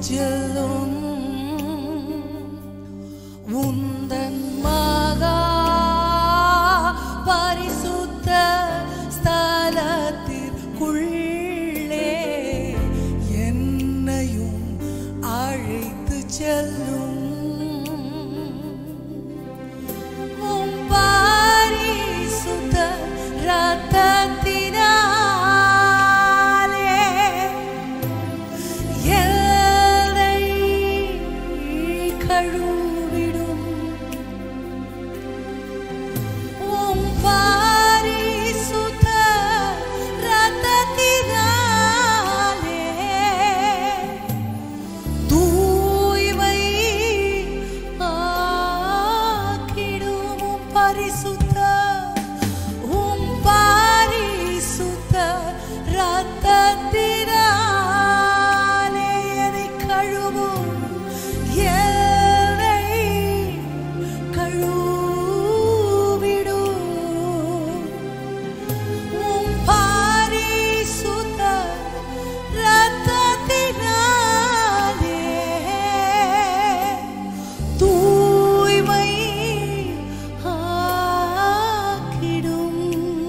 செல்லும் உந்தன் மகா பரிசுத்த ஸ்தலத்திற்குள்ளே என்னையும் அழைத்து செல்லும் உம் பரிசுத்த இரத்தத்தினாலே என்னை கழுவிடும் உம் பரிசுத்த இரத்தத்தினாலே தூய்மை ஆக்கிடும் உம் பரிசுத்த உம் பரிசுத்த இரத்தத்தினாலே என்னை கழுவும் என்னை கழுவிடும் உம் பரிசுத்த இரத்தத்தினாலே தூய்மை ஆக்கிடும்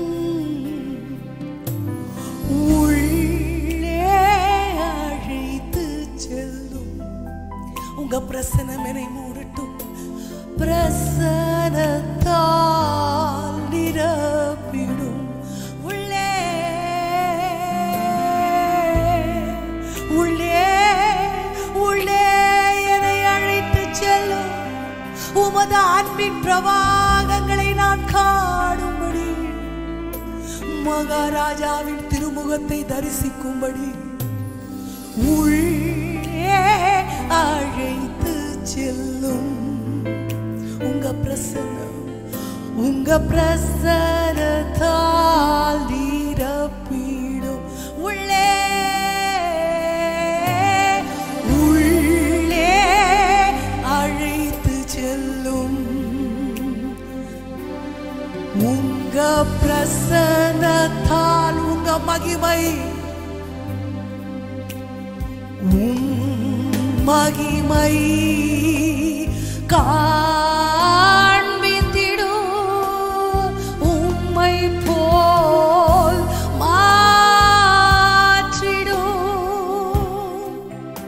உள்ளே அழைத்து செல்லும் உங்க பிரசனம் என்னை மூடட்டும் பிரசனத்தால் நிரப்பிடும் உள்ளே உள்ளே உள்ளே என்னை அழைத்து செல்லும் உமது அன்பின் பிரவாகங்களை நான் காணும்படி மகாராஜாவின் திருமுகத்தை தரிசிக்கும்படி உள்ளே அழைத்து செல்லும் உங்க பிரசனம் உங்க பிரசனத்தால் நிரப்பிடும் உள்ளே உள்ளே அழைத்து செல்லும் உங்க பிரசனத்தால் உங்க மகிமை உம் மகிமை காண்பித்திடும் உம்மை போல் மாற்றிடும்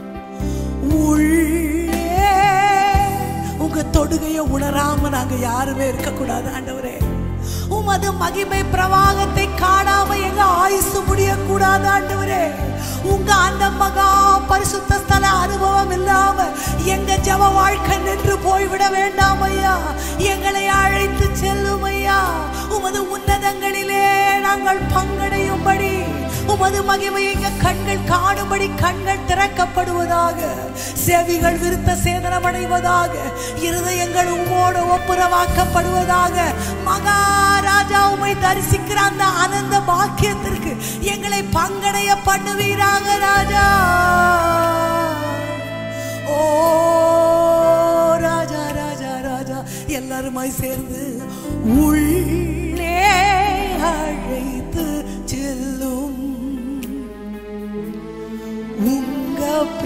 உள்ளே உங்க தொடுகையை உணராம நாங்க யாருமே இருக்கக்கூடாது ஆண்டவரே உமது மகிமை பிரவாகத்தை காணாம எங்க ஆயுசு முடியக்கூடாது ஆண்டவரே உங்க அந்த மகா பரிசுத்த ஸ்தல அனுபவம் இல்லாம எங்க ஜப வாழ்க்கை நின்று போய்விட வேண்டாம் ஐயா எங்களை அழைத்து செல்லும் ஐயா உமது உன்னதங்களிலே நாங்கள் பங்கடையும்படி உமது மகிமை எங்க கண்கள் காணும்படி கண்கள் திறக்கப்படுவதாக செவிகள் விருத்த சேதனமடைவதாக இருதயங்கள் உம்மோடு ஒப்புரவாக்கப்படுவதாக மகாராஜா உமை தரிசிக்கிற அந்த ஆனந்த பாக்கியத்திற்கு எங்களை பங்கடைய பண்ணுவீராக ராஜா ஓ ராஜா ராஜா ராஜா எல்லாருமாய் சேர்ந்து உள்ளே அழைத்து செல்லும் உங்க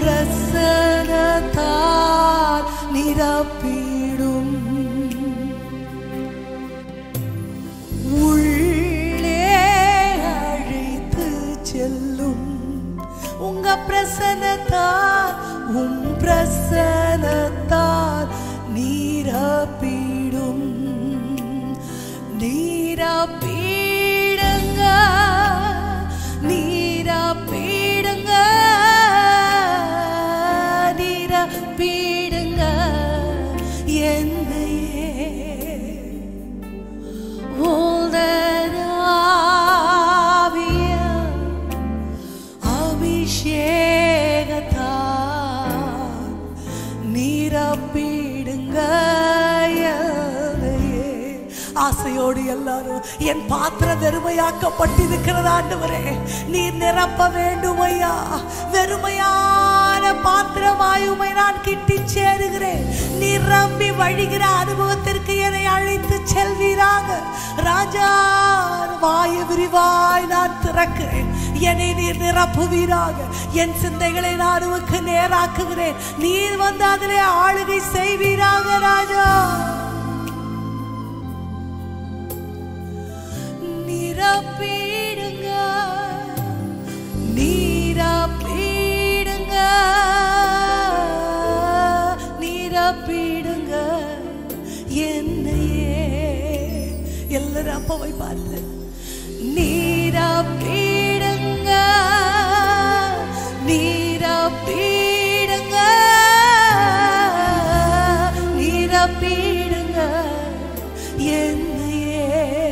பிரசனத்தால் நிரப்பிடும் உள்ளே அழைத்து செல்லும் உங்க பிரசனத்தால் உம் பிரசனத்தால் நீரப்பிடும் நீரப்பிடுங்க நீரப்பிடுங்க நீரப்பிடுங்க என்னையே உந்தனாவிய அபிஷேகத்தால் நிரப்பிடுங்க என்னையே. ஆசையோடு எல்லாரும் என் பாத்திரம் வெறுமையாக்கப்பட்டிருக்கிறது ஆண்டவரே நீர் நிரப்ப வேண்டும் ஐயா வெறுமையான பாத்திரமாய் உமை நான் கிட்டி சேருகிறேன் நிரம்பி வழிகிற அனுபவத்திற்கு என்னை அழைத்து செல்வீராக ராஜா வாய விரிவாய் நான் திறக்கிறேன் என்னை நீர் நிரப்புவீராக என் சிந்தைகளை நான் உமக்கு நேராக்குகிறேன் நீர் வந்து அதிலே ஆளுகை செய்வீராக ராஜா நிரப்பிடுங்க நீரப்பிடுங்க நீரப்பிடுங்க என்னையே எல்லாரும் அப்பாவை பார்த்து நீரப்பிடுங்க நீரப்பிடுங்க நீரப்பிடுங்க என்னையே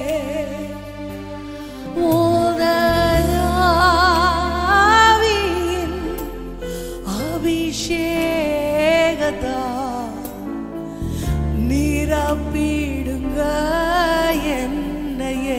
ஓதனாவியின் அபிஷேகத்தா நிரப்பிடுங்க என்னையே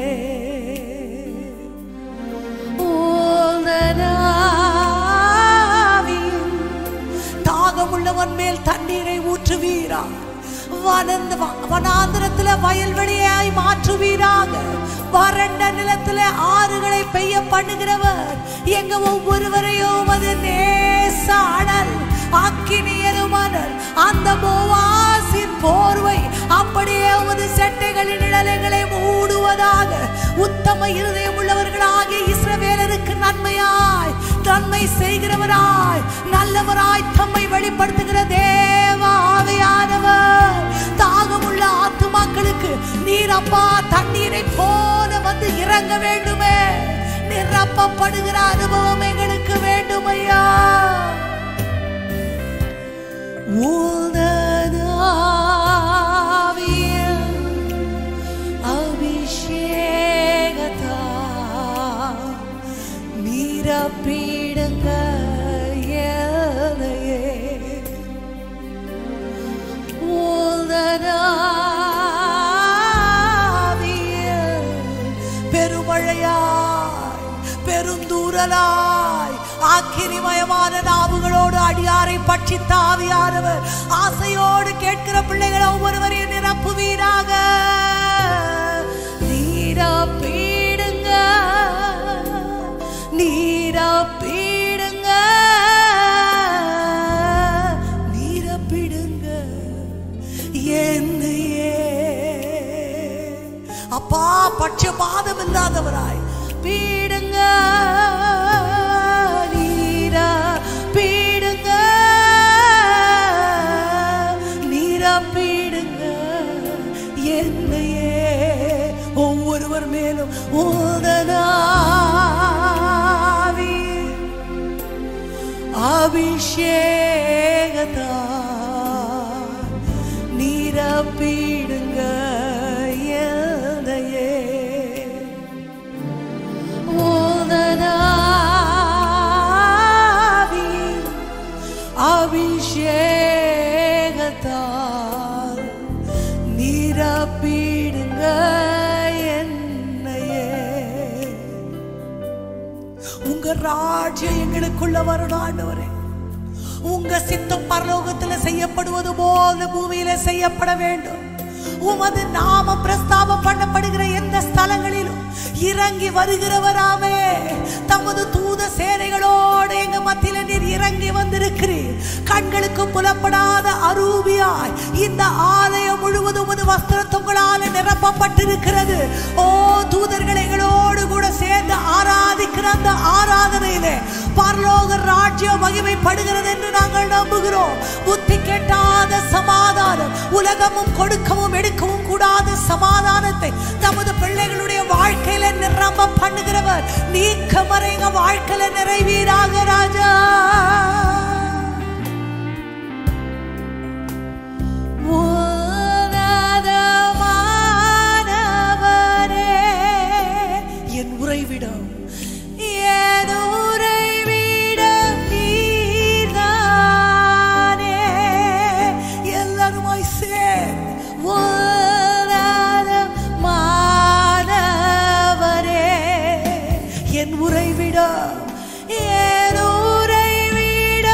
ஓதனாவியின் தாகமுள்ளவன் மேல் தண்ணீரை ஊற்றுவீரா வனந்த வனாந்திரத்துல வயல்வெளியாய் மாற்றுவீராக வறண்ட நிலத்துல ஆறுகளை பெய்ய பண்ணுகிறவர் எங்க ஒவ்வொருவரையும் அது நேச அனல் அக்கினியருமானல் அந்த போவாசின் போர்வை அப்படியே உமது செட்டைகளின் நிழலைகளை மூடுவதாக உத்தம இருதயம் உள்ளவர்களாகிய இஸ்ரவேலருக்கு நன்மையாய் நன்மை செய்கிறவராய் நல்லவராய் தம்மை வெளிப்படுத்துகிற தேவ ஆவியானவர் தாகமுள்ள ஆத்துமாக்களுக்கு நீர் அப்பா தண்ணீரை போல வந்து இறங்க வேண்டுமே நிரப்பப்படுகிற அனுபவம் எங்களுக்கு வேண்டும் ஐயா உனதாவிய அபிஷேகத்தா நிரப்பிடுங்க என்னையே உனதாவிய பெருமழையாய் பெருந்தூரலாய் ஆக்கிரிமயமான நாவுகளோடு அடியாரை பற்றி தாவியானவர் ஆசையோடு கேட்கிற பிள்ளைகளை ஒவ்வொருவரையும் நிரப்புவீராக நீரப்பீடுங்க நீரப்பீடுங்க நீரப்பிடுங்க என்னையே அப்பா பட்சபாதம் இல்லாதவராய் பீடுங்க நீரா பீடுங்க நீரா பீடுங்க என்னையே ஒவ்வொருவர் மேலும் ஓதனாவி அபிஷேகத்தா நிரப்பிடுங்க எதையே ஓதனாவி அபிஷேகத்தால் நிரப்பிடுங்க என்னையே உங்க ராஜ்யம் எங்களுக்குள்ள வரணும் ஆண்டவரே உங்க சித்தம் பரலோகத்துல செய்யப்படுவது போல பூமியில செய்யப்பட வேண்டும் உமது நாமம் பிரஸ்தாபம் பண்ணப்படுகிற எந்த ஸ்தலங்களிலும் இறங்கி வருகிறவராமே தமது தூத சேனைகளோடு எங்க மத்தியில நீர் இறங்கி வந்திருக்கிறீர் கண்களுக்கு புலப்படாத அரூபியாய் இந்த ஆலயம் முழுவதும் உமது வஸ்திரத்துங்களால நிரப்பப்பட்டிருக்கிறது ஓ தூதர்கள் எங்களோடு கூட சேர்ந்து ஆராதிக்கிற அந்த ஆராதனையிலே பரலோக ராஜ்யம் மகிமைப்படுகிறது என்று நாங்கள் நம்புகிறோம் புத்தி கெட்டாத சமாதானம் உலகமும் கொடுக்கவும் எடுக்கவும் கூடாத சமாதானத்தை தமது பிள்ளைகளுடைய வாழ்க்கையில நிரம்ப பண்ணுகிறவர் நீக்க மறைங்க வாழ்க்கையில நிறைவீராக ராஜா உன்னதமானவரே, என் உறைவிடம் என் உறைவிடம் நீர்தானே. எல்லாருமாய் சேர்ந்து உன்னதமானவரே, என் உறைவிடம் என் உறைவிடம்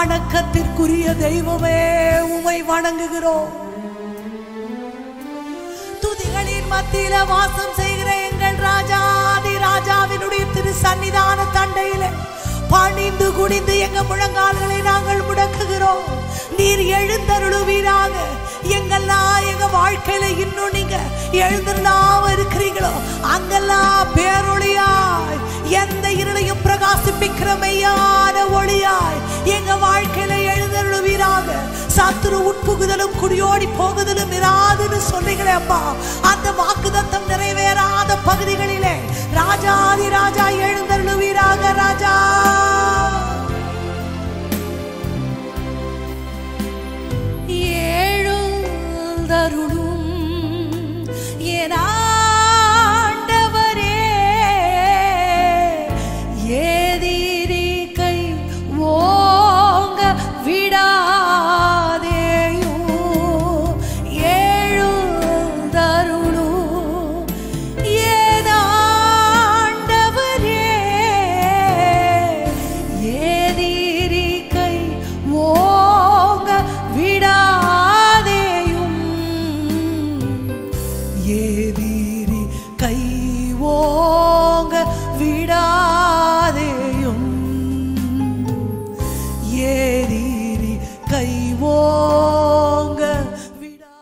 வணக்கத்திற்குரிய தெய்வமே உமை வணங்குகிறோம் துதிகளின் மத்தியில வாசம் செய்கிற எங்கள் ராஜாதி ராஜாவினுடைய திரு சன்னிதான தண்டையில பணிந்து குடிந்து எங்க முழங்கால்களை நாங்கள் முடக்குகிறோம் நீர் எழுந்தருளுவீராக எங்கெல்லாம் எங்க வாழ்க்கையில இன்னும் நீங்க எழுந்திருந்தாம இருக்கிறீங்களோ அங்கெல்லாம் பேரொளியாய் எந்த இருளையும் பிரகாசிப்பிக்கிற மெய்யான ஒளியாய் எங்க வாழ்க்கையில எழுந்தருளுவீராக சத்துரு உட்புகுதலும் குடியோடி போகுதலும் இராதுன்னு சொன்னீங்களே அப்பா அந்த வாக்குதத்தம் நிறைவேறாத பகுதிகளிலே ராஜாதி ராஜா எழுந்தருளுவீராக ராஜா எழுந்தருளும் என் ஆண்டவரே எதிரி கை ஓங்க விடாதேயோ எழுந்தருளும் என் ஆண்டவரே எதிரி கை ஓங்க விடாதேயும் ஏதிரி கை ஓங்க விடாதேயும் ஏதிரி கை ஓங்க விடா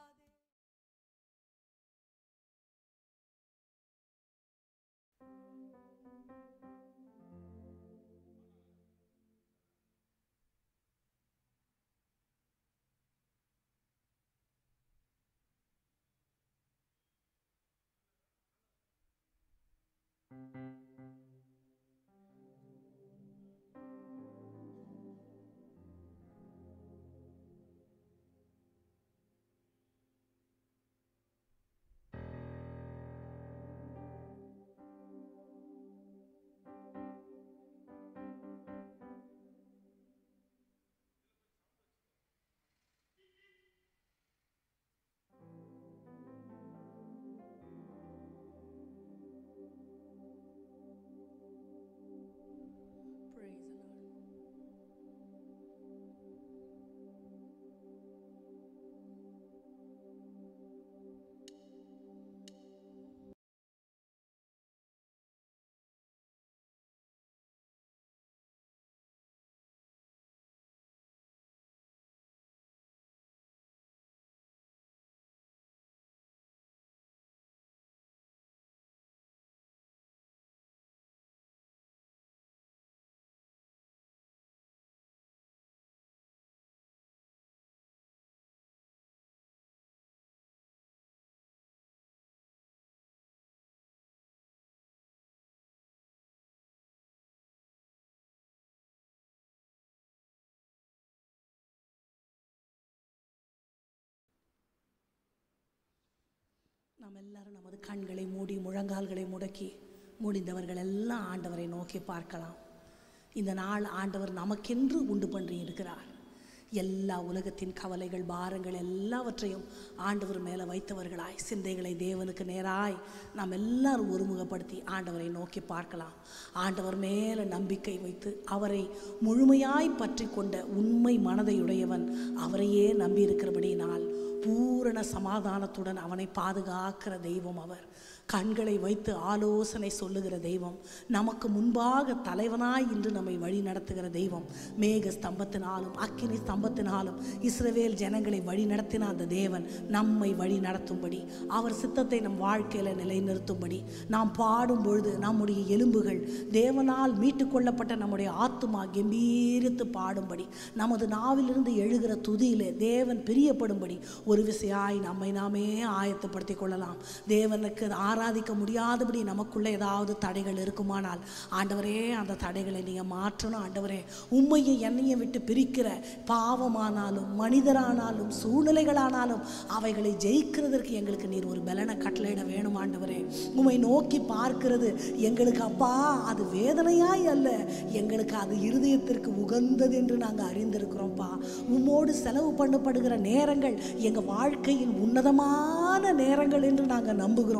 நாம் எல்லாரும் நமது கண்களை மூடி முழங்கால்களை முடக்கி முடிந்தவர்கள் எல்லாம் ஆண்டவரை நோக்கி பார்க்கலாம் இந்த நாள் ஆண்டவர் நமக்கென்று உண்டு பண்ணி இருக்கிறார் எல்லா உலகத்தின் கவலைகள் பாரங்கள் எல்லாவற்றையும் ஆண்டவர் மேலே வைத்தவர்களாய் சிந்தைகளை தேவனுக்கு நேராய் நாம் எல்லாரும் ஒருமுகப்படுத்தி ஆண்டவரை நோக்கி பார்க்கலாம் ஆண்டவர் மேலே நம்பிக்கை வைத்து அவரை முழுமையாய் பற்றி கொண்ட உண்மை மனதையுடையவன் அவரையே நம்பியிருக்கிறபடியினால் பூரண சமாதானத்துடன் அவனை பாதுகாக்கிற தெய்வம் அவர் கண்களை வைத்து ஆலோசனை சொல்லுகிற தெய்வம் நமக்கு முன்பாக தலைவனாய் இன்று நம்மை வழி நடத்துகிற தெய்வம் மேக ஸ்தம்பத்தினாலும் அக்கினி ஸ்தம்பத்தினாலும் இஸ்ரவேல் ஜனங்களை வழி நடத்தின அந்த தேவன் நம்மை வழி நடத்தும்படி அவர் சித்தத்தை நம் வாழ்க்கையில் நிலைநிறுத்தும்படி நாம் பாடும் பொழுது நம்முடைய எலும்புகள் தேவனால் மீட்டு கொள்ளப்பட்ட நம்முடைய ஆத்துமா கம்பீரித்து பாடும்படி நமது நாவிலிருந்து எழுகிற துதியிலே தேவன் பிரியப்படும்படி ஒரு விசையாய் நம்மை நாமே ஆயத்தப்படுத்திக் கொள்ளலாம் தேவனுக்கு ஆராதிக்க முடியாதபடி நமக்குள்ள ஏதாவது தடைகள் இருக்குமானால் ஆண்டவரே அந்த தடைகளை நீங்கள் மாற்றணும் ஆண்டவரே உண்மையை என்னையும் விட்டு பிரிக்கிற பாவமானாலும் மனிதரானாலும் சூழ்நிலைகளானாலும் அவைகளை ஜெயிக்கிறதற்கு எங்களுக்கு நீர் ஒரு பலனை கட்டளையிட வேணும் ஆண்டவரே உம்மை நோக்கி பார்க்கிறது எங்களுக்கு அப்பா அது வேதனையாய் அல்ல எங்களுக்கு அது இருதயத்திற்கு உகந்தது என்று நாங்கள் அறிந்திருக்கிறோம்ப்பா உம்மோடு செலவு பண்ணப்படுகிற நேரங்கள் எங்கள் வாழ்க்கையில் உன்னதமான நேரங்கள் என்று நாங்கள் நம்புகிறோம் எங்கள்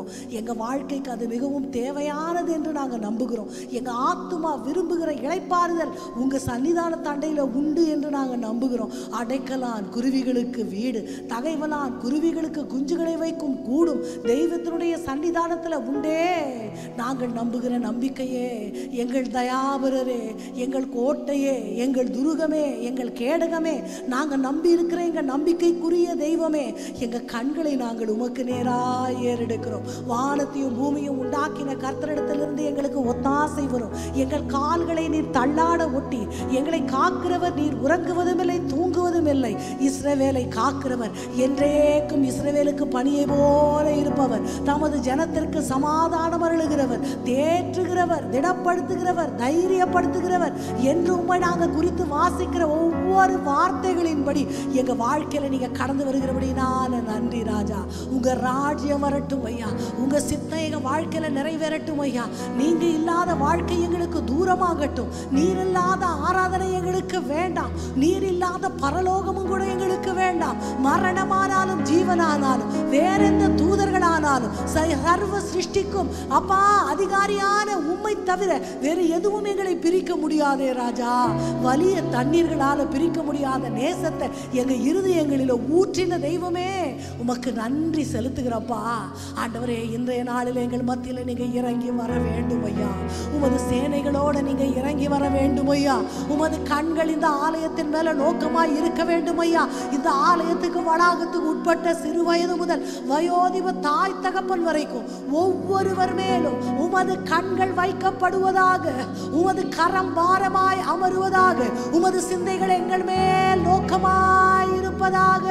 எங்கள் வாழ்க்கைக்கு அது மிகவும் தேவையானது என்று நாங்கள் நம்புகிறோம் எங்கள் ஆத்துமா விரும்புகிற இளைப்பாறுதல் உங்கள் சன்னிதான தண்டையில் உண்டு என்று நாங்கள் நம்புகிறோம் அடைக்கலான் குருவிகளுக்கு வீடு தகைவலான் குருவிகளுக்கு குஞ்சுகளை வைக்கும் கூடும் தெய்வத்தினுடைய சன்னிதானத்தில் உண்டே நாங்கள் நம்புகிற நம்பிக்கையே எங்கள் தயாபரரே எங்கள் கோட்டையே எங்கள் துருகமே எங்கள் கேடகமே நாங்கள் நம்பி இருக்கிற எங்கள் நம்பிக்கைக்குரிய தெய்வமே எங்கள் கண்களை நாங்கள் உமக்கு நேராக ஏறெடுக்கிறோம் வானத்தையும் பூமியும் உண்டாக்கின கர்த்தரிடத்திலிருந்து எங்களுக்கு ஒத்தாசை வரும் எங்கள் கால்களை நீர் தள்ளாட ஒட்டி எங்களை காக்கிறவர் நீர் உறங்குவதும் இல்லை தூங்குவதும் இல்லை இஸ்ரவேலை காக்கிறவர் என்றேக்கும் இஸ்ரவேலுக்கு பணியை போல இருப்பவர் தமது ஜனத்திற்கு சமாதானம் அருளுகிறவர் தேற்றுகிறவர் திடப்படுத்துகிறவர் தைரியப்படுத்துகிறவர் என்று உண்மை நாங்கள் குறித்து வாசிக்கிற ஒவ்வொரு வார்த்தைகளின்படி எங்க வாழ்க்கையில நீங்க கடந்து வருகிறபடினால நன்றி ராஜா உங்க ராஜ்யம் வரட்டும் ஐயா உங்க சித்தம் எங்க வாழ்க்கையில நிறைவேறட்டும் ஐயா நீங்க இல்லாத வாழ்க்கை எங்களுக்கு தூரமாகட்டும் நீர் இல்லாத ஆராதனை எங்களுக்கு வேண்டாம் நீர் இல்லாத பரலோகமும் கூட எங்களுக்கு வேண்டாம் மரணமானாலும் ஜீவனானாலும் வேற எந்த தூதர்களானாலும் ச- சர்வ சிருஷ்டிக்கும் அப்பா அதிகாரியான உம்மை தவிர வேறு எதுவும் எங்களை பிரிக்க முடியாதே ராஜா வலிய தண்ணீர்களால பிரிக்க முடியாத நேசத்தை எங்க இருதயங்களில ஊற்றின தெய்வமே உமக்கு நன்றி செலுத்துகிறப்பா ஆண்டவரே இன்றைய நாளில் எங்கள் மத்தியில் நீங்க இறங்கி வர வேண்டும் ஐயா உமது சேனைகளோட நீங்க இறங்கி வர வேண்டும் ஐயா உமது கண்கள் இந்த ஆலயத்தின் மேல நோக்கமாய் இருக்க வேண்டும் ஐயா இந்த ஆலயத்துக்கு வளாகத்துக்கு உட்பட்ட சிறு வயது முதல் வயோதிப தாய் தகப்பன் வரைக்கும் ஒவ்வொருவர் மேலும் உமது கண்கள் வைக்கப்படுவதாக உமது கரம் பாரமாய் அமருவதாக உமது சிந்தைகள் எங்கள் மேல் நோக்கமாய் இருப்பதாக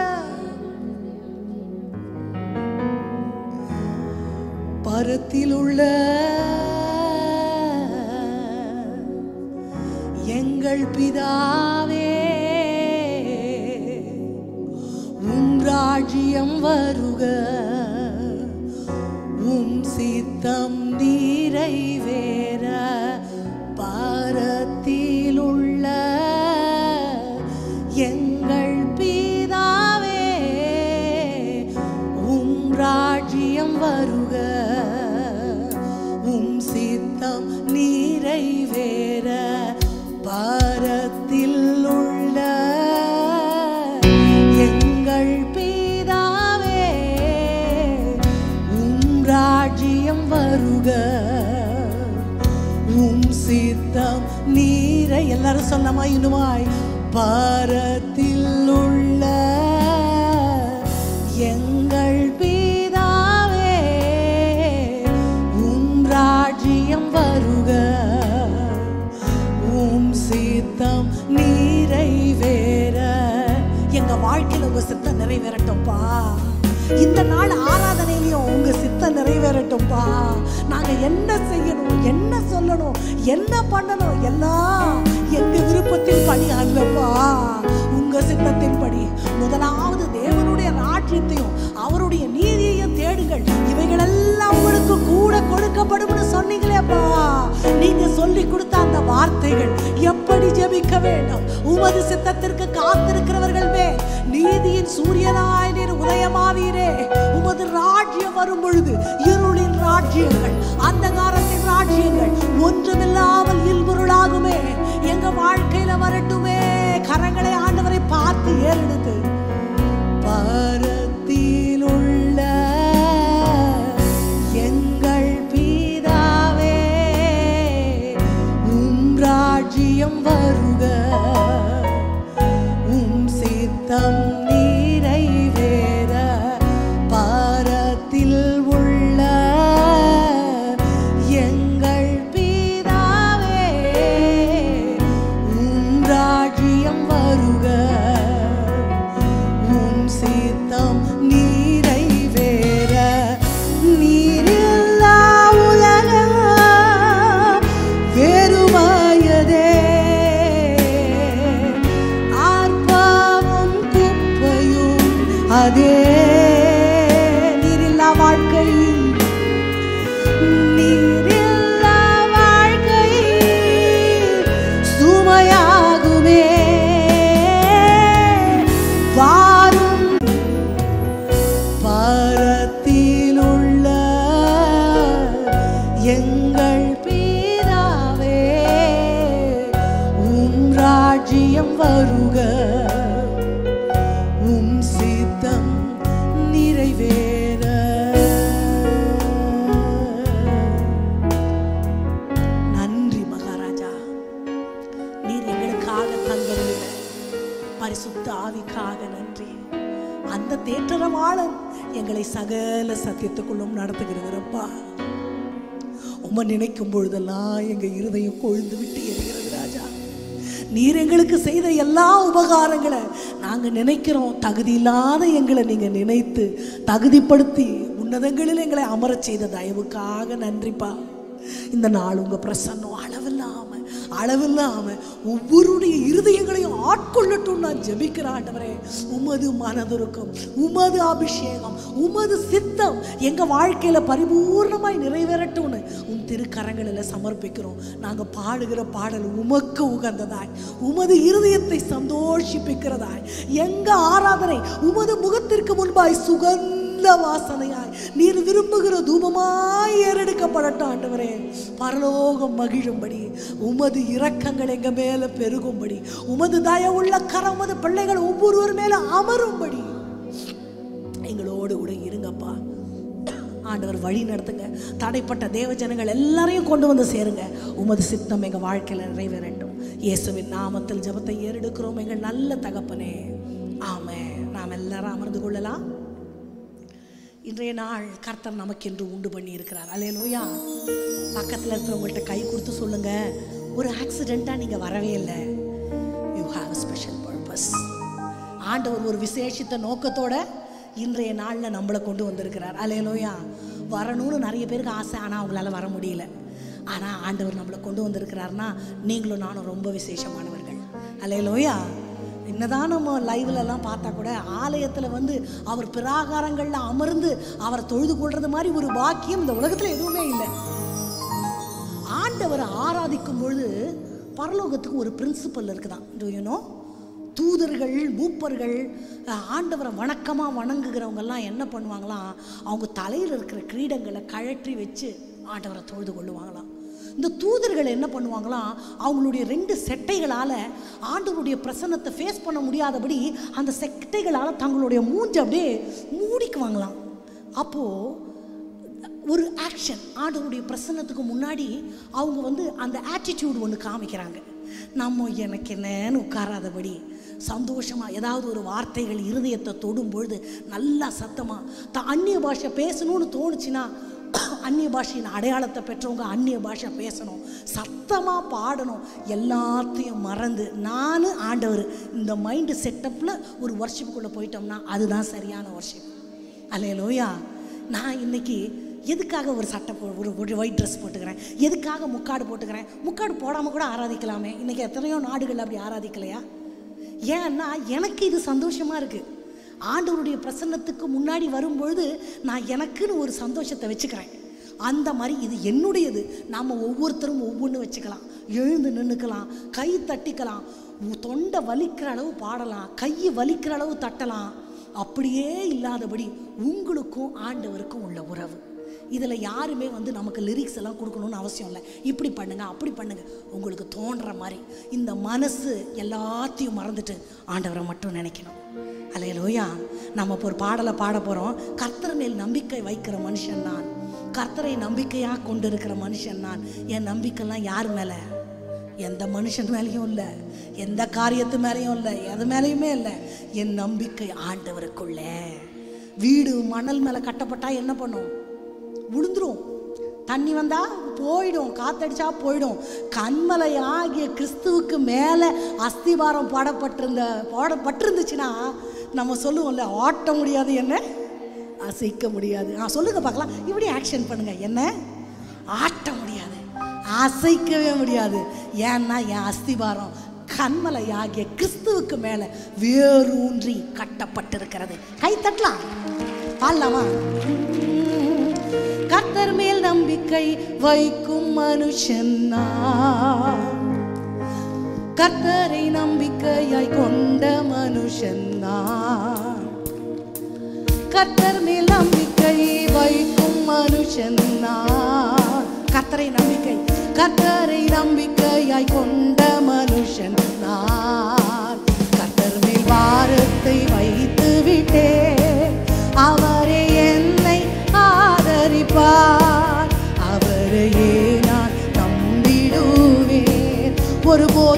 பரத்தில் உள்ள எங்கள் பிதாவே உம் ராஜ்யம் வருக உம் சித்தம் நிறைவேற பாரத்தில் உள்ள எங்கள் பிதாவே உம் ராஜ்யம் வருக உம் சித்தம் நிறைவேற பாரத்தில் உள்ள எங்கள் பிதாவே உம் ராஜ்யம் வருக உம் சித்தம் நீரை எல்லாரும் சொல்லமா இனுமாய் பாரத்தில் உள்ள எங்கள் பிதாவே உம் ராஜ்யம் வருக உம் சித்தம் நிறைவேற எங்க வாழ்க்கையில உங்க சித்தம் நிறைவேறட்டும்ப்பா இந்த நாள் ஆராதனையிலையும் உங்க சித்தம் நிறைவேறட்டும்ப்பா நாங்க என்ன செய்யணும் என்ன சொல்லணும் என்ன பண்ணணும் எல்லாம் எங்க விருப்பத்தின் படி அல்லப்பா உங்க சித்தத்தின் படி முதலாவது தேவனுடைய ராஜ்யத்தையும் அவருடைய நீதியையும் தேடுங்கள் இவைகளெல்லாம் உங்களுக்கு கூட கொடுக்கப்படும்னு சொன்னீங்களேப்பா நீங்க சொல்லி கொடுத்த அந்த வார்த்தைகள் எப்படி ஜெபிக்க வேண்டும் உமது சித்தத்திற்கு காத்திருக்கிறவர்கள் மேல் நீதியின் சூரியனாய் நீர் உதயமாவீரே உமது ராஜ்யம் வரும் பொழுது இருளின் ராஜ்யங்கள் அந்தகாரத்தின் ராஜ்யங்கள் ஒன்றுமில்லாமல் இல்பொருளாகுமே எங்க வாழ்க்கையில வரட்டுமே கரங்களை ஆண்டவரை பார்த்து ஏறெடுத்து பாரத்தில் உள்ள எங்கள் பிதாவே உம் ராஜ்யம் வருக உம் சித்தம் நிறைவேற பாரத்தில் உள்ள எங்கள் பிதாவே உம் ராஜ்யம் வருக உம் சித்தம் நிறைவேற நீரில்லா உலகம் வெறுமாயதே ஆர்ப்பாவும் குப்பையுமாய் ராஜ்யம் வருக உம் சித்தம் நிறைவேற நன்றி மகாராஜா நீர் எங்களுக்காக தந்தருளின பரிசுத்த ஆவிக்காக நன்றி அந்த தேற்றரவாளன் எங்களை சகல சத்தியத்துக்குள்ளும் நடத்துகிறவரப்பா உம்மை நினைக்கும் பொழுதெல்லாம் எங்க இருதயம் கொழுந்து விட்டு எரிகிறது ராஜா நீர் எங்களுக்கு செய்த எல்லா உபகாரங்களை நாங்க நினைக்கிறோம் தகுதி இல்லாத எங்களை நீங்க நினைத்து தகுதிப்படுத்தி உன்னதங்களில் எங்களை அமரச் செய்த தயவுக்காக நன்றிப்பா இந்த நாள் உங்க பிரசன்னம் அளவில்லாம அளவில்லாம ஒவ்வொருடைய இருதயங்களையும் ஆட்கொள்ளட்டும் நான் ஜெபிக்கிறேன் ஆண்டவரே உமது மனதுருக்கம் உமது அபிஷேகம் உமது சித்தம் எங்க வாழ்க்கையில பரிபூர்ணமாய் நிறைவேறட்டும்னு உன் திருக்கரங்களில் சமர்ப்பிக்கிறோம் நாங்க பாடுகிற பாடல் உமக்கு உகந்ததாய் உமது இருதயத்தை சந்தோஷிப்பிக்கிறதாய் எங்க ஆராதனை உமது முகத்திற்கு முன்பாய் சுகந்த வாசனையாய் நீர் விரும்புகிற தூபமாய் ஏறெடுக்கப்படட்டும் ஆண்டவரே பரலோகம் மகிழும்படி உமது இரக்கங்கள் எங்க மேல பெருகும்படி உமது தயவுள்ள கரம் உமது பிள்ளைகள் ஒவ்வொருவர் மேல அமரும்படி எங்களோடு கூட இருங்கப்பா ஆண்டவர் வழி நடத்துங்க தடைப்பட்ட தேவ ஜனங்கள் எல்லாரையும் கொண்டு வந்து சேருங்க உமது சித்தம் எங்கள் வாழ்க்கையில் நிறைவேறட்டும் இயேசுவின் நாமத்தில் ஜெபத்தை ஏறெடுக்கிறோம் எங்கள் நல்ல தகப்பனே ஆமே நாம் எல்லாரும் அமர்ந்து கொள்ளலாம் இன்றைய நாள் கர்த்தர் நமக்கென்று உண்டு பண்ணி இருக்கிறார் அல்லேலூயா பக்கத்தில் இருக்கிறவங்கள்ட்ட கை கொடுத்து சொல்லுங்க ஒரு ஆக்சிடெண்ட்டாக நீங்கள் வரவே இல்லை you have a special purpose ஆண்டவர் ஒரு விசேஷித்த நோக்கத்தோட இன்றைய நாளில் நம்மளை கொண்டு வந்திருக்கிறார் அலையலோயா வரணும்னு நிறைய பேருக்கு ஆசை ஆனால் அவங்களால வர முடியல ஆனால் ஆண்டவர் நம்மளை கொண்டு வந்திருக்கிறாருன்னா நீங்களும் நானும் ரொம்ப விசேஷமானவர்கள் அலையலோயா என்னதான் நம்ம லைவ்லலாம் பார்த்தா கூட ஆலயத்தில் வந்து அவர் பிராகாரங்களில் அமர்ந்து அவரை தொழுது கொள்றது மாதிரி ஒரு பாக்கியம் இந்த உலகத்தில் எதுவுமே இல்லை ஆண்டவரை ஆராதிக்கும் பொழுது பரலோகத்துக்கு ஒரு பிரின்சிபல் இருக்குதான் Do you know? தூதர்கள் மூப்பர்கள் அஹ், ஆண்டவரை வணக்கமாக வணங்குகிறவங்கெல்லாம் என்ன பண்ணுவாங்களாம் அவங்க தலையில் இருக்கிற கிரீடங்களை கழற்றி வச்சு ஆண்டவரை தொழுது கொள்ளுவாங்களாம் இந்த தூதர்கள் என்ன பண்ணுவாங்களாம் அவங்களுடைய ரெண்டு செட்டைகளால் ஆண்டவருடைய பிரசன்னத்தை ஃபேஸ் பண்ண முடியாதபடி அந்த செட்டைகளால் தங்களுடைய மூஞ்சை அப்படியே மூடிக்குவாங்களாம் அப்போது ஒரு ஆக்ஷன் ஆண்டவருடைய பிரசன்னத்துக்கு முன்னாடி அவங்க வந்து அந்த ஆட்டிடியூட் ஒன்று காமிக்கிறாங்க நம்ம எனக்கு என்னன்னு உட்காராதபடி சந்தோஷமாக ஏதாவது ஒரு வார்த்தைகள் இருதயத்தை தொடும் பொழுது நல்லா சத்தமாக த அந்நிய பாஷை பேசணும்னு தோணுச்சுன்னா அந்நிய பாஷையின் அடையாளத்தை பெற்றவங்க அந்நிய பாஷை பேசணும் சத்தமாக பாடணும் எல்லாத்தையும் மறந்து நான் ஆண்டவர் இந்த மைண்டு செட்டப்பில் ஒரு ஒர்ஷிப்புக்குள்ளே போயிட்டோம்னா அதுதான் சரியான ஒர்ஷிப் அல்லையா நான் இன்னைக்கு எதுக்காக ஒரு சட்டை போ ஒரு ஒரு ஒயிட் ட்ரெஸ் போட்டுக்கிறேன் எதுக்காக முக்காடு போட்டுக்கிறேன் முக்காடு போடாமல் கூட ஆராதிக்கலாமே இன்னைக்கு எத்தனையோ நாடுகள் அப்படி ஆராதிக்கலையா ஏன்னா எனக்கு இது சந்தோஷமாக இருக்குது ஆண்டவருடைய பிரசன்னத்துக்கு முன்னாடி வரும்பொழுது நான் எனக்குன்னு ஒரு சந்தோஷத்தை வச்சுக்கிறேன் அந்த மாதிரி இது என்னுடையது நாம் ஒவ்வொருத்தரும் ஒவ்வொன்று வச்சுக்கலாம் எழுந்து நின்றுக்கலாம் கை தட்டிக்கலாம் உ- தொண்டை வலிக்கிற அளவு பாடலாம் கை வலிக்கிற அளவு தட்டலாம் அப்படியே இல்லாதபடி உங்களுக்கும் ஆண்டவருக்கும் உள்ள உறவு இதில் யாருமே வந்து நமக்கு லிரிக்ஸ் எல்லாம் கொடுக்கணும்னு அவசியம் இல்லை இப்படி பண்ணுங்க அப்படி பண்ணுங்க உங்களுக்கு தோன்ற மாதிரி இந்த மனசு எல்லாத்தையும் மறந்துட்டு ஆண்டவரை மட்டும் நினைக்கணும் அலையலோயா நம்ம இப்போ ஒரு பாடலை பாட போகிறோம் கர்த்தர் மேல் நம்பிக்கை வைக்கிற மனுஷன் நான் கர்த்தரை நம்பிக்கையாக கொண்டு இருக்கிற மனுஷன் நான் என் நம்பிக்கைலாம் யார் மேலே எந்த மனுஷன் மேலேயும் இல்லை எந்த காரியத்து மேலேயும் இல்லை எது மேலேயுமே இல்லை என் நம்பிக்கை ஆண்டவருக்குள்ளே வீடு மணல் மேலே கட்டப்பட்டா என்ன பண்ணும் விழுந்துரும் தண்ணி வந்தா போயிடும் காத்தடிச்சா போயிடும் கண்மலை ஆகிய கிறிஸ்துவுக்கு மேலே அஸ்திவாரம் போடப்பட்டிருந்த போடப்பட்டிருந்துச்சுன்னா நம்ம சொல்லுவோம்ல ஆட்ட முடியாது என்ன அசைக்க முடியாது ஆ சொல்லுங்க பார்க்கலாம் இப்படி ஆக்ஷன் பண்ணுங்க என்ன ஆட்ட முடியாது அசைக்கவே முடியாது ஏன்னா என் அஸ்திவாரம் கண்மலை ஆகிய கிறிஸ்துவுக்கு மேலே வேரூன்றி கட்டப்பட்டிருக்கிறது கை தட்டலாம் பாடலாமா கர்த்தர் மேல் நம்பிக்கை வைக்கும் மனுஷன் நான். கர்த்தரை நம்பிக்கையாய் கொண்ட மனுஷன் நான். கர்த்தர் மேல் நம்பிக்கை வைக்கும் மனுஷன் நான். கர்த்தரை நம்பிக்கை கர்த்தரை நம்பிக்கையாய் கொண்ட மனுஷன் நான்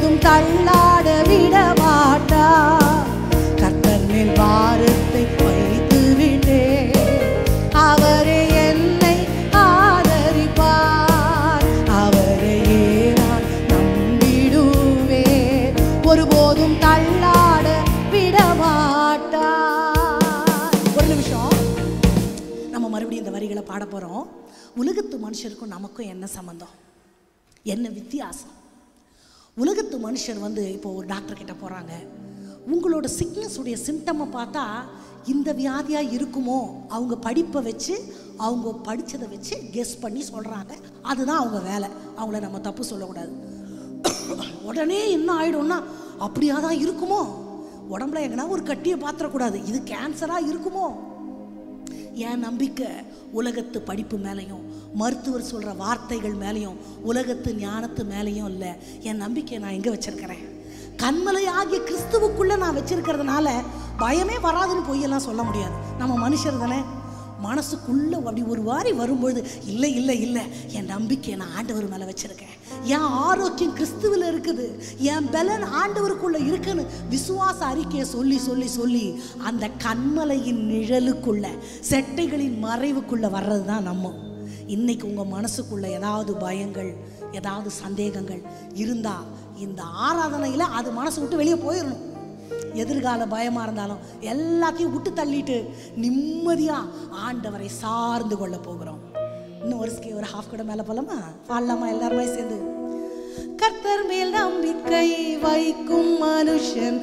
ஒருபோதும் தள்ளாட விட மாட்டார் கர்த்தர் மேல் பாரத்தை வைத்து விட்டே அவரே என்னை ஆதரிப்பார் அவரையே நான் நம்பிடுவேன் ஒருபோதும் தள்ளாட விட மாட்டார் ஒரு நிமிஷம் நம்ம மறுபடியும் இந்த வரிகளை பாட போறோம் உலகத்து மனுஷருக்கும் நமக்கும் என்ன சம்பந்தம் என்ன வித்தியாசம் உலகத்து மனுஷர் வந்து இப்போ ஒரு டாக்டர் கிட்ட போகிறாங்க உங்களோட சிக்னஸ் உடைய சிம்டமை பார்த்தா இந்த வியாதியாக இருக்குமோ அவங்க படிப்பை வச்சு அவங்க படித்ததை வச்சு கெஸ் பண்ணி சொல்கிறாங்க அதுதான் அவங்க வேலை அவங்கள நம்ம தப்பு சொல்லக்கூடாது உடனே என்ன ஆயிடும்னா அப்படியா தான் இருக்குமோ உடம்புல எங்கன்னா ஒரு கட்டியை பாத்திரக்கூடாது இது கேன்சராக இருக்குமோ என் நம்பிக்கை உலகத்து படிப்பு மேலேயும் மருத்துவர் சொல்கிற வார்த்தைகள் மேலேயும் உலகத்து ஞானத்து மேலேயும் இல்லை என் நம்பிக்கையை நான் எங்கே வச்சிருக்கிறேன் கண்மலையாகிய கிறிஸ்துவுக்குள்ளே நான் வச்சிருக்கிறதுனால பயமே வராதுன்னு பொய்யெல்லாம் சொல்ல முடியாது நம்ம மனுஷர் தானே மனசுக்குள்ள அப்படி ஒரு வாரி வரும்பொழுது இல்லை இல்லை இல்லை என் நம்பிக்கையை நான் ஆண்டவர் மேலே வச்சிருக்கேன் என் ஆரோக்கியம் கிறிஸ்துவில் இருக்குது என் பலன் ஆண்டவருக்குள்ள இருக்குன்னு விசுவாச அறிக்கையை சொல்லி சொல்லி சொல்லி அந்த கண்மலையின் நிழலுக்குள்ள செட்டைகளின் மறைவுக்குள்ள வர்றது தான் நம்ம இன்னைக்கு உங்க மனசுக்குள்ள ஏதாவது பயங்கள் ஏதாவது சந்தேகங்கள் இருந்தா இந்த ஆராதனையில அது மனசு விட்டு வெளியே போயிடணும் எதிர்கால பயமா இருந்தாலும் எல்லாத்தையும் விட்டு தள்ளிட்டு நிம்மதியா ஆண்டவரை சார்ந்து கொள்ள போகிறோம் இன்னும் ஒரு ஸ்கே ஒரு ஹாஃப் கூட மேல போலாமா பாடலாமா எல்லாருமே சேர்ந்து கர்த்தர் மேல் நம்பிக்கை வைக்கும் மனுஷன்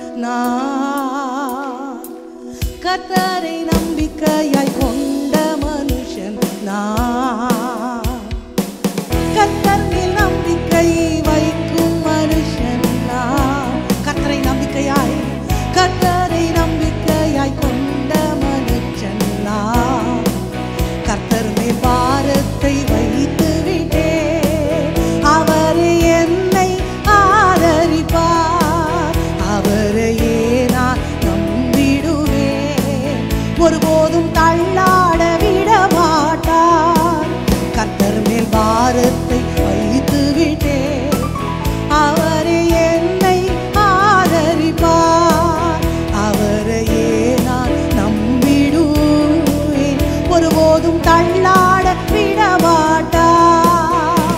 நான் கர்த்தரை நம்பிக்கையாய் கொண்ட மனுஷன் நான் கர்த்தர் மேல் நம்பிக்கை வைக்கும் மனுஷன் நான் கர்த்தரை நம்பிக்கையாய் கர்த்தரை நம்பிக்கையாய் கொண்ட மனுஷன் நான் கர்த்தர் மேல் பாரத்தை வைத்து விட்டேன் அவர் என்னை ஆதரிப்பார் அவரையே நான் நம்பிடுவேன் ஒருபோதும் தள்ளாட விட மாட்டார் கர்த்தர் மேல் பாரத்தை வைத்து விட்டேன் அவரே என்னை ஆதரிப்பார் அவரையே நான் நம்பிடுவேன் ஒருபோதும் தள்ளாட விட மாட்டார்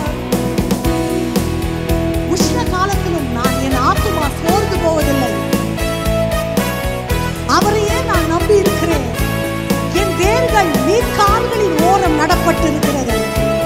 உஷ்ண காலத்திலும் நான் என் ஆத்துமா சோர்ந்து போவதில்லை அவரையே நான் நம்பி இருக்கிறேன் என் வேர்கள் நீர்க்கால்களின் ஓரம் நடப்பட்டிருக்கிறது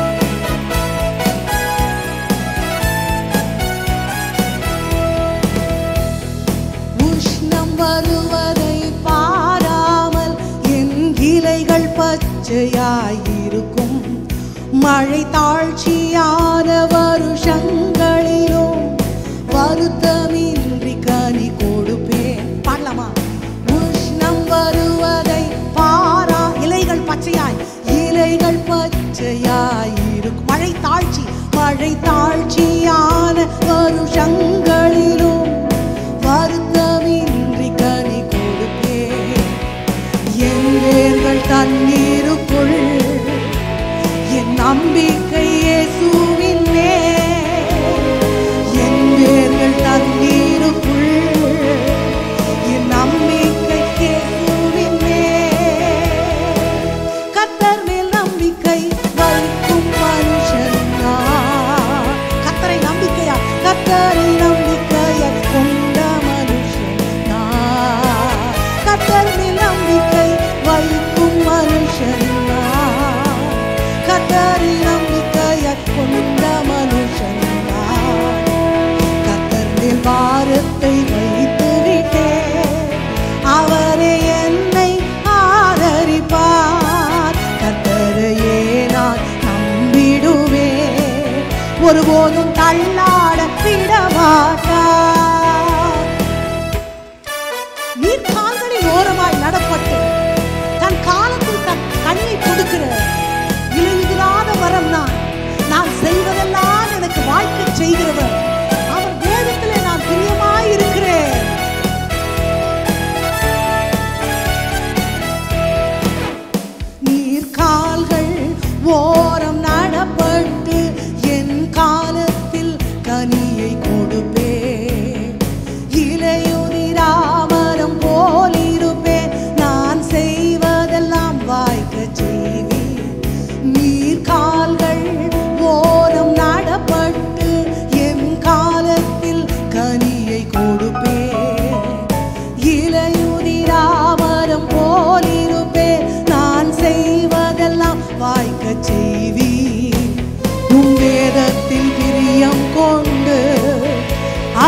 உஷ்ணம் வருவதை பாராமல் என் இலைகள் பச்சையாயிருக்கும் மழை தாழ்ச்சியான வருஷங்களிலும் வருத்தமின்றி கனி கொடுப்பேன் பாடலாமா உஷ்ணம் வருவதை பாரா இலைகள் பச்சையாய் இலைகள் பச்சையாயிருக்கும் மழை தாழ்ச்சி மழை தாழ்ச்சியான வருஷங்களிலும் வருத்தமின்றி கனி கொடுப்பேன் என் வேர்கள் தண்ணீருக்குள் என் நம்பிக்கை இயேசுவின் மேல் என் வேர்கள் தண்ணீருக்குள் என் நம்பிக்கை இயேசுவின் மேல் கத்தர் மேல் நம்பிக்கை வைக்கும் மனுஷன் நான். கத்தரை நம்பிக்கையா கத்தரை நம்பிக்கையா கொண்ட மனுஷன் நான். கத்தர் மேல் நம்பிக்கை வைக்கும் மனுஷன் நான். கத்தரை நம்பிக்கையா கொண்ட மனுஷன் நான். கத்தர் மேல் பாரத்தை வைத்து விட்டேன் அவரே என்னை ஆதரிப்பார் கத்தரையே நான் நம்பிடுவேன் ஒருபோதும் தள்ளாட விட மாட்டார் நீர்க்கால்களின் ஓரமாய் நடப்பட்டு தன் காலத்தில் தன் கண்ணை கொடுக்கிற இலையுதிராத வரம் நான் நான் செய்வதெல்லாம் எனக்கு வாழ்க்கை செய்கிறவர் அவர் வேதத்திலே நான் பிரியமாய் இருக்கிறேன் நீர்கால்கள் ஓரம் நடப்பட்டு என் காலத்தில்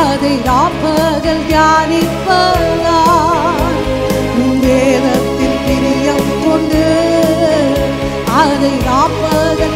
அதை ராப்பகல் தியானிப்பதால் உன் வேதத்தில் பிரியம் கொண்டு அதை ராப்பகல்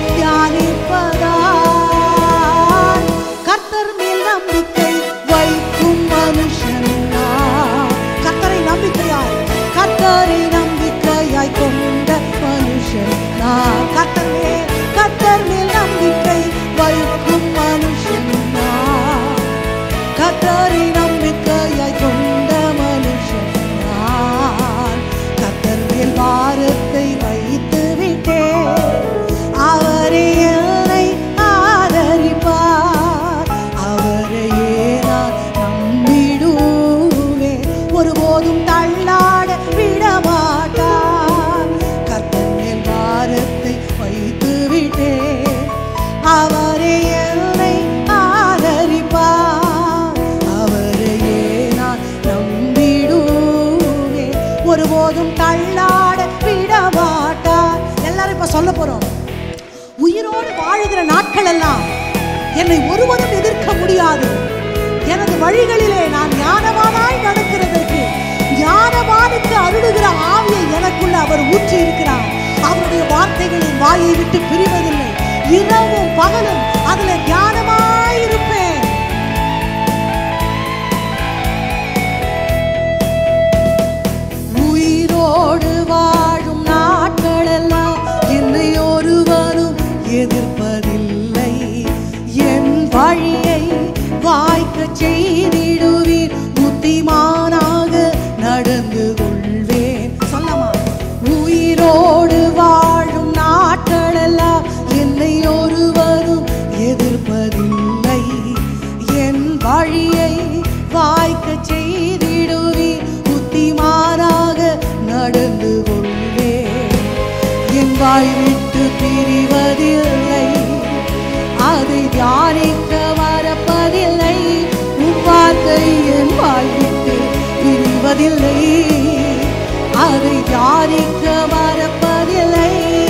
தியானிப்பதால் கர்த்தர் மேல் நம்பிக்கை வைக்கும் மனுஷன் நான். கர்த்தரை நம்பிக்கையாய் கர்த்தரை நம்பிக்கையாய் கொண்ட மனுஷன் நான் கர்த்தர் மேல் கர்த்தர் மேல் நம்பிக்கை வைக்கும் மனுஷன் நான் கர்த்தரை நம்பிக்கையாய் கொண்ட மனுஷன் நான் கர்த்தர் மேல் பாரத்தை வைத்து விட்டேன் அவரே என்னை ஆதரிப்பார் அவரையே நான் நம்பிடுவேன் ஒருபோதும் தள்ளாட விடமாட்டார் கர்த்தர் மேல் பாரத்தை வைத்து விட்டேன் அவரே என்னை ஆதரிப்பார் அவரையே நான் நம்பிடுவேன் ஒருபோதும் தள்ளாட விடமாட்டார் எல்லாரும் இப்ப சொல்ல போறோம் உயிரோடு வாழுகிற நாட்கள் எல்லாம் என்னை ஒருவரும் எதிர்க்க முடியாது எனது வழிகளிலே நான் ஞானவானாய் நடக்கிறதற்கு ஞானவானுக்கு அருளுகிற ஆவியை எனக்குள்ள அவர் ஊற்றி இருக்கிறார் அவருடைய வார்த்தைகளின் வாயை விட்டு பிரிவதில்லை இரவும் பகலும் அதுல ஞானமாயிருப்பேன் உயிரோடு வாழும் நாட்களெல்லாம் என்னை ஒருவரும் எதிர்ப்பதில்லை என் வழியை வாய்க்க செய்திடுவீர் புத்திமானாக நடந்து கொள்வேன் சொல்லமா உயிரோடு வாழும் நாட்களெல்லாம் என்னை ஒருவரும் எதிர்ப்பதில்லை என் வழியை வாய்க்க செய்திடுவீர் புத்திமானாக நடந்து கொள்வேன் என் வாய் விட்டு பிரிவதில்லை அதை தியானிக்க மறப்பதில்லை உன் வார்த்தை என் வாய் விட்டு பிரிவதில்லை அதை தியானிக்க மறப்பதில்லை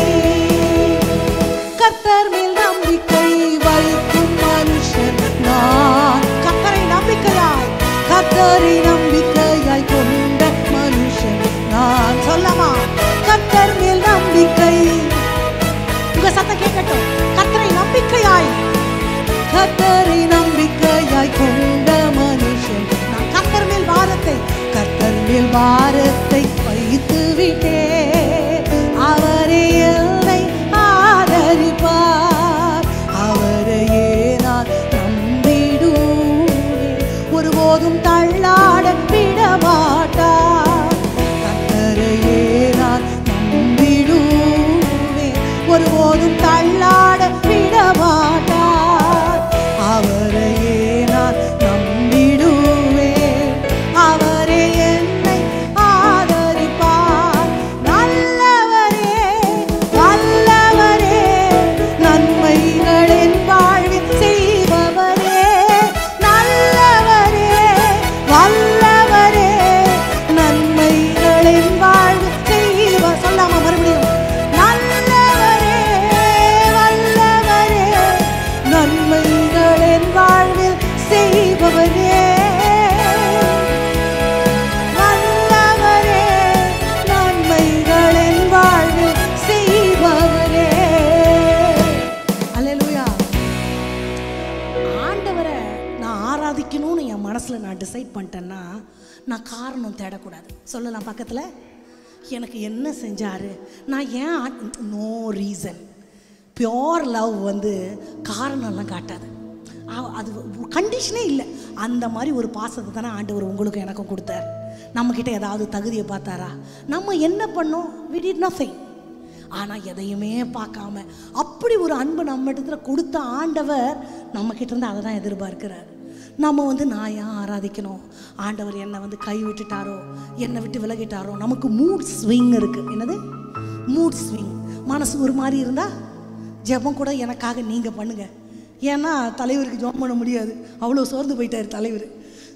கர்த்தர் மேல் நம்பிக்கை வைக்கும் மனுஷன் நான் கர்த்தரை நம்பிக்கையாய் கர்த்தரை நம்பிக்கையாய் கொண்ட மனுஷன் நான் சொல்லமா கர்த்தர் மேல் நம்பிக்கை உங்க சத்தம் கேட்கட்டும் கர்த்தரை நம்பிக்கையாய் கர்த்தரை நம்பிக்கையாய் கொண்ட மனுஷன் நான் கர்த்தர் மேல் பாரத்தை கர்த்தர் மேல் பாரத்தை வைத்து விட்டேன் அவரே என்னை ஆதரிப்பார் அவரையே நான் நம்பிடுவேன் ஒருபோதும் தள்ளாட விடமாட்டார் கர்த்தரையே நான் நம்பிடுவேன் ஒருபோதும் தள்ளாட விடமாட்டார் அவரையே நான் நம்பிடுவேன் அவரே என்னை ஆதரிப்பார் நல்லவரே வல்லவரே நன்மைகளின் வாழ்வில் செய்பவரே நல்லவரே வல்லவரே நன்மைகளின் வாழ்வில் செய்வ சொல்லாம மறுபடியும் நல்லவரே வல்லவரே நன்மைகளின் வாழ்வில் செய்பவரே வல்லவரே நன்மைகளின் வாழ்வில் செய்பவரே அல்லேலூயா ஆண்டவரை நான் ஆராதிக்கணும்னு என் மனசில் நான் டிசைட் பண்ணிட்டேன்னா நான் காரணம் தேடக்கூடாது சொல்லலாம் பக்கத்தில் எனக்கு என்ன செஞ்சாரு நான் ஏன் நோ ரீசன் பியோர் லவ் வந்து காரணம்லாம் காட்டாது அவ- அது கண்டிஷனே இல்லை அந்த மாதிரி ஒரு பாசத்தை தானே ஆண்டவர் உங்களுக்கும் எனக்கும் கொடுத்தார் நம்மக்கிட்ட ஏதாவது தகுதியை பார்த்தாரா நம்ம என்ன பண்ணோம் we did nothing ஆனால் எதையுமே பார்க்காம அப்படி ஒரு அன்பு நம்ம இடத்துல கொடுத்த ஆண்டவர் நம்ம கிட்ட இருந்து அதை தான் எதிர்பார்க்கிறார் நம்ம வந்து நான் ஏன் ஆராதிக்கணும் ஆண்டவர் என்னை வந்து கை விட்டுட்டாரோ என்னை விட்டு விலகிட்டாரோ நமக்கு மூட் ஸ்விங் இருக்குது என்னது மூட் ஸ்விங் மனசு ஒரு மாதிரி இருந்தால் ஜெபம் கூட எனக்காக நீங்கள் பண்ணுங்க ஏன்னா தலைவருக்கு ஜெபம் பண்ண முடியாது அவ்வளோ சோர்ந்து போயிட்டார் தலைவர்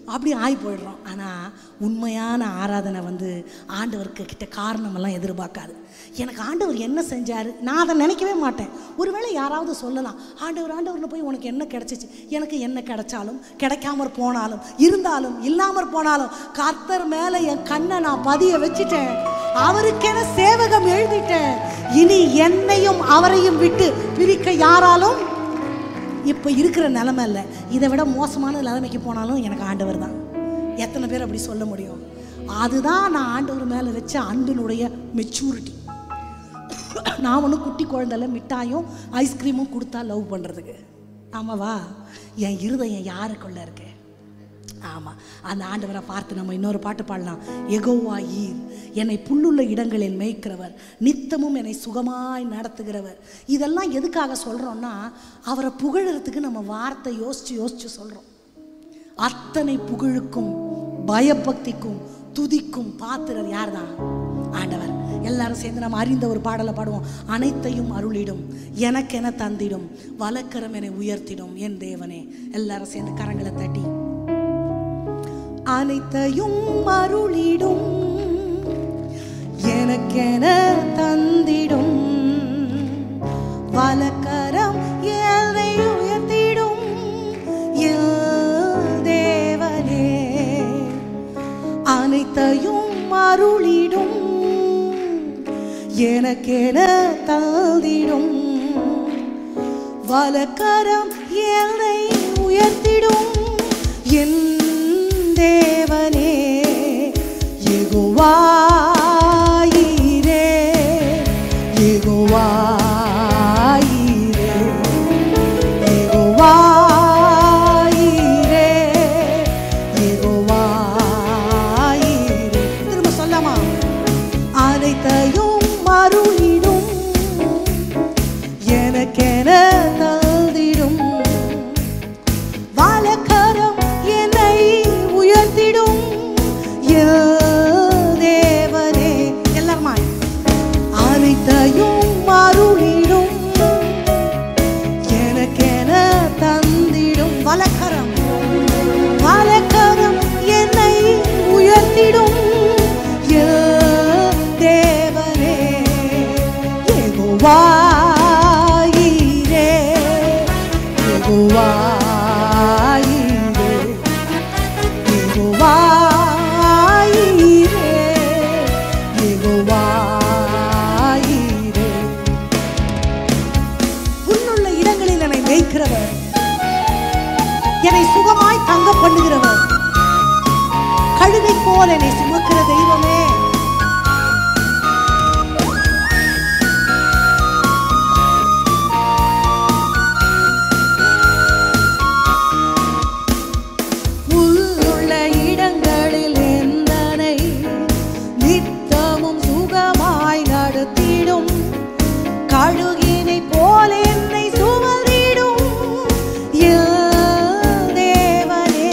அப்படி ஆகி போயிடுறோம் ஆனால் உண்மையான ஆராதனை வந்து ஆண்டவருக்கு கிட்ட காரணமெல்லாம் எதிர்பார்க்காது எனக்கு ஆண்டவர் என்ன செஞ்சார் நான் அதை நினைக்கவே மாட்டேன் ஒருவேளை யாராவது சொல்லலாம் ஆண்டவர் ஆண்டவர்னு போய் உனக்கு என்ன கிடைச்சிச்சு எனக்கு என்ன கிடைச்சாலும் கிடைக்காம போனாலும் இருந்தாலும் இல்லாமற் போனாலும் கர்த்தர் மேலே என் கண்ணை நான் பதிய வச்சுட்டேன் அவருக்கென சேவகம் எழுதிட்டேன் இனி என்னையும் அவரையும் விட்டு பிரிக்க யாராலும் இப்போ இருக்கிற நிலமை இல்லை இதை விட மோசமான நிலைமைக்கு போனாலும் எனக்கு ஆண்டவர் தான் எத்தனை பேர் அப்படி சொல்ல முடியும் அதுதான் நான் ஆண்டவர் மேலே வச்ச அன்பினுடைய மெச்சூரிட்டி நான் ஒன்றும் குட்டி குழந்தைல மிட்டாயும் ஐஸ்கிரீமும் கொடுத்தா லவ் பண்ணுறதுக்கு ஆமாவா என் இருதயம் யாருக்குள்ள இருக்கு ஆமாம் அந்த ஆண்டவரை பார்த்து நம்ம இன்னொரு பாட்டு பாடலாம் எகோவா ஈர் என்னை புல்லுள்ள இடங்களில் மேய்க்கிறவர் நித்தமும் என்னை சுகமாய் நடத்துகிறவர் இதெல்லாம் எதுக்காக சொல்கிறோன்னா அவரை புகழறதுக்கு நம்ம வார்த்தை யோசித்து யோசித்து சொல்கிறோம் அத்தனை புகழுக்கும் பயபக்திக்கும் துதிக்கும் பாத்திரர் யார்தான் ஆண்டவர் எல்லாரும் சேர்ந்து நம்ம அறிந்த ஒரு பாடலை பாடுவோம் அனைத்தையும் அருளிடும் எனக்கென தந்திடும் வலக்கரம் என உயர்த்திடும் என் தேவனே எல்லாரும் சேர்ந்து கரங்களை தட்டி அனைத்தையும் அருளிடும் எனக்கென தந்திடும் வலக்கரம் ஏழை உயர்த்திடும் என் தேவனே அனைத்தையும் அருளிடும் எனக்கென தந்திடும் வலக்கரம் என்னை உயர்த்திடும் என் தேவனே எகுவாயிரே எகுவாயிரே எகுவாயிரே எகுவாயிரே திரும்ப சொல்லாமா அனைத்தையும் மருளிடும் எனக்கென தந்திடும் வாழக்கரம் என்னை உயர்த்திடும் என் தேவனே எல்லாருமா அனைத்தையும் மருளிடும் எனக்கென தந்திடும் வலக்கரம் வலக்கரம் என்னை உயர்த்திடும் என் தேவனே எகுவாயிரே எகுவாயிரே எகுவாயிரே எகுவாயிரே புல்லுள்ள இடங்களில் என்னை மேய்க்கிறவர் என்னை சுகமாய் தங்க பண்ணுகிறவர் கழுதை போல் என்னை சுமக்கிற தெய்வமே புல்லுள்ள இடங்களில் எந்தனை நித்தமும் சுகமாய் நடத்திடும் கழுகினை போல என்னை சுமந்திடும் என் தேவனே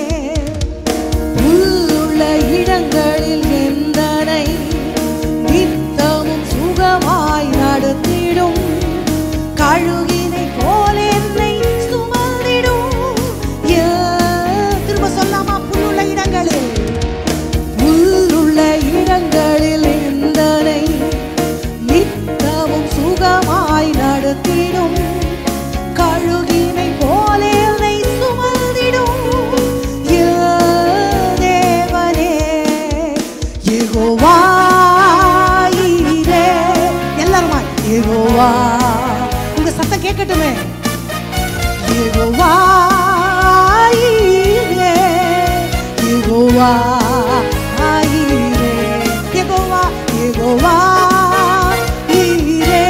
புல்லுள்ள இடங்களில் எந்தனை நித்தமும் சுகமாய் நடத்திடும் கழுகினை போல என்னை சுமந்திடும் என் திரும்ப சொல்லாமா புல்லுள்ள இடங்களில் புல்லுள்ள இடங்களில் எந்தனை நித்தமும் சுகமாய் நடத்திடும் கழுகினை போல என்னை சுமந்திடும் என் தேவனே யெகோவாயிரே எல்லாருமா யெகோவா உங்க சத்தம் கேட்கட்டுமே யெகோவாயிரே யெகோவாயிரே யெகோவா யெகோவாயிரே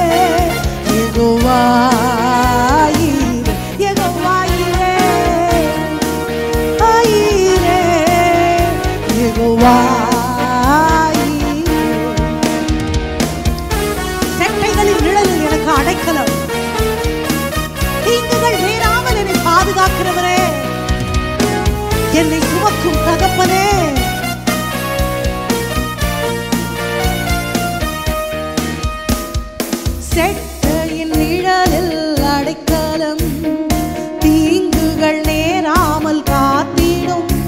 யெகோவாயிரே யெகோவாயிரே ஆயிரே யெகோவாயிரே செட்டைகளின் நிழலில் எனக்கு அடைக்கலம் தீங்குகள் நேராமல் என்னை பாதுகாக்கிறவரே என்னை சுமக்கும் தகப்பனே செட்டையின் நிழலில் அடைக்கலம் தீங்குகள் நேராமல் காத்திடும்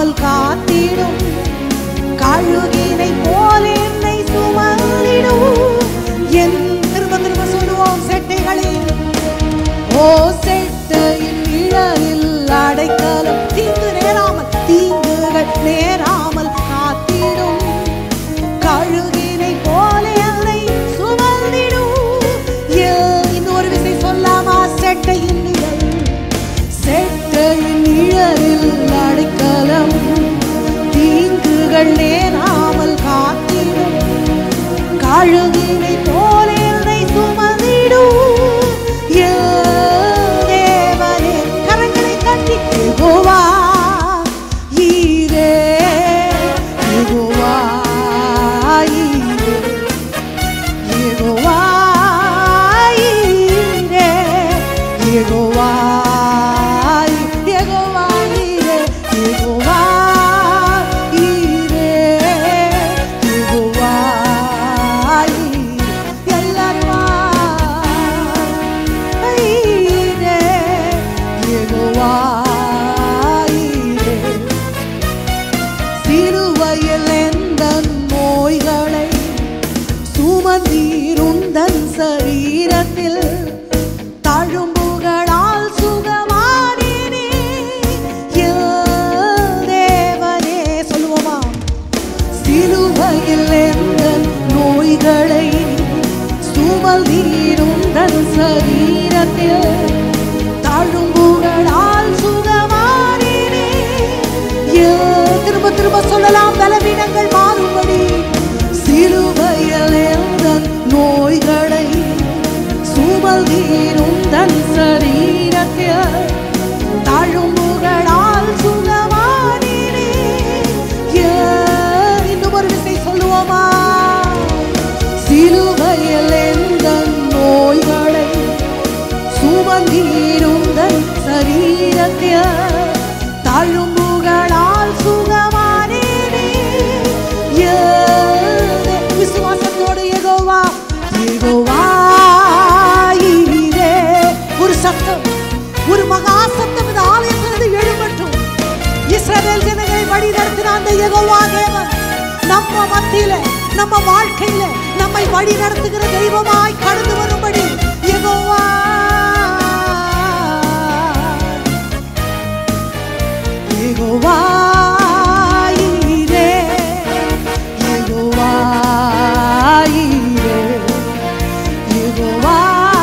நேராமல் காத்திடும் கழுகினை போல் என்னை சுமந்திடும் என் திரும்ப திரும்ப சொல்லுவோம் செட்டைகளில் ஓ செட்டையின் நிழலில் அடைக்கலம் தீங்கு நேராமல் தீங்குகள் நேராமல் காத்திடும் கழுகினை போல என்னை சுமந்திடும் ஏ- இன்னொரு விசை சொல்லாமா செட்டையின் நிழல் செட்டையின் நிழலில் அடைக்கலம் தீங்குகள் நேராமல் காத்திடும் கழுகினை போல என்னை சுமந்திடும் என் தேவனே கரங்களை தட்டி யெகோவா ஈரே யெகோவா ஈரே யெகோவா ஈரே யெகோவா யெகோவா ஈரே யெகோவா ஈரே யெகோவா ஈரே எல்லாரும் ஈரே யெகோவா ஈரே சிலுவையில் எந்தன் நோய்களை சுமந்தீருந்தன் சரீரத்தில் தழும்புகளால் சுகமானேனே என் தேவனே சொல்லுவோமா சிலுவையில் எந்தன் நோய்களை சுமந்தீருந்தன் சரீரத்தில் தழும்புகளால் சுகமானேனே ஏன் திரும்ப திரும்ப சொல்லலாம் பலவீனங்கள் மாறும்படி சிலுவையில் எந்தன் நோய்களை சுமந்தீரும் தன் சரீரத்தில் தழும்புகளால் சுகமானேனே ஏன் இன்னும் ஒரு விசை சொல்லுவோமா சிலுவையில் எந்தன் நோய்களை சுமந்தீருந்தன் சரீரத்தில் தழும்புகளால் சுகமானேனே ஏ- விசுவாசத்தோடு யெகோவா யெகோவா ஈரே. ஒரு சத்தம் ஒரு மகா சத்தம் இந்த ஆலயத்திலிருந்து எழும்பட்டும் இஸ்ரவேல் ஜனங்களை வழி நடத்தின அந்த யெகோவா தேவன் நம்ம மத்தியில நம்ம வாழ்க்கையில நம்மை வழி நடத்துகிற தெய்வமாய் கடந்து வரும்படி யெகோவா யெகோவா ஈரே. யெகோவா ஈரே. யெகோவா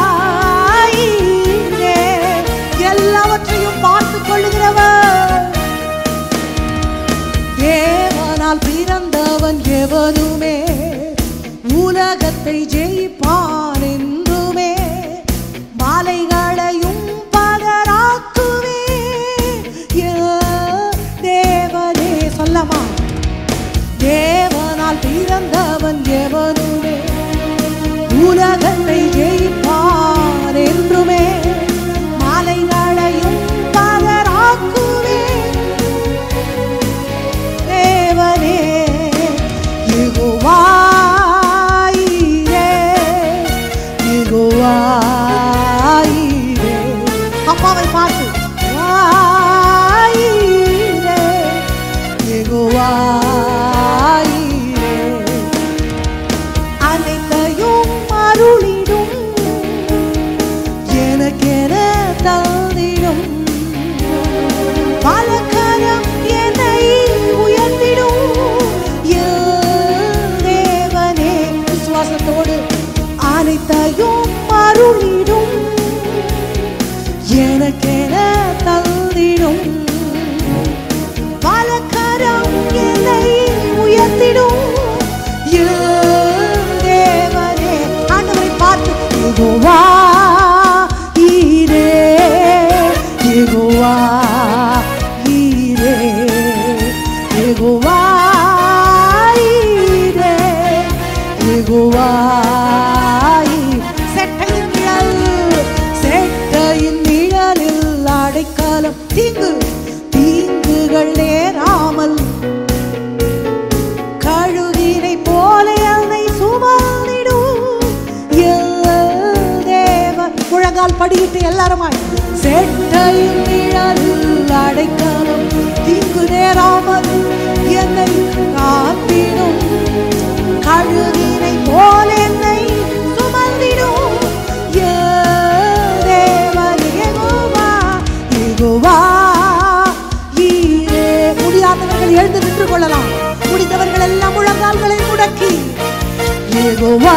ஈரே. எல்லாவற்றையும் பார்த்துக் கொள்ளுகிறவர் தேவனால் பிறந்தவன் எவனுமே உலகத்தை ஜெயிப்பான் என்றுமே மாலைகளையும் பகராக்குவே என் தேவனே சொல்லமா தேவனால் பிறந்தவன் எவனுமே உலகத்தை ஜெயிப்பான் என்றுமே மாலைகளையும் பகராக்குவே தேவனே யெகோவா ஈரே. யெகோவா ஈரே. அப்பாவை பார்த்து ஈரே. யெகோவா ஈரே. அனைத்தையும் அருளிடும் எனக்கென தந்திடும் பலகாரம் என்னை உயர்த்திடும் என் தேவனே விசுவாசத்தோடு அனைத்தையும் அருளிடும் எனக்கென தந்திடும் பலகாரம் என்னை உயர்த்திடும் என் தேவனே ஆண்டவரை பார்த்து யெகோவா ஈரே யெகோவா ஈரே யெகோவா ஈரே யெகோவா ஈ- செட்டையின் நிழல் செட்டையின் நிழலில் அடைக்காலம் தீங்கு தீங்குகள் நேராமல் கழுகினை போல என்னை சுமந்திடும் என் தேவன் முழங்கால் படியிட்டு எல்லாருமாய் செட்டையின் நிழலில் அடைக்கலம் தீங்கு நேராமல் என்னை காத்திடும் கழுகினை போல் என்னை சுமந்திடும் என் தேவன் யெகோவா, யெகோவா, ஈரே. முடியாதவர்கள் எழுந்து நின்று கொள்ளலாம் முடிந்தவர்கள் எல்லாம் முழங்கால்களை முடக்கி யெகோவா,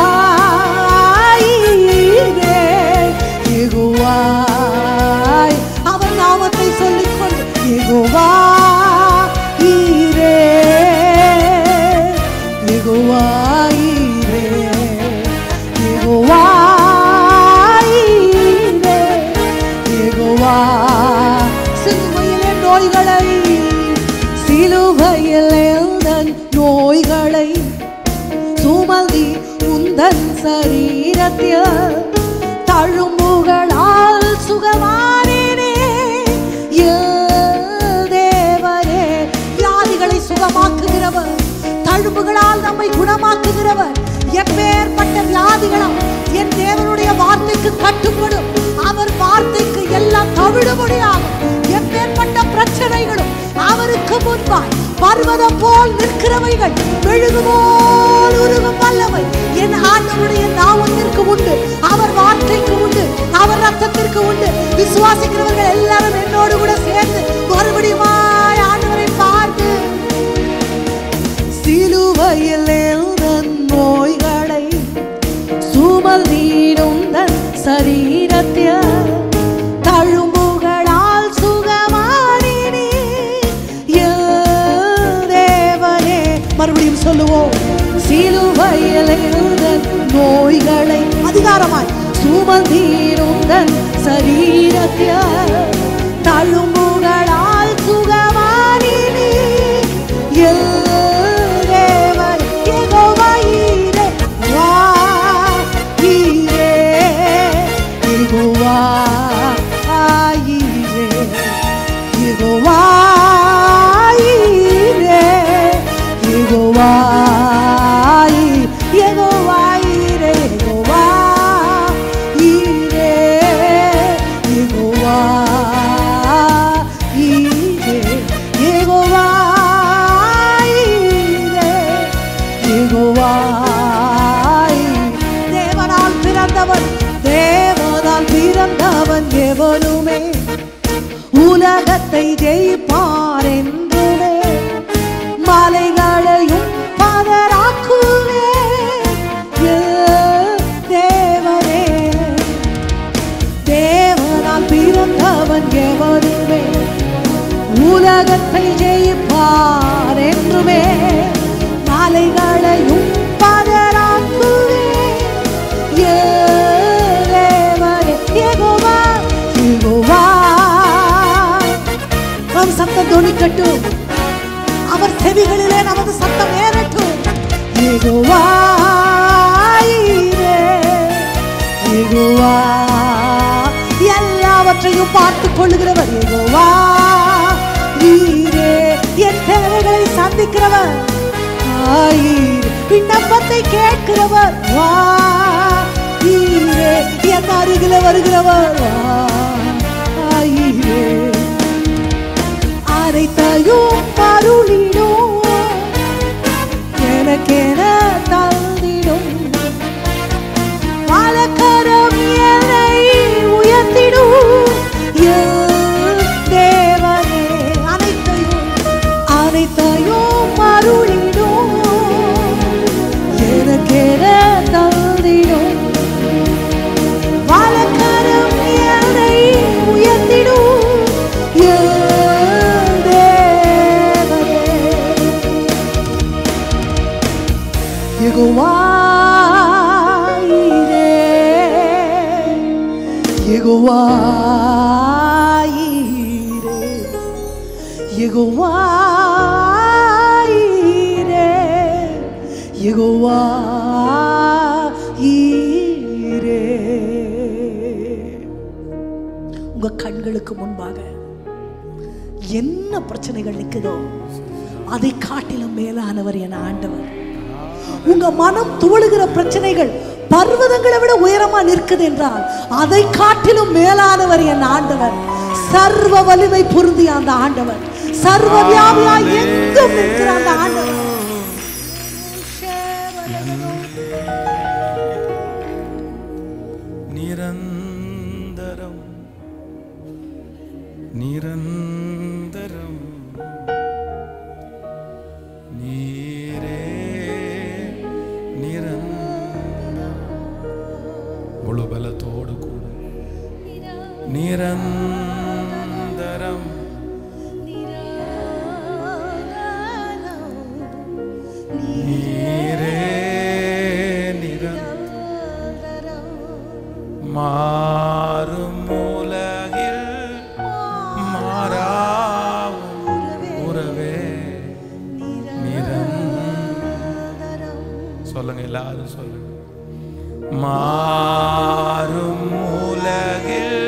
ஈரே. யெகோவா, அவர் நாமத்தை சொல்லிக்கொண்டு யெகோவா, ஈரே. யெகோவா, ஈரே. யெகோவா, ஈரே. யெகோவா, சிலுவையிலே நோய்களை சிலுவையில் எந்தன் நோய்களை சுமந்தி உந்தன் சரீரத்தில் தழும்புகளால் சுகமானேனே என் தேவனே வியாதிகளை சுகமாக்குகிறவர் தழும்புகளால் நம்மை குணமாக்குகிறவர் எப்பேற்பட்ட வியாதிகளும் என் தேவனுடைய வார்த்தைக்கு கட்டுப்படும் அவர் வார்த்தைக்கு எல்லாம் தவிடுபடியாகும் எப்பேற்பட்ட பிரச்சனைகளும் அவருக்கு முன்பாய் பர்வதம் போல் நிற்கிறவைகள் மெழுகு போல் உருகும் வல்லவை என் ஆண்டவருடைய நாமத்திற்கு உண்டு அவர் வார்த்தைக்கு உண்டு அவர் ரத்தத்திற்கு உண்டு விசுவாசிக்கிறவர்கள் எல்லாரும் என்னோடு கூட சேர்ந்து மறுபடியும் ஆண்டவரை பார்த்து சிலுவையில் எழுதன் நோய்களை சுமந்தீரும் தன் சரீரத்தில் தழும்புகளால் சுகமானினே என் தேவனே மறுபடியும் சொல்லுவோம் சிலுவையில் எழுதன் நோய்களை அதிகாரமாய் சுமந்தீரும் தன் சரீரத்தில் தழும்புகளால் சுகமானினே என் தேவன் யெகோவா ஈரே, வா ஈரே, யெகோவா ஈரே, யெகோவா ஈரே, யெகோவா ஈ- யெகோவா ஈரே, யெகோவா ஈரே, யெகோவா ஈரே, யெகோவா ஈரே, யெகோவா ஈ- தேவனால் பிறந்தவன் தேவனால் பிறந்தவன் எவனுமே உலகத்தை ஜெயிப்பார் என்றுமே மலைகளையும் பதராக்குவே என் தேவனே தேவனால் பிறந்தவன் எவனுமே உலகத்தை ஜெயிப்பார் என்றுமே மலைகளையும் பதராக்குவே என் தேவனே யெகோவா யெகோவா நம் சத்தம் தொனிக்கட்டும் அவர் செவிகளிலே நமது சத்தம் ஏறட்டும் யெகோவா ஈரே, யெகோவா எல்லாவற்றையும் பார்த்துக் கொள்ளுகிறவர் யெகோவா ஈரே என் தேவைகளை சந்திக்கிறவர் ஆயீர் விண்ணப்பத்தை கேட்கிறவர் வா ஈரே என் அருகில வருகிறவர் வா ஆயீரே அனைத்தையும் அருளிடும் எனக்கென தந்திடும் வலக்கரம் என்னை உயர்த்திடும் என் தேவனே அனைத்தையும் அனைத்தையும் அருளிடும் எனக்கென தந்திடும் வலக்கரம் என்னை உயர்த்திடும் என் தேவனே யெகோவா ஈரே, யெகோவா ஈரே, யெகோவா ஈரே, யெகோவா ஈரே. உங்க கண்களுக்கு முன்பாக என்ன பிரச்சனைகள் நிக்குதோ அதை காட்டிலும் மேலானவர் என ஆண்டவர் உங்க மனம் துவழுகிற பிரச்சனைகள் பர்வதங்களை விட உயரமா நிற்குது என்றால் அதை காட்டிலும் மேலானவர் என் ஆண்டவர் சர்வ வலிமை பொருந்திய அந்த ஆண்டவர் சர்வ வியாபியாய் எங்கும் நிற்கிற அந்த ஆண்டவர் நிரந்தரம் நிரந்தரம் நீரே நிரந்தரம் முழு பலத்தோடு கூட நிரந்தரம் நீரே நிரந்தரம் மாறும் உலகில் மாறாவும் உறவே நிரந்தரம் சொல்லுங்க எல்லாரும் சொல்லுங்க மாறும் உலகில்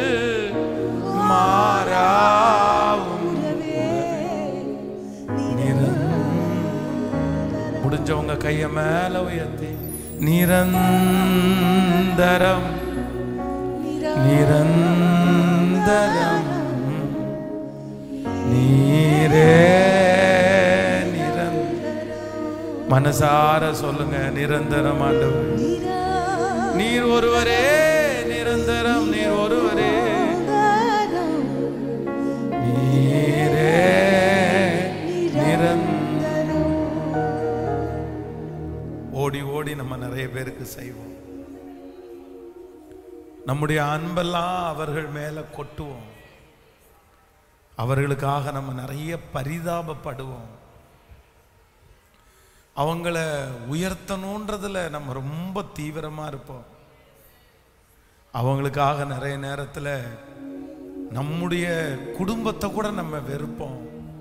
மாறாவும் நிரந்தரம் முடிஞ்சவங்க கைய மேல உயர்த்தி நிரந்தரம் நிரந்தரம் நீரே நிரந்தரம் மனசார சொல்லுங்க நிரந்தரம் ஆண்டவர் நீர் ஒருவரே நிரந்தரம் நீர் ஒருவரே நீரே நிரந்தரம் ஓடி ஓடி நம்ம நிறைய பேருக்கு செய்வோம் நம்முடைய அன்பெல்லாம் அவர்கள் மேல கொட்டுவோம் அவர்களுக்காக நம்ம நிறைய பரிதாபப்படுவோம் அவங்கள உயர்த்தணுன்றதுல நம்ம ரொம்ப தீவிரமா இருப்போம் அவங்களுக்காக நிறைய நேரத்துல நம்முடைய குடும்பத்தை கூட நம்ம வெறுப்போம்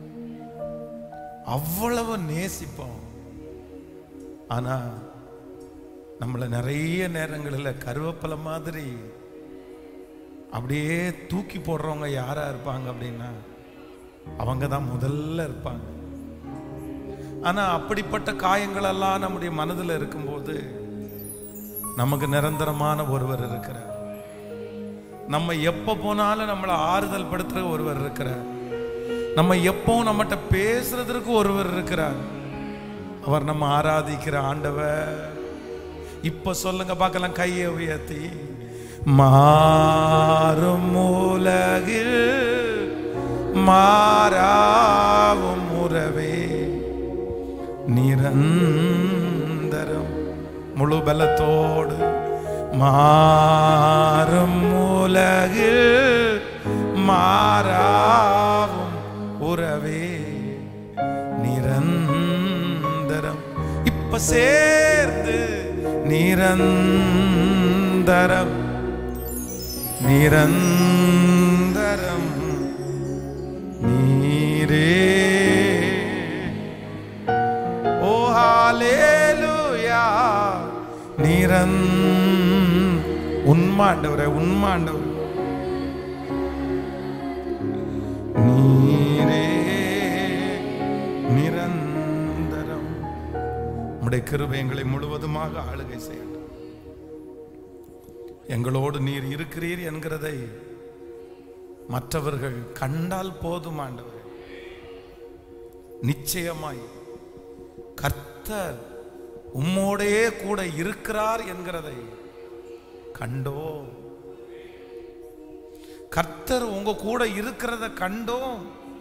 அவ்வளவு நேசிப்போம் ஆனா நம்மளை நிறைய நேரங்களில் கருவேப்பிலை மாதிரி அப்படியே தூக்கி போடுறவங்க யாரா இருப்பாங்க அப்படின்னா அவங்க தான் முதல்ல இருப்பாங்க ஆனா அப்படிப்பட்ட காயங்கள் எல்லாம் நம்முடைய மனதில் இருக்கும்போது நமக்கு நிரந்தரமான ஒருவர் இருக்கிறார் நம்ம எப்ப போனாலும் நம்மளை ஆறுதல் படுத்துற ஒருவர் இருக்கிறார் நம்ம எப்பவும் நம்மகிட்ட பேசுறதற்கு ஒருவர் இருக்கிறார் அவர் நம்ம ஆராதிக்கிற ஆண்டவர் இப்ப சொல்லுங்க பார்க்கலாம் கையை உயர்த்தி மாறும் உலகில் மாறாவும் உறவே நிரந்தரம் முழு பலத்தோடு மாறும் உலகில் மாறாவும் உறவே நிரந்தரம் இப்ப சேர்ந்து நிரந்தரம் நிரந்தரம் நீரே ஓ ஹalleluya நிரன் உண்மாண்டவரே உண்மாண்டவர் நீரே நிரந்தரம் உம்முடைய கிருபை எங்களை முழுவதுமாக ஆளுகை செய்யட்டும் எங்களோடு நீர் இருக்கிறீர் என்கிறதை மற்றவர்கள் கண்டால் போதும் ஆண்டவரே நிச்சயமாய் கர்த்தர் உம்மோடே கூட இருக்கிறார் என்கிறதை கண்டோ கர்த்தர் உங்க கூட இருக்கிறத கண்டோம்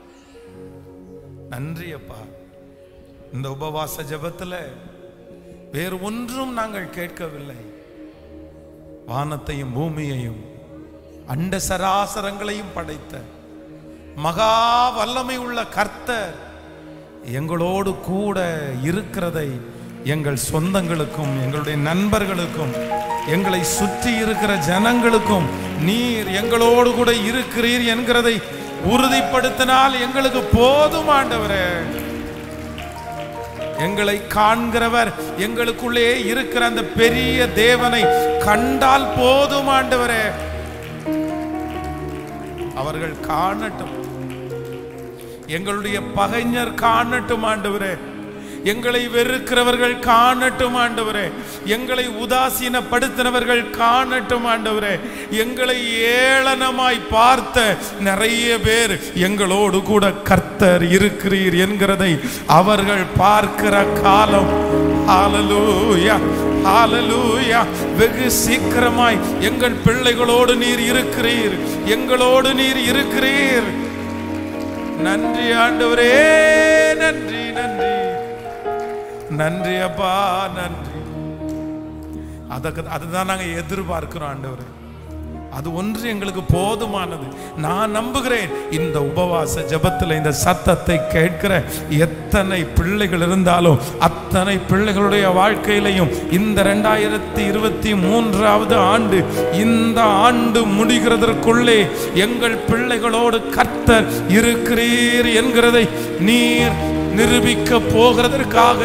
நன்றி அப்பா இந்த உபவாச ஜெபத்துல வேறு ஒன்றும் நாங்கள் கேட்கவில்லை வானத்தையும் பூமியையும் அண்ட சராசரங்களையும் படைத்த மகா வல்லமை உள்ள கர்த்தர் எங்களோடு கூட இருக்கிறதை எங்கள் சொந்தங்களுக்கும் எங்களுடைய நண்பர்களுக்கும் எங்களை சுற்றி இருக்கிற ஜனங்களுக்கும் நீர் எங்களோடு கூட இருக்கிறீர் என்கிறதை உறுதிப்படுத்தினால் எங்களுக்கு போதும் ஆண்டவரே எங்களை காண்கிறவர் எங்களுக்குள்ளே இருக்கிற அந்த பெரிய தேவனை கண்டால் போதும் ஆண்டவரே அவர்கள் காணட்டும் எங்களுடைய பகைஞர் காணட்டும் ஆண்டவரே எங்களை வெறுக்கிறவர்கள் காணட்டும் ஆண்டவரே எங்களை உதாசீனப்படுத்தினவர்கள் காணட்டும் ஆண்டவரே எங்களை ஏளனமாய் பார்த்த நிறைய பேர் எங்களோடு கூட கர்த்தர் இருக்கிறீர் என்கிறதை அவர்கள் பார்க்கிற காலம் ஹalleluya ஹalleluya வெகு சீக்கிரமாய் எங்கள் பிள்ளைகளோடு நீர் இருக்கிறீர் எங்களோடு நீர் இருக்கிறீர் நன்றி ஆண்டவரே நன்றி நன்றி நன்றி அப்பா நன்றி அதுக்கு அதுதான் நாங்க எதிர்பார்க்கிறோம் ஆண்டவரே அது ஒன்று எங்களுக்கு போதுமானது நான் நம்புகிறேன் இந்த உபவாச ஜெபத்தில் இந்த சத்தத்தை கேட்கிற எத்தனை பிள்ளைகள் இருந்தாலும் அத்தனை பிள்ளைகளுடைய வாழ்க்கையிலையும் இந்த ரெண்டாயிரத்தி இருபத்தி மூன்றாவது ஆண்டு இந்த ஆண்டு முடிகிறதற்குள்ளே எங்கள் பிள்ளைகளோடு கர்த்தர் இருக்கிறீர் என்கிறதை நீர் நிரூபிக்க போகிறதற்காக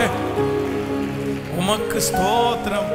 உமக்கு ஸ்தோத்திரம்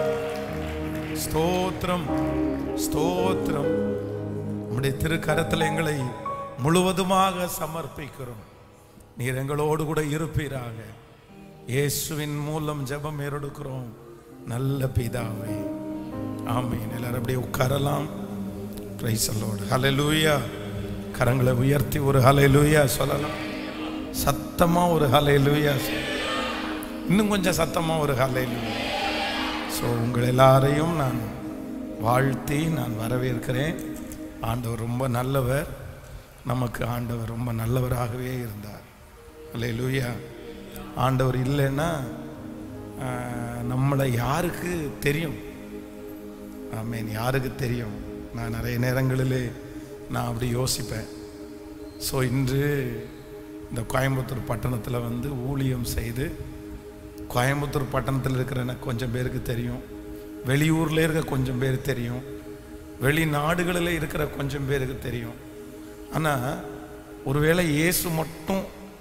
ஸ்தோத்திரம் ஸ்தோத்திரம் உம்முடைய திருக்கரத்தில் எங்களை முழுவதுமாக சமர்ப்பிக்கிறோம் நீர் எங்களோடு கூட இருப்பீராக இயேசுவின் மூலம் ஜெபம் ஏறெடுக்கிறோம் நல்ல பிதாவே ஆமீன் எல்லாரும் அப்படியே உட்காரலாம் பிரைஸ் அல்லோடு ஹalleluya கரங்களை உயர்த்தி ஒரு ஹalleluya சொல்லலாம் சத்தமா ஒரு ஹalleluya இன்னும் கொஞ்சம் சத்தமா ஒரு ஹalleluya ஸோ உங்கள் எல்லாரையும் நான் வாழ்த்தி நான் வரவேற்கிறேன் ஆண்டவர் ரொம்ப நல்லவர் நமக்கு ஆண்டவர் ரொம்ப நல்லவராகவே இருந்தார் அல்லேலூயா ஆண்டவர் இல்லைன்னா ஆஹ், நம்மளை யாருக்கு தெரியும் ஆமீன் யாருக்கு தெரியும் நான் நிறைய நேரங்களிலே நான் அப்படி யோசிப்பேன் ஸோ இன்று இந்த கோயம்புத்தூர் பட்டணத்தில் வந்து ஊழியம் செய்து கோயம்புத்தூர் பட்டணத்தில் இருக்கிற எனக்கு கொஞ்சம் பேருக்கு தெரியும் வெளியூரில் இருக்க கொஞ்சம் பேர் தெரியும் வெளிநாடுகளில் இருக்கிற கொஞ்சம் பேருக்கு தெரியும் ஆனால் ஒருவேளை இயேசு மட்டும்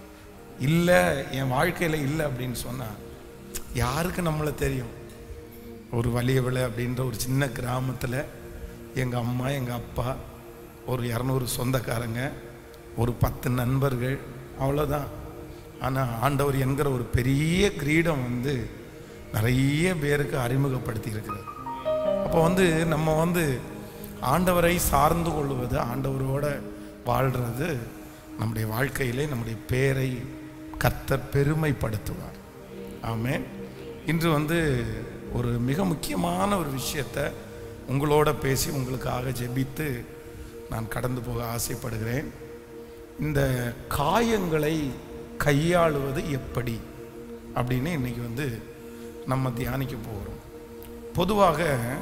இல்லை என் வாழ்க்கையில் இல்லை அப்படின்னு சொன்னால் யாருக்கு நம்மளை தெரியும் ஒரு வலிய விலை அப்படின்ற ஒரு சின்ன கிராமத்தில் எங்கள் அம்மா எங்கள் அப்பா ஒரு இரநூறு சொந்தக்காரங்க ஒரு பத்து நண்பர்கள் அவ்வளோதான் ஆனால் ஆண்டவர் என்கிற ஒரு பெரிய கிரீடம் வந்து நிறைய பேருக்கு அறிமுகப்படுத்தி இருக்கிறார் அப்போ வந்து நம்ம வந்து ஆண்டவரை சார்ந்து கொள்வது ஆண்டவரோட வாழ்கிறது நம்முடைய வாழ்க்கையிலே நம்முடைய பேரை கர்த்தர் பெருமைப்படுத்துவார் ஆமென் இன்று வந்து ஒரு மிக முக்கியமான ஒரு விஷயத்தை உங்களோட பேசி உங்களுக்காக ஜெபித்து நான் கடந்து போக ஆசைப்படுகிறேன் இந்த காயங்களை கையாளுவது எப்படி அப்படின்னு இன்னைக்கு வந்து நம்ம தியானிக்க போகிறோம் பொதுவாக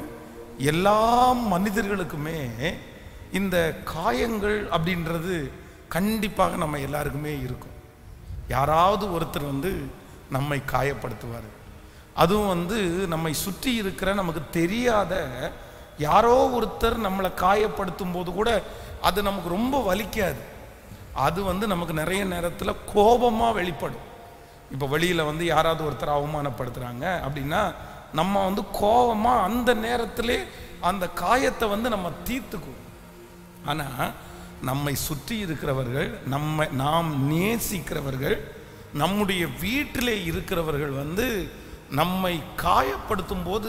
எல்லா மனிதர்களுக்குமே இந்த காயங்கள் அப்படின்றது கண்டிப்பாக நம்ம எல்லாருக்குமே இருக்கும் யாராவது ஒருத்தர் வந்து நம்மை காயப்படுத்துவார் அதுவும் வந்து நம்மை சுற்றி இருக்கிற நமக்கு தெரியாத யாரோ ஒருத்தர் நம்மளை காயப்படுத்தும் போது கூட அது நமக்கு ரொம்ப வலிக்காது அது வந்து நமக்கு நிறைய நேரத்தில் கோபமாக வெளிப்படும் இப்போ வெளியில் வந்து யாராவது ஒருத்தர் அவமானப்படுத்துகிறாங்க அப்படின்னா நம்ம வந்து கோபமாக அந்த நேரத்திலே அந்த காயத்தை வந்து நம்ம தீர்த்துக்குவோம் ஆனால் நம்மை சுற்றி இருக்கிறவர்கள் நம்மை நாம் நேசிக்கிறவர்கள் நம்முடைய வீட்டிலே இருக்கிறவர்கள் வந்து நம்மை காயப்படுத்தும் போது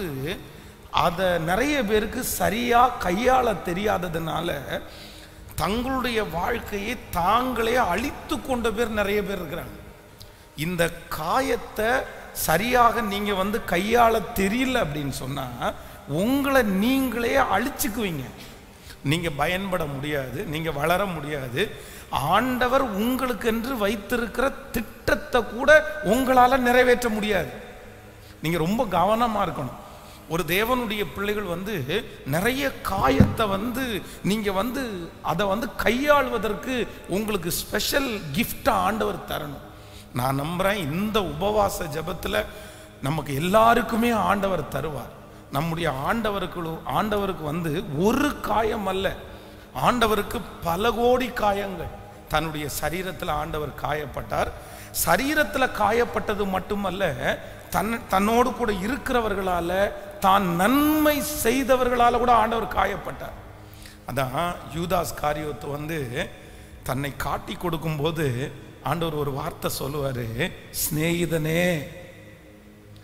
அதை நிறைய பேருக்கு சரியாக கையாள தெரியாததுனால தங்களுடைய வாழ்க்கையை தாங்களே அழித்து கொண்ட பேர் நிறைய பேர் இருக்கிறாங்க இந்த காயத்தை சரியாக நீங்க வந்து கையாள தெரியல அப்படின்னு சொன்னா உங்களை நீங்களே அழிச்சுக்குவீங்க நீங்க பயன்பட முடியாது நீங்க வளர முடியாது ஆண்டவர் உங்களுக்கென்று வைத்திருக்கிற திட்டத்தை கூட உங்களால நிறைவேற்ற முடியாது நீங்க ரொம்ப கவனமா இருக்கணும் ஒரு தேவனுடைய பிள்ளைகள் வந்து நிறைய காயத்தை வந்து நீங்க வந்து அதை வந்து கையாள்வதற்கு உங்களுக்கு ஸ்பெஷல் கிஃப்டா ஆண்டவர் தரணும் நான் நம்புறேன் இந்த உபவாச ஜெபத்துல நமக்கு எல்லாருக்குமே ஆண்டவர் தருவார் நம்முடைய ஆண்டவருக்கு ஆண்டவருக்கு வந்து ஒரு காயம் அல்ல ஆண்டவருக்கு பல கோடி காயங்கள் தன்னுடைய சரீரத்தில் ஆண்டவர் காயப்பட்டார் சரீரத்தில் காயப்பட்டது மட்டுமல்ல தன் தன்னோடு கூட இருக்கிறவர்களால தான் நன்மை செய்தவர்களால கூட ஆண்டவர் காயப்பட்டார் அதான் யூதாஸ் காரியத்தை வந்து தன்னை காட்டி கொடுக்கும்போது ஆண்டவர் ஒரு வார்த்தை சொல்லுவாரு சிநேகிதனே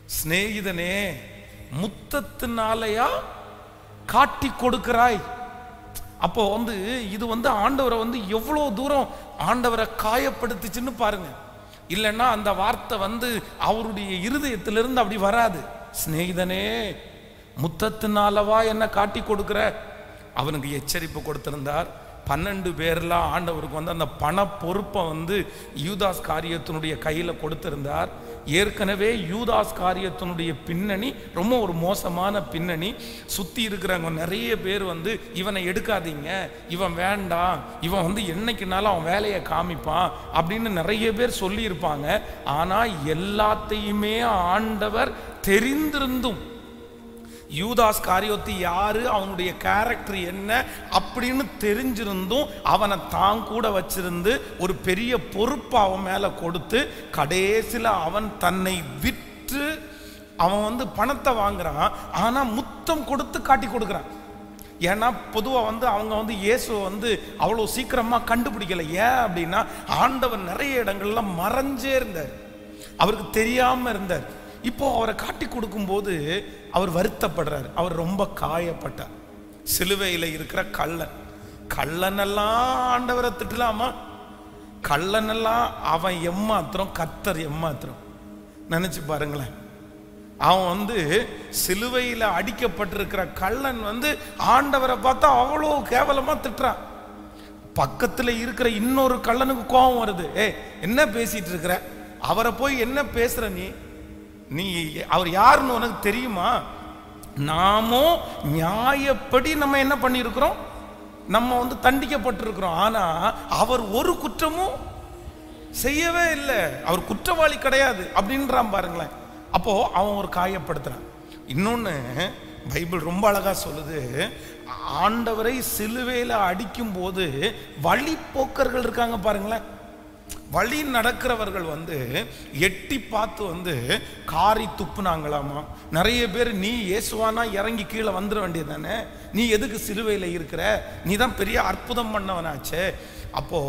சிநேகிதனே முத்தத்தினாலயா காட்டி கொடுக்கிறாய் அப்போ வந்து இது வந்து ஆண்டவரை வந்து எவ்வளோ தூரம் ஆண்டவரை காயப்படுத்துச்சுன்னு பாருங்க இல்லைன்னா அந்த வார்த்தை வந்து அவருடைய இருதயத்திலிருந்து அப்படி வராது சிநேகிதனே முத்தத்தினாலவா என்ன காட்டி கொடுக்கிற அவனுக்கு எச்சரிப்பு கொடுத்திருந்தார் பன்னெண்டு பேர்லாம் ஆண்டவருக்கு வந்து அந்த பண பொறுப்பை வந்து யூதாஸ் காரியத்தினுடைய கையில் கொடுத்திருந்தார் ஏற்கனவே யூதாஸ் காரியத்தினுடைய பின்னணி ரொம்ப ஒரு மோசமான பின்னணி சுற்றி இருக்கிறவங்க நிறைய பேர் வந்து இவனை எடுக்காதீங்க இவன் வேண்டாம் இவன் வந்து என்னைக்குனாலும் அவன் வேலையை காமிப்பான் அப்படின்னு நிறைய பேர் சொல்லியிருப்பாங்க ஆனால் எல்லாத்தையுமே ஆண்டவர் தெரிந்திருந்தும் யூதாஸ் காரியோத்தி யாரு அவனுடைய கேரக்டர் என்ன அப்படின்னு தெரிஞ்சிருந்தும் அவனை தான் கூட வச்சிருந்து ஒரு பெரிய பொறுப்பு அவன் மேல கொடுத்து கடைசியில் அவன் தன்னை விற்று அவன் வந்து பணத்தை வாங்குறான் ஆனா முத்தம் கொடுத்து காட்டி கொடுக்குறான் ஏன்னா பொதுவாக வந்து அவங்க வந்து இயேசுவை வந்து அவ்வளோ சீக்கிரமாக கண்டுபிடிக்கல ஏன் அப்படின்னா ஆண்டவர் நிறைய இடங்கள்ல மறைஞ்சே இருந்தார் அவருக்கு தெரியாம இருந்தார் இப்போ அவரை காட்டி கொடுக்கும்போது அவர் வருத்தப்படுறார் அவர் ரொம்ப காயப்பட்டார் சிலுவையில் இருக்கிற கள்ளன் கள்ளனெல்லாம் ஆண்டவரை திட்டலாமா கள்ளனெல்லாம் அவன் எம்மாத்திரம் கத்தர் எம்மாத்திரம் நினைச்சு பாருங்களேன் அவன் வந்து சிலுவையில் அடிக்கப்பட்டிருக்கிற கள்ளன் வந்து ஆண்டவரை பார்த்தா அவ்வளோ கேவலமா திட்டுறான் பக்கத்துல இருக்கிற இன்னொரு கள்ளனுக்கு கோபம் வருது ஏ என்ன பேசிட்டு இருக்கிற அவரை போய் என்ன பேசுற நீ நீ அவர் யாருன்னு உனக்கு தெரியுமா நாமும் நியாயப்படி நம்ம என்ன பண்ணியிருக்கிறோம் நம்ம வந்து தண்டிக்கப்பட்டிருக்கிறோம் ஆனா அவர் ஒரு குற்றமும் செய்யவே இல்லை அவர் குற்றவாளி கிடையாது அப்படின்றான் பாருங்களேன் அப்போ அவன் ஒரு காயப்படுத்துறான் இன்னொன்னு பைபிள் ரொம்ப அழகா சொல்லுது ஆண்டவரை சிலுவையில் அடிக்கும் போது வழிப்போக்கர்கள் இருக்காங்க பாருங்களேன் வழி நடக்கிறவர்கள் வந்து எட்டி பார்த்து வந்து காரி துப்புனாங்களாமா நிறைய பேர் நீ இயேசுவானா இறங்கி கீழே வந்துட வேண்டியது தானே நீ எதுக்கு சிலுவையில் இருக்கிற நீ தான் பெரிய அற்புதம் பண்ணவனாச்சே அப்போ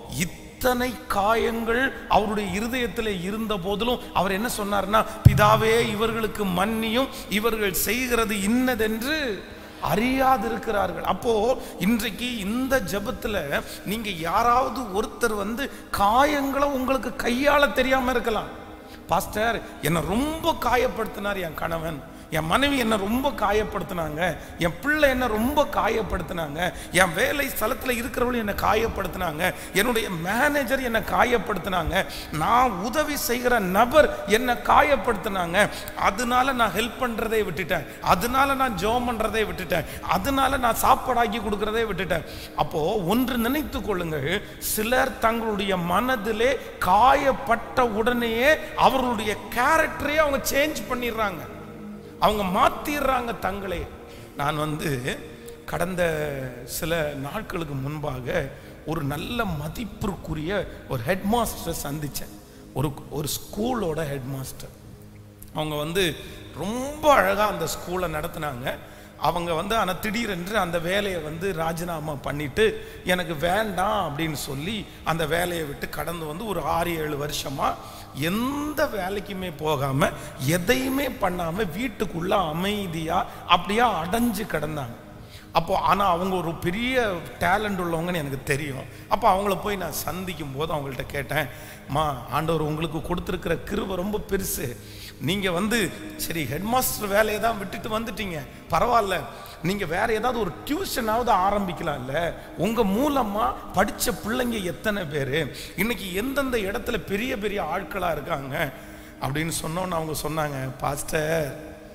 இத்தனை காயங்கள் அவருடைய இருதயத்தில் இருந்த போதிலும் அவர் என்ன சொன்னார்னா பிதாவே இவர்களுக்கு மன்னியும் இவர்கள் செய்கிறது இன்னதென்று அறியாதிருக்கிறார்கள் அப்போ இன்றைக்கு இந்த ஜெபத்துல நீங்க யாராவது ஒருத்தர் வந்து காயங்களை உங்களுக்கு கையாள தெரியாம இருக்கலாம் பாஸ்டர் என்னை ரொம்ப காயப்படுத்தினார் என் கணவன் என் மனைவி என்னை ரொம்ப காயப்படுத்தினாங்க என் பிள்ளை என்னை ரொம்ப காயப்படுத்தினாங்க என் வேலை ஸ்தலத்தில் இருக்கிறவங்க என்னை காயப்படுத்தினாங்க என்னுடைய மேனேஜர் என்னை காயப்படுத்தினாங்க நான் உதவி செய்கிற நபர் என்னை காயப்படுத்தினாங்க அதனால நான் ஹெல்ப் பண்ணுறதை விட்டுட்டேன் அதனால நான் ஜோம் பண்ணுறதை விட்டுட்டேன் அதனால நான் சாப்பாடாக்கி கொடுக்கறதை விட்டுட்டேன் அப்போ ஒன்று நினைத்து கொள்ளுங்கள் சிலர் தங்களுடைய மனதிலே காயப்பட்ட உடனேயே அவர்களுடைய கேரக்டரையே அவங்க சேஞ்ச் பண்ணிடுறாங்க அவங்க மாத்திடுறாங்க தங்களே நான் வந்து கடந்த சில நாட்களுக்கு முன்பாக ஒரு நல்ல மதிப்பிற்குரிய ஒரு ஹெட் மாஸ்டரை சந்தித்தேன் ஒரு ஒரு ஸ்கூலோட ஹெட் மாஸ்டர் அவங்க வந்து ரொம்ப அழகாக அந்த ஸ்கூலை நடத்துனாங்க அவங்க வந்து ஆனால் திடீரென்று அந்த வேலையை வந்து ராஜினாமா பண்ணிட்டு எனக்கு வேண்டாம் அப்படின்னு சொல்லி அந்த வேலையை விட்டு கடந்து வந்து ஒரு ஆறு ஏழு வருஷமா எந்த வேலைக்குமே போகாம எதையுமே பண்ணாம வீட்டுக்குள்ள அமைதியா அப்படியே அடைஞ்சு கிடந்தாங்க அப்போ ஆனால் அவங்க ஒரு பெரிய டேலண்ட் உள்ளவங்கன்னு எனக்கு தெரியும் அப்போ அவங்கள போய் நான் சந்திக்கும் போது அவங்கள்ட்ட கேட்டேன் மா ஆண்டவர் உங்களுக்கு கொடுத்துருக்கிற கிருபை ரொம்ப பெருசு நீங்கள் வந்து சரி ஹெட் மாஸ்டர் வேலையை தான் விட்டுட்டு வந்துட்டீங்க பரவாயில்ல நீங்கள் வேற ஏதாவது ஒரு டியூஷனாவது ஆரம்பிக்கலாம்ல உங்கள் மூலமாக படித்த பிள்ளைங்க எத்தனை பேர் இன்னைக்கு எந்தெந்த இடத்துல பெரிய பெரிய ஆட்களாக இருக்காங்க அப்படின்னு சொன்னோன்னு அவங்க சொன்னாங்க பாஸ்டர்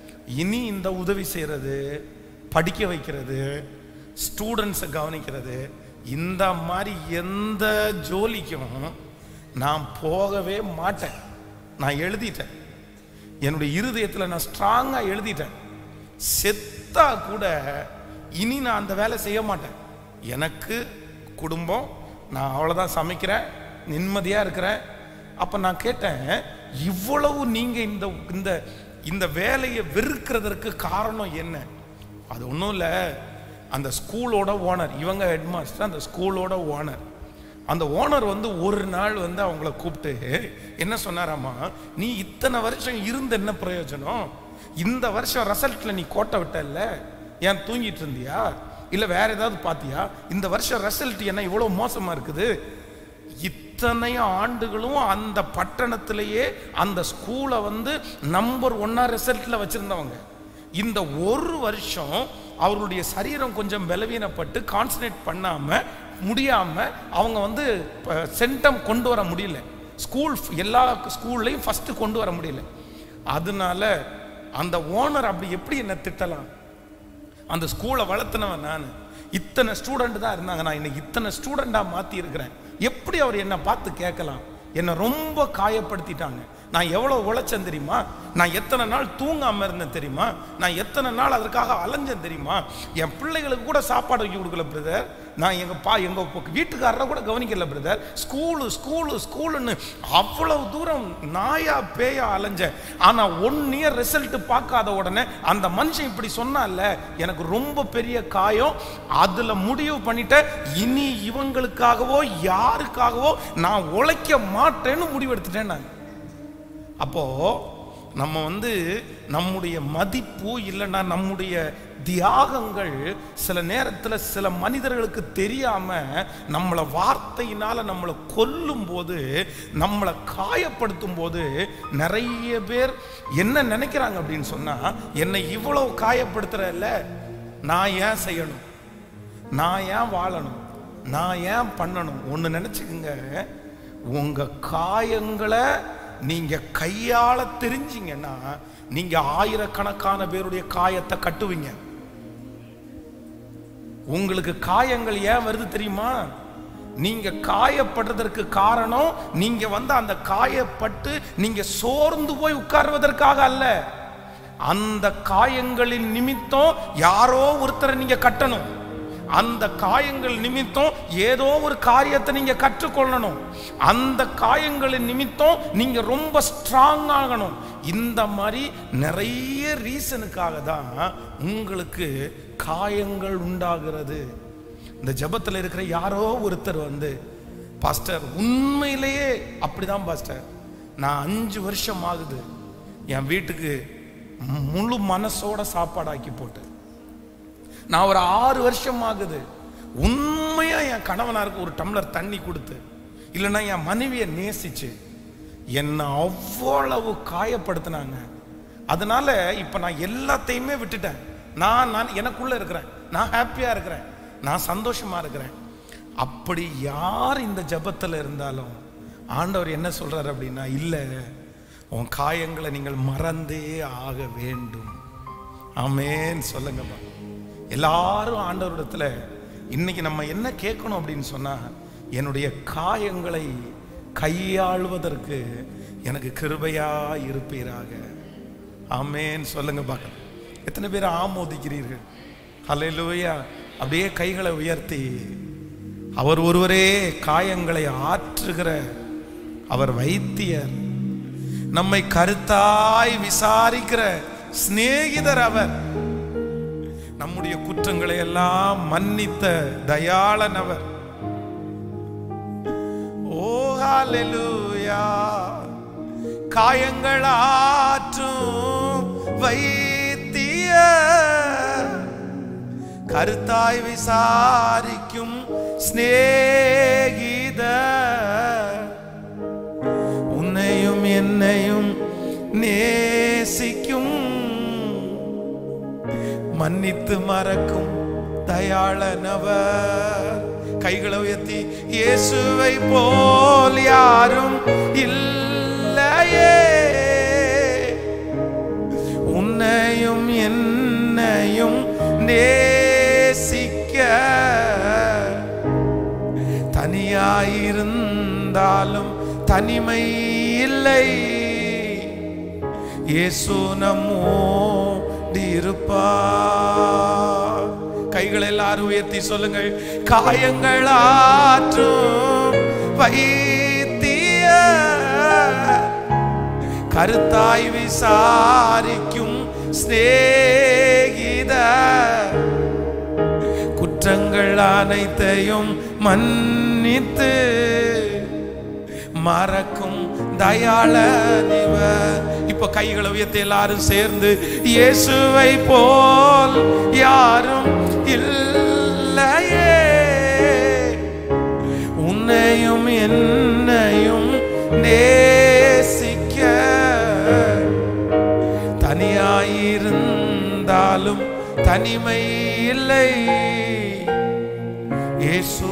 இனி இந்த உதவி செய்கிறது படிக்க வைக்கிறது ஸ்டூடெண்ட்ஸை கவனிக்கிறது இந்த மாதிரி எந்த ஜோலிக்கும் நான் போகவே மாட்டேன் நான் எழுதிட்டேன் என்னுடைய இருதயத்தில் நான் ஸ்ட்ராங்காக எழுதிட்டேன் செத்தா கூட இனி நான் அந்த வேலை செய்ய மாட்டேன் எனக்கு குடும்பம் நான் அவ்வளோதான் சமைக்கிறேன் நிம்மதியாக இருக்கிறேன் அப்போ நான் கேட்டேன் இவ்வளவு நீங்கள் இந்த இந்த இந்த வேலையை வெறுக்கிறதற்கு காரணம் என்ன அது ஒன்றும் இல்லை அந்த ஸ்கூலோட ஓனர் இவங்க ஹெட் மாஸ்டர் அந்த ஸ்கூலோட ஓனர் அந்த ஓனர் வந்து ஒரு நாள் வந்து அவங்கள கூப்பிட்டு என்ன சொன்னாராமா நீ இத்தனை வருஷம் இருந்து என்ன பிரயோஜனம் இந்த வருஷம் ரிசல்ட்ல நீ கோட்டை விட்டல்ல ஏன் தூங்கிட்டு இருந்தியா இல்ல வேற ஏதாவது பாத்தியா இந்த வருஷம் ரிசல்ட் என்ன இவ்வளவு மோசமா இருக்குது இத்தனை ஆண்டுகளும் அந்த பட்டணத்திலேயே அந்த ஸ்கூலை வந்து நம்பர் ஒன்னா ரிசல்ட்ல வச்சிருந்தவங்க இந்த ஒரு வருஷம் அவர்களுடைய சரீரம் கொஞ்சம் பலவீனப்பட்டு கான்சன்ட்ரேட் பண்ணாம முடியாம அவங்க வந்து சென்டம் கொண்டு வர முடியல ஸ்கூல் எல்லா ஸ்கூல்லையும் ஃபர்ஸ்ட் கொண்டு வர முடியல அதனால அந்த ஓனர் அப்படி எப்படி என்ன திட்டலாம் அந்த ஸ்கூலை வளர்த்துனவன் நான் இத்தனை ஸ்டூடெண்ட் தான் இருந்தாங்க நான் இன்னைக்கு இத்தனை ஸ்டூடெண்டாக மாற்றி இருக்கிறேன் எப்படி அவர் என்னை பார்த்து கேட்கலாம் என்னை ரொம்ப காயப்படுத்திட்டாங்க நான் எவ்வளோ உழைச்சேன் தெரியுமா நான் எத்தனை நாள் தூங்காம இருந்தேன் தெரியுமா நான் எத்தனை நாள் அதற்காக அலைஞ்சேன் தெரியுமா என் பிள்ளைகளுக்கு கூட சாப்பாடு வைக்க கொடுக்கல பிரதர் நான் எங்க பா எங்க ப- வீட்டுக்காரரை கூட கவனிக்கல பிரதர் ஸ்கூலு ஸ்கூலு ஸ்கூலுன்னு அவ்வளவு தூரம் நாயா பேயா அலைஞ்சேன் ஆனா ஒன் இயர் ரிசல்ட் பார்க்காத உடனே அந்த மனுஷன் இப்படி சொன்னான்ல எனக்கு ரொம்ப பெரிய காயம் அதுல முடிவு பண்ணிட்டேன் இனி இவங்களுக்காகவோ யாருக்காகவோ நான் உழைக்க மாட்டேன்னு முடிவெடுத்துட்டேன் நான் அப்போ நம்ம வந்து நம்முடைய மதிப்பு இல்லைன்னா நம்முடைய தியாகங்கள் சில நேரத்தில் சில மனிதர்களுக்கு தெரியாம நம்மளை வார்த்தையினால நம்மளை கொல்லும் போது நம்மளை காயப்படுத்தும் போது நிறைய பேர் என்ன நினைக்கிறாங்க அப்படின்னு சொன்னா என்னை இவ்வளவு காயப்படுத்துறல்ல நான் ஏன் செய்யணும் நான் ஏன் வாழணும் நான் ஏன் பண்ணணும் ஒன்று நினச்சிக்கங்க உங்க காயங்களை நீங்க கையாள தெரிஞ்சீங்கன்னா நீங்க ஆயிரக்கணக்கான பேருடைய காயத்தை கட்டுவீங்க உங்களுக்கு காயங்கள் ஏன் வருது தெரியுமா நீங்க காயப்படுறதற்கு காரணம் நீங்க வந்து அந்த காயப்பட்டு நீங்க சோர்ந்து போய் உட்கார்வதற்காக அல்ல அந்த காயங்களின் நிமித்தம் யாரோ ஒருத்தரை நீங்க கட்டணும் அந்த காயங்கள் நிமித்தம் ஏதோ ஒரு காரியத்தை நீங்க கற்றுக்கொள்ளணும் அந்த காயங்களின் நிமித்தம் நீங்க ரொம்ப ஸ்ட்ராங் ஆகணும் இந்த மாதிரி நிறைய ரீசனுக்காக தான் உங்களுக்கு காயங்கள் உண்டாகிறது இந்த ஜெபத்துல இருக்கிற யாரோ ஒருத்தர் வந்து பாஸ்டர் உண்மையிலேயே அப்படிதான் பாஸ்டர் நான் அஞ்சு வருஷம் ஆகுது என் வீட்டுக்கு முழு மனசோட சாப்பாடு ஆக்கி போட்டு நான் ஒரு ஆறு வருஷம் ஆகுது உண்மையா என் கணவனாருக்கு ஒரு டம்ளர் தண்ணி கொடுத்து இல்லைன்னா என் மனைவியை நேசிச்சு என்னை அவ்வளவு காயப்படுத்தினாங்க அதனால இப்ப நான் எல்லாத்தையுமே விட்டுட்டேன் நான் நான் எனக்குள்ள இருக்கிறேன் நான் ஹாப்பியா இருக்கிறேன் நான் சந்தோஷமா இருக்கிறேன் அப்படி யார் இந்த ஜெபத்துல இருந்தாலும் ஆண்டவர் என்ன சொல்றாரு அப்படின்னா இல்ல உன் காயங்களை நீங்கள் மறந்தே ஆக வேண்டும் ஆமென் சொல்லுங்கப்பா எல்லாரும் ஆண்டவரிடத்துல இன்னைக்கு நம்ம என்ன கேட்கணும் அப்படின்னு சொன்னா என்னுடைய காயங்களை கையாளுவதற்கு எனக்கு கிருபையா இருப்பீராக ஆமென் சொல்லுங்க பார்க்கலாம் எத்தனை பேர் ஆமோதிக்கிறீர்கள் ஹalleluya அப்படியே கைகளை உயர்த்தி அவர் ஒருவரே காயங்களை ஆற்றுகிற அவர் வைத்தியர் நம்மை கருத்தாய் விசாரிக்கிற சிநேகிதர் அவர் நம்முடைய குற்றங்களை எல்லாம் மன்னித்த தயாளன் அவர் ஓ ஹalleluya காயங்கள் ஆற்றும் வைத்திய கருத்தாய் விசாரிக்கும் சிநேகித உன்னையும் என்னையும் நேசிக்கும் மன்னித்து மறக்கும் தயாளனவர் கைகளை உயர்த்தி இயேசுவை போல் யாரும் இல்லையே உன்னையும் என்னையும் நேசிக்க தனியாயிருந்தாலும் தனிமை இல்லை இயேசு நம்மோடு இருப்பார் கைகள் எல்லாரும் உயர்த்தி சொல்லுங்கள் காயங்கள் ஆற்றும் வைத்திய கருத்தாய் விசாரிக்கும் சிநேகித குற்ற குற்றங்கள் அனைத்தையும் மன்னித்து மறக்கும் தயாளன் இவர் இப்ப கைகளை உயர்த்தி எல்லாரும் சேர்ந்து இயேசுவை போல் யாரும் இல்லையே உன்னையும் என்னையும் நேசிக்க தனியாயிருந்தாலும் தனிமை இல்லை இயேசு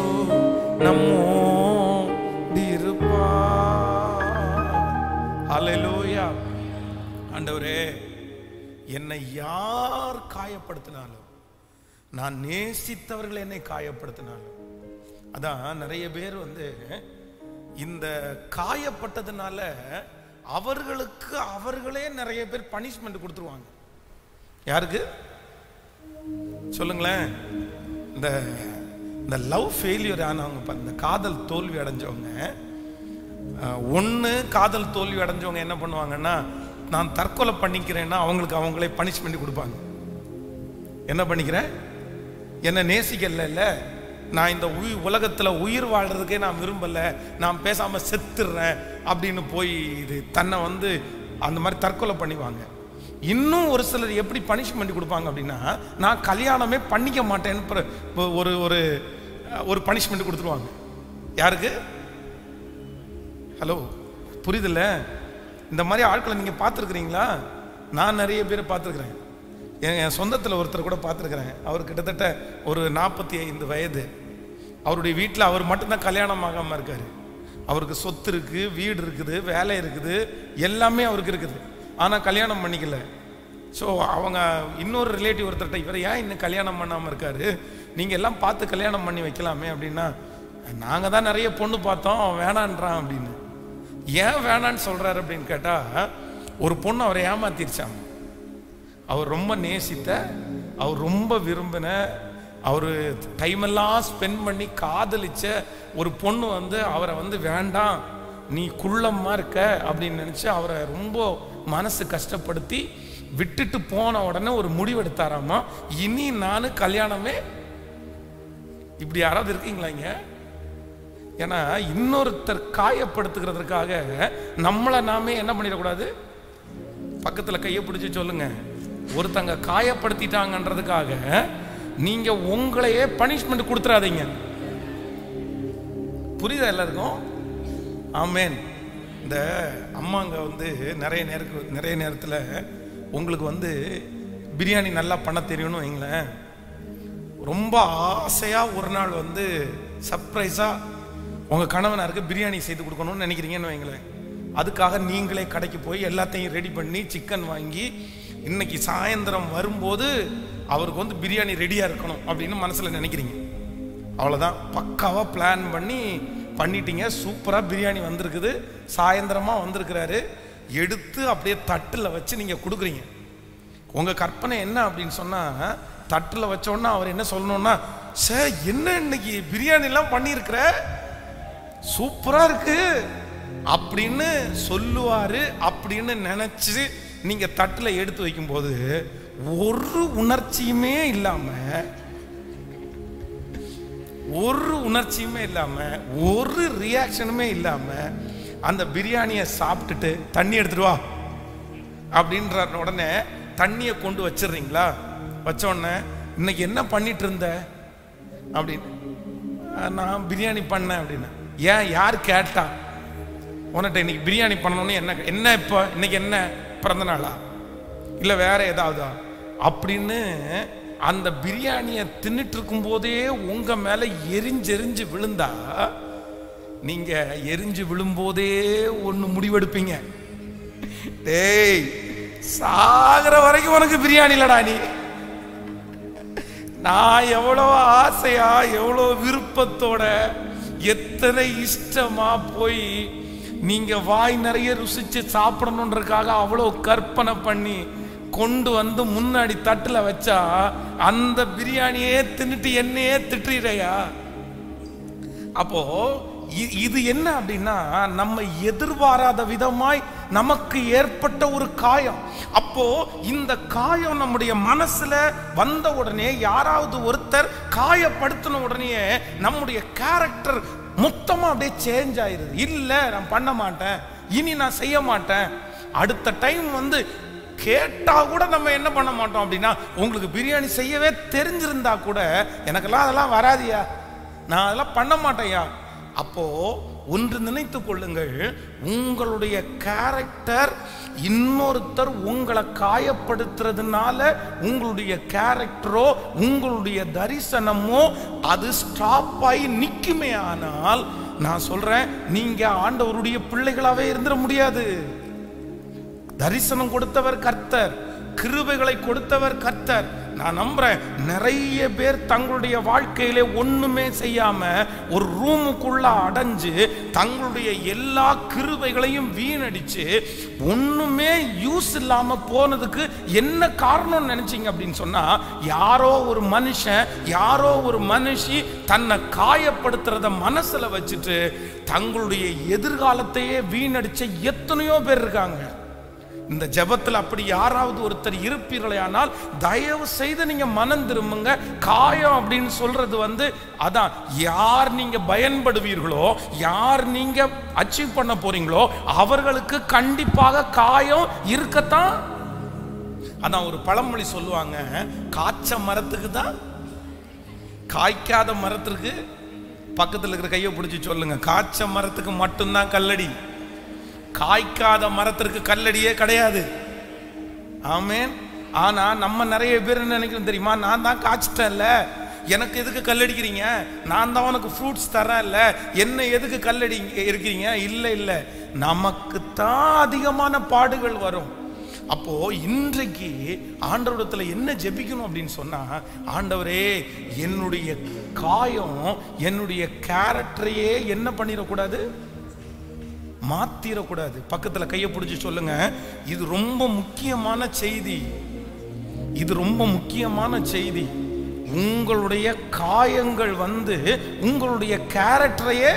நம்மோடு இருப்பார் ஹalleluya ஆண்டவரே என்னை யார் காயப்படுத்தினாலும் நான் நேசித்தவர்கள் என்னை காயப்படுத்தினாலும் அதான் நிறைய பேர் வந்து இந்த காயப்பட்டதுனால அவர்களுக்கு அவர்களே நிறைய பேர் பனிஷ்மெண்ட் கொடுத்துருவாங்க யாருக்கு சொல்லுங்களேன் இந்த இந்த லவ் ஃபெயிலியர் ஆனவங்க பாருங்க, இந்த காதல் தோல்வி அடைஞ்சவங்க ஒன்று காதல் தோல்வி அடைஞ்சவங்க என்ன பண்ணுவாங்கன்னா நான் தற்கொலை பண்ணிக்கிறேன்னா அவங்களுக்கு அவங்களே பனிஷ்மெண்ட் கொடுப்பாங்க என்ன பண்ணிக்கிறேன் என்ன நேசிக்கல நான் இந்த உயி உலகத்தில் உயிர் வாழ்றதுக்கே நான் விரும்பல நான் பேசாம செத்துடுறேன் அப்படின்னு போய் இது தன்னை வந்து அந்த மாதிரி தற்கொலை பண்ணிவாங்க இன்னும் ஒரு சிலர் எப்படி பனிஷ்மெண்ட் கொடுப்பாங்க அப்படின்னா நான் கல்யாணமே பண்ணிக்க மாட்டேன்னு பிற- ஒரு ஒரு ஒரு பனிஷ்மெண்ட் கொடுத்துருவாங்க யாருக்கு ஹலோ புரியுதுல்ல இந்த மாதிரி ஆட்களை நீங்கள் பார்த்துருக்குறீங்களா நான் நிறைய பேர் பார்த்துருக்குறேன் என் என் சொந்தத்தில் ஒருத்தர் கூட பார்த்துருக்குறேன் அவர் கிட்டத்தட்ட ஒரு நாற்பத்தி ஐந்து வயது அவருடைய வீட்டில் அவர் மட்டும்தான் கல்யாணம் ஆகாமல் இருக்கார் அவருக்கு சொத்து இருக்குது வீடு இருக்குது வேலை இருக்குது எல்லாமே அவருக்கு இருக்குது ஆனால் கல்யாணம் பண்ணிக்கல ஸோ அவங்க இன்னொரு ரிலேட்டிவ் ஒருத்தர்கிட்ட இவர் ஏன் இன்னும் கல்யாணம் பண்ணாமல் இருக்காரு நீங்கள் எல்லாம் பார்த்து கல்யாணம் பண்ணி வைக்கலாமே அப்படின்னா நாங்கள் தான் நிறைய பொண்ணு பார்த்தோம் அவன் வேணான்றான் அப்படின்னு ஏன் வேணான்னு சொல்றாரு அப்படின்னு கேட்டா ஒரு பொண்ணு அவரை ஏமாத்திருச்சாம் அவர் ரொம்ப நேசித்த அவர் ரொம்ப விரும்பின அவர் டைமெல்லாம் ஸ்பெண்ட் பண்ணி காதலிச்ச ஒரு பொண்ணு வந்து அவரை வந்து வேண்டாம் நீ குள்ளமா இருக்க அப்படின்னு நினைச்சு அவரை ரொம்ப மனசு கஷ்டப்படுத்தி விட்டுட்டு போன உடனே ஒரு முடிவெடுத்தாராமா இனி நானு கல்யாணமே இப்படி யாராவது இருக்கீங்களா இங்க ஏன்னா இன்னொருத்தர் காயப்படுத்துகிறதுக்காக நம்மளை நாமே என்ன பண்ணிடக்கூடாது பக்கத்துல கையை பிடிச்சு சொல்லுங்க ஒருத்தங்க காயப்படுத்திட்டாங்கன்றதுக்காக நீங்க உங்களையே பனிஷ்மெண்ட் கொடுத்துறாதீங்க புரியுதா எல்லாருக்கும் ஆமேன் இந்த அம்மாங்க வந்து நிறைய நேருக்கு நிறைய நேரத்தில் உங்களுக்கு வந்து பிரியாணி நல்லா பண்ண தெரியணும்னு வைங்களேன் ரொம்ப ஆசையாக ஒரு நாள் வந்து சர்ப்ரைஸாக உங்கள் கணவனாருக்கு பிரியாணி செய்து கொடுக்கணும்னு நினைக்கிறீங்கன்னு வைங்களேன் அதுக்காக நீங்களே கடைக்கு போய் எல்லாத்தையும் ரெடி பண்ணி சிக்கன் வாங்கி இன்னைக்கு சாயந்தரம் வரும்போது அவருக்கு வந்து பிரியாணி ரெடியாக இருக்கணும் அப்படின்னு மனசில் நினைக்கிறீங்க அவ்வளோதான் பக்காவாக பிளான் பண்ணி பண்ணிட்டீங்க சூப்பராக பிரியாணி வந்திருக்குது சாயந்தரமாக வந்திருக்கிறாரு எடுத்து அப்படியே தட்டில் வச்சு நீங்கள் கொடுக்குறீங்க உங்கள் கற்பனை என்ன அப்படின்னு சொன்னால் தட்டில் வச்சோன்னா அவர் என்ன சொல்லணும்னா சார் என்ன இன்னைக்கு பிரியாணிலாம் பண்ணியிருக்கிற சூப்பராக இருக்கு அப்படின்னு சொல்லுவாரு அப்படின்னு நினைச்சு நீங்க தட்டில் எடுத்து வைக்கும்போது ஒரு உணர்ச்சியுமே இல்லாம ஒரு உணர்ச்சியுமே இல்லாம ஒரு ரியாக்ஷனுமே இல்லாம அந்த பிரியாணியை சாப்பிட்டுட்டு தண்ணி எடுத்துட்டு வா அப்படின்ற உடனே தண்ணியை கொண்டு வச்சிடுறீங்களா வச்ச உடனே இன்னைக்கு என்ன பண்ணிட்டு இருந்த அப்படின்னு "அஹ், நான் பிரியாணி பண்ணேன் அப்படின்னு ஏன் யார் கேட்டா உன்கிட்ட இன்னைக்கு பிரியாணி பண்ணணும்னு என்ன என்ன இப்போ இன்னைக்கு என்ன பிறந்த நாளா இல்லை வேற ஏதாவதா அப்படின்னு அந்த பிரியாணியை தின்னுட்டு இருக்கும் போதே உங்க மேல எரிஞ்செரிஞ்சு விழுந்தா நீங்க எரிஞ்சு விழும்போதே ஒன்று முடிவெடுப்பீங்க டேய் சாகிற வரைக்கும் உனக்கு பிரியாணி இல்லடா நீ நான் எவ்வளோ ஆசையா எவ்வளோ விருப்பத்தோட எத்தனை இஷ்டமா போய் நீங்க வாய் நிறைய ருசிச்சு சாப்பிடணுன்றதுக்காக அவ்வளோ கற்பனை பண்ணி கொண்டு வந்து முன்னாடி தட்டுல வச்சா அந்த பிரியாணியே தின்னுட்டு என்னையே திட்டுறியா அப்போ இ- இது என்ன அப்படின்னா நம்ம எதிர்பாராத விதமாய் நமக்கு ஏற்பட்ட ஒரு காயம் அப்போ இந்த காயம் நம்முடைய மனசுல வந்த உடனே யாராவது ஒருத்தர் காயப்படுத்தின உடனே நம்முடைய கேரக்டர் மொத்தமா அப்படியே சேஞ்ச் ஆயிருது இல்ல நான் பண்ண மாட்டேன் இனி நான் செய்ய மாட்டேன் அடுத்த டைம் வந்து கேட்டா கூட நம்ம என்ன பண்ண மாட்டோம் அப்படின்னா உங்களுக்கு பிரியாணி செய்யவே தெரிஞ்சிருந்தா கூட எனக்கெல்லாம் அதெல்லாம் வராதியா நான் அதெல்லாம் பண்ண மாட்டேன்யா அப்போ ஒன்று நினைத்து கொள்ளுங்கள் உங்களுடைய கேரக்டர் இன்னொருத்தர் உங்களை காயப்படுத்துறதுனால உங்களுடைய கேரக்டரோ உங்களுடைய தரிசனமோ அது ஸ்டாப் ஆகி நிக்குமே ஆனால் நான் சொல்றேன் நீங்க ஆண்டவருடைய பிள்ளைகளாவே இருந்துட முடியாது தரிசனம் கொடுத்தவர் கர்த்தர் கிருபைகளை கொடுத்தவர் கர்த்தர் நான் நம்புறேன் நிறைய பேர் தங்களுடைய வாழ்க்கையிலே ஒண்ணுமே செய்யாம ஒரு ரூமுக்குள்ள அடைஞ்சு தங்களுடைய எல்லா கிருபைகளையும் வீணடிச்சு ஒண்ணுமே யூஸ் இல்லாம போனதுக்கு என்ன காரணம் நினைச்சீங்க அப்படின்னு சொன்னா யாரோ ஒரு மனுஷன் யாரோ ஒரு மனுஷி தன்னை காயப்படுத்துறத மனசுல வச்சுட்டு தங்களுடைய எதிர்காலத்தையே வீணடிச்ச எத்தனையோ பேர் இருக்காங்க இந்த ஜெபத்தில் அப்படி யாராவது ஒருத்தர் இருப்பீர்களே ஆனால் தயவு செய்து நீங்க மனம் திரும்புங்க காயம் அப்படின்னு சொல்றது வந்து அதான் யார் நீங்க பயன்படுவீர்களோ யார் நீங்க அச்சீவ் பண்ண போறீங்களோ அவர்களுக்கு கண்டிப்பாக காயம் இருக்கத்தான் அதான் ஒரு பழமொழி சொல்லுவாங்க காய்ச்ச மரத்துக்கு தான் காய்க்காத மரத்திற்கு பக்கத்தில் இருக்கிற கையை பிடிச்சி சொல்லுங்க காய்ச்ச மரத்துக்கு மட்டும்தான் கல்லடி காய்க்காத மரத்திற்கு கல்லடியே கிடையாது ஆமென் ஆனா நம்ம நிறைய பேர் என்ன நினைக்கிறோம் தெரியுமா நான் தான் காய்ச்சிட்டேன்ல எனக்கு எதுக்கு கல்லடிக்கிறீங்க நான் தான் உனக்கு ஃப்ரூட்ஸ் தரேன்ல என்ன எதுக்கு கல்லடி இருக்கிறீங்க இல்லை இல்லை நமக்கு தான் அதிகமான பாடுகள் வரும் அப்போ இன்றைக்கு ஆண்டவரிடத்துல என்ன ஜெபிக்கணும் அப்படின்னு சொன்னா ஆண்டவரே என்னுடைய காயம் என்னுடைய கேரக்டரையே என்ன பண்ணிடக்கூடாது மாத்திரக்கூடாது பக்கத்துல கையை பிடிச்சி சொல்லுங்க இது ரொம்ப முக்கியமான செய்தி இது ரொம்ப முக்கியமான செய்தி உங்களுடைய காயங்கள் வந்து உங்களுடைய கேரக்டரையே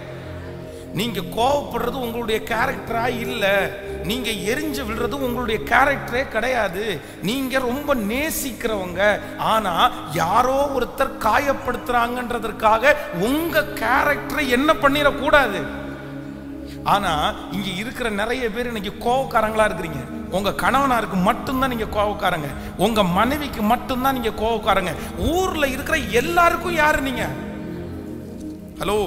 நீங்க கோவப்படுறது உங்களுடைய கேரக்டரா இல்ல நீங்க எரிஞ்சு விழுறது உங்களுடைய கேரக்டரே கிடையாது நீங்க ரொம்ப நேசிக்கிறவங்க ஆனா யாரோ ஒருத்தர் காயப்படுத்துறாங்கன்றதற்காக உங்க கேரக்டரை என்ன பண்ணிடக்கூடாது ஆனா இங்க இருக்கிற நிறைய பேர் இன்னைக்கு கோவக்காரங்களா இருக்கிறீங்க உங்க கணவனாருக்கு மட்டும்தான் நீங்க கோவக்காரங்க உங்க மனைவிக்கு மட்டும்தான் நீங்க கோவக்காரங்க ஊர்ல இருக்கிற எல்லாருக்கும் யாரு நீங்க ஹலோ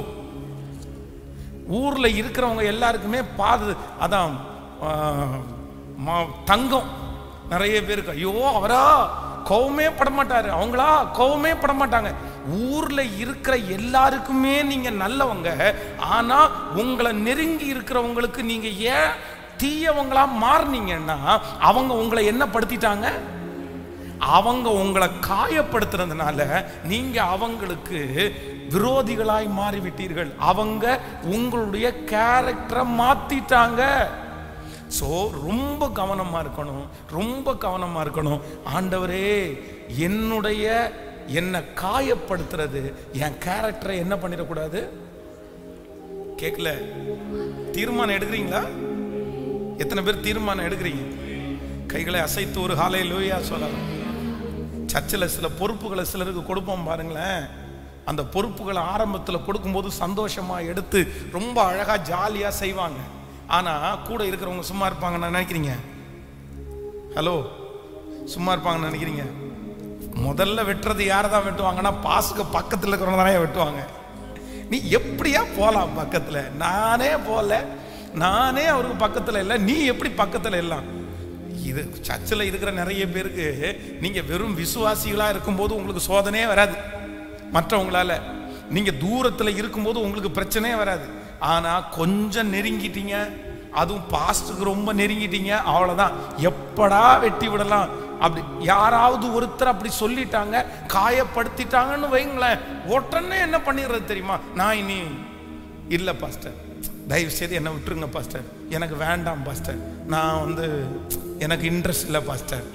ஊர்ல இருக்கிறவங்க எல்லாருக்குமே பாது அதான் ஆ, ம- தங்கம் நிறைய பேருக்கு ஐயோ அவரா கோவமே பட மாட்டாரு அவங்களா கோவமே பட மாட்டாங்க ஊர்ல இருக்கிற எல்லாருக்குமே நீங்க நல்லவங்க ஆனா உங்களை நெருங்கி இருக்கிறவங்களுக்கு நீங்க ஏன் தீயவங்களா மாறுனீங்கன்னா அவங்க உங்களை என்ன படுத்திட்டாங்க அவங்க உங்களை காயப்படுத்துறதுனால நீங்க அவங்களுக்கு விரோதிகளாய் மாறிவிட்டீர்கள் அவங்க உங்களுடைய கேரக்டரை மாத்திட்டாங்க ஸோ ரொம்ப கவனமா இருக்கணும் ரொம்ப கவனமா இருக்கணும் ஆண்டவரே என்னுடைய என்னை காயப்படுத்துறது என் கேரக்டரை என்ன பண்ணிடக்கூடாது கேட்கல தீர்மானம் எடுக்கிறீங்களா எத்தனை பேர் தீர்மானம் எடுக்கிறீங்க கைகளை அசைத்து ஒரு காலை லோயா சொல்லலாம் சர்ச்சில் சில பொறுப்புகளை சிலருக்கு கொடுப்போம் பாருங்களேன் அந்த பொறுப்புகளை ஆரம்பத்தில் கொடுக்கும்போது சந்தோஷமா எடுத்து ரொம்ப அழகா ஜாலியா செய்வாங்க ஆனா கூட இருக்கிறவங்க சும்மா இருப்பாங்கன்னு நினைக்கிறீங்க ஹலோ சும்மா இருப்பாங்கன்னு நினைக்கிறீங்க முதல்ல வெட்டுறது யாரை தான் வெட்டுவாங்கன்னா பாசுக்கு பக்கத்தில் இருக்கிறவங்க தானே வெட்டுவாங்க நீ எப்படியா போலாம் பக்கத்துல நானே போல நானே அவருக்கு பக்கத்துல இல்லை நீ எப்படி பக்கத்துல எல்லாம் இது சர்ச்சில் இருக்கிற நிறைய பேருக்கு நீங்க வெறும் விசுவாசிகளா இருக்கும்போது உங்களுக்கு சோதனையே வராது மற்றவங்களால நீங்க தூரத்துல இருக்கும்போது உங்களுக்கு பிரச்சனையே வராது ஆனா கொஞ்சம் நெருங்கிட்டீங்க அதுவும் பாஸ்டுக்கு ரொம்ப நெருங்கிட்டீங்க அவ்வளவுதான் எப்படா வெட்டி விடலாம் அப்படி யாராவது ஒருத்தர் அப்படி சொல்லிட்டாங்க காயப்படுத்திட்டாங்கன்னு வைங்களேன் உடனே என்ன பண்ணிடுறது தெரியுமா நான் இனி இல்லை பாஸ்டர் தயவு செய்து என்னை விட்டுருங்க பாஸ்டர் எனக்கு வேண்டாம் பாஸ்டர் நான் வந்து எனக்கு இன்ட்ரெஸ்ட் இல்லை பாஸ்டர்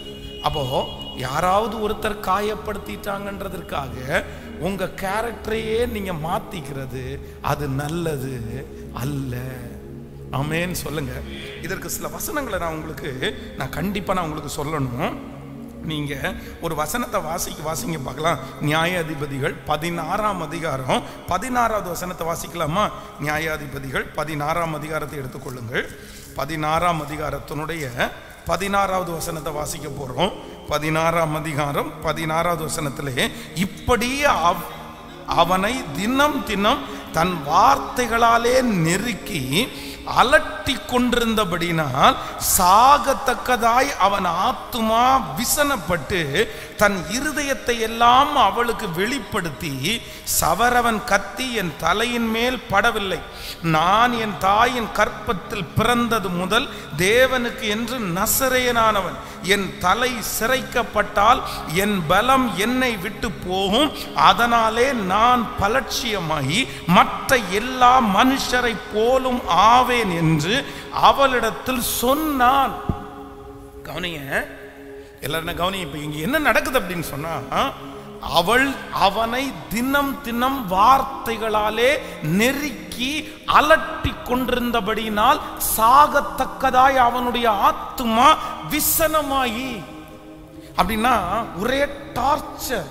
அப்போ யாராவது ஒருத்தர் காயப்படுத்திட்டாங்கன்றதற்காக உங்க கேரக்டரையே நீங்க மாத்திக்கிறது அது நல்லது அல்ல ஆமென் சொல்லுங்க இதற்கு சில வசனங்களை நான் உங்களுக்கு நான் கண்டிப்பா நான் உங்களுக்கு சொல்லணும் நீங்க ஒரு வசனத்தை வாசிக்க வாசிங்க பார்க்கலாம் நியாயாதிபதிகள் பதினாறாம் அதிகாரம் பதினாறாவது வசனத்தை வாசிக்கலாமா நியாயாதிபதிகள் பதினாறாம் அதிகாரத்தை எடுத்துக்கொள்ளுங்கள் பதினாறாம் அதிகாரத்தினுடைய பதினாறாவது வசனத்தை வாசிக்க போறோம் பதினாறாம் அதிகாரம் பதினாறாவது வசனத்திலே இப்படி அவ்- அவனை தினம் தினம் தன் வார்த்தைகளாலே நெருக்கி அலட்டி கொண்டிருந்தபடினால் சாகத்தக்கதாய் அவன் ஆத்துமா விசனப்பட்டு தன் இருதயத்தை எல்லாம் அவளுக்கு வெளிப்படுத்தி சவரவன் கத்தி என் தலையின் மேல் படவில்லை நான் என் தாயின் கற்பத்தில் பிறந்தது முதல் தேவனுக்கு என்று நசரேயனானவன் என் தலை சிரைக்கப்பட்டால் என் பலம் என்னை விட்டு போகும் அதனாலே நான் பலட்சியமாகி மற்ற எல்லா மனுஷரை போலும் ஆவேன் என்று அவளிடத்தில் சொன்னான் கவனிங்க எல்லாரும் என்ன கவனிங்க இப்ப இங்க என்ன நடக்குது அப்படின்னு சொன்னா அவள் அவனை தினம் தினம் வார்த்தைகளாலே நெருக்கி அலட்டி கொண்டிருந்தபடியினால் சாகத்தக்கதாய் அவனுடைய ஆத்துமா விசனமாயி அப்படின்னா ஒரே டார்ச்சர்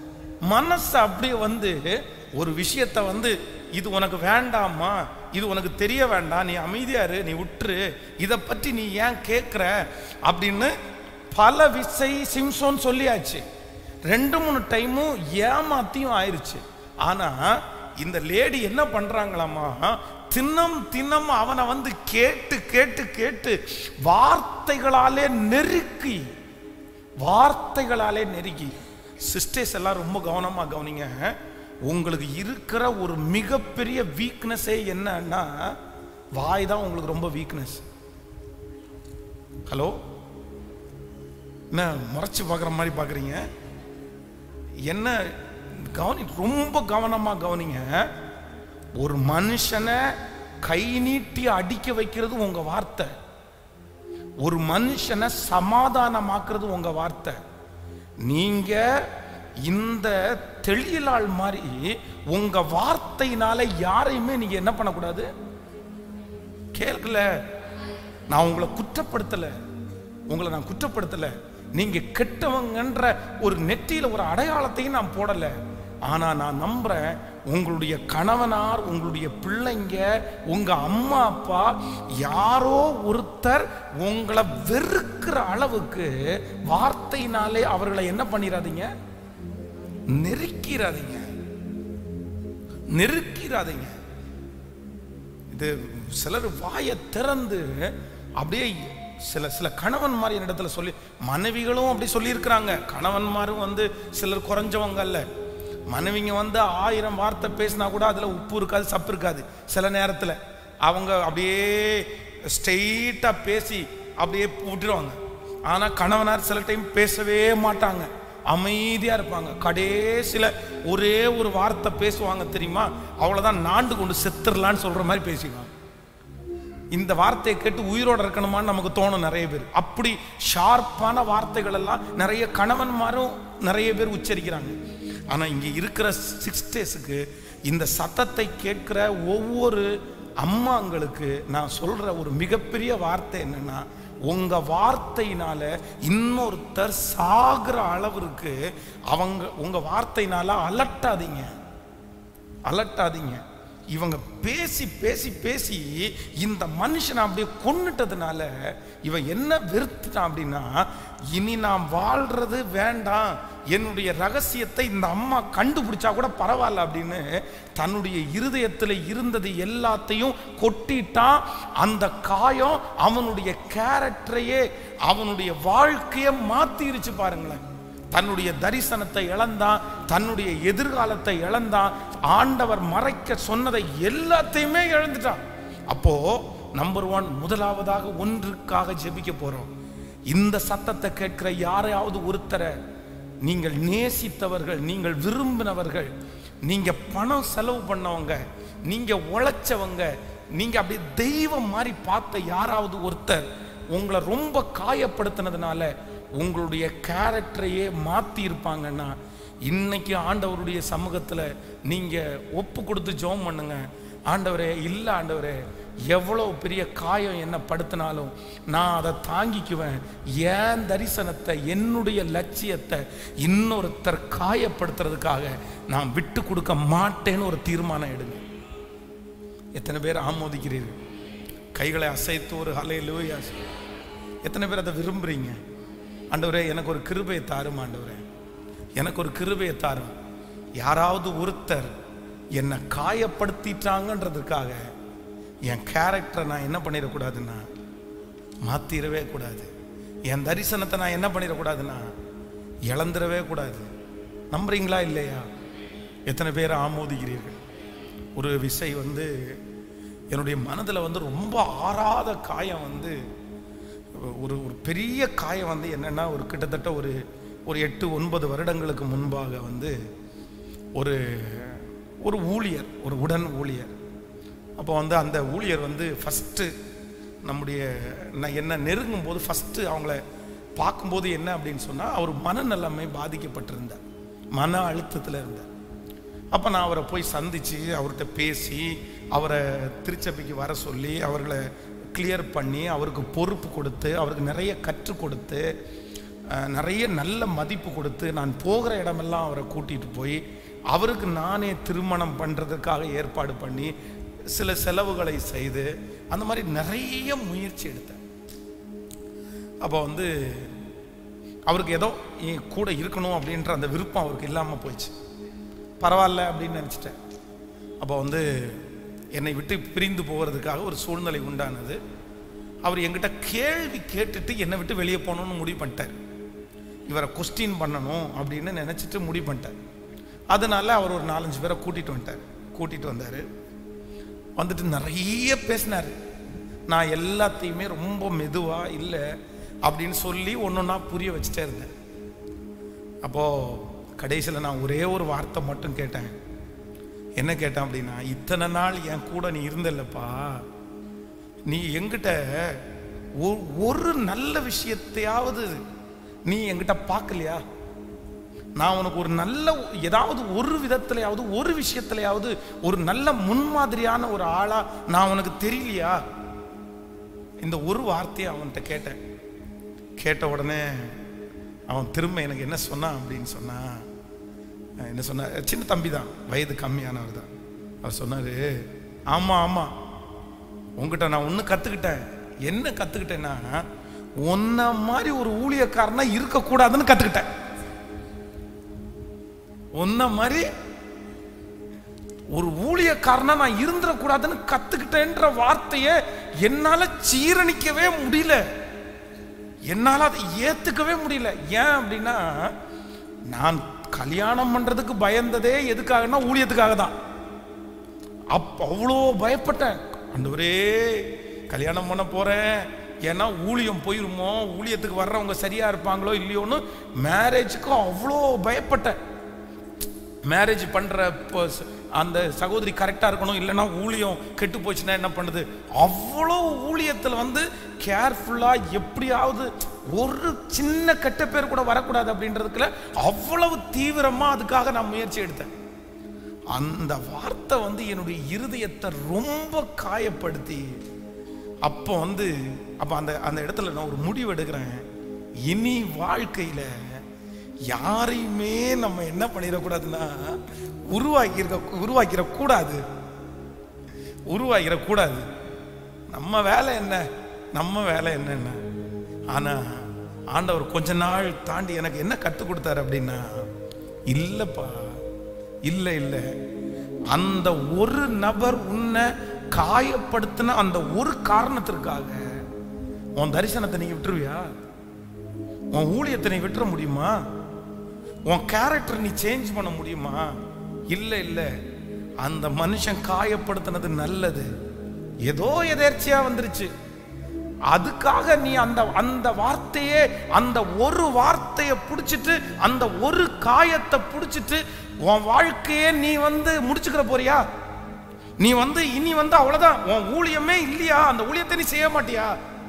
மனசு அப்படியே வந்து ஒரு விஷயத்தை வந்து இது உனக்கு வேண்டாமா இது உனக்கு தெரிய வேண்டாம் நீ அமைதியா இரு நீ விட்டுரு இதை பற்றி நீ ஏன் கேட்குற அப்படின்னு பல விசை சிம்சோன் சொல்லியாச்சு ரெண்டு மூணு டைமும் ஏமாத்தியும் ஆயிருச்சு ஆனா இந்த லேடி என்ன பண்றாங்களாமா தினம் தினம் அவனை வந்து கேட்டு கேட்டு கேட்டு வார்த்தைகளாலே நெருக்கி வார்த்தைகளாலே நெருக்கி சிஸ்டர்ஸ் எல்லாம் ரொம்ப கவனமா கவனிங்க உங்களுக்கு இருக்கிற ஒரு மிகப்பெரிய வீக்னஸே என்னன்னா வாய் தான் உங்களுக்கு ரொம்ப வீக்னஸ் ஹலோ என்ன முறைச்சு பார்க்குற மாதிரி பார்க்குறீங்க என்ன கவனி ரொம்ப கவனமா கவனிங்க ஒரு மனுஷனை கை நீட்டி அடிக்க வைக்கிறது உங்க வார்த்தை ஒரு மனுஷனை சமாதானமாக்குறது உங்க வார்த்தை நீங்க இந்த தெளியலாள் மாதிரி உங்க வார்த்தையினால யாரையுமே நீங்க என்ன பண்ணக்கூடாது கேட்கல நான் உங்களை குற்றப்படுத்தல உங்களை நான் குற்றப்படுத்தல நீங்க கெட்டவங்கன்ற ஒரு நெற்றியில ஒரு அடையாளத்தையும் நான் போடல ஆனா நான் நம்புறேன் உங்களுடைய கணவனார் உங்களுடைய பிள்ளைங்க உங்க அம்மா அப்பா யாரோ ஒருத்தர் உங்களை வெறுக்கிற அளவுக்கு வார்த்தையினாலே அவர்களை என்ன பண்ணிடாதீங்க நெருக்கிறாதீங்க நெருக்கிறாதீங்க இது சிலர் வாயை திறந்து அப்படியே சில சில கணவன் மாதிரி இடத்துல சொல்லி மனைவிகளும் அப்படி சொல்லியிருக்கிறாங்க கணவன்மாரும் வந்து சிலர் குறைஞ்சவங்க அல்ல மனைவிங்க வந்து ஆயிரம் வார்த்தை பேசினா கூட அதுல உப்பு இருக்காது சப்பு இருக்காது சில நேரத்துல அவங்க அப்படியே ஸ்ட்ரெயிட்டா பேசி அப்படியே விட்டுருவாங்க ஆனா கணவனார் சில டைம் பேசவே மாட்டாங்க அமைதியா இருப்பாங்க கடைசியில ஒரே ஒரு வார்த்தை பேசுவாங்க தெரியுமா அவ்வளவுதான் நாண்டு கொண்டு செத்துடலான்னு சொல்ற மாதிரி பேசிக்குவாங்க இந்த வார்த்தையை கேட்டு உயிரோட இருக்கணுமான்னு நமக்கு தோணும் நிறைய பேர் அப்படி ஷார்ப்பான வார்த்தைகள் எல்லாம் நிறைய கணவன்மாரும் நிறைய பேர் உச்சரிக்கிறாங்க ஆனா இங்க இருக்கிற சிக்ஸ்டேஸுக்கு இந்த சத்தத்தை கேட்கிற ஒவ்வொரு அம்மாங்களுக்கு நான் சொல்ற ஒரு மிகப்பெரிய வார்த்தை என்னன்னா உங்க வார்த்தையினால இன்னொருத்தர் சாகுற அளவிற்கு அவங்க உங்க வார்த்தையினால அலட்டாதீங்க அலட்டாதீங்க இவங்க பேசி பேசி பேசி இந்த மனுஷனை அப்படியே கொன்னுட்டதுனால இவன் என்ன வெறுத்துட்டான் அப்படின்னா இனி நான் வாழ்றது வேண்டாம் என்னுடைய ரகசியத்தை இந்த அம்மா கண்டுபிடிச்சா கூட பரவாயில்ல அப்படின்னு தன்னுடைய இருதயத்தில் இருந்தது எல்லாத்தையும் கொட்டிட்டான் அந்த காயம் அவனுடைய கேரக்டரையே அவனுடைய வாழ்க்கையை மாத்திருச்சு பாருங்களேன் தன்னுடைய தரிசனத்தை இழந்தான் தன்னுடைய எதிர்காலத்தை இழந்தான் ஆண்டவர் மறைக்க சொன்னதை எல்லாத்தையுமே இழந்துட்டான் அப்போ நம்பர் ஒன் முதலாவதாக ஒன்றுக்காக ஜெபிக்க போறோம் இந்த சத்தத்தை கேட்கிற யாரையாவது ஒருத்தரை நீங்கள் நேசித்தவர்கள் நீங்கள் விரும்பினவர்கள் நீங்க பணம் செலவு பண்ணவங்க நீங்க உழைச்சவங்க நீங்க அப்படியே தெய்வம் மாதிரி பார்த்த யாராவது ஒருத்தர் உங்களை ரொம்ப காயப்படுத்தினதுனால உங்களுடைய கேரக்டரையே மாற்றி இருப்பாங்கன்னா இன்னைக்கு ஆண்டவருடைய சமூகத்தில் நீங்கள் ஒப்பு கொடுத்து ஜெபம் பண்ணுங்க ஆண்டவரே இல்லை ஆண்டவரே எவ்வளோ பெரிய காயம் என்ன படுத்தினாலும் நான் அதை தாங்கிக்குவேன் என் தரிசனத்தை என்னுடைய லட்சியத்தை இன்னொருத்தர் காயப்படுத்துறதுக்காக நான் விட்டு கொடுக்க மாட்டேன்னு ஒரு தீர்மானம் எடுங்க எத்தனை பேர் ஆமோதிக்கிறீர்கள் கைகளை அசைத்து ஒரு ஹலை லூயா எத்தனை பேர் அதை விரும்புறீங்க ஆண்டவரே எனக்கு ஒரு கிருபையை தாரும் ஆண்டவரே எனக்கு ஒரு கிருபையை தாரும் யாராவது ஒருத்தர் என்னை காயப்படுத்திட்டாங்கன்றதுக்காக என் கேரக்டரை நான் என்ன பண்ணிடக்கூடாதுன்னா மாத்திரவே கூடாது என் தரிசனத்தை நான் என்ன பண்ணிடக்கூடாதுன்னா இழந்துடவே கூடாது நம்புறீங்களா இல்லையா எத்தனை பேர் ஆமோதிக்கிறீர்கள் ஒரு விசை வந்து என்னுடைய மனதில் வந்து ரொம்ப ஆறாத காயம் வந்து ஒரு ஒரு பெரிய காயம் வந்து என்னன்னா ஒரு கிட்டத்தட்ட ஒரு ஒரு எட்டு ஒன்பது வருடங்களுக்கு முன்பாக வந்து ஒரு ஒரு ஊழியர் ஒரு உடன் ஊழியர் அப்போ வந்து அந்த ஊழியர் வந்து ஃபஸ்ட்டு நம்முடைய நான் என்ன நெருங்கும் போது ஃபஸ்ட்டு அவங்கள பார்க்கும்போது என்ன அப்படின்னு சொன்னால் அவர் மனநலமை பாதிக்கப்பட்டிருந்தார் மன அழுத்தத்தில் இருந்தார் அப்போ நான் அவரை போய் சந்தித்து அவர்கிட்ட பேசி அவரை திருச்சபைக்கு வர சொல்லி அவர்களை கிளியர் பண்ணி அவருக்கு பொறுப்பு கொடுத்து அவருக்கு நிறைய கற்றுக் கொடுத்து அஹ், நிறைய நல்ல மதிப்பு கொடுத்து நான் போகிற இடமெல்லாம் அவரை கூட்டிகிட்டு போய் அவருக்கு நானே திருமணம் பண்ணுறதுக்காக ஏற்பாடு பண்ணி சில செலவுகளை செய்து அந்த மாதிரி நிறைய முயற்சி எடுத்தேன் அப்போ வந்து அவருக்கு ஏதோ என் கூட இருக்கணும் அப்படின்ற அந்த விருப்பம் அவருக்கு இல்லாமல் போயிடுச்சு பரவாயில்ல அப்படின்னு நினச்சிட்டேன் அப்போ வந்து என்னை விட்டு பிரிந்து போகிறதுக்காக ஒரு சூழ்நிலை உண்டானது அவர் என்கிட்ட கேள்வி கேட்டுட்டு என்னை விட்டு வெளியே போகணும்னு முடிவு பண்ணிட்டார் இவரை கொஸ்டின் பண்ணணும் அப்படின்னு நினச்சிட்டு முடிவு பண்ணிட்டார் அதனால அவர் ஒரு நாலஞ்சு பேரை கூட்டிகிட்டு வந்துட்டார் கூட்டிகிட்டு வந்தார் வந்துட்டு நிறைய பேசினார் நான் எல்லாத்தையுமே ரொம்ப மெதுவாக இல்லை அப்படின்னு சொல்லி ஒன்று ஒன்றா புரிய வச்சுட்டே இருந்தேன் அப்போது கடைசியில் நான் ஒரே ஒரு வார்த்தை மட்டும் கேட்டேன் என்ன கேட்டேன் அப்படின்னா இத்தனை நாள் என் கூட நீ இருந்தல்லப்பா நீ எங்கிட்ட ஒ- ஒரு நல்ல விஷயத்தையாவது நீ என்கிட்ட பார்க்கலையா நான் உனக்கு ஒரு நல்ல ஏதாவது ஒரு விதத்திலையாவது ஒரு விஷயத்திலையாவது ஒரு நல்ல முன்மாதிரியான ஒரு ஆளா நான் உனக்கு தெரியலையா இந்த ஒரு வார்த்தையை அவன்கிட்ட கேட்டேன் கேட்ட உடனே அவன் திரும்ப எனக்கு என்ன சொன்னான் அப்படின்னு சொன்னா அஹ் என்ன சொன்ன சின்ன தம்பி தான் வயது கம்மியானவர் தான் அவர் சொன்னாரு ஆமா ஆமா உங்ககிட்ட நான் ஒன்று கத்துக்கிட்டேன் என்ன கத்துக்கிட்டேன்னா உன்ன மாதிரி ஒரு ஊழியக்காரனா இருக்கக்கூடாதுன்னு கத்துக்கிட்டேன் உன்ன மாதிரி ஒரு ஊழியக்காரனா நான் இருந்துடக்கூடாதுன்னு கத்துக்கிட்டேன்ற வார்த்தையை என்னால சீரணிக்கவே முடியல என்னால அதை ஏத்துக்கவே முடியல ஏன் அப்படின்னா நான் கல்யாணம் பண்றதுக்கு பயந்ததே எதுக்காகனா ஊழியத்துக்காக தான் அப்ப அவ்வளோ பயப்பட்டேன் ஆண்டவரே கல்யாணம் பண்ண போறேன் ஏன்னா ஊழியம் போயிருமோ ஊழியத்துக்கு வர்றவங்க சரியா இருப்பாங்களோ இல்லையோன்னு மேரேஜுக்கு அவ்வளோ பயப்பட்டேன் மேரேஜ் பண்ற இப்போ ச- அந்த சகோதரி கரெக்டா இருக்கணும் இல்லைன்னா ஊழியம் கெட்டு போச்சுன்னா என்ன பண்ணுது அவ்வளோ ஊழியத்தில் வந்து கேர்ஃபுல்லா எப்படியாவது ஒரு சின்ன கெட்ட பேர் கூட வரக்கூடாது அப்படின்றதுக்குள்ள அவ்வளவு தீவிரமா அதுக்காக நான் முயற்சி எடுத்தேன் அந்த வார்த்தை வந்து என்னுடைய இருதயத்தை ரொம்ப காயப்படுத்தி அப்போ வந்து அப்போ அந்த அந்த இடத்துல நான் ஒரு முடிவு எடுக்கிறேன் இனி வாழ்க்கையில யாரையுமே நம்ம என்ன பண்ணிடக்கூடாதுன்னா உருவாக்கி இருக்க உருவாக்கிற கூடாது உருவாக்கிற கூடாது நம்ம வேலை என்ன நம்ம வேலை என்னென்ன ஆனா ஆண்டவர் கொஞ்ச நாள் தாண்டி எனக்கு என்ன கற்றுக் கொடுத்தாரு அப்படின்னா இல்லப்பா இல்லை இல்லை அந்த ஒரு நபர் உன்னை காயப்படுத்தின அந்த ஒரு காரணத்திற்காக உன் தரிசனத்தை நீங்க விட்டுருவியா உன் ஊழியத்தை நீ விட்டுற முடியுமா உன் கேரக்டர் நீ சேஞ்ச் பண்ண முடியுமா இல்லை இல்லை அந்த மனுஷன் காயப்படுத்தினது நல்லது ஏதோ எதேர்ச்சியா வந்துருச்சு அதுக்காக நீ அந்த அந்த வார்த்தையே அந்த ஒரு வார்த்தையை பிடிச்சிட்டு அந்த ஒரு காயத்தை பிடிச்சிட்டு உன் வாழ்க்கையே நீ வந்து முடிச்சுக்கிற போறியா நீ வந்து இனி வந்து அவ்வளவுதான் உன் ஊழியமே இல்லையா அந்த ஊழியத்தை நீ செய்ய மாட்டியா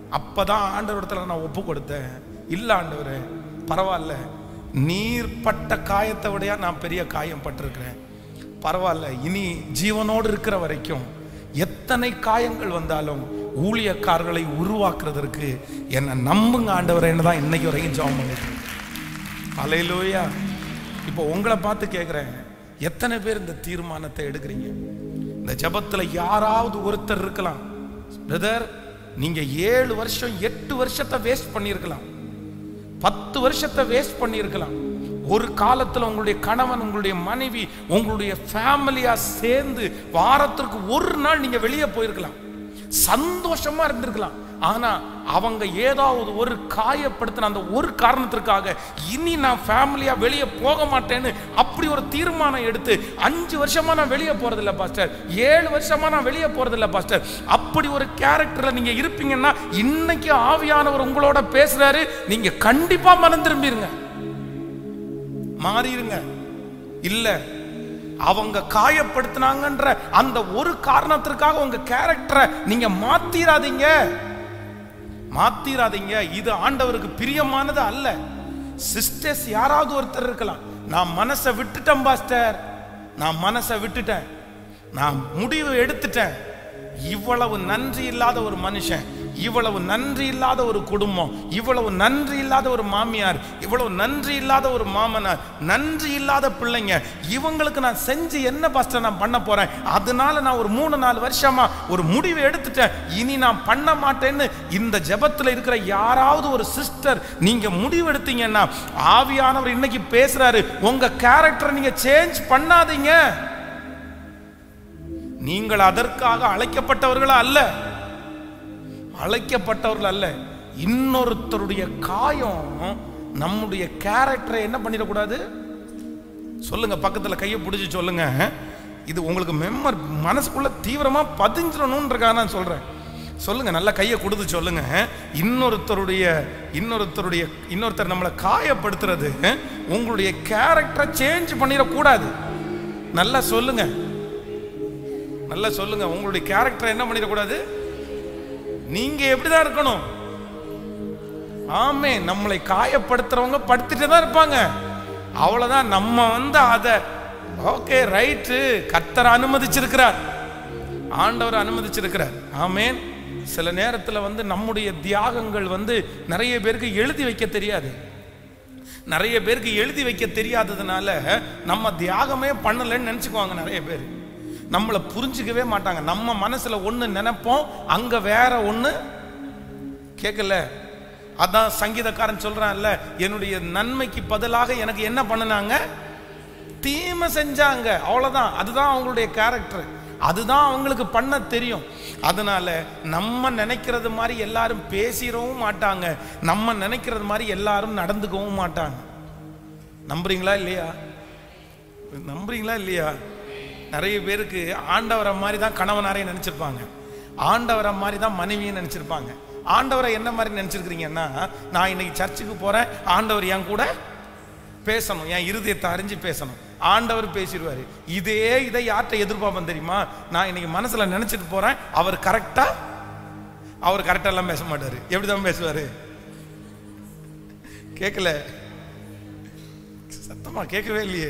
அப்பதான் ஆண்டவரத்தில் நான் ஒப்பு கொடுத்தேன் இல்ல ஆண்டவரே பரவாயில்ல நீர் பட்ட காயத்தை விடையா நான் பெரிய காயம் பட்டிருக்கிறேன் பரவாயில்ல இனி ஜீவனோடு இருக்கிற வரைக்கும் எத்தனை காயங்கள் வந்தாலும் ஊழியக்காரர்களை உருவாக்குறதற்கு என்னை நம்புங்க ஆண்டவரேன்னு தான் இன்னைக்கு வரைக்கும் ஜெபம் பண்ணிட்டு அலையிலோயா இப்போ உங்களை பார்த்து கேட்குறேன் எத்தனை பேர் இந்த தீர்மானத்தை எடுக்கிறீங்க இந்த ஜெபத்துல யாராவது ஒருத்தர் இருக்கலாம் பிரதர் நீங்க ஏழு வருஷம் எட்டு வருஷத்தை வேஸ்ட் பண்ணியிருக்கலாம் பத்து வருஷத்தை வேஸ்ட் பண்ணியிருக்கலாம் ஒரு காலத்துல உங்களுடைய கணவன் உங்களுடைய மனைவி உங்களுடைய ஃபேமிலியா சேர்ந்து வாரத்திற்கு ஒரு நாள் நீங்க வெளியே போயிருக்கலாம் சந்தோஷமா இருந்திருக்கலாம் ஆனா அவங்க ஏதாவது ஒரு காயப்படுத்தின அந்த ஒரு காரணத்திற்காக இனி நான் ஃபேமிலியா வெளியே போக மாட்டேன்னு அப்படி ஒரு தீர்மானம் எடுத்து அஞ்சு வருஷமா நான் வெளியே போறதில்ல பாஸ்டர் ஏழு வருஷமா நான் வெளியே போறதில்ல பாஸ்டர் அப்படி ஒரு கேரக்டர்ல நீங்க இருப்பீங்கன்னா இன்னைக்கு ஆவியானவர் உங்களோட பேசுறாரு நீங்க கண்டிப்பா மனம் திரும்பிருங்க மாறிடுங்க இல்ல அவங்க காயப்படுத்தினாங்கன்ற அந்த ஒரு காரணத்திற்காக உங்க கேரக்டரை நீங்க மாத்திராதீங்க மாத்திராதீங்க இது ஆண்டவருக்கு பிரியமானது அல்ல சிஸ்டர்ஸ் யாராவது ஒருத்தர் இருக்கலாம் நான் மனசை விட்டுட்டேன் பாஸ்டர் நான் மனசை விட்டுட்டேன் நான் முடிவு எடுத்துட்டேன் இவ்வளவு நன்றி இல்லாத ஒரு மனுஷன் இவ்வளவு நன்றி இல்லாத ஒரு குடும்பம் இவ்வளவு நன்றி இல்லாத ஒரு மாமியார் இவ்வளவு நன்றி இல்லாத ஒரு மாமனார் நன்றி இல்லாத பிள்ளைங்க இவங்களுக்கு நான் செஞ்சு என்ன பாஸ்டர் நான் பண்ண போறேன் அதனால நான் ஒரு மூணு நாலு வருஷமா ஒரு முடிவு எடுத்துட்டேன் இனி நான் பண்ண மாட்டேன்னு இந்த ஜெபத்துல இருக்கிற யாராவது ஒரு சிஸ்டர் நீங்க முடிவு எடுத்தீங்கன்னா ஆவியானவர் இன்னைக்கு பேசுறாரு உங்க கேரக்டரை நீங்க சேஞ்ச் பண்ணாதீங்க நீங்கள் அதற்காக அழைக்கப்பட்டவர்களா அல்ல அழைக்கப்பட்டவர்கள் அல்ல இன்னொருத்தருடைய காயம் நம்முடைய கேரக்டரை என்ன பண்ணிடக்கூடாது சொல்லுங்க பக்கத்துல கையை பிடிச்சி சொல்லுங்க இது உங்களுக்கு மெம்மர் மனசுக்குள்ள தீவிரமா பதிஞ்சிடணுன்றக்காக நான் சொல்றேன் சொல்லுங்க நல்லா கையை கொடுத்து சொல்லுங்க இன்னொருத்தருடைய இன்னொருத்தருடைய இன்னொருத்தர் நம்மளை காயப்படுத்துறது உங்களுடைய கேரக்டரை சேஞ்ச் பண்ணிடக்கூடாது நல்லா சொல்லுங்க நல்லா சொல்லுங்க உங்களுடைய கேரக்டரை என்ன பண்ணிடக்கூடாது நீங்க எப்படிதான் இருக்கணும் ஆமே நம்மளை காயப்படுத்துறவங்க படுத்துட்டு தான் இருப்பாங்க அவ்வளவுதான் நம்ம வந்து அதை ஓகே ரைட்டு கர்த்தர் அனுமதிச்சிருக்கிறார் ஆண்டவர் அனுமதிச்சிருக்கிறார் ஆமேன் சில நேரத்தில் வந்து நம்முடைய தியாகங்கள் வந்து நிறைய பேருக்கு எழுதி வைக்க தெரியாது நிறைய பேருக்கு எழுதி வைக்க தெரியாததுனால நம்ம தியாகமே பண்ணலைன்னு நினச்சிக்குவாங்க நிறைய பேர் நம்மளை புரிஞ்சுக்கவே மாட்டாங்க நம்ம மனசுல ஒன்று நினைப்போம் அங்க வேற ஒன்று கேட்கல அதான் சங்கீதக்காரன் சொல்றான்ல என்னுடைய நன்மைக்கு பதிலாக எனக்கு என்ன பண்ணுனாங்க தீமை செஞ்சாங்க அவ்வளவுதான் அதுதான் அவங்களுடைய கேரக்டர் அதுதான் அவங்களுக்கு பண்ண தெரியும் அதனால நம்ம நினைக்கிறது மாதிரி எல்லாரும் பேசிடவும் மாட்டாங்க நம்ம நினைக்கிறது மாதிரி எல்லாரும் நடந்துக்கவும் மாட்டாங்க நம்புறீங்களா இல்லையா நம்புறீங்களா இல்லையா நிறைய பேருக்கு ஆண்டவரை மாதிரி தான் கணவனாரே நினைச்சிருப்பாங்க ஆண்டவரை மாதிரி தான் மனைவியை நினைச்சிருப்பாங்க ஆண்டவரை என்ன மாதிரி நினைச்சிருக்கிறீங்கன்னா நான் இன்னைக்கு சர்ச்சுக்கு போறேன் ஆண்டவர் என் கூட பேசணும் என் இருதயத்தை அறிஞ்சு பேசணும் ஆண்டவர் பேசிடுவாரு இதே இதை யார்கிட்ட எதிர்பார்ப்பேன் தெரியுமா நான் இன்னைக்கு மனசுல நினைச்சிட்டு போறேன் அவர் கரெக்டா அவர் கரெக்டா எல்லாம் பேச மாட்டாரு எப்படிதான் பேசுவாரு கேட்கல சத்தமா கேட்கவே இல்லையே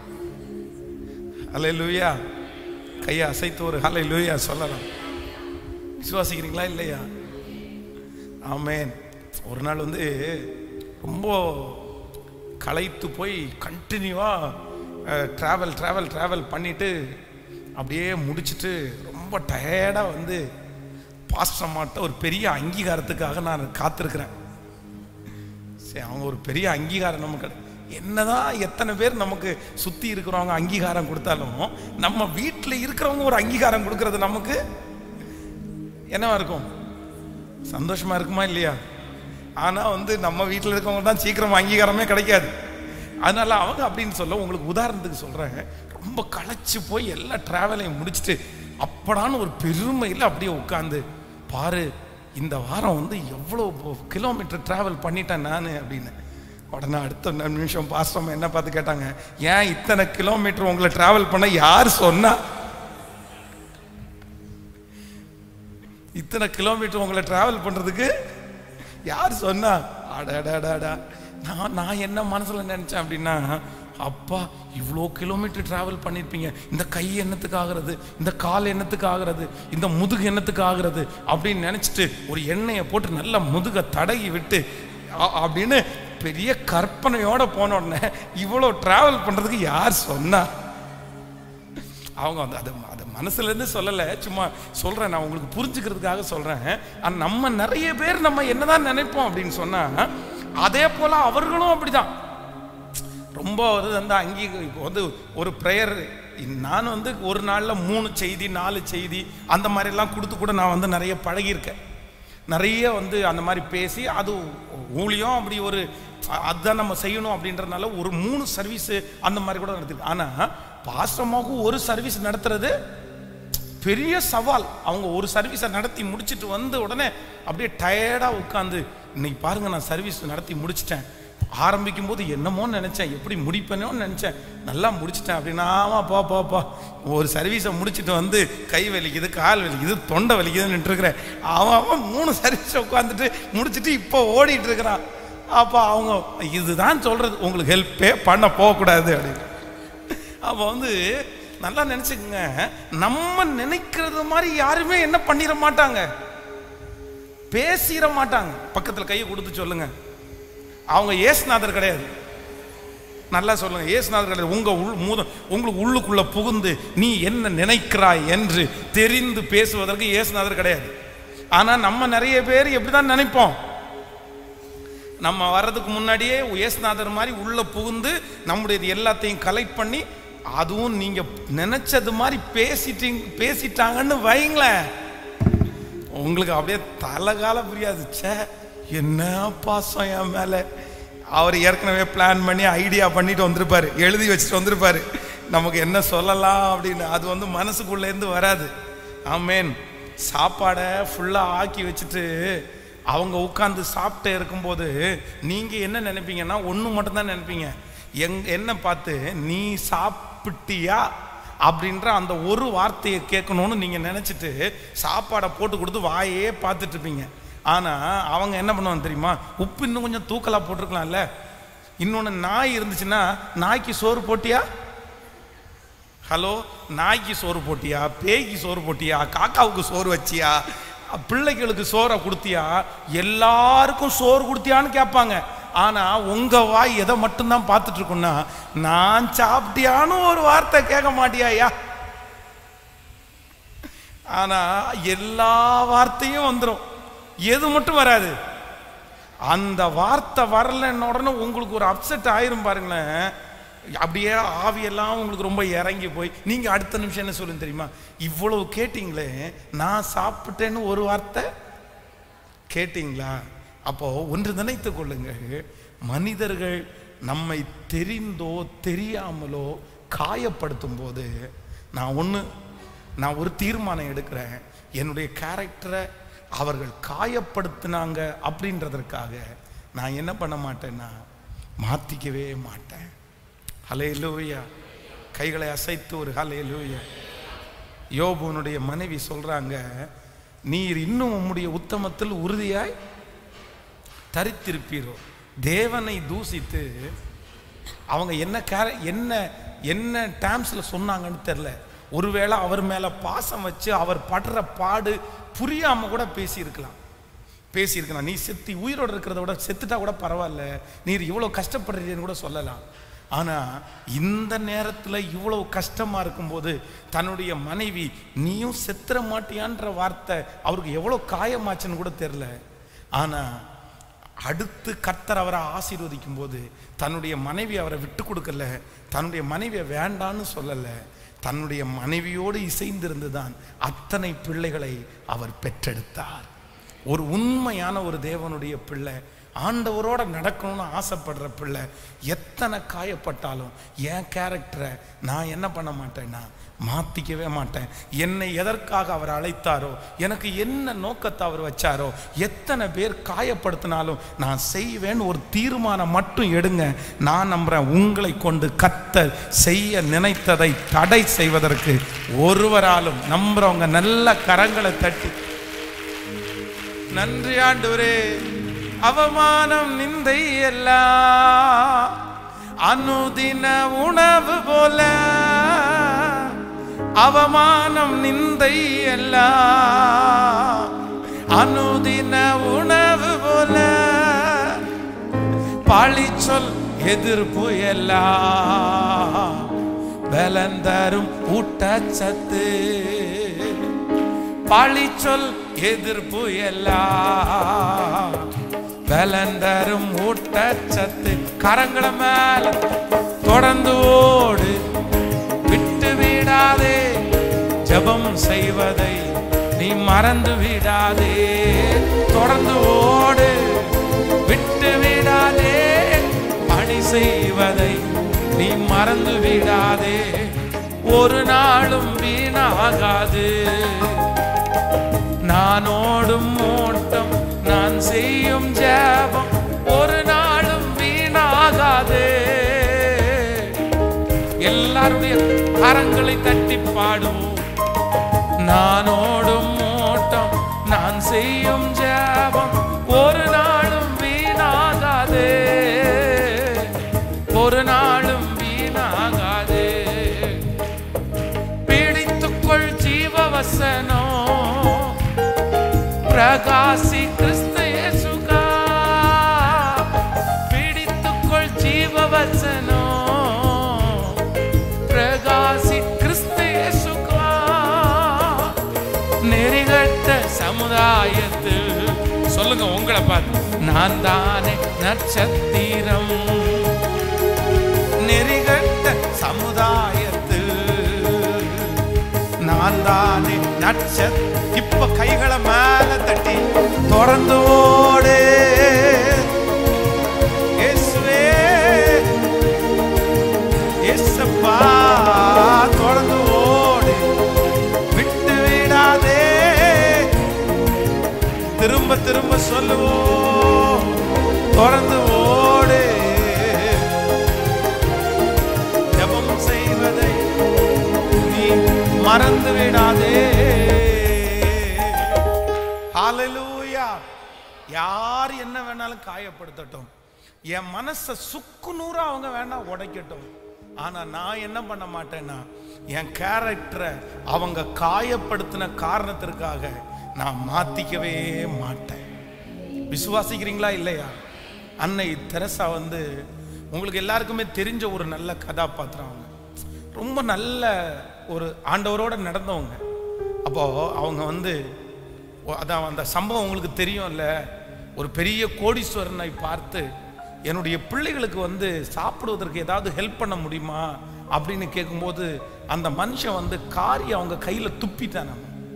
ஹலை லூயா கையை அசைத்து ஒரு ஹலை லூயா சொல்லலாம் விசுவாசிக்கிறீங்களா இல்லையா ஆமேன் ஒரு நாள் வந்து ரொம்ப களைத்து போய் கண்டினியூவாக ட்ராவல் ட்ராவல் ட்ராவல் பண்ணிட்டு அப்படியே முடிச்சிட்டு ரொம்ப டயர்டாக வந்து பாஸ்டமாட்ட ஒரு பெரிய அங்கீகாரத்துக்காக நான் காத்திருக்கிறேன் சரி அவங்க ஒரு பெரிய அங்கீகாரம் நமக்கு என்னதான் எத்தனை பேர் நமக்கு சுத்தி இருக்கிறவங்க அங்கீகாரம் கொடுத்தாலும் நம்ம வீட்டில் இருக்கிறவங்க ஒரு அங்கீகாரம் கொடுக்கறது நமக்கு என்னவா இருக்கும் சந்தோஷமா இருக்குமா இல்லையா ஆனா வந்து நம்ம வீட்டில் இருக்கவங்க தான் சீக்கிரம் அங்கீகாரமே கிடைக்காது அதனால அவங்க அப்படின்னு சொல்ல உங்களுக்கு உதாரணத்துக்கு சொல்றேன் ரொம்ப களைச்சு போய் எல்லா டிராவலையும் முடிச்சுட்டு அப்படான்னு ஒரு பெருமையில் அப்படியே உட்காந்து பாரு இந்த வாரம் வந்து எவ்வளோ கிலோமீட்டர் டிராவல் பண்ணிட்டேன் நான் அப்படின்னு உடனே அடுத்த நிமிஷம் பாஸ்டம் என்ன பார்த்து கேட்டாங்க ஏன் இத்தனை கிலோமீட்டர் உங்களை டிராவல் பண்ண யார் சொன்னா இத்தனை கிலோமீட்டர் உங்களை டிராவல் பண்றதுக்கு யார் சொன்னா அடடடடா நான் நான் என்ன மனசுல நினைச்சேன் அப்படின்னா அப்பா இவ்வளோ கிலோமீட்டர் டிராவல் பண்ணியிருப்பீங்க இந்த கை என்னத்துக்கு ஆகிறது இந்த கால் என்னத்துக்கு ஆகிறது இந்த முதுகு என்னத்துக்கு ஆகிறது அப்படின்னு நினச்சிட்டு ஒரு எண்ணெயை போட்டு நல்லா முதுகை தடகி விட்டு அ- அப்படின்னு பெரிய கற்பனையோட போன உடனே இவ்வளோ டிராவல் பண்ணுறதுக்கு யார் சொன்னா அவங்க வந்து அது அது மனசுலேருந்து சொல்லலை சும்மா சொல்கிறேன் நான் உங்களுக்கு புரிஞ்சுக்கிறதுக்காக சொல்கிறேன் ஆனால் நம்ம நிறைய பேர் நம்ம என்னதான் நினைப்போம் அப்படின்னு சொன்னால் அதே போல் அவர்களும் அப்படிதான் ரொம்ப ஒரு வந்து அங்கீ இப்போ வந்து ஒரு ப்ரேயர் நான் வந்து ஒரு நாளில் மூணு செய்தி நாலு செய்தி அந்த மாதிரிலாம் கொடுத்து கூட நான் வந்து நிறைய பழகியிருக்கேன் நிறைய வந்து அந்த மாதிரி பேசி அது ஊழியம் அப்படி ஒரு அ- அதுதான் நம்ம செய்யணும் அப்படின்றதுனால ஒரு மூணு சர்வீஸ் அந்த மாதிரி கூட நடத்திருக்கு ஆனால் பாஸ்டமாக்கு ஒரு சர்வீஸ் நடத்துறது பெரிய சவால் அவங்க ஒரு சர்வீஸை நடத்தி முடிச்சிட்டு வந்த உடனே அப்படியே டயர்டாக உட்காந்து இன்னைக்கு பாருங்க நான் சர்வீஸ் நடத்தி முடிச்சிட்டேன் ஆரம்பிக்கும் போது என்னமோ நினைச்சேன் எப்படி முடிப்பேனோ நினைச்சேன் நல்லா முடிச்சிட்டேன் அப்படின்னா ஆமா போ போ போ ஒரு சர்வீஸை முடிச்சிட்டு வந்து கை வலிக்குது கால் வலிக்குது தொண்டை வலிக்குதுன்னு இருக்கிறேன் அவன் அவன் மூணு சர்வீஸ் உட்காந்துட்டு முடிச்சிட்டு இப்போ ஓடிட்டு இருக்கிறான் அப்போ அவங்க இதுதான் சொல்றது உங்களுக்கு ஹெல்ப்பே பண்ண போகக்கூடாது அப்படின்னு அப்போ வந்து நல்லா நினைச்சுக்கங்க நம்ம நினைக்கிறது மாதிரி யாருமே என்ன பண்ணிட மாட்டாங்க பேசிட மாட்டாங்க பக்கத்துல கையை கொடுத்து சொல்லுங்க அவங்க ஏசுநாதர் கிடையாது நல்லா சொல்லுங்க ஏசுநாதர் கிடையாது உங்க உள் மூத உங்களுக்கு உள்ளுக்குள்ள புகுந்து நீ என்ன நினைக்கிறாய் என்று தெரிந்து பேசுவதற்கு ஏசுநாதர் கிடையாது ஆனா நம்ம நிறைய பேர் எப்படிதான் நினைப்போம் நம்ம வர்றதுக்கு முன்னாடியே இயேசுநாதர் மாதிரி உள்ள புகுந்து நம்முடைய எல்லாத்தையும் கலெக்ட் பண்ணி அதுவும் நீங்க நினைச்சது மாதிரி பேசிட்டீங்க பேசிட்டாங்கன்னு வைங்களேன் உங்களுக்கு அப்படியே தலைகால புரியாது ச்சே என்ன பாசம் என் மேல அவர் ஏற்கனவே பிளான் பண்ணி ஐடியா பண்ணிட்டு வந்திருப்பாரு எழுதி வச்சுட்டு வந்திருப்பாரு நமக்கு என்ன சொல்லலாம் அப்படின்னு அது வந்து மனசுக்குள்ள இருந்து வராது ஆமேன் சாப்பாடை ஃபுல்லாக ஆக்கி வச்சுட்டு அவங்க உட்காந்து சாப்பிட்டு இருக்கும்போது நீங்க என்ன நினைப்பீங்கன்னா ஒன்று மட்டும்தான் நினைப்பீங்க எங் என்ன பார்த்து நீ சாப்பிட்டியா அப்படின்ற அந்த ஒரு வார்த்தையை கேட்கணும்னு நீங்க நினைச்சிட்டு சாப்பாடை போட்டு கொடுத்து வாயே பார்த்துட்டு இருப்பீங்க ஆனா அவங்க என்ன பண்ணுவாங்க தெரியுமா உப்பு இன்னும் கொஞ்சம் தூக்கலா போட்டிருக்கலாம்ல இன்னொன்று நாய் இருந்துச்சுன்னா நாய்க்கு சோறு போட்டியா ஹலோ நாய்க்கு சோறு போட்டியா பேய்க்கு சோறு போட்டியா காக்காவுக்கு சோறு வச்சியா பிள்ளைகளுக்கு சோறை கொடுத்தியா எல்லாருக்கும் சோறு கொடுத்தியான்னு கேட்பாங்க ஆனா உங்க வாய் எதை மட்டும்தான் பார்த்துட்டு இருக்கும்னா நான் சாப்பிட்டியான்னு ஒரு வார்த்தை கேட்க மாட்டியாயா ஆனா எல்லா வார்த்தையும் வந்துடும் எது மட்டும் வராது அந்த வார்த்தை வரலன்ன உடனே உங்களுக்கு ஒரு அப்செட் ஆயிரும் பாருங்களேன் அப்படியே ஆவியெல்லாம் உங்களுக்கு ரொம்ப இறங்கி போய் நீங்க அடுத்த நிமிஷம் என்ன சொல்லுங்க தெரியுமா இவ்வளவு கேட்டீங்களே நான் சாப்பிட்டேன்னு ஒரு வார்த்தை கேட்டீங்களா அப்போ ஒன்று நினைத்து கொள்ளுங்கள் மனிதர்கள் நம்மை தெரிந்தோ தெரியாமலோ காயப்படுத்தும் போது நான் ஒன்று நான் ஒரு தீர்மானம் எடுக்கிறேன் என்னுடைய கேரக்டரை அவர்கள் காயப்படுத்தினாங்க அப்படின்றதற்காக நான் என்ன பண்ண மாட்டேன்னா மாற்றிக்கவே மாட்டேன் ஹலே லூயா கைகளை அசைத்து ஒரு ஹலே லூயா யோபுனுடைய மனைவி சொல்றாங்க நீர் இன்னும் உம்முடைய உத்தமத்தில் உறுதியாய் தரித்திருப்பீரோ தேவனை தூசித்து அவங்க என்ன கேர என்ன என்ன டேம்ஸ்ல சொன்னாங்கன்னு தெரில ஒருவேளை அவர் மேல பாசம் வச்சு அவர் படுற பாடு புரியாம கூட பேசியிருக்கலாம் பேசியிருக்கலாம் நீ செத்து உயிரோடு இருக்கிறத விட செத்துட்டா கூட பரவாயில்ல நீர் இவ்வளோ கஷ்டப்படுறீன்னு கூட சொல்லலாம் ஆனா இந்த நேரத்துல இவ்வளவு கஷ்டமா இருக்கும்போது தன்னுடைய மனைவி நீயும் செத்துற மாட்டியான்ற வார்த்தை அவருக்கு எவ்வளவு காயமாச்சுன்னு கூட தெரியல ஆனா அடுத்து கர்த்தர் அவரை ஆசீர்வதிக்கும் போது தன்னுடைய மனைவி அவரை விட்டு கொடுக்கல தன்னுடைய மனைவியை வேண்டான்னு சொல்லல தன்னுடைய மனைவியோடு இசைந்திருந்து தான் அத்தனை பிள்ளைகளை அவர் பெற்றெடுத்தார் ஒரு உண்மையான ஒரு தேவனுடைய பிள்ளை ஆண்டவரோட நடக்கணும்னு ஆசைப்படுற பிள்ளை எத்தனை காயப்பட்டாலும் என் கேரக்டரை நான் என்ன பண்ண மாட்டேன்னா மாத்திக்கவே மாட்டேன் என்னை எதற்காக அவர் அழைத்தாரோ எனக்கு என்ன நோக்கத்தை அவர் வச்சாரோ எத்தனை பேர் காயப்படுத்தினாலும் நான் செய்வேன்னு ஒரு தீர்மானம் மட்டும் எடுங்க நான் நம்புறேன் உங்களை கொண்டு கத்த செய்ய நினைத்ததை தடை செய்வதற்கு ஒருவராலும் நம்புறவங்க நல்ல கரங்களை தட்டி நன்றி ஆண்டவரே அவமானம் நிந்தை எல்லாம் அனுதின உணவு போல அவமானம் நிந்தை எல்லாம் அனுதின உணவு போல பழிச்சொல் எதிர்ப்பு எல்லாம் பலன் தரும் ஊட்டச்சத்து பழிச்சொல் எதிர்ப்பு எல்லாம் பலன் தரும் ஊட்டச்சத்து கரங்களை மேல தொடர்ந்து ஓடு விட்டு விடாதே ஜெபம் செய்வதை நீ மறந்து விடாதே தொடர்ந்து ஓடு விட்டு விடாதே பணி செய்வதை நீ மறந்து விடாதே ஒரு நாளும் வீணாகாது நான் ஓடும் ஓட்டம் நான் செய்யும் ஜெபம் ஒரு நாளும் வீணாகாது எல்லாருடைய கரங்களை தட்டி பாடுவோம் நான் ஓடும் ஓட்டம் நான் செய்யும் ஜெபம் ஒரு நாளும் வீணாகாது ஒரு நாளும் வீணாகாது பிடித்துக்கொள் ஜீவவசனோ பிரகாசி கிறிஸ்து இயேசுகா பிடித்துக்கொள் ஜீவவசனோ பிரகாசி கிறிஸ்து இயேசுகா நெறிகட்ட சமுதாயத்தில் சொல்லுங்க உங்களை பார்த்து நான் தானே நட்சத்திரம் நெறிகட்ட சமுதாயத்தில் நான் தானே நட்சத் இப்ப கைகளை மேல தட்டி தொடர்ந்து ஓடு இயேசுவே இயேசப்பா தொடர்ந்து ஓடு விட்டு விடாதே திரும்ப திரும்ப சொல்லுவோம் தொடர்ந்து ஓடு ஜெபம் செய்வதை நீ மறந்து விடாதே ஹalleluya யார் என்ன வேணாலும் காயப்படுத்தட்டும் என் மனசை சுக்கு நூறா அவங்க வேணா உடைக்கட்டும் ஆனா நான் என்ன பண்ண மாட்டேன்னா என் கேரக்டரை அவங்க காயப்படுத்தின காரணத்திற்காக நான் மாத்திக்கவே மாட்டேன் விசுவாசிக்கிறீங்களா இல்லையா அன்னை தெரசா வந்து உங்களுக்கு எல்லாருக்குமே தெரிஞ்ச ஒரு நல்ல கதாபாத்திரம் அவங்க ரொம்ப நல்ல ஒரு ஆண்டவரோட நடந்தவங்க அப்போ அவங்க வந்து ஒ- அதான் அந்த சம்பவம் உங்களுக்கு தெரியும்ல ஒரு பெரிய கோடீஸ்வரனை பார்த்து என்னுடைய பிள்ளைகளுக்கு வந்து சாப்பிடுவதற்கு ஏதாவது ஹெல்ப் பண்ண முடியுமா அப்படின்னு கேட்கும்போது அந்த மனுஷன் வந்து காரி அவங்க கையில துப்பிட்டான்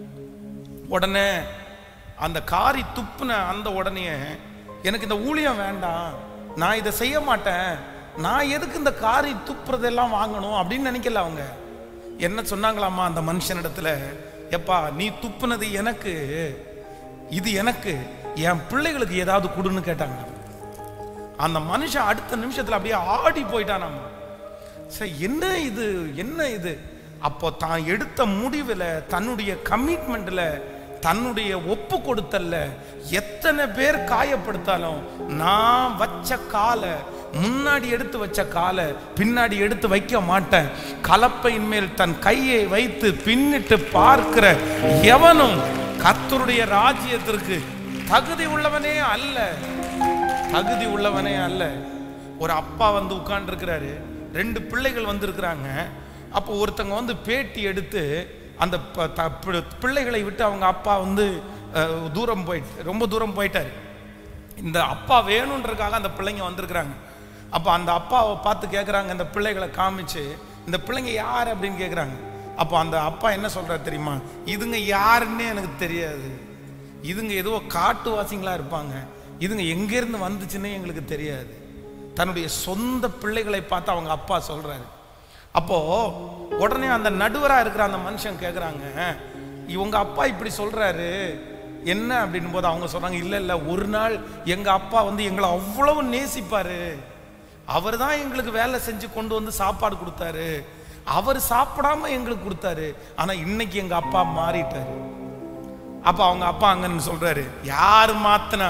உடனே அந்த காரி துப்புன அந்த உடனே எனக்கு இந்த ஊழியம் வேண்டாம் நான் இதை செய்ய மாட்டேன் நான் எதுக்கு இந்த காரி துப்புறதெல்லாம் வாங்கணும் அப்படின்னு நினைக்கல அவங்க என்ன சொன்னாங்களாமா அந்த மனுஷனிடத்துல எப்பா நீ துப்புனது எனக்கு இது எனக்கு என் பிள்ளைகளுக்கு ஏதாவது கொடுன்னு கேட்டாங்க அந்த மனுஷன் அடுத்த நிமிஷத்துல அப்படியே ஆடி போயிட்டானாமா சரி என்ன இது என்ன இது அப்போ தான் எடுத்த முடிவில் தன்னுடைய கமிட்மெண்ட்ல தன்னுடைய ஒப்பு கொடுத்தல்ல எத்தனை பேர் காயப்படுத்தாலும் நான் வச்ச காலை முன்னாடி எடுத்து வச்ச காலை பின்னாடி எடுத்து வைக்க மாட்டேன் கலப்பையின் மேல் தன் கையை வைத்து பின்னிட்டு பார்க்கிற எவனும் கர்த்தருடைய ராஜ்யத்திற்கு தகுதி உள்ளவனே அல்ல தகுதி உள்ளவனே அல்ல ஒரு அப்பா வந்து உட்கார்ந்துருக்கிறாரு ரெண்டு பிள்ளைகள் வந்திருக்கிறாங்க அப்போ ஒருத்தங்க வந்து பேட்டி எடுத்து அந்த ப- த- பி- பிள்ளைகளை விட்டு அவங்க அப்பா வந்து அஹ், தூரம் போயிட்டு ரொம்ப தூரம் போயிட்டாரு இந்த அப்பா வேணுன்றதுக்காக அந்த பிள்ளைங்க வந்திருக்கிறாங்க அப்போ அந்த அப்பாவை பார்த்து கேட்குறாங்க இந்த பிள்ளைகளை காமிச்சு இந்த பிள்ளைங்க யார் அப்படின்னு கேட்குறாங்க அப்போ அந்த அப்பா என்ன சொல்றாரு தெரியுமா இதுங்க யாருன்னே எனக்கு தெரியாது இதுங்க ஏதோ காட்டுவாசிங்களா இருப்பாங்க இதுங்க எங்கேருந்து வந்துச்சுன்னே எங்களுக்கு தெரியாது தன்னுடைய சொந்த பிள்ளைகளை பார்த்து அவங்க அப்பா சொல்றாரு அப்போ உடனே அந்த நடுவரா இருக்கிற அந்த மனுஷன் கேக்குறாங்க இவங்க அப்பா இப்படி சொல்றாரு என்ன அப்படின் போது அவங்க சொல்றாங்க இல்ல இல்ல ஒரு நாள் எங்க அப்பா வந்து எங்களை அவ்வளவு நேசிப்பாரு அவர் தான் எங்களுக்கு வேலை செஞ்சு கொண்டு வந்து சாப்பாடு கொடுத்தாரு அவர் சாப்பிடாம எங்களுக்கு கொடுத்தாரு ஆனா இன்னைக்கு எங்க அப்பா மாறிட்டாரு அப்ப அவங்க அப்பா அங்கன்னு சொல்றாரு யாரு மாத்துனா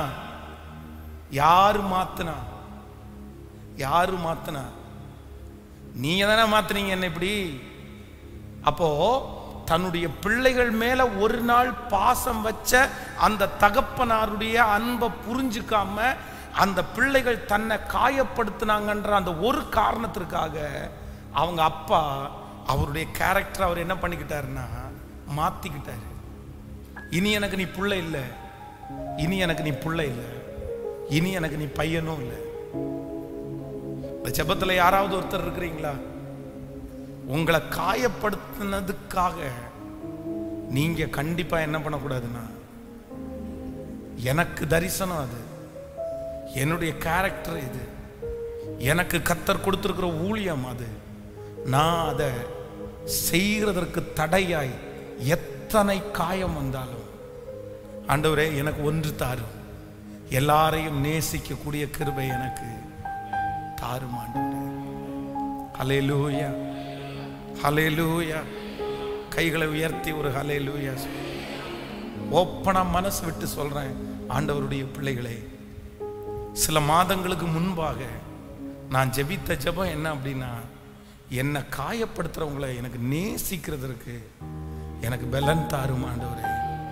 யாரு மாத்துனா யாரு மாத்துனா நீங்க தானே மாத்துனீங்க என்ன இப்படி அப்போ தன்னுடைய பிள்ளைகள் மேல ஒரு நாள் பாசம் வச்ச அந்த தகப்பனாருடைய அன்பை புரிஞ்சுக்காம அந்த பிள்ளைகள் தன்னை காயப்படுத்தினாங்கன்ற அந்த ஒரு காரணத்திற்காக அவங்க அப்பா அவருடைய கேரக்டர் அவர் என்ன பண்ணிக்கிட்டாருன்னா மாத்திக்கிட்டாரு இனி எனக்கு நீ புள்ள இல்லை இனி எனக்கு நீ புள்ள இல்லை இனி எனக்கு நீ பையனும் இல்லை இந்த ஜெபத்துல யாராவது ஒருத்தர் இருக்கிறீங்களா உங்களை காயப்படுத்தினதுக்காக நீங்க கண்டிப்பா என்ன பண்ணக்கூடாதுன்னா எனக்கு தரிசனம் அது என்னுடைய கேரக்டர் இது எனக்கு கத்தர் கொடுத்திருக்கிற ஊழியம் அது நான் அதை செய்கிறதற்கு தடையாய் எத்தனை காயம் வந்தாலும் ஆண்டவரே எனக்கு ஒன்று தாரும் எல்லாரையும் நேசிக்கக்கூடிய கிருபை எனக்கு தாரும் ஆண்டவரே ஹalleluya ஹalleluya கைகளை உயர்த்தி ஒரு ஹalleluya ஓப்பனா மனசு விட்டு சொல்றேன் ஆண்டவருடைய பிள்ளைகளே சில மாதங்களுக்கு முன்பாக நான் ஜெபித்த ஜெபம் என்ன அப்படின்னா என்னை காயப்படுத்துறவங்களை எனக்கு நேசிக்கிறதற்கு எனக்கு பலன் தாரும் ஆண்டவரே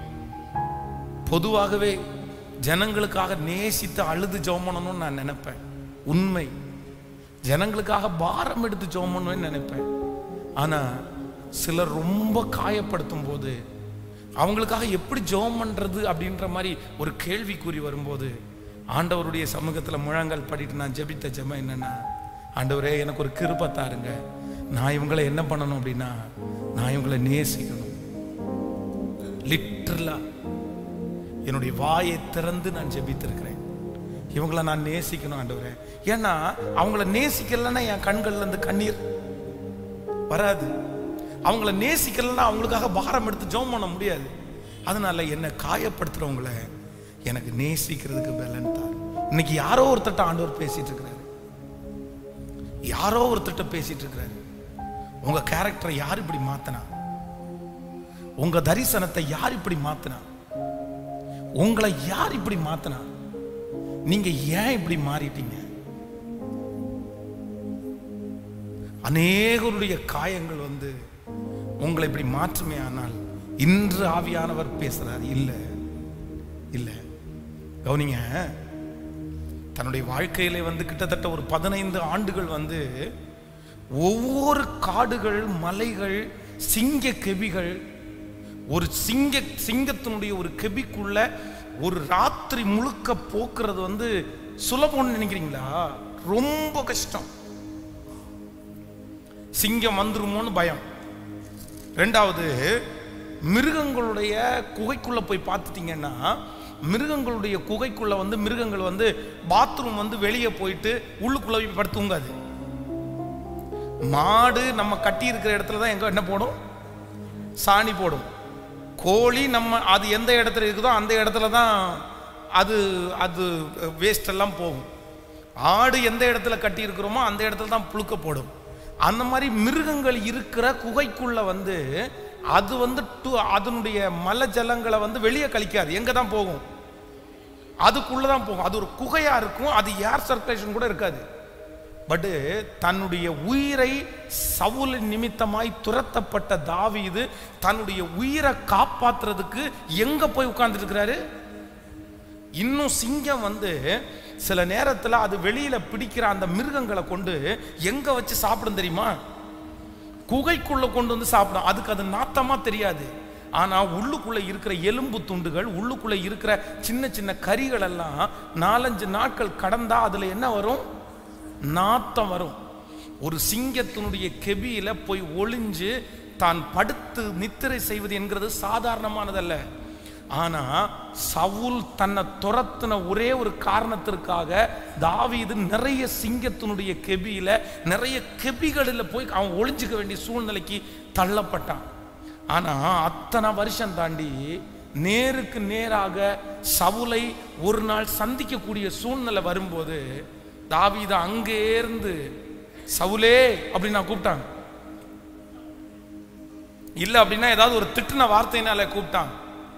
பொதுவாகவே ஜனங்களுக்காக நேசித்து அழுது ஜெபம் பண்ணணும்னு நான் நினைப்பேன் உண்மை ஜனங்களுக்காக பாரம் எடுத்து ஜெபம் பண்ணணும்னு நினைப்பேன் ஆனா சிலர் ரொம்ப காயப்படுத்தும் போது அவங்களுக்காக எப்படி ஜெபம் பண்றது அப்படின்ற மாதிரி ஒரு கேள்விக்குறி வரும்போது ஆண்டவருடைய சமூகத்துல முழங்கால் படிட்டு நான் ஜெபித்த ஜெபம் என்னன்னா ஆண்டவரே எனக்கு ஒரு கிருபை தாருங்க நான் இவங்களை என்ன பண்ணணும் அப்படின்னா நான் இவங்களை நேசிக்கணும் லிட்டரலா என்னுடைய வாயை திறந்து நான் ஜெபித்திருக்கிறேன் இவங்களை நான் நேசிக்கணும் ஆண்டவரே ஏன்னா அவங்கள நேசிக்கலன்னா என் கண்கள்ல இருந்து கண்ணீர் வராது அவங்கள நேசிக்கலன்னா அவங்களுக்காக பாரம் எடுத்து ஜெபம் பண்ண முடியாது அதனால என்னை காயப்படுத்துறவங்கள எனக்கு நேசிக்கிறதுக்கு பலன் தான் இன்னைக்கு யாரோ ஒருத்தட்ட ஆண்டவர் பேசிட்டு இருக்கிறாரு யாரோ ஒருத்தட்ட பேசிட்டு இருக்கிறாரு உங்க கேரக்டரை யார் இப்படி மாத்தினா உங்க தரிசனத்தை யார் இப்படி மாத்தினா உங்களை யார் இப்படி மாத்தினா நீங்க ஏன் இப்படி மாறிட்டீங்க அநேகருடைய காயங்கள் வந்து உங்களை இப்படி மாற்றுமே ஆனால் இன்று ஆவியானவர் பேசுறார் இல்ல இல்ல கவனிங்க தன்னுடைய வாழ்க்கையிலே வந்து கிட்டத்தட்ட ஒரு பதினைந்து ஆண்டுகள் வந்து ஒவ்வொரு காடுகள் மலைகள் சிங்க கெபிகள் ஒரு சிங்க சிங்கத்தினுடைய ஒரு கெபிக்குள்ள ஒரு ராத்திரி முழுக்க போக்குறது வந்து சுலபம்னு நினைக்கிறீங்களா ரொம்ப கஷ்டம் சிங்கம் வந்துருமோன்னு பயம் ரெண்டாவது மிருகங்களுடைய குகைக்குள்ள போய் பார்த்துட்டீங்கன்னா மிருகங்களுடைய குகைக்குள்ள வந்து மிருகங்கள் வந்து பாத்ரூம் வந்து வெளியே போயிட்டு உள்ளுக்குள்ள போய் படுத்து தூங்காது மாடு நம்ம கட்டி இருக்கிற இடத்துல தான் எங்க என்ன போடும் சாணி போடும் கோழி நம்ம அது எந்த இடத்துல இருக்குதோ அந்த இடத்துல தான் அது அது வேஸ்ட் எல்லாம் போகும் ஆடு எந்த இடத்துல கட்டி இருக்கிறோமோ அந்த இடத்துல தான் புழுக்க போடும் அந்த மாதிரி மிருகங்கள் இருக்கிற குகைக்குள்ள வந்து அது வந்து டு- அதனுடைய மல ஜலங்களை வந்து வெளியே கழிக்காது எங்க தான் போகும் அதுக்குள்ள தான் போகும் அது ஒரு குகையா இருக்கும் அது ஏர் சர்க்குலேஷன் கூட இருக்காது பட்டு தன்னுடைய உயிரை சவுலின் நிமித்தமாய் துரத்தப்பட்ட தாவீது தன்னுடைய உயிரை காப்பாத்துறதுக்கு எங்க போய் உட்கார்ந்துட்டு இருக்கிறாரு இன்னும் சிங்கம் வந்து சில நேரத்துல அது வெளியில பிடிக்கிற அந்த மிருகங்களை கொண்டு எங்க வச்சு சாப்பிடும் தெரியுமா குகைக்குள்ள கொண்டு வந்து சாப்பிடும் அதுக்கு அது நாத்தமா தெரியாது ஆனா உள்ளுக்குள்ள இருக்கிற எலும்பு துண்டுகள் உள்ளுக்குள்ள இருக்கிற சின்ன சின்ன கறிகள் எல்லாம் நாலஞ்சு நாட்கள் கடந்தா அதுல என்ன வரும் நாத்தம் வரும் ஒரு சிங்கத்தினுடைய கெபியில போய் ஒளிஞ்சு தான் படுத்து நித்திரை செய்வது என்கிறது சாதாரணமானதல்ல ஆனா சவுல் தன்னை துரத்தின ஒரே ஒரு காரணத்திற்காக தாவீது நிறைய சிங்கத்தினுடைய கெபியில நிறைய கெபிகளில் போய் அவன் ஒளிஞ்சுக்க வேண்டிய சூழ்நிலைக்கு தள்ளப்பட்டான் ஆனா அத்தனை வருஷம் தாண்டி நேருக்கு நேராக சவுலை ஒரு நாள் சந்திக்கக்கூடிய சூழ்நிலை வரும்போது தாவீது அங்கே இருந்து சவுலே அப்படின்னு நான் கூப்பிட்டாங்க இல்ல அப்படின்னா ஏதாவது ஒரு திட்டுன வார்த்தையினால கூப்பிட்டான்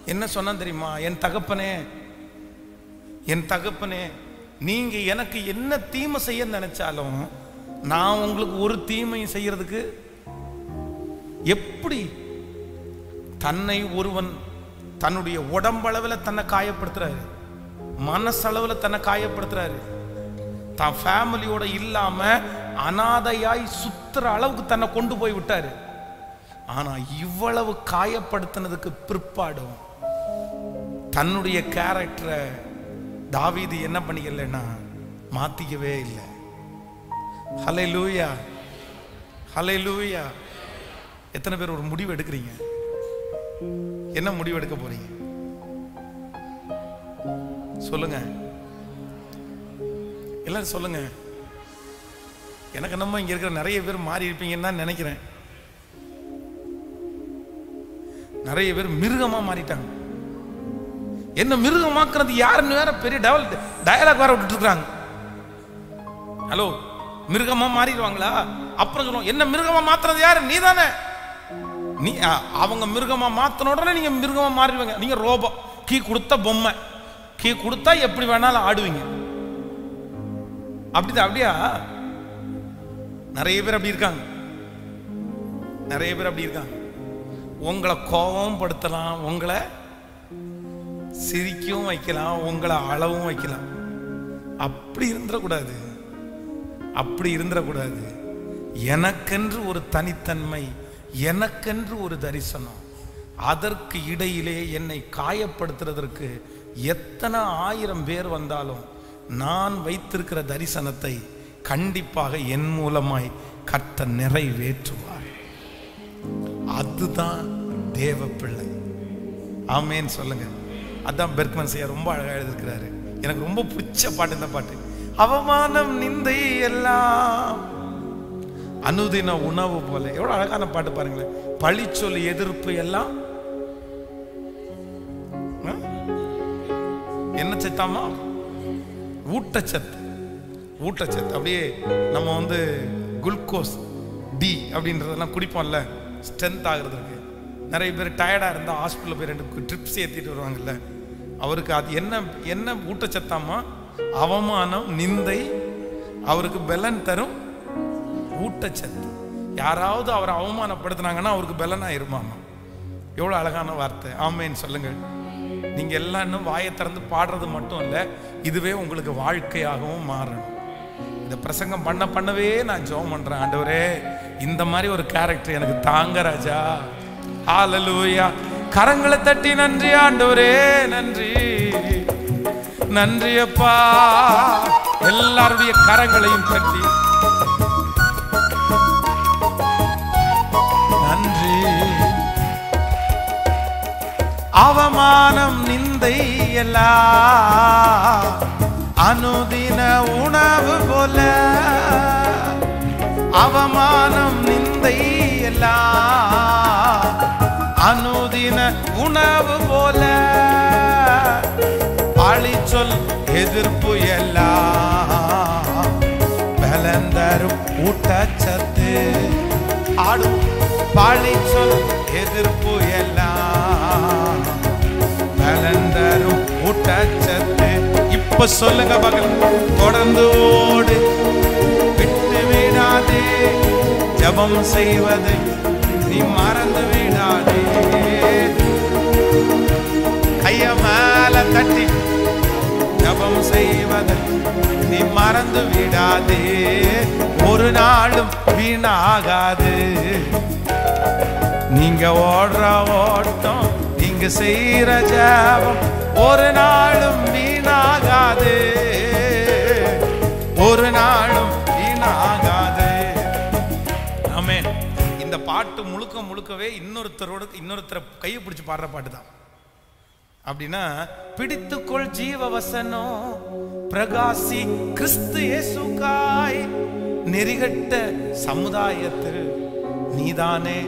என்ன சொன்னான் தெரியுமா என் தகப்பனே என் தகப்பனே நீங்க எனக்கு என்ன தீமை செய்ய நினைச்சாலும் நான் உங்களுக்கு ஒரு தீமையும் செய்யறதுக்கு எப்படி தன்னை ஒருவன் தன்னுடைய உடம்பளவில் தன்னை காயப்படுத்துறாரு மனசளவில் தன்னை காயப்படுத்துறாரு தான் ஃபேமிலியோட இல்லாம அனாதையாய் சுத்துற அளவுக்கு தன்னை கொண்டு போய் விட்டாரு ஆனா இவ்வளவு காயப்படுத்தினதுக்கு பிற்பாடும் தன்னுடைய கேரக்டரை தாவீது என்ன பண்ணிக்கலன்னா மாத்திக்கவே இல்லை ஹலை லூயா ஹலை லூயா எத்தனை பேர் ஒரு முடிவு எடுக்கிறீங்க என்ன முடிவு எடுக்க போறீங்க சொல்லுங்க எல்லாரும் சொல்லுங்க எனக்கு நம்ம இங்க இருக்கிற நிறைய பேர் மாறி இருப்பீங்கன்னு தான் நினைக்கிறேன் நிறைய பேர் மிருகமா மாறிட்டாங்க என்ன மிருகமாக்குறது யாருன்னு வேற பெரிய டெவல் டயலாக் வேற விட்டுட்டு இருக்காங்க ஹலோ மிருகமா மாறிடுவாங்களா அப்புறம் சொல்லுவோம் என்ன மிருகமா மாத்துறது யாரு நீ தானே நீ அ- அவங்க மிருகமா மாத்தின உடனே நீங்க மிருகமா மாறிடுவீங்க நீங்க ரோபோ கீ கொடுத்த பொம்மை கீ கொடுத்தா எப்படி வேணாலும் ஆடுவீங்க அப்படிதான் அப்படியா நிறைய பேர் அப்படி இருக்காங்க நிறைய பேர் அப்படி இருக்காங்க உங்களை கோபம் படுத்தலாம் உங்களை சிரிக்கவும் வைக்கலாம் உங்களை அளவும் வைக்கலாம் அப்படி இருந்துடக்கூடாது அப்படி இருந்துடக்கூடாது எனக்கென்று ஒரு தனித்தன்மை எனக்கென்று ஒரு தரிசனம் அதற்கு இடையிலே என்னை காயப்படுத்துறதற்கு எத்தனை ஆயிரம் பேர் வந்தாலும் நான் வைத்திருக்கிற தரிசனத்தை கண்டிப்பாக என் மூலமாய் கர்த்தர் நிறைவேற்றுவார் அதுதான் தேவ பிள்ளை ஆமேன்னு சொல்லுங்க அதான் பெர்க்மன் செய்ய ரொம்ப அழகா எழுதிருக்கிறாரு எனக்கு ரொம்ப பிடிச்ச பாட்டு இந்த பாட்டு அவமானம் நிந்தை எல்லாம் அனுதின உணவு போல எவ்வளவு அழகான பாட்டு பாருங்களேன் பழிச்சொல் எதிர்ப்பு எல்லாம் ஆ? என்ன சத்தாமா ஊட்டச்சத்து ஊட்டச்சத்து அப்படியே நம்ம வந்து குளுக்கோஸ் டி அப்படின்றதெல்லாம் குடிப்போம்ல ஸ்ட்ரென்த் ஆகுறதுக்கு நிறைய பேர் டயர்டாக இருந்தால் ஹாஸ்பிட்டலில் போய் ரெண்டு ட்ரிப்ஸ் ஏற்றிட்டு வருவாங்கல்ல அவருக்கு அது என்ன என்ன ஊட்டச்சத்தாமா அவமானம் நிந்தை அவருக்கு பெலன் தரும் ஊட்டச்சத்து யாராவது அவரை அவமானப்படுத்துனாங்கன்னா அவருக்கு பெலன் ஆயிருமாமா எவ்வளோ அழகான வார்த்தை ஆமேன்னு சொல்லுங்கள் நீங்க எல்லாம் இன்னும் வாயை திறந்து பாடுறது மட்டும் இல்லை இதுவே உங்களுக்கு வாழ்க்கையாகவும் மாறணும் இந்த பிரசங்கம் பண்ண பண்ணவே நான் ஜெபம் பண்றேன் ஆண்டவரே இந்த மாதிரி ஒரு கேரக்டர் எனக்கு தாங்க ராஜா ஹalleluya கரங்களை தட்டி நன்றி ஆண்டவரே நன்றி நன்றி அப்பா எல்லாருடைய கரங்களையும் தட்டி நன்றி அவமானம் நிந்தை எல்லாம் அனுதின உணவு போல அவமானம் நிந்தை எல்லாம் அனுதின உணவு போல அழிச்சொல் எதிர்ப்பு எல்லாம் பலந்தரும் ஊட்டச்சத்து ஆடும் பாழிச்சொல் எதிர்ப்பு எல்லாம் பலந்தரும் ஊட்டச்சத்து இப்ப சொல்லுங்க பகல் தொடர்ந்து ஓடு விட்டு விடாதே ஜெபம் செய்வதை நீ மறந்து விடாதே கைய மேல தட்டி ஜபம் செய்வதை நீ மறந்து விடாதே ஒரு நாளும் வீணாகாது நீங்க ஓடுற ஓட்டம் நீங்க செய்யற ஜபம் ஒரு நாளும் வீணாகாது ஒரு நாளும் வீணாகாது ஆமென் இந்த பாட்டு முழுக்க முழுக்கவே இன்னொருத்தரோட இன்னொருத்தரை கையை பிடிச்சு பாடுற பாட்டு தான் அப்படின்னா பிடித்துக்கொள் ஜீவ வசனம் பிரகாசி கிறிஸ்து இயேசுக்காய் நெறிகட்ட சமுதாயத்தில் நீதானே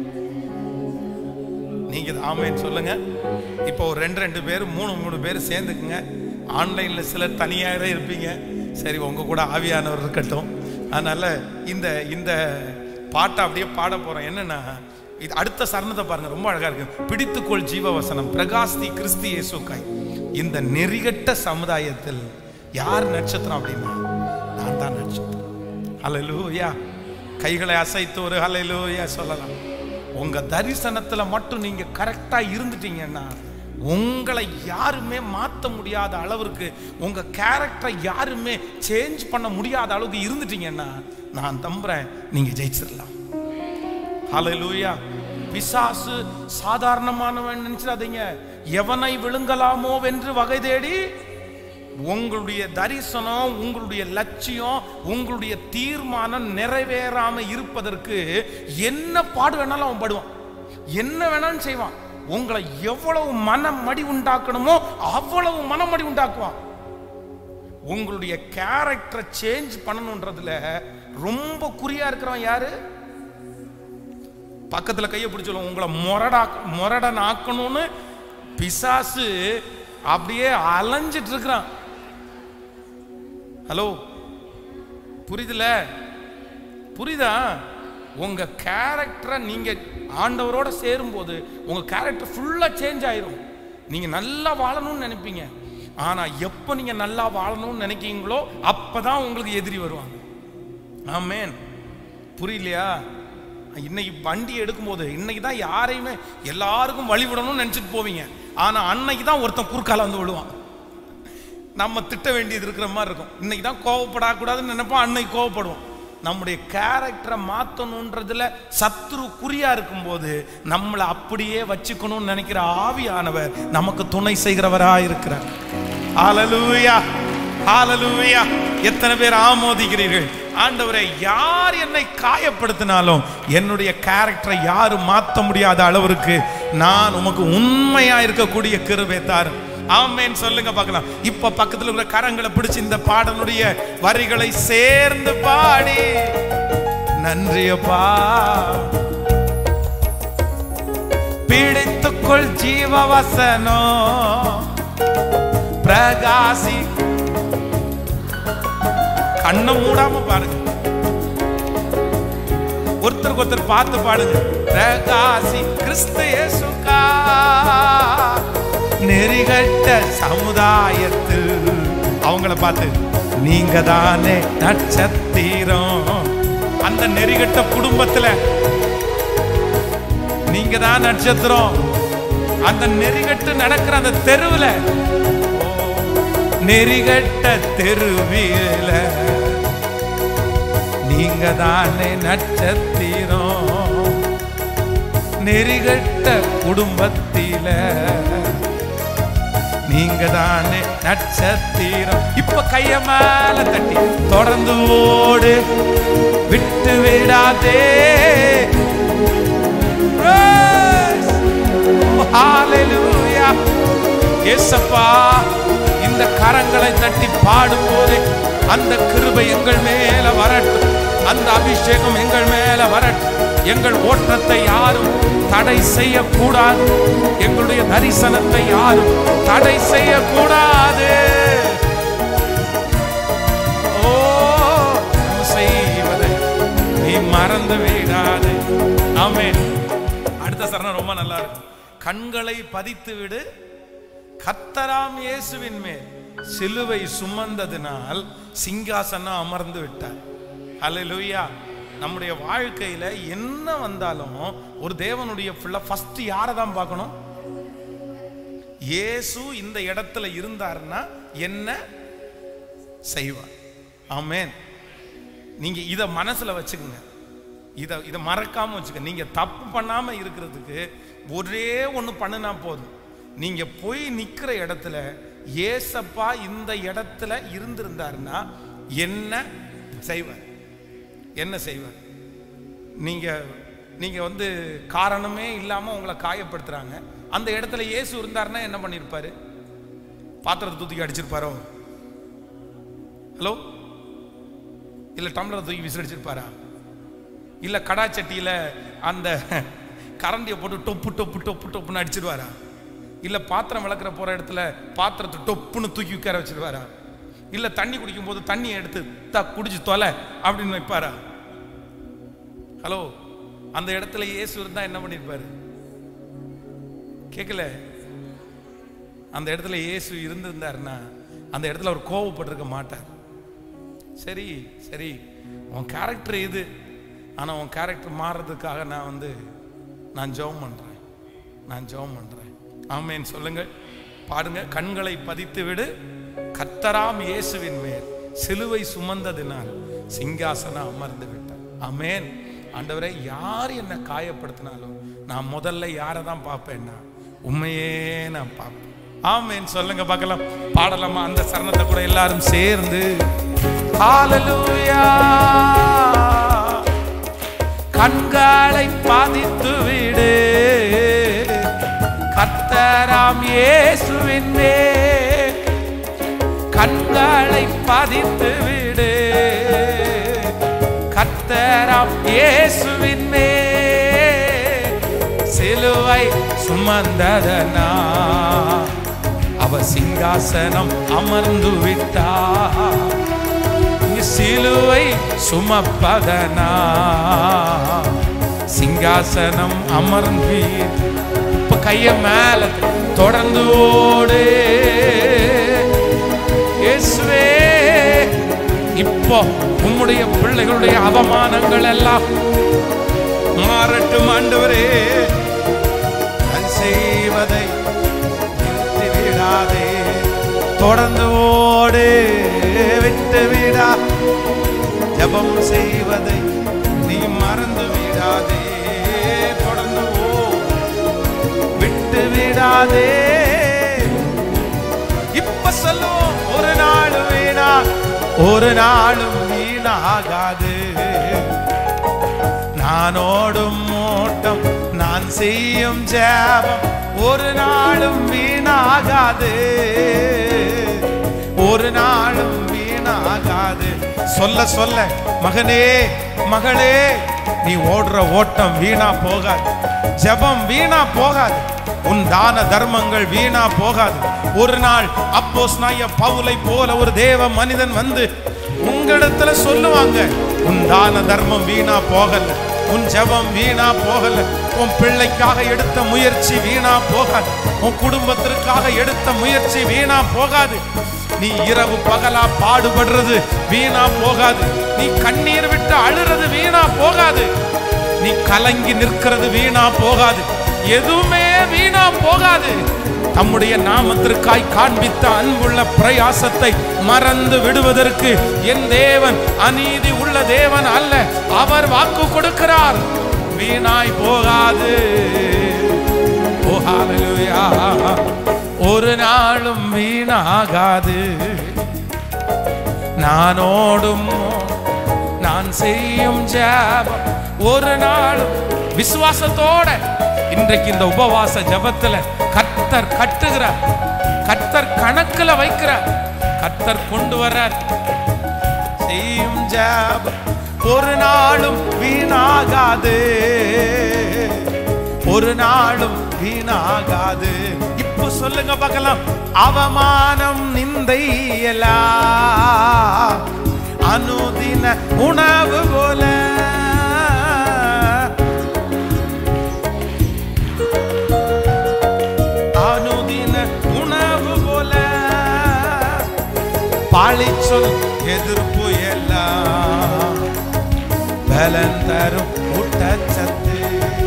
நீங்க ஆமேன்னு சொல்லுங்க இப்போ ஒரு ரெண்டு ரெண்டு பேர் மூணு மூணு பேர் சேர்ந்துக்குங்க ஆன்லைன்ல சிலர் தனியாக இருப்பீங்க சரி உங்க கூட ஆவியானவர் இருக்கட்டும் அதனால இந்த இந்த பாட்டை அப்படியே பாட போறோம் என்னன்னா இது அடுத்த சரணத்தை பாருங்க ரொம்ப அழகா இருக்கு பிடித்துக்கொள் ஜீவவசனம் பிரகாஸ்தி கிறிஸ்தி இயேசுக்காய் இந்த நெறிகட்ட சமுதாயத்தில் யார் நட்சத்திரம் அப்படின்னா நான் தான் நட்சத்திரம் ஹalleluya கைகளை அசைத்து ஒரு ஹalleluya சொல்லலாம் உங்க தரிசனத்துல மட்டும் நீங்க கரெக்டா இருந்துட்டீங்கன்னா உங்களை யாருமே மாத்த முடியாத அளவிற்கு உங்க கேரக்டரை யாருமே சேஞ்ச் பண்ண முடியாத அளவுக்கு இருந்துட்டீங்கன்னா நான் தம்புறேன் நீங்க ஜெயிச்சிடலாம் ஹalleluya பிசாசு சாதாரணமானவன் நினைச்சிடாதீங்க எவனை விழுங்கலாமோ வென்று வகை தேடி உங்களுடைய தரிசனம் உங்களுடைய லட்சியம் உங்களுடைய தீர்மானம் நிறைவேறாம இருப்பதற்கு என்ன பாடு வேணாலும் அவன் படுவான் என்ன வேணாலும் செய்வான் உங்களை எவ்வளவு மனமடி உண்டாக்கணுமோ அவ்வளவு மனமடி உண்டாக்குவான் உங்களுடைய கேரக்டரை சேஞ்ச் பண்ணணுன்றதுல ரொம்ப குறியா இருக்கிறவன் யாரு பக்கத்துல கையை பிடிச்சலும் உங்களை முரடா முரடன் ஆக்கணும்னு பிசாசு அப்படியே அலைஞ்சிட்டு இருக்கிறான் ஹலோ புரியுதுல புரியுதா உங்க கேரக்டரை நீங்க ஆண்டவரோட சேரும்போது உங்க கேரக்டர் ஃபுல்லா சேஞ்ச் ஆயிரும் நீங்க நல்லா வாழணும்னு நினைப்பீங்க ஆனா எப்போ நீங்க நல்லா வாழணும்னு நினைக்கிறீங்களோ அப்பதான் உங்களுக்கு எதிரி வருவாங்க ஆமேன் புரியலையா இன்னைக்கு வண்டி எடுக்கும்போது இன்னைக்கு தான் யாரையுமே எல்லாருக்கும் வழி விடணும்னு நினைச்சிட்டு போவீங்க ஆனா அன்னைக்கு தான் ஒருத்தன் குறுக்கால வந்து விழுவான் நம்ம திட்ட வேண்டியது இருக்கிற மாதிரி இருக்கும் இன்னைக்கு தான் கோவப்படக்கூடாதுன்னு நினைப்போம் அன்னைக்கு கோவப்படுவோம் நம்முடைய கேரக்டரை மாற்றணுன்றதுல சத்ரு குறியா இருக்கும்போது நம்மளை அப்படியே வச்சுக்கணும்னு நினைக்கிற ஆவியானவர் நமக்கு துணை செய்கிறவரா இருக்கிறார் ஹalleluya ஹalleluya எத்தனை பேர் ஆமோதிக்கிறீர்கள் ஆண்டவரே யார் என்னை காயப்படுத்தினாலும் என்னுடைய கேரக்டரை யாரும் மாற்ற முடியாத அளவிற்கு நான் உமக்கு உண்மையா இருக்கக்கூடிய கிருபை தாரும் ஆமேன் சொல்லுங்க பார்க்கலாம் இப்ப பக்கத்துல இருக்கிற கரங்களை பிடிச்சு இந்த பாடலுடைய வரிகளை சேர்ந்து பாடி நன்றியப்பா பிடித்துக்கொள் ஜீவவசனோ பிரகாசி கண்ணை மூடாம பாருங்க ஒருத்தருக்கு ஒருத்தர் பார்த்து பாடுங்க பிரகாசி கிறிஸ்து இயேசுக்கா நெறிகட்ட சமுதாயத்தில் அவங்கள பார்த்து நீங்க தானே நட்சத்திரம் அந்த நெறிகட்ட குடும்பத்துல நீங்க தான் நட்சத்திரம் அந்த நெறிகட்டு நடக்கிற அந்த தெருவுல நெறிகட்ட தெருவில நீங்க தானே நட்சத்திரம் நெறிகட்ட குடும்பத்தில நீங்க தானே நட்சத்திரம் இப்ப கைய மேல தட்டி தொடர்ந்து ஓடு விட்டு விடாதே Praise! Oh, hallelujah. இயேசப்பா இந்த கரங்களை தட்டி பாடும்போது அந்த கிருபை எங்கள் மேல வரட்டும் அந்த அபிஷேகம் எங்கள் மேல வரட்டும் எங்கள் ஓட்டத்தை யாரும் தடை செய்யக்கூடாது எங்களுடைய தரிசனத்தை யாரும் தடை செய்யக்கூடாது ஓ நாம் செய்வதை நீ மறந்து விடாது ஆமென் அடுத்த சரணம் ரொம்ப நல்லா இருக்கும் கண்களை பதித்து விடு கத்தராம் இயேசுவின் மேல் சிலுவை சுமந்ததினால் சிங்காசனம் அமர்ந்து விட்டார் ஹalleluya நம்முடைய வாழ்க்கையில என்ன வந்தாலும் ஒரு தேவனுடைய பிள்ளை ஃபர்ஸ்ட் யாரை தான் பார்க்கணும் இயேசு இந்த இடத்துல இருந்தாருன்னா என்ன செய்வார் ஆமென் நீங்க இத மனசுல வச்சுக்கோங்க இதை இதை மறக்காம வச்சுக்க நீங்க தப்பு பண்ணாம இருக்கிறதுக்கு ஒரே ஒன்று பண்ணினா போதும் நீங்க போய் நிக்கிற இடத்துல ஏசப்பா இந்த இடத்துல இருந்திருந்தாருன்னா என்ன செய்வார் என்ன செய்வார் நீங்க நீங்க வந்து காரணமே இல்லாம உங்களை காயப்படுத்துறாங்க அந்த இடத்துல இயேசு இருந்தாருன்னா என்ன பண்ணிருப்பாரு பாத்திரத்தை தூக்கி அடிச்சிருப்பாரோ ஹலோ இல்ல டம்ளரை தூக்கி விசிறடிச்சிருப்பாரா இல்ல கடா சட்டியில அந்த கரண்டியை போட்டு டொப்பு டொப்பு டொப்பு டொப்புன்னு அடிச்சிருவாரா இல்ல பாத்திரம் விளக்குற போற இடத்துல பாத்திரத்தை டொப்புன்னு தூக்கி உட்கார வச்சிருவாரா இல்ல தண்ணி குடிக்கும் போது தண்ணியை எடுத்து த குடிச்சு தொலை அப்படின்னு வைப்பாரா ஹலோ அந்த இடத்துல இயேசு இருந்தா என்ன பண்ணிருப்பாரு கேட்கல அந்த இடத்துல இயேசு இருந்திருந்தாருன்னா அந்த இடத்துல அவர் கோவப்பட்டிருக்க மாட்டார் சரி சரி உன் கேரக்டர் இது ஆனா உன் கேரக்டர் மாறுறதுக்காக நான் வந்து நான் ஜெபம் பண்றேன் நான் ஜெபம் பண்றேன் ஆமேன் சொல்லுங்கள் பாடுங்க கண்களை பதித்து விடு கத்தராம் இயேசுவின் மேல் சிலுவை சுமந்ததினால் சிங்காசனம் அமர்ந்து விட்டார் ஆமேன் ஆண்டவரே யார் என்ன காயப்படுத்தினாலும் நான் முதல்ல யாரை தான் பார்ப்பேன்னா உண்மையே நான் பார்ப்பேன் ஆமேன் சொல்லுங்க பார்க்கலாம் பாடலாமா அந்த சரணத்தை கூட எல்லாரும் சேர்ந்து ஹalleluya கண்களை பாதித்து விடு கத்தராம் இயேசுவின் மேல் கண்களை பதித்து விடு கத்தராம் இயேசுவின் மேல் சிலுவை சுமந்ததனா அவ சிங்காசனம் அமர்ந்து விட்டா இங்கு சிலுவை சுமப்பதனா சிங்காசனம் அமர்ந்து இப்ப கைய மேல தொடர்ந்து ஓடு இயேசுவே இப்போ உம்முடைய பிள்ளைகளுடைய அவமானங்கள் எல்லாம் மாறட்டும் ஆண்டவரே நான் செய்வதை நிறுத்தி விடாதே தொடர்ந்து ஓடு விட்டு விடா ஜெபம் செய்வதை நீ மறந்து விடாதே தொடர்ந்து ஓ விட்டு விடாதே இப்ப சொல்லுவோம் ஒரு நாளும் வீணா ஒரு நாளும் வீணாகாது நான் ஓடும் ஓட்டம் நான் செய்யும் ஜெபம் ஒரு நாளும் வீணாகாது ஒரு நாளும் வீணாகாது சொல்ல சொல்ல மகனே மகளே நீ ஓடுற ஓட்டம் வீணா போகாது ஜெபம் வீணா போகாது உன் தான தர்மங்கள் வீணா போகாது ஒரு நாள் அப்போஸ் நாய பவுலை போல ஒரு தேவ மனிதன் வந்து உங்களிடத்துல சொல்லுவாங்க உன் தான தர்மம் வீணா போகல உன் ஜெபம் வீணா போகல உன் பிள்ளைக்காக எடுத்த முயற்சி வீணா போகாது உன் குடும்பத்திற்காக எடுத்த முயற்சி வீணா போகாது நீ இரவு பகலா பாடுபடுறது வீணா போகாது நீ கண்ணீர் விட்டு அழுறது வீணா போகாது நீ கலங்கி நிற்கிறது வீணா போகாது எதுவுமே வீணா போகாது தம்முடைய நாமத்திற்காய் காண்பித்த அன்புள்ள பிரயாசத்தை மறந்து விடுவதற்கு என் தேவன் அநீதி உள்ள தேவன் அல்ல அவர் வாக்கு கொடுக்கிறார் வீணாய் போகாது ஓ ஹalleluya ஒரு நாளும் வீணாகாது நான் ஓடும் நான் செய்யும் ஜெபம் ஒரு நாளும் விசுவாசத்தோட இன்றைக்கு இந்த உபவாச ஜெபத்துல கர்த்தர் கட்டுகிறார் கர்த்தர் கணக்குல வைக்கிறார் கர்த்தர் கொண்டு வர்றார் செய்யும் ஜெபம் ஒரு நாளும் வீணாகாது ஒரு நாளும் வீணாகாது இப்போ சொல்லுங்க பார்க்கலாம் அவமானம் நிந்தை எல்லாம் அனுதின உணவு போல அனுதின உணவு போல பாழிச்சொல் எதிர்ப்பு எல்லாம் பலன் தரும் ஊட்டச்சத்து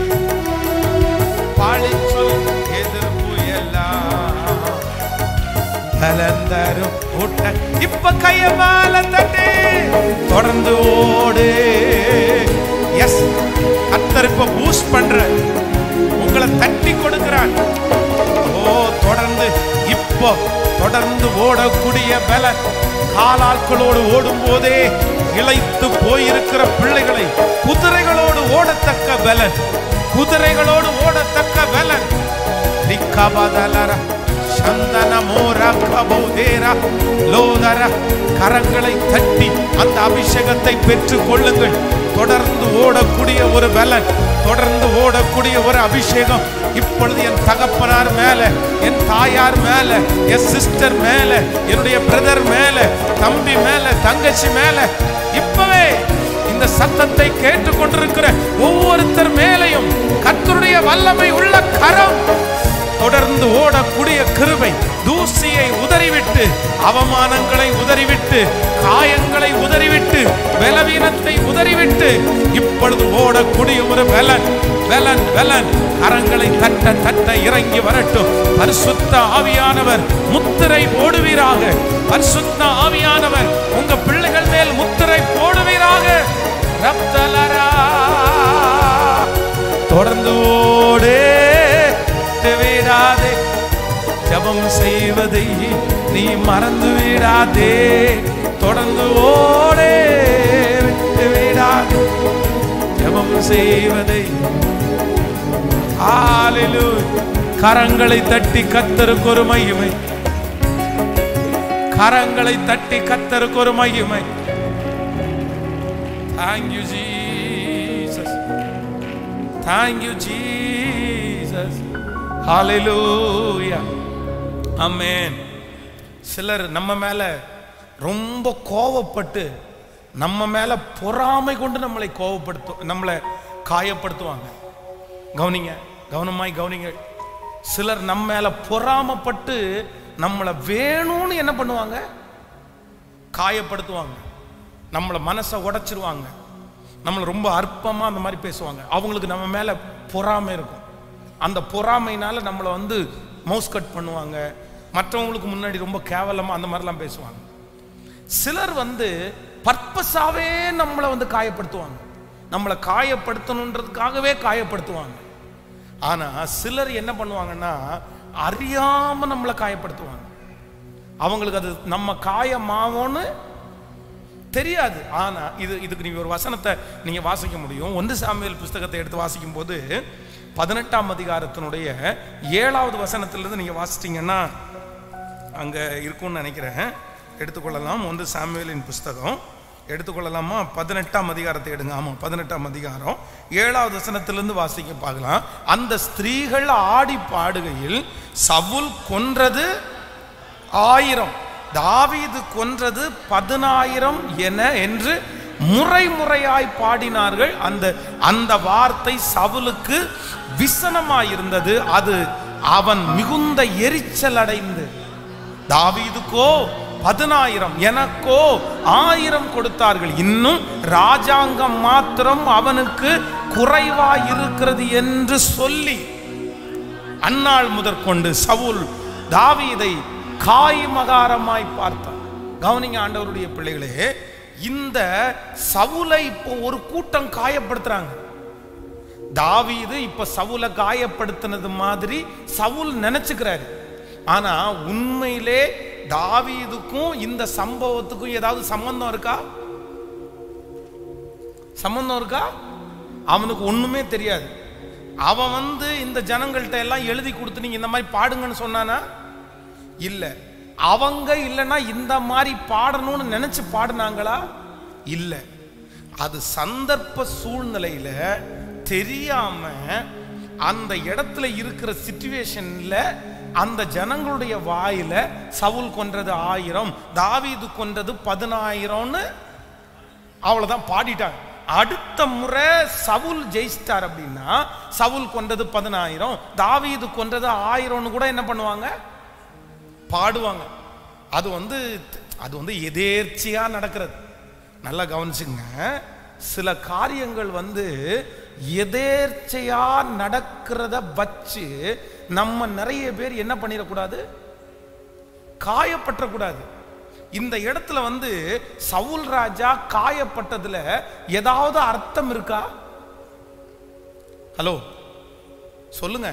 பாழிச்சொல் எதிர்ப்பு எல்லாம் பலன் தரும் ஊட்ட இப்ப கைய மேல தட்டி தொடர்ந்து ஓடு எஸ் கத்தர் இப்ப பூஸ்ட் பண்ற உங்களை தட்டி கொடுக்கிறான் ஓ தொடர்ந்து இப்போ தொடர்ந்து ஓடக்கூடிய பல காலாட்களோடு ஓடும் போதே இளைத்து போயிருக்கிற பிள்ளைகளை குதிரைகளோடு ஓடத்தக்க பலன் குதிரைகளோடு ஓடத்தக்க பலன் ரிக்கபதலர சந்தன மோர கபோதேர லோதர கரங்களை தட்டி அந்த அபிஷேகத்தை பெற்றுக் கொள்ளுங்கள் தொடர்ந்து ஓடக்கூடிய ஒரு பலன் தொடர்ந்து ஓடக்கூடிய ஒரு அபிஷேகம் இப்பொழுது என் தகப்பனார் மேல என் தாயார் மேல என் சிஸ்டர் மேல என்னுடைய பிரதர் மேல தம்பி மேல தங்கச்சி மேல இப்பவே இந்த இந்த சத்தத்தை கேட்டுக்கொண்டிருக்கிற ஒவ்வொருத்தர் மேலையும் கர்த்தருடைய வல்லமை உள்ள கரம் தொடர்ந்து ஓடக்கூடிய கிருபை தூசியை உதறிவிட்டு அவமானங்களை உதறிவிட்டு காயங்களை உதறிவிட்டு பலவீனத்தை உதறிவிட்டு இப்பொழுது ஓடக்கூடிய ஒரு பலன் பலன் பலன் கரங்களை தட்ட தட்ட இறங்கி வரட்டும் பரிசுத்த ஆவியானவர் முத்திரை போடுவீராக பரிசுத்த ஆவியானவர் உங்க பிள்ளைகள் மேல் முத்திரை போடுவீராக ரப்தலரா தொடர்ந்து ஓடே விட்டு விடாதே ஜபம் செய்வதை நீ மறந்து விடாதே தொடர்ந்து ஓடே விட்டு விடாதே ஜபம் செய்வதை ஹalleluya கரங்களை தட்டி கத்தருக்கு ஒரு மகிமை கரங்களை தட்டி கத்தருக்கு ஒரு மகிமை Thank you Jesus Thank you Jesus Hallelujah Amen சிலர் நம்ம மேல ரொம்ப கோவப்பட்டு நம்ம மேல பொறாமை கொண்டு நம்மளை கோவப்படுத்து நம்மளை காயப்படுத்துவாங்க கவனிங்க கவனமாய் கவனிங்க சிலர் நம்ம மேல பொறாமப்பட்டு நம்மளை வேணும்னு என்ன பண்ணுவாங்க காயப்படுத்துவாங்க நம்மளை மனசை உடைச்சிருவாங்க நம்மளை ரொம்ப அற்பமா அந்த மாதிரி பேசுவாங்க அவங்களுக்கு நம்ம மேல பொறாமை இருக்கும் அந்த பொறாமைனால நம்மளை வந்து மவுஸ் கட் பண்ணுவாங்க மற்றவங்களுக்கு முன்னாடி ரொம்ப கேவலமா அந்த மாதிரிலாம் பேசுவாங்க சிலர் வந்து பர்பஸாவே நம்மளை வந்து காயப்படுத்துவாங்க நம்மளை காயப்படுத்தணுன்றதுக்காகவே காயப்படுத்துவாங்க ஆனா சிலர் என்ன பண்ணுவாங்கன்னா அறியாம நம்மளை காயப்படுத்துவாங்க அவங்களுக்கு அது நம்ம காயமாவோன்னு தெரியாது ஆனா இது இதுக்கு நீங்க ஒரு வசனத்தை நீங்க வாசிக்க முடியும் ஒன்று சாமுவேல் புஸ்தகத்தை எடுத்து வாசிக்கும் போது பதினெட்டாம் அதிகாரத்தினுடைய ஏழாவது வசனத்திலிருந்து நீங்க வாசிச்சீங்கன்னா அங்க இருக்கும்னு நினைக்கிறேன் எடுத்துக்கொள்ளலாம் ஒன்று சாமுவேலின் புஸ்தகம் எடுத்துக்கொள்ளலாமா பதினெட்டாம் அதிகாரத்தை எடுங்க ஆமா பதினெட்டாம் அதிகாரம் ஏழாவது வசனத்திலிருந்து வாசிக்க பார்க்கலாம் அந்த ஸ்திரீகள் ஆடி பாடுகையில் சவுல் கொன்றது ஆயிரம் தாவீது கொன்றது பதினாயிரம் என என்று முறை முறையாய் பாடினார்கள் அந்த அந்த வார்த்தை சவுலுக்கு விசனமாயிருந்தது அது அவன் மிகுந்த எரிச்சல் அடைந்து தாவீதுக்கோ பதினாயிரம் எனக்கோ ஆயிரம் கொடுத்தார்கள் இன்னும் ராஜாங்கம் மாத்திரம் அவனுக்கு குறைவாய் இருக்கிறது என்று சொல்லி அந்நாள் முதற்கொண்டு சவுல் தாவீதை காய்மகாரமாய் பார்த்தான் கவனிங்க ஆண்டவருடைய பிள்ளைகளே இந்த சவுலை இப்போ ஒரு கூட்டம் காயப்படுத்துறாங்க தாவீது இப்ப சவுலை காயப்படுத்தினது மாதிரி சவுல் நினைச்சுக்கிறாரு ஆனா உண்மையிலே தாவீதுக்கும் இந்த சம்பவத்துக்கும் ஏதாவது சம்பந்தம் இருக்கா சம்பந்தம் இருக்கா அவனுக்கு ஒண்ணுமே தெரியாது அவன் வந்து இந்த ஜனங்கள்ட்ட எல்லாம் எழுதி கொடுத்து நீங்க இந்த மாதிரி பாடுங்கன்னு சொன்னானா இல்ல அவங்க இல்லைன்னா இந்த மாதிரி பாடணும்னு நினைச்சு பாடினாங்களா இல்ல அது சந்தர்ப்ப சூழ்நிலையில தெரியாம அந்த இடத்துல இருக்கிற சிச்சுவேஷன்ல அந்த ஜனங்களுடைய வாயில சவுல் கொன்றது ஆயிரம் தாவீது கொன்றது பதினாயிரம்னு அவ்வளவுதான் பாடிட்டாங்க அடுத்த முறை சவுல் ஜெயிச்சிட்டார் அப்படின்னா சவுல் கொன்றது பதினாயிரம் தாவீது கொன்றது ஆயிரம்னு கூட என்ன பண்ணுவாங்க பாடுவாங்க அது வந்து அது வந்து எதேர்ச்சியா நடக்கிறது நல்லா கவனிச்சுங்க சில காரியங்கள் வந்து எதேர்ச்சையா நடக்கிறத வச்சு நம்ம நிறைய பேர் என்ன பண்ணிடக்கூடாது காயப்பற்றக்கூடாது இந்த இடத்துல வந்து சவுல் ராஜா காயப்பட்டதுல ஏதாவது அர்த்தம் இருக்கா ஹலோ சொல்லுங்க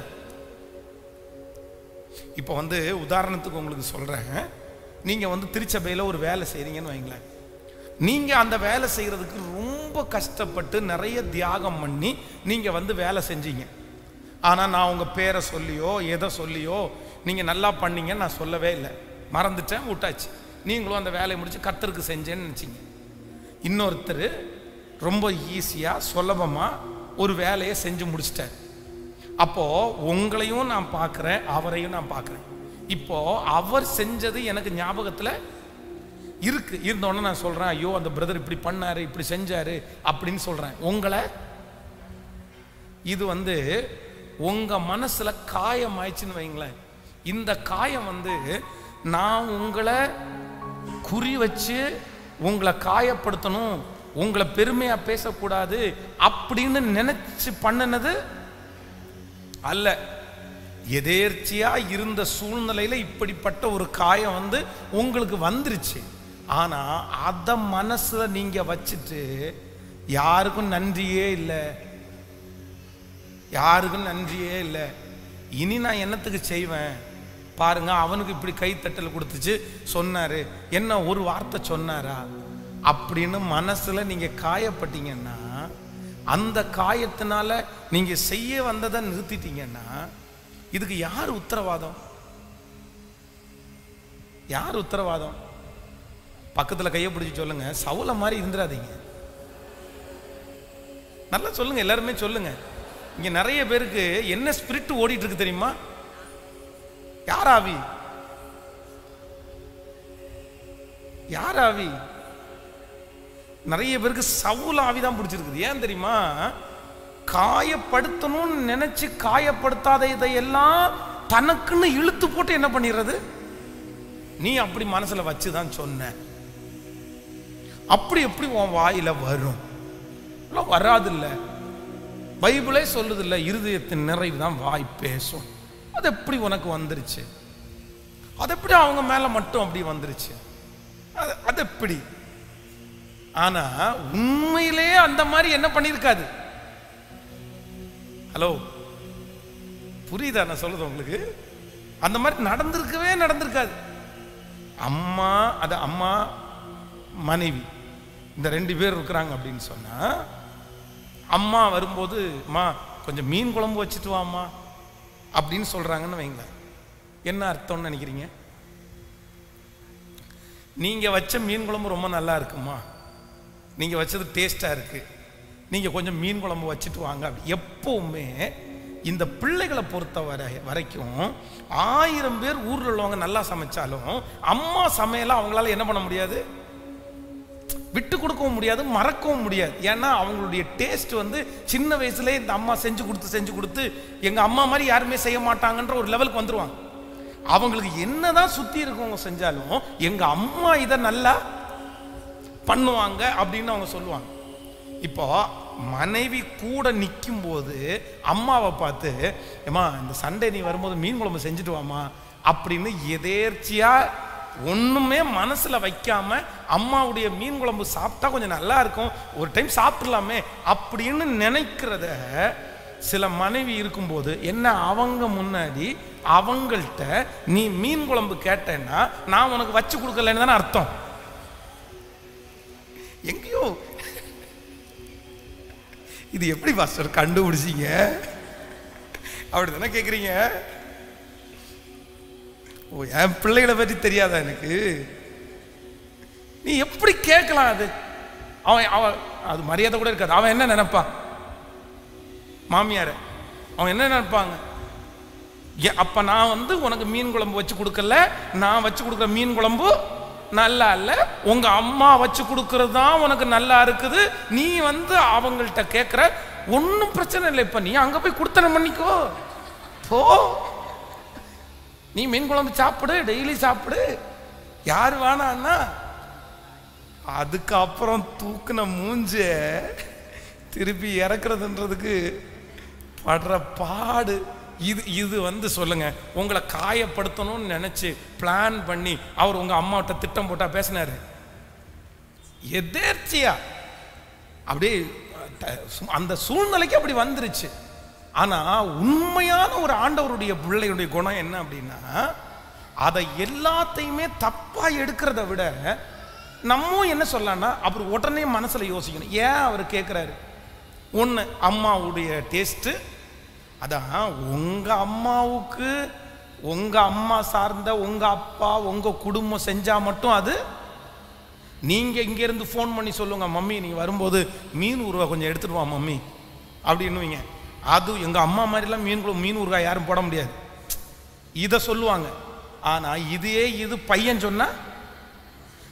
இப்போ வந்து உதாரணத்துக்கு உங்களுக்கு சொல்றேன் நீங்க வந்து திருச்சபையில ஒரு வேலை செய்றீங்கன்னு வைங்களேன் நீங்க அந்த வேலை செய்யறதுக்கு ரொம்ப கஷ்டப்பட்டு நிறைய தியாகம் பண்ணி நீங்க வந்து வேலை செஞ்சீங்க ஆனா நான் உங்க பேரை சொல்லியோ எதை சொல்லியோ நீங்க நல்லா பண்ணீங்கன்னு நான் சொல்லவே இல்லை மறந்துட்டேன் விட்டாச்சு நீங்களும் அந்த வேலையை முடிச்சு கர்த்தருக்கு செஞ்சேன்னு நினைச்சீங்க இன்னொருத்தர் ரொம்ப ஈஸியா சுலபமா ஒரு வேலையை செஞ்சு முடிச்சிட்டார் அப்போ உங்களையும் நான் பார்க்குறேன் அவரையும் நான் பார்க்குறேன் இப்போ அவர் செஞ்சது எனக்கு ஞாபகத்தில் இருக்கு இருந்தோடனே நான் சொல்றேன் ஐயோ அந்த பிரதர் இப்படி பண்ணாரு இப்படி செஞ்சாரு அப்படின்னு சொல்றேன் உங்களை இது வந்து உங்க மனசுல காயம் ஆயிடுச்சுன்னு வைங்களேன் இந்த காயம் வந்து நான் உங்களை குறி வச்சு உங்களை காயப்படுத்தணும் உங்களை பெருமையா பேசக்கூடாது அப்படின்னு நினைச்சு பண்ணினது அல்ல எதேர்ச்சியா இருந்த சூழ்நிலையில இப்படிப்பட்ட ஒரு காயம் வந்து உங்களுக்கு வந்துருச்சு ஆனா அத மனசுல நீங்க வச்சுட்டு யாருக்கும் நன்றியே இல்லை யாருக்கும் நன்றியே இல்லை இனி நான் என்னத்துக்கு செய்வேன் பாருங்க அவனுக்கு இப்படி கைத்தட்டல் கொடுத்துச்சு சொன்னாரு என்ன ஒரு வார்த்தை சொன்னாரா அப்படின்னு மனசுல நீங்க காயப்பட்டீங்கன்னா அந்த காயத்தினால நீங்க செய்ய வந்ததை நிறுத்திட்டீங்கன்னா இதுக்கு யார் உத்தரவாதம் யார் உத்தரவாதம் பக்கத்துல கையை பிடிச்சி சொல்லுங்க சவுல மாதிரி இருந்துடாதீங்க நல்லா சொல்லுங்க எல்லாருமே சொல்லுங்க இங்க நிறைய பேருக்கு என்ன ஸ்பிரிட் ஓடிட்டு இருக்கு தெரியுமா யார் ஆவி யார் ஆவி நிறைய பேருக்கு சவுல ஆவி தான் பிடிச்சிருக்குது ஏன் தெரியுமா காயப்படுத்தணும்னு நினைச்சு காயப்படுத்தாத இதையெல்லாம் தனக்குன்னு இழுத்து போட்டு என்ன பண்ணிடுறது நீ அப்படி மனசுல வச்சுதான் சொன்ன அப்படி எப்படி உன் வாயில வரும் எல்லாம் வராதில்ல பைபிளே சொல்லுது இல்ல இருதயத்தின் நிறைவு தான் வாய் பேசும் அது எப்படி உனக்கு வந்துருச்சு அது எப்படி அவங்க மேல மட்டும் அப்படி வந்துருச்சு அது அது எப்படி ஆனா உண்மையிலே அந்த மாதிரி என்ன பண்ணிருக்காது ஹலோ புரியுதா நான் சொல்றது உங்களுக்கு அந்த மாதிரி நடந்திருக்கவே நடந்திருக்காது அம்மா அது அம்மா மனைவி இந்த ரெண்டு பேர் இருக்கிறாங்க அப்படின்னு சொன்னா அம்மா வரும்போது அம்மா கொஞ்சம் மீன் குழம்பு வச்சுட்டு வாம்மா அப்படின்னு சொல்றாங்கன்னு வைங்களேன் என்ன அர்த்தம்னு நினைக்கிறீங்க நீங்க வச்ச மீன் குழம்பு ரொம்ப நல்லா இருக்குமா நீங்க வச்சது டேஸ்டா இருக்கு நீங்க கொஞ்சம் மீன் குழம்பு வச்சுட்டு வாங்க அப்படி எப்பவுமே இந்த பிள்ளைகளை பொறுத்த வரை வரைக்கும் ஆயிரம் பேர் ஊர்ல உள்ளவங்க நல்லா சமைச்சாலும் அம்மா சமையலை அவங்களால என்ன பண்ண முடியாது விட்டு கொடுக்கவும் முடியாது மறக்கவும் முடியாது ஏன்னா அவங்களுடைய டேஸ்ட் வந்து சின்ன வயசுல இந்த அம்மா செஞ்சு கொடுத்து செஞ்சு கொடுத்து எங்க அம்மா மாதிரி யாருமே செய்ய மாட்டாங்கன்ற ஒரு லெவலுக்கு வந்துருவாங்க அவங்களுக்கு என்னதான் சுத்தி இருக்கவங்க செஞ்சாலும் எங்க அம்மா இதை நல்லா பண்ணுவாங்க அப்படின்னு அவங்க சொல்லுவாங்க இப்போ மனைவி கூட நிற்கும் போது அம்மாவை பார்த்து ஏமா இந்த சண்டே நீ வரும்போது மீன் குழம்பு செஞ்சுட்டு வாமா அப்படின்னு எதேர்ச்சியா ஒண்ணுமே மனசுல வைக்காம அம்மாவுடைய மீன் குழம்பு சாப்பிட்டா கொஞ்சம் நல்லா இருக்கும் ஒரு டைம் சாப்பிடலாமே அப்படின்னு நினைக்கிறத சில மனைவி இருக்கும்போது என்ன அவங்க முன்னாடி அவங்கள்ட்ட நீ மீன் குழம்பு கேட்டேன்னா நான் உனக்கு வச்சு கொடுக்கலன்னு தானே அர்த்தம் எங்கேயோ இது எப்படி பாஸ்டர் கண்டுபிடிச்சீங்க அப்படி தானே கேட்குறீங்க ஓ என் பிள்ளைகளை பற்றி தெரியாதா எனக்கு நீ எப்படி கேட்கலாம் அது அவன் அவன் அது மரியாதை கூட இருக்காது அவன் என்ன நினைப்பான் மாமியார அவன் என்ன நினைப்பாங்க ஏ, அப்ப நான் வந்து உனக்கு மீன் குழம்பு வச்சு கொடுக்கல நான் வச்சு கொடுக்குற மீன் குழம்பு நல்லா இல்ல உங்க அம்மா வச்சு கொடுக்கறது தான் உனக்கு நல்லா இருக்குது நீ வந்து அவங்கள்ட்ட கேட்குற ஒன்றும் பிரச்சனை இல்லை இப்ப நீ அங்க போய் கொடுத்தன பண்ணிக்கோ போ நீ மீன் குழம்பு சாப்பிடு டெய்லி சாப்பிடு யார் வேணான்னா அதுக்கப்புறம் தூக்குன மூஞ்ச திருப்பி இறக்குறதுன்றதுக்கு படுற பாடு இது இது வந்து சொல்லுங்க உங்களை காயப்படுத்தணும்னு நினைச்சு பிளான் பண்ணி அவர் உங்க அம்மாட்ட திட்டம் போட்டா பேசினாரு எதேர்ச்சியா அப்படியே த- சு- அந்த சூழ்நிலைக்கு அப்படி வந்துருச்சு ஆனா உண்மையான ஒரு ஆண்டவருடைய பிள்ளையுடைய குணம் என்ன அப்படின்னா அதை எல்லாத்தையுமே தப்பா எடுக்கிறத விட நம்ம என்ன சொல்லலாம்னா அவர் உடனே மனசுல யோசிக்கணும் ஏன் அவர் கேட்குறாரு ஒன்று அம்மாவுடைய டேஸ்ட்டு அதான் உங்க அம்மாவுக்கு உங்க அம்மா சார்ந்த உங்க அப்பா உங்க குடும்பம் செஞ்சா மட்டும் அது நீங்க இங்க இருந்து ஃபோன் பண்ணி சொல்லுங்க மம்மி நீங்க வரும்போது மீன் ஊறுகாய் கொஞ்சம் எடுத்துட்டு வா மம்மி அப்படின்னுவீங்க அது எங்க அம்மா மாதிரிலாம் மீன் குழம்பு மீன் ஊறுகாய் யாரும் போட முடியாது இதை சொல்லுவாங்க ஆனா இதே இது பையன் சொன்னா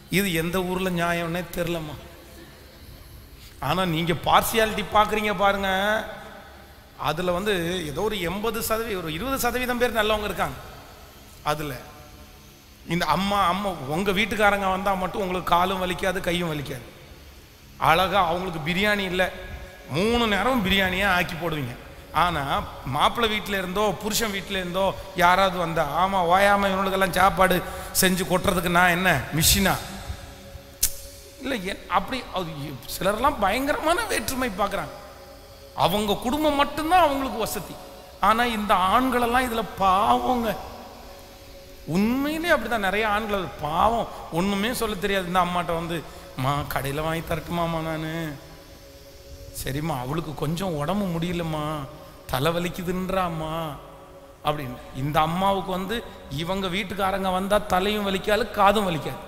இது எந்த ஊர்ல நியாயம்னே தெரிலம்மா ஆனா நீங்க பார்சியாலிட்டி பார்க்குறீங்க பாருங்க அதுல வந்து ஏதோ ஒரு எண்பது சதவீதம் ஒரு இருபது சதவீதம் பேர் நல்லவங்க இருக்காங்க அதுல இந்த அம்மா அம்மா உங்க வீட்டுக்காரங்க வந்தா மட்டும் உங்களுக்கு காலும் வலிக்காது கையும் வலிக்காது அழகா அவங்களுக்கு பிரியாணி இல்லை மூணு நேரம் பிரியாணியா ஆக்கி போடுவீங்க ஆனா மாப்பிள்ளை வீட்டில இருந்தோ புருஷன் வீட்டில இருந்தோ யாராவது வந்தா ஆமா ஓயாம இவனுக்கெல்லாம் சாப்பாடு செஞ்சு கொட்டுறதுக்கு நான் என்ன மிஷினா இல்லை என் அப்படி அது இ- சிலர்லாம் பயங்கரமான வேற்றுமை பார்க்குறாங்க அவங்க குடும்பம் மட்டும்தான் அவங்களுக்கு வசதி ஆனா இந்த ஆண்களெல்லாம் இதுல பாவங்க உண்மையிலே அப்படிதான் நிறைய ஆண்கள் பாவம் ஒண்ணுமே சொல்ல தெரியாது இந்த அம்மாட்ட வந்து மா கடையில வாங்கி தரட்டுமாம்மா நான் சரிம்மா அவளுக்கு கொஞ்சம் உடம்பு முடியலம்மா தலை வலிக்குதுன்றாம்மா அப்படின்னு இந்த அம்மாவுக்கு வந்து இவங்க வீட்டுக்காரங்க வந்தா தலையும் வலிக்காது காதும் வலிக்காது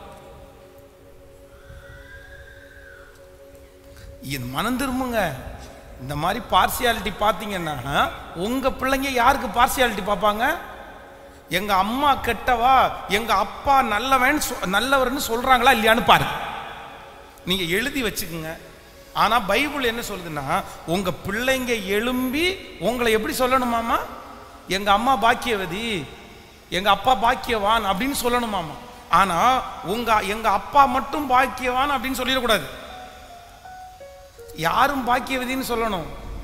இது மனம் திரும்புங்க இந்த மாதிரி பார்சியாலிட்டி பார்த்தீங்கன்னா உங்க பிள்ளைங்க யாருக்கு பார்சியாலிட்டி பார்ப்பாங்க எங்க அம்மா கெட்டவா எங்க அப்பா நல்லவன் சொ- நல்லவர்னு சொல்றாங்களா இல்லையான்னு பாருங்க நீங்க எழுதி வச்சுக்கோங்க ஆனா பைபிள் என்ன சொல்லுதுன்னா உங்க பிள்ளைங்க எழும்பி உங்களை எப்படி சொல்லணுமாமா எங்க அம்மா பாக்கியவதி எங்க அப்பா பாக்கியவான் அப்படின்னு சொல்லணுமாமா ஆனா உங்க எங்க அப்பா மட்டும் பாக்கியவான் அப்படின்னு சொல்லிடக்கூடாது யாரும் பாக்கியவதின்னு சொல்லணும்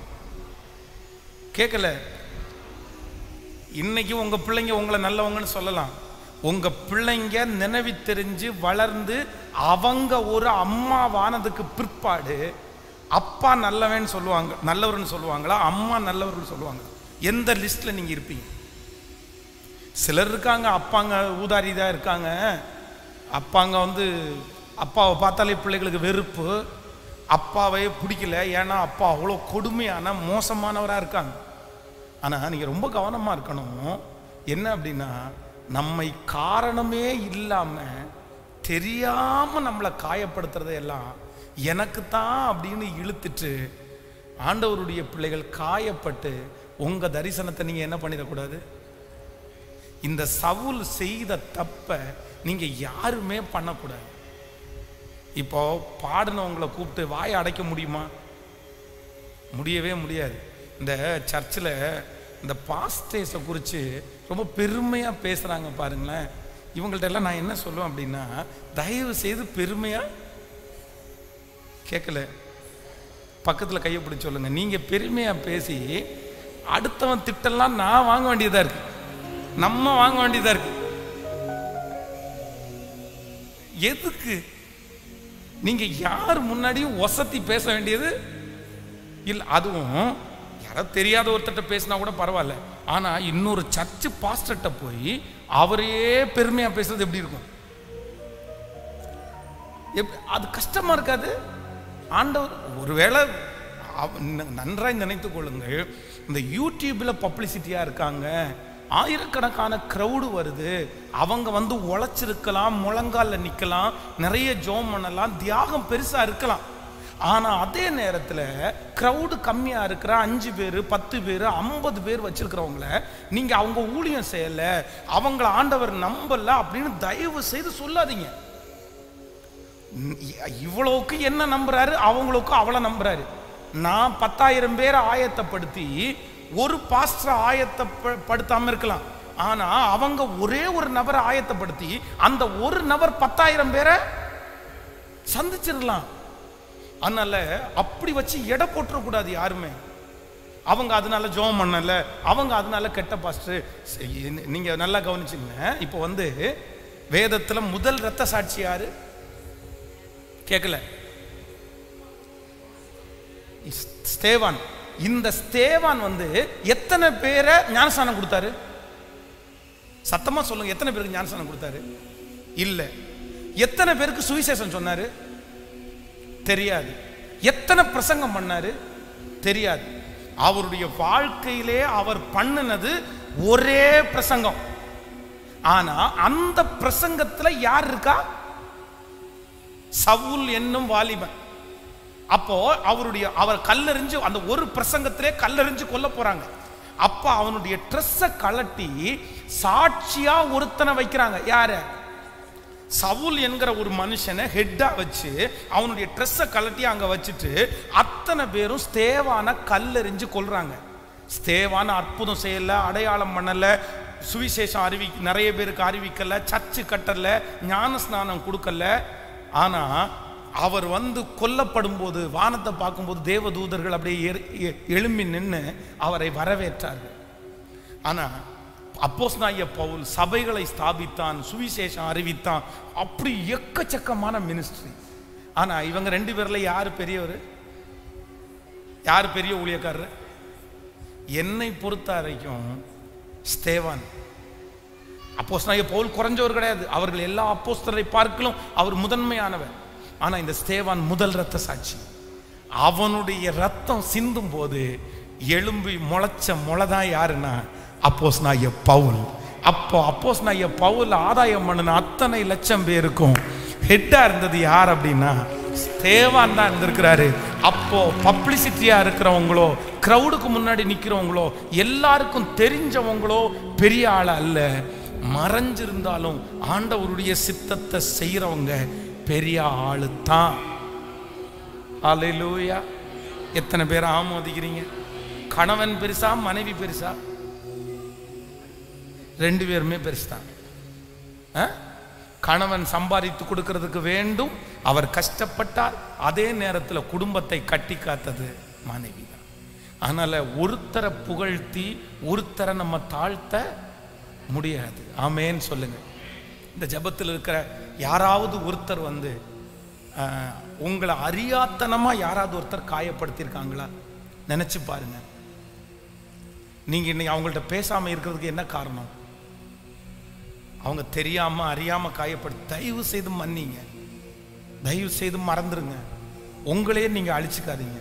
கேட்கல இன்னைக்கு உங்க பிள்ளைங்க உங்களை நல்லவங்கன்னு சொல்லலாம் உங்க பிள்ளைங்க நினைவு தெரிஞ்சு வளர்ந்து அவங்க ஒரு அம்மாவானதுக்கு பிற்பாடு அப்பா நல்லவன் சொல்லுவாங்க நல்லவர்னு சொல்லுவாங்களா அம்மா நல்லவர்னு சொல்லுவாங்க எந்த லிஸ்ட்ல நீங்க இருப்பீங்க சிலர் இருக்காங்க அப்பாங்க ஊதாரி தான் இருக்காங்க அப்பாங்க வந்து அப்பாவை பார்த்தாலே பிள்ளைகளுக்கு வெறுப்பு அப்பாவே பிடிக்கல ஏன்னா அப்பா அவ்வளோ கொடுமையான மோசமானவராக இருக்காங்க ஆனால் நீங்கள் ரொம்ப கவனமாக இருக்கணும் என்ன அப்படின்னா நம்மை காரணமே இல்லாமல் தெரியாமல் நம்மளை காயப்படுத்துறதையெல்லாம் எனக்கு தான் அப்படின்னு இழுத்துட்டு ஆண்டவருடைய பிள்ளைகள் காயப்பட்டு உங்கள் தரிசனத்தை நீங்கள் என்ன பண்ணிடக்கூடாது இந்த சவுல் செய்த தப்ப நீங்க யாருமே பண்ணக்கூடாது இப்போ பாடினவங்களை கூப்பிட்டு வாயை அடைக்க முடியுமா முடியவே முடியாது இந்த சர்ச்சில் இந்த பாஸ்டேஸை குறித்து ரொம்ப பெருமையாக பேசுகிறாங்க பாருங்களேன் இவங்கள்ட்ட எல்லாம் நான் என்ன சொல்லுவேன் அப்படின்னா தயவு செய்து பெருமையாக கேட்கல பக்கத்தில் கையை பிடிச்சு சொல்லுங்க நீங்கள் பெருமையாக பேசி அடுத்தவன் திட்டெல்லாம் நான் வாங்க வேண்டியதாக இருக்கு நம்ம வாங்க வேண்டியதா இருக்கு எதுக்கு நீங்க யார் முன்னாடியும் ஒசத்தி பேச வேண்டியது இல்ல அதுவும் யாரோ தெரியாத ஒருத்தர்ட்ட பேசினா கூட பரவாயில்ல ஆனா இன்னொரு சர்ச்சு பாஸ்டர்கிட்ட போய் அவரையே பெருமையா பேசுறது எப்படி இருக்கும் எப்- அது கஷ்டமா இருக்காது ஆண்டவர் ஒருவேளை அவ- ந- நன்றாய் நினைத்துக் கொள்ளுங்கள் இந்த யூடியூப்ல பப்ளிசிட்டியா இருக்காங்க ஆயிரக்கணக்கான க்ரௌடு வருது அவங்க வந்து உழைச்சிருக்கலாம் முழங்கால்ல நிக்கலாம் நிறைய ஜோம் பண்ணலாம் தியாகம் பெருசா இருக்கலாம் ஆனா அதே நேரத்துல க்ரௌடு கம்மியா இருக்கிற அஞ்சு பேர் பத்து பேர் ஐம்பது பேர் வச்சிருக்கிறவங்கள நீங்க அவங்க ஊழியம் செய்யல அவங்கள ஆண்டவர் நம்பல அப்படின்னு தயவு செய்து சொல்லாதீங்க ம், இ- இவ்வளவுக்கு என்ன நம்புறாரு அவங்களுக்கு அவளை நம்புறாரு நான் பத்தாயிரம் பேரை ஆயத்தப்படுத்தி ஒரு பாஸ்டர் ஆயத்தப்படுத்தாம இருக்கலாம் ஆனா அவங்க ஒரே ஒரு நபரை ஆயத்தப்படுத்தி அந்த ஒரு நபர் பத்தாயிரம் பேரை சந்திச்சிடலாம் அதனால அப்படி வச்சு எடை போட்டுறக்கூடாது யாருமே அவங்க அதனால ஜோம் பண்ணல அவங்க அதனால கெட்ட பாஸ்டர் நீங்க நல்லா கவனிச்சுங்க இப்போ வந்து வேதத்துல முதல் ரத்த சாட்சி யாரு கேட்கல இஸ்- ஸ்தேவான் இந்த ஸ்தேவான் வந்து எத்தனை பேரை ஞானஸ்தானம் கொடுத்தாரு சத்தமா சொல்லுங்க எத்தனை பேருக்கு ஞானஸ்தானம் கொடுத்தாரு இல்ல எத்தனை பேருக்கு சுவிசேஷம் சொன்னாரு தெரியாது எத்தனை பிரசங்கம் பண்ணாரு தெரியாது அவருடைய வாழ்க்கையிலே அவர் பண்ணினது ஒரே பிரசங்கம் ஆனா அந்த பிரசங்கத்துல யார் இருக்கா சவுல் என்னும் வாலிபன் அப்போ அவருடைய அவர் கல்லெறிஞ்சு அந்த ஒரு பிரசங்கத்திலே கல்லெறிஞ்சு கொல்ல போறாங்க அப்ப அவனுடைய ட்ரெஸ்ஸை கலட்டி சாட்சியா ஒருத்தனை வைக்கிறாங்க யாரு சவுல் என்கிற ஒரு மனுஷனை ஹெட்டா வச்சு அவனுடைய ட்ரெஸ்ஸை கலட்டி அங்க வச்சுட்டு அத்தனை பேரும் ஸ்தேவான கல்லெறிஞ்சு கொல்றாங்க ஸ்தேவான அற்புதம் செய்யல அடையாளம் பண்ணல சுவிசேஷம் அறிவி நிறைய பேருக்கு அறிவிக்கல சர்ச்சு கட்டல ஞான ஸ்நானம் கொடுக்கல ஆனா அவர் வந்து கொல்லப்படும் போது வானத்தை பார்க்கும்போது தேவதூதர்கள் அப்படியே எ- எ- எழும்பி நின்று அவரை வரவேற்றார்கள் ஆனா அப்போஸ் பவுல் சபைகளை ஸ்தாபித்தான் சுவிசேஷம் அறிவித்தான் அப்படி எக்கச்சக்கமான மினிஸ்ட்ரி ஆனா இவங்க ரெண்டு பேர்ல யார் பெரியவர் யார் பெரிய ஊழியக்காரர் என்னை பொறுத்த வரைக்கும் ஸ்தேவான் அப்போஸ் பவுல் குறைஞ்சவர் கிடையாது அவர்கள் எல்லா அப்போஸ்தலரை பார்க்கலும் அவர் முதன்மையானவர் ஆனா இந்த ஸ்தேவான் முதல் ரத்த சாட்சி அவனுடைய ரத்தம் சிந்தும் போது எழும்பி முளைச்ச முளைதான் யாருன்னா அப்போஸ் பவுல் அப்போ அப்போஸ் பவுல் ஆதாயம் பண்ணின அத்தனை லட்சம் பேருக்கும் ஹெட்டா இருந்தது யார் அப்படின்னா ஸ்தேவான் தான் இருந்திருக்கிறாரு அப்போ பப்ளிசிட்டியா இருக்கிறவங்களோ கிரவுடுக்கு முன்னாடி நிக்கிறவங்களோ எல்லாருக்கும் தெரிஞ்சவங்களோ பெரிய ஆள் அல்ல மறைஞ்சிருந்தாலும் ஆண்டவருடைய சித்தத்தை செய்யறவங்க பெரிய ஆளு தான் அல்லேலூயா எத்தனை பேர் ஆமோதிக்கிறீங்க கணவன் பெருசா மனைவி பெருசா ரெண்டு பேருமே பெருசு தான் ஆ? கணவன் சம்பாதித்து கொடுக்கிறதுக்கு வேண்டும் அவர் கஷ்டப்பட்டார் அதே நேரத்தில் குடும்பத்தை கட்டி காத்தது மனைவி தான் அதனால ஒருத்தரை புகழ்த்தி ஒருத்தரை நம்ம தாழ்த்த முடியாது ஆமேன்னு சொல்லுங்க இந்த ஜெபத்தில் இருக்கிற யாராவது ஒருத்தர் வந்து ஆ, உங்களை அறியாத்தனமா யாராவது ஒருத்தர் காயப்படுத்தியிருக்காங்களா நினைச்சு பாருங்க நீங்க இன்னைக்கு அவங்கள்ட்ட பேசாம இருக்கிறதுக்கு என்ன காரணம் அவங்க தெரியாம அறியாம காயப்படு தயவு செய்து மன்னிங்க தயவு செய்து மறந்துருங்க உங்களையே நீங்க அழிச்சுக்காதீங்க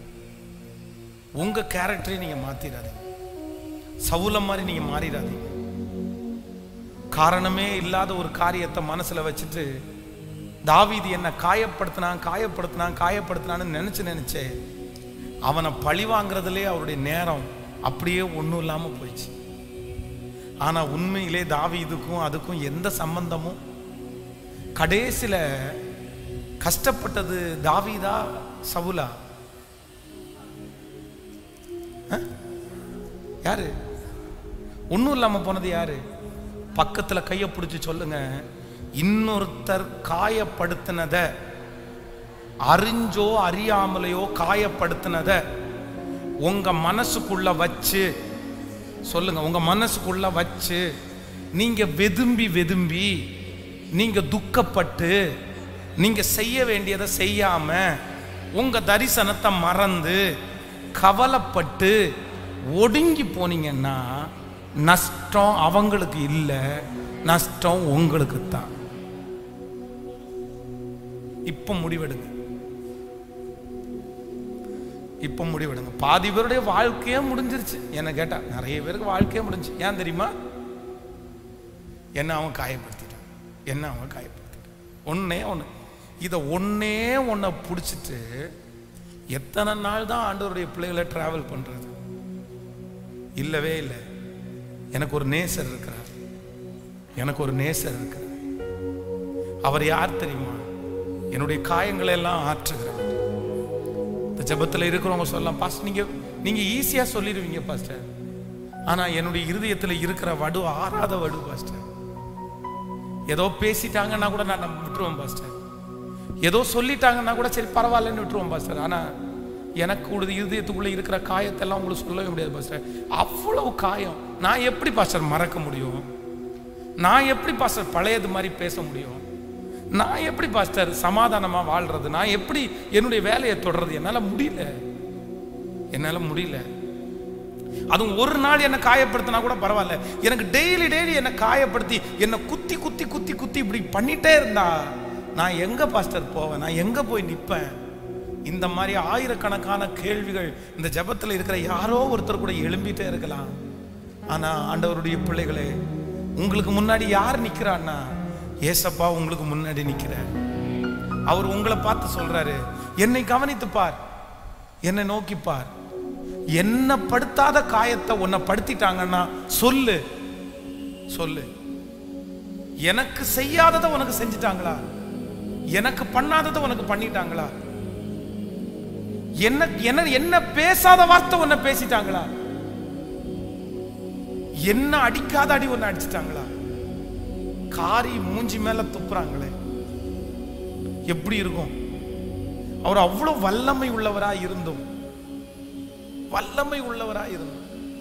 உங்க கேரக்டரை நீங்க மாத்திராதீங்க சவுல மாதிரி நீங்க மாறிடாதீங்க காரணமே இல்லாத ஒரு காரியத்தை மனசுல வச்சுட்டு தாவீது என்ன காயப்படுத்தினான் காயப்படுத்தினான் காயப்படுத்தினான்னு நினைச்சு நினைச்சே அவனை பழி வாங்குறதுலே அவருடைய நேரம் அப்படியே ஒன்றும் இல்லாம போயிடுச்சு ஆனா உண்மையிலே தாவீதுக்கும் அதுக்கும் எந்த சம்பந்தமும் கடைசியில கஷ்டப்பட்டது தாவீதா சவுலா அஹ்? யாரு ஒன்றும் இல்லாம போனது யாரு பக்கத்துல கையை பிடிச்சு சொல்லுங்க இன்னொருத்தர் காயப்படுத்தினத அறிஞ்சோ அறியாமலையோ காயப்படுத்தினத உங்க மனசுக்குள்ள வச்சு சொல்லுங்க உங்க மனசுக்குள்ள வச்சு நீங்க வெதும்பி வெதும்பி நீங்க துக்கப்பட்டு நீங்க செய்ய வேண்டியதை செய்யாம உங்க தரிசனத்தை மறந்து கவலைப்பட்டு ஒடுங்கி போனீங்கன்னா நஷ்டம் அவங்களுக்கு இல்லை நஷ்டம் உங்களுக்கு தான் இப்ப முடிவெடுங்க இப்ப முடிவெடுங்க பாதி பேருடைய வாழ்க்கையே முடிஞ்சிருச்சு என்ன கேட்டா நிறைய பேருக்கு வாழ்க்கையே முடிஞ்சு ஏன் தெரியுமா என்ன அவன் காயப்படுத்திட்டான் என்ன அவன் காயப்படுத்திட்டான் ஒன்னே ஒன்று இதை ஒன்னே ஒன்றை பிடிச்சிட்டு எத்தனை நாள் தான் ஆண்டவருடைய பிள்ளைகளை டிராவல் பண்றது இல்லவே இல்லை எனக்கு ஒரு நேசர் இருக்கிறார் எனக்கு ஒரு நேசர் இருக்கிறார் அவர் யார் தெரியுமா என்னுடைய காயங்களை எல்லாம் ஆற்றுகிறார் இந்த ஜெபத்தில் இருக்கிறவங்க சொல்லலாம் பாஸ்டர் நீங்க நீங்க ஈஸியா சொல்லிடுவீங்க பாஸ்டர் ஆனா என்னுடைய இருதயத்தில் இருக்கிற வடு ஆறாத வடு பாஸ்டர் ஏதோ பேசிட்டாங்கன்னா கூட நான் நம்ம விட்டுருவோம் பாஸ்டர் ஏதோ சொல்லிட்டாங்கன்னா கூட சரி பரவாயில்லன்னு விட்டுருவோம் பாஸ்டர் ஆனா எனக்கு உள்ள இருதயத்துக்குள்ள இருக்கிற காயத்தெல்லாம் உங்களுக்கு சொல்லவே முடியாது பாஸ்டர் அவ்வளவு காயம் நான் எப்படி பாஸ்டர் மறக்க முடியும் நான் எப்படி பாஸ்டர் பழையது மாதிரி பேச முடியும் நான் எப்படி பாஸ்டர் சமாதானமா வாழ்றது நான் எப்படி என்னுடைய வேலையை தொடர்றது என்னால முடியல என்னால முடியல அதுவும் ஒரு நாள் என்ன காயப்படுத்தினா கூட பரவாயில்ல எனக்கு டெய்லி டெய்லி என்ன காயப்படுத்தி என்னை குத்தி குத்தி குத்தி குத்தி இப்படி பண்ணிட்டே இருந்தா நான் எங்க பாஸ்டர் போவேன் நான் எங்க போய் நிப்பேன் இந்த மாதிரி ஆயிரக்கணக்கான கேள்விகள் இந்த ஜெபத்துல இருக்கிற யாரோ ஒருத்தர் கூட எழும்பிட்டே இருக்கலாம் ஆனா ஆண்டவருடைய பிள்ளைகளே உங்களுக்கு முன்னாடி யார் நிக்கிறான்னா ஏசப்பா உங்களுக்கு முன்னாடி நிக்கிறார் அவர் உங்களை பார்த்து சொல்றாரு என்னை கவனித்து பார் என்னை நோக்கி பார் என்ன படுத்தாத காயத்தை உன்னை படுத்திட்டாங்கன்னா சொல்லு சொல்லு எனக்கு செய்யாததை உனக்கு செஞ்சிட்டாங்களா எனக்கு பண்ணாததை உனக்கு பண்ணிட்டாங்களா என்ன என்ன என்ன பேசாத வார்த்தை உன்னை பேசிட்டாங்களா என்ன அடிக்காத அடி ஒன்னு அடிச்சிட்டாங்களா காரி மூஞ்சி மேல துப்புறாங்களே எப்படி இருக்கும் அவர் அவ்வளவு வல்லமை உள்ளவரா இருந்தும் வல்லமை உள்ளவரா இருந்தும்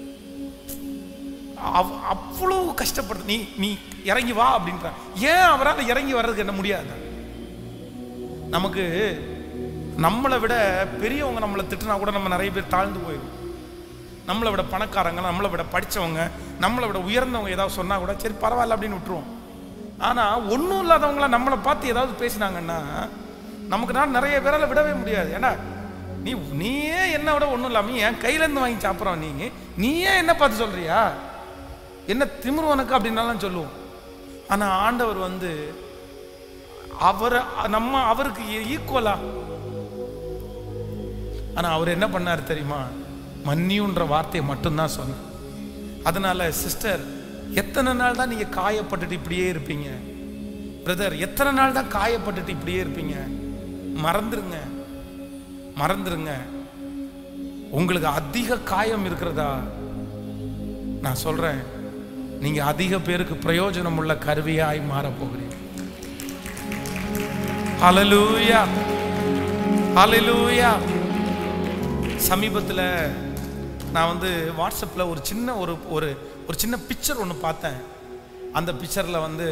அவ்- அவ்வளவு கஷ்டப்படுது நீ நீ இறங்கி வா அப்படின்ற ஏன் அவரால் இறங்கி வர்றதுக்கு என்ன முடியாது நமக்கு நம்மளை விட பெரியவங்க நம்மளை திட்டுனா கூட நம்ம நிறைய பேர் தாழ்ந்து போயிடும் நம்மளை விட பணக்காரங்க நம்மளை விட படிச்சவங்க நம்மளை விட உயர்ந்தவங்க ஏதாவது சொன்னா கூட சரி பரவாயில்ல அப்படின்னு விட்டுருவோம் ஆனா ஒன்றும் இல்லாதவங்கள நம்மளை பார்த்து ஏதாவது பேசினாங்கன்னா நமக்கு நான் நிறைய பேரால விடவே முடியாது ஏன்னா நீ நீயே என்ன விட ஒன்றும் இல்லாம என் கையில இருந்து வாங்கி சாப்பிட்றோம் நீ நீயே என்ன பார்த்து சொல்றியா என்ன திமிரு உனக்கு அப்படின்னாலாம் சொல்லுவோம் ஆனா ஆண்டவர் வந்து அவரை நம்ம அவருக்கு ஈக்குவலா ஆனா அவர் என்ன பண்ணார் தெரியுமா மன்னியுன்ற வார்த்தையை மட்டும்தான் சொன்னார் அதனால சிஸ்டர் எத்தனை நாள் தான் நீங்க காயப்பட்டுட்டு இப்படியே இருப்பீங்க பிரதர் எத்தனை நாள் தான் காயப்பட்டுட்டு இப்படியே இருப்பீங்க மறந்துருங்க மறந்துருங்க உங்களுக்கு அதிக காயம் இருக்கிறதா நான் சொல்றேன் நீங்க அதிக பேருக்கு பிரயோஜனம் உள்ள கருவியாய் மாற போகிறீங்க ஹalleluya ஹalleluya சமீபத்துல நான் வந்து வாட்ஸ்அப்பில் ஒரு சின்ன ஒரு ஒரு ஒரு சின்ன பிக்சர் ஒன்று பார்த்தேன் அந்த பிக்சரில் வந்து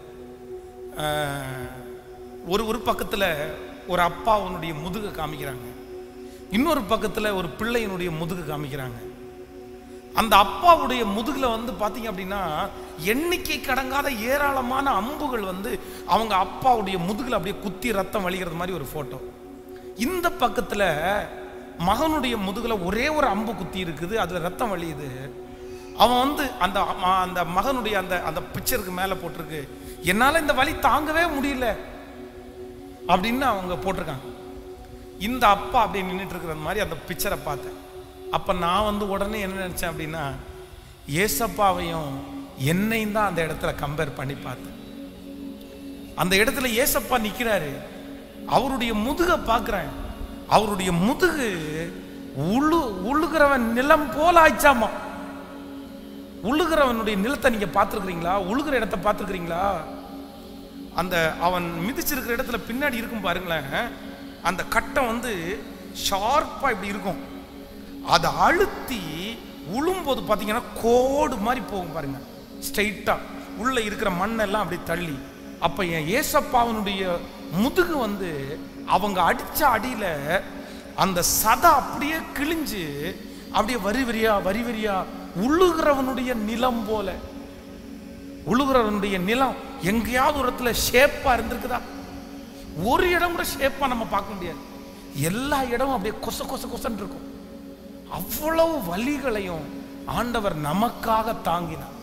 அஹ், ஒரு ஒரு பக்கத்தில் ஒரு அப்பாவுனுடைய முதுகை காமிக்கிறாங்க இன்னொரு பக்கத்தில் ஒரு பிள்ளையினுடைய முதுகு காமிக்கிறாங்க அந்த அப்பாவுடைய முதுகுல வந்து பாத்தீங்க அப்படின்னா எண்ணிக்கை கடங்காத ஏராளமான அம்புகள் வந்து அவங்க அப்பாவுடைய முதுகுல அப்படியே குத்தி ரத்தம் வழிகிறது மாதிரி ஒரு போட்டோ இந்த பக்கத்துல மகனுடைய முதுகுல ஒரே ஒரு அம்பு குத்தி இருக்குது அதுல ரத்தம் வழியுது அவன் வந்து அந்த ம- அந்த மகனுடைய அந்த அந்த பிக்சருக்கு மேல போட்டிருக்கு என்னால இந்த வலி தாங்கவே முடியல அப்படின்னு அவங்க போட்டிருக்காங்க இந்த அப்பா அப்படியே நின்றுட்டு இருக்கிற மாதிரி அந்த பிக்சரை பார்த்தேன் அப்ப நான் வந்து உடனே என்ன நினைச்சேன் அப்படின்னா ஏசப்பாவையும் என்னையும் தான் அந்த இடத்துல கம்பேர் பண்ணி பார்த்தேன் அந்த இடத்துல ஏசப்பா நிக்கிறாரு அவருடைய முதுக பார்க்கிறேன் அவருடைய முதுகு உழு உழுகிறவன் நிலம் போல ஆயிச்சாமா உழுகிறவனுடைய நிலத்தை நீங்க பார்த்துருக்கிறீங்களா உழுகிற இடத்த பார்த்துருக்கிறீங்களா அந்த அவன் மிதிச்சிருக்கிற இடத்துல பின்னாடி இருக்கும் பாருங்களேன் அந்த கட்டம் வந்து ஷார்ப்பா இப்படி இருக்கும் அதை அழுத்தி உழும்போது பார்த்தீங்கன்னா கோடு மாதிரி போகும் பாருங்க ஸ்ட்ரைட்டா உள்ள இருக்கிற மண்ணெல்லாம் அப்படி தள்ளி அப்ப என் ஏசப்பாவனுடைய முதுகு வந்து அவங்க அடிச்ச அடியில அந்த சதை அப்படியே கிழிஞ்சு அப்படியே வரி வரியா வரி வரியா உழுகிறவனுடைய நிலம் போல உழுகிறவனுடைய நிலம் எங்கேயாவது ஒரு இடத்துல ஷேப்பா இருந்திருக்குதா ஒரு இடம் கூட ஷேப்பா நம்ம பார்க்க முடியாது எல்லா இடமும் அப்படியே கொச கொச கொசன்னு இருக்கும் அவ்வளவு வலிகளையும் ஆண்டவர் நமக்காக தாங்கினார்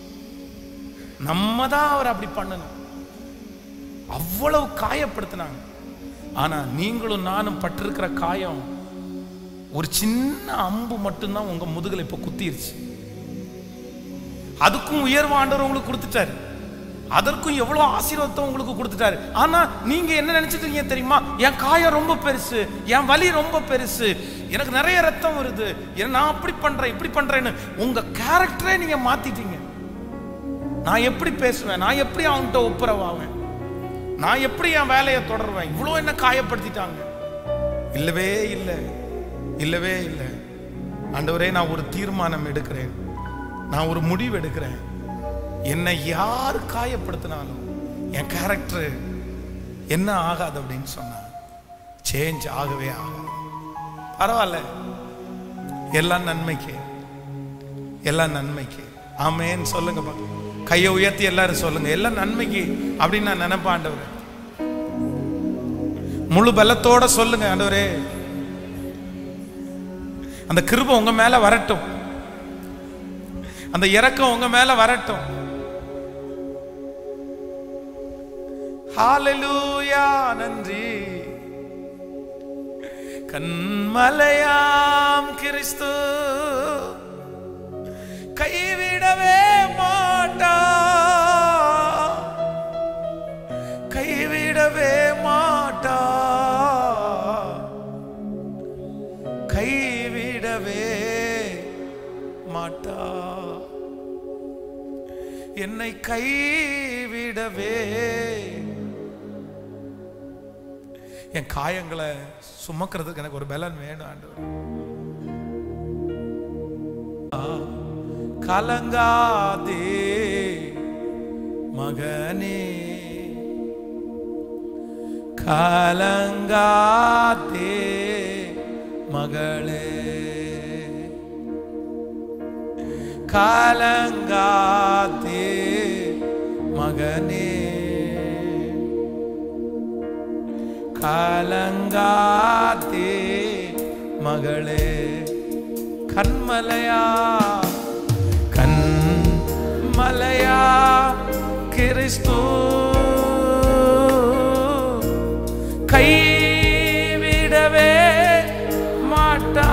நம்ம தான் அவர் அப்படி பண்ணணும் அவ்வளவு காயப்படுத்தினாங்க ஆனா நீங்களும் நானும் பட்டிருக்கிற காயம் ஒரு சின்ன அம்பு மட்டும்தான் உங்க முதுகுல இப்ப குத்திருச்சு அதுக்கும் உயர்வு ஆண்டவர் உங்களுக்கு கொடுத்துட்டாரு அதற்கும் எவ்வளவு ஆசீர்வாதத்தை உங்களுக்கு கொடுத்துட்டாரு ஆனா நீங்க என்ன நினைச்சிட்டு இருக்கீங்க தெரியுமா என் காயம் ரொம்ப பெருசு என் வலி ரொம்ப பெருசு எனக்கு நிறைய ரத்தம் வருது ஏன் நான் அப்படி பண்றேன் இப்படி பண்றேன்னு உங்க கேரக்டரே நீங்க மாத்திட்டீங்க நான் எப்படி பேசுவேன் நான் எப்படி அவன்கிட்ட ஒப்புரவாவேன் நான் எப்படி என் வேலையை தொடருவேன் இவ்வளோ என்ன காயப்படுத்திட்டாங்க இல்லவே இல்லை இல்லவே இல்லை ஆண்டவரே நான் ஒரு தீர்மானம் எடுக்கிறேன் நான் ஒரு முடிவு எடுக்கிறேன் என்னை யார் காயப்படுத்தினாலும் என் கேரக்டர் என்ன ஆகாது அப்படின்னு சொன்னா சேஞ்ச் ஆகவே ஆகாது பரவாயில்ல எல்லாம் நன்மைக்கு எல்லாம் நன்மைக்கு ஆமேன்னு சொல்லுங்க பாக்கலாம் கையை உயர்த்தி எல்லாரும் சொல்லுங்க எல்லாம் நன்மைக்கு அப்படின்னு நான் நினைப்பேன் ஆண்டவரே முழு பலத்தோட சொல்லுங்க ஆண்டவரே அந்த கிருபை உங்க மேல வரட்டும் அந்த இரக்கம் உங்க மேல வரட்டும் ஹalleluya நன்றி கண்மலையாம் கிறிஸ்து கைவிடவே மாட்டா கைவிடவே மாட்டா என்னை கைவிடவே என் காயங்களை சுமக்கிறதுக்கு எனக்கு ஒரு பலன் வேணும் ஆண்டவர் கலங்காதே மகனே கலங்காதே மகளே கலங்காதே மகனே கலங்காதே மகளே கண்மலையா கண்மலையா கிறிஸ்து கைவிடவே மாட்டா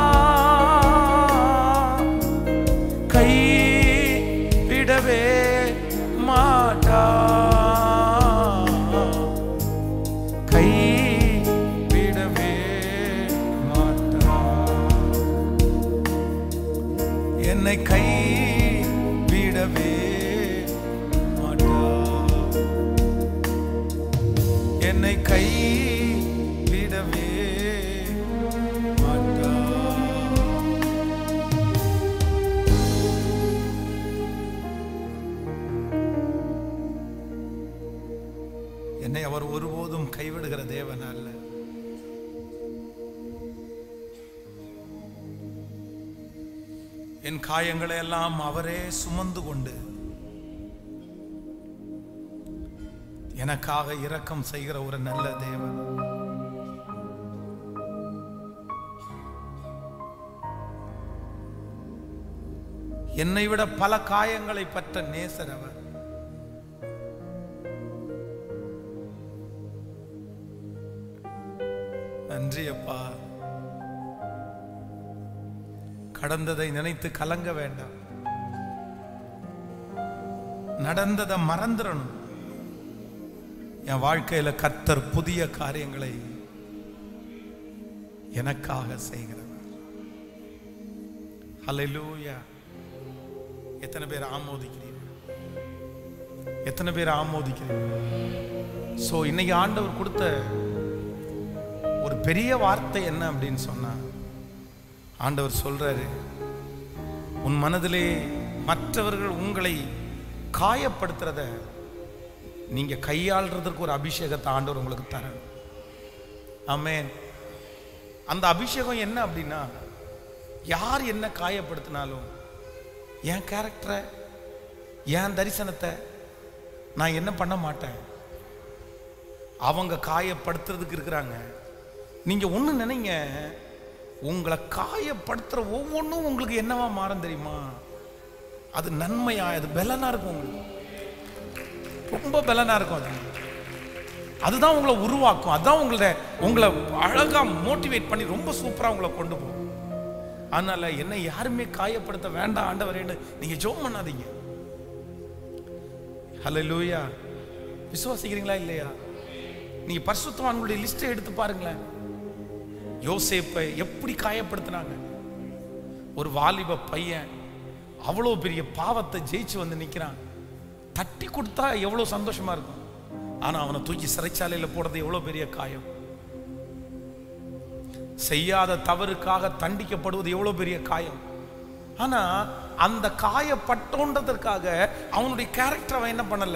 கைவிடவே மாட்டா கைவிடவே மாட்டா என்னை கை விடவே மாட்டா என்னை கை விடவே மாட்டா என்னை அவர் ஒருபோதும் கைவிடுகிற தேவன் அல்ல என் காயங்களை எல்லாம் அவரே சுமந்து கொண்டு எனக்காக இரக்கம் செய்கிற ஒரு நல்ல தேவன் என்னை விட பல காயங்களை பற்ற நேசர் அவர் நன்றி அப்பா கடந்ததை நினைத்து கலங்க வேண்டாம் நடந்ததை மறந்துடணும் என் வாழ்க்கையில கர்த்தர் புதிய காரியங்களை எனக்காக செய்கிறவர் ஹalleluya எத்தனை பேர் ஆமோதிக்கிறீர்கள் எத்தனை பேர் ஆமோதிக்கிறீர்கள் சோ இன்னைக்கு ஆண்டவர் கொடுத்த ஒரு பெரிய வார்த்தை என்ன அப்படின்னு சொன்னா ஆண்டவர் சொல்றாரு உன் மனதிலே மற்றவர்கள் உங்களை காயப்படுத்துறத நீங்க கையாள்றதுக்கு ஒரு அபிஷேகத்தை ஆண்டவர் உங்களுக்கு தர ஆமென் அந்த அபிஷேகம் என்ன அப்படின்னா யார் என்ன காயப்படுத்தினாலும் என் கேரக்டரை என் தரிசனத்தை நான் என்ன பண்ண மாட்டேன் அவங்க காயப்படுத்துறதுக்கு இருக்கிறாங்க நீங்க ஒண்ணு நினைங்க உங்களை காயப்படுத்துற ஒவ்வொன்றும் உங்களுக்கு என்னவா மாறும் தெரியுமா அது நன்மையா அது பலனா இருக்கும் உங்களுக்கு ரொம்ப பலனா இருக்கும் அது அதுதான் உங்களை உருவாக்கும் அதுதான் உங்களை உங்களை அழகா மோட்டிவேட் பண்ணி ரொம்ப சூப்பரா உங்களை கொண்டு போகும் அதனால என்னை யாருமே காயப்படுத்த வேண்டாம் ஆண்டவரேன்னு நீங்க ஜோம் பண்ணாதீங்க ஹலோ லூயா விசுவாசிக்கிறீங்களா இல்லையா நீங்க பரிசுத்தவான்களுடைய லிஸ்ட்டை எடுத்து பாருங்களேன் யோசேப்பை எப்படி காயப்படுத்தினாங்க ஒரு வாலிப பையன் அவ்வளோ பெரிய பாவத்தை ஜெயிச்சு வந்து நிற்கிறான் தட்டி கொடுத்தா எவ்வளோ சந்தோஷமா இருக்கும் ஆனா அவனை தூக்கி சிறைச்சாலையில் போடுறது எவ்வளோ பெரிய காயம் செய்யாத தவறுக்காக தண்டிக்கப்படுவது எவ்வளோ பெரிய காயம் ஆனா அந்த காயப்பட்டோன்றதற்காக அவனுடைய கேரக்டர் அவன் என்ன பண்ணல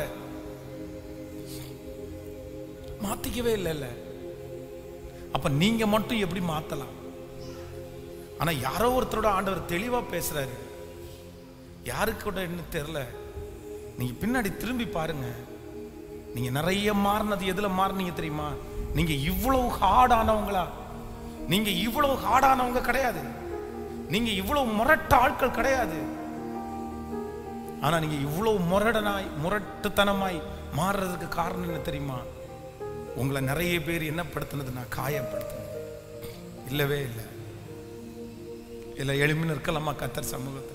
மாத்திக்கவே இல்லைல்ல அப்ப நீங்க மட்டும் எப்படி மாத்தலாம் ஆனா யாரோ ஒருத்தரோட ஆண்டவர் தெளிவா பேசுறாரு யாருக்கு கூட என்ன தெரியல நீங்க பின்னாடி திரும்பி பாருங்க நீங்க நிறைய மாறினது எதுல மாறினீங்க தெரியுமா நீங்க இவ்வளவு ஹார்டானவங்களா நீங்க இவ்வளவு ஹார்டானவங்க கிடையாது நீங்க இவ்வளவு முரட்ட ஆட்கள் கிடையாது ஆனா நீங்க இவ்வளவு முரடனாய் முரட்டுத்தனமாய் மாறுறதுக்கு காரணம் என்ன தெரியுமா உங்களை நிறைய பேர் என்ன படுத்தினது நான் காயப்படுத்தினது இல்லவே இல்லை இல்லை எளிமைன்னு இருக்கலாமா கத்தர் சமூகத்தில்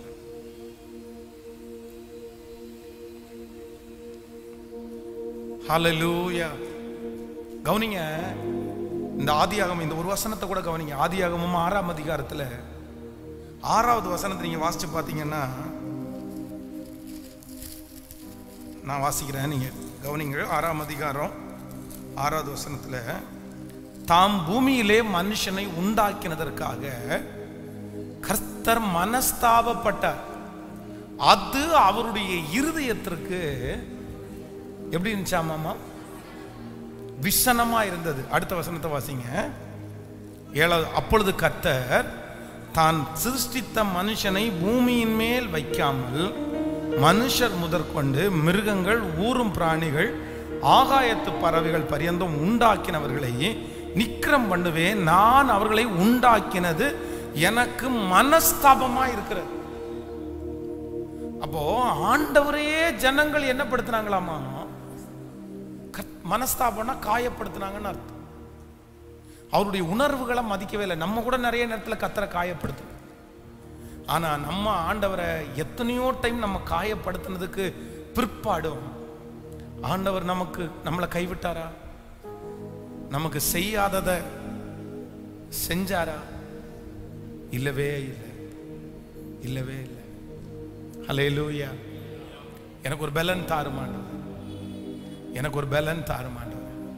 ஹalleluya கவனிங்க இந்த ஆதியாகமம் இந்த ஒரு வசனத்தை கூட கவனிங்க ஆதியாகமம் ஆறாம் அதிகாரத்தில் ஆறாவது வசனத்தை நீங்க வாசிச்சு பார்த்தீங்கன்னா நான் வாசிக்கிறேன் நீங்க கவனிங்க ஆறாம் அதிகாரம் ஆறாவது வசனத்துல தாம் பூமியிலே மனுஷனை உண்டாக்கினதற்காக கர்த்தர் மனஸ்தாபப்பட்டார் அது அவருடைய இருதயத்திற்கு எப்படி இருந்துச்சாமாமா விஷனமா இருந்தது அடுத்த வசனத்தை வாசிங்க ஏழாவது அப்பொழுது கர்த்தர் தான் சிருஷ்டித்த மனுஷனை பூமியின் மேல் வைக்காமல் மனுஷர் முதற்கொண்டு மிருகங்கள் ஊரும் பிராணிகள் ஆகாயத்து பறவைகள் பரியந்தம் உண்டாக்கினவர்களை நிக்கிரம் பண்ணுவேன் நான் அவர்களை உண்டாக்கினது எனக்கு மனஸ்தாபமா இருக்கிறது அப்போ ஆண்டவரே ஜனங்கள் என்ன படுத்தினாங்களாமா கத்- மனஸ்தாபம்னா காயப்படுத்தினாங்கன்னு அர்த்தம் அவருடைய உணர்வுகளை மதிக்கவே இல்லை நம்ம கூட நிறைய நேரத்தில் கத்தரை காயப்படுத்து ஆனா நம்ம ஆண்டவரை எத்தனையோ டைம் நம்ம காயப்படுத்தினதுக்கு பிற்பாடும் ஆண்டவர் நமக்கு நம்மளை கைவிட்டாரா நமக்கு செய்யாததை செஞ்சாரா இல்லவே இல்லை இல்லவே இல்லை ஹalleluya எனக்கு ஒரு பலன் தாருமாண்டவர் எனக்கு ஒரு பலன் தாருமாண்டவர்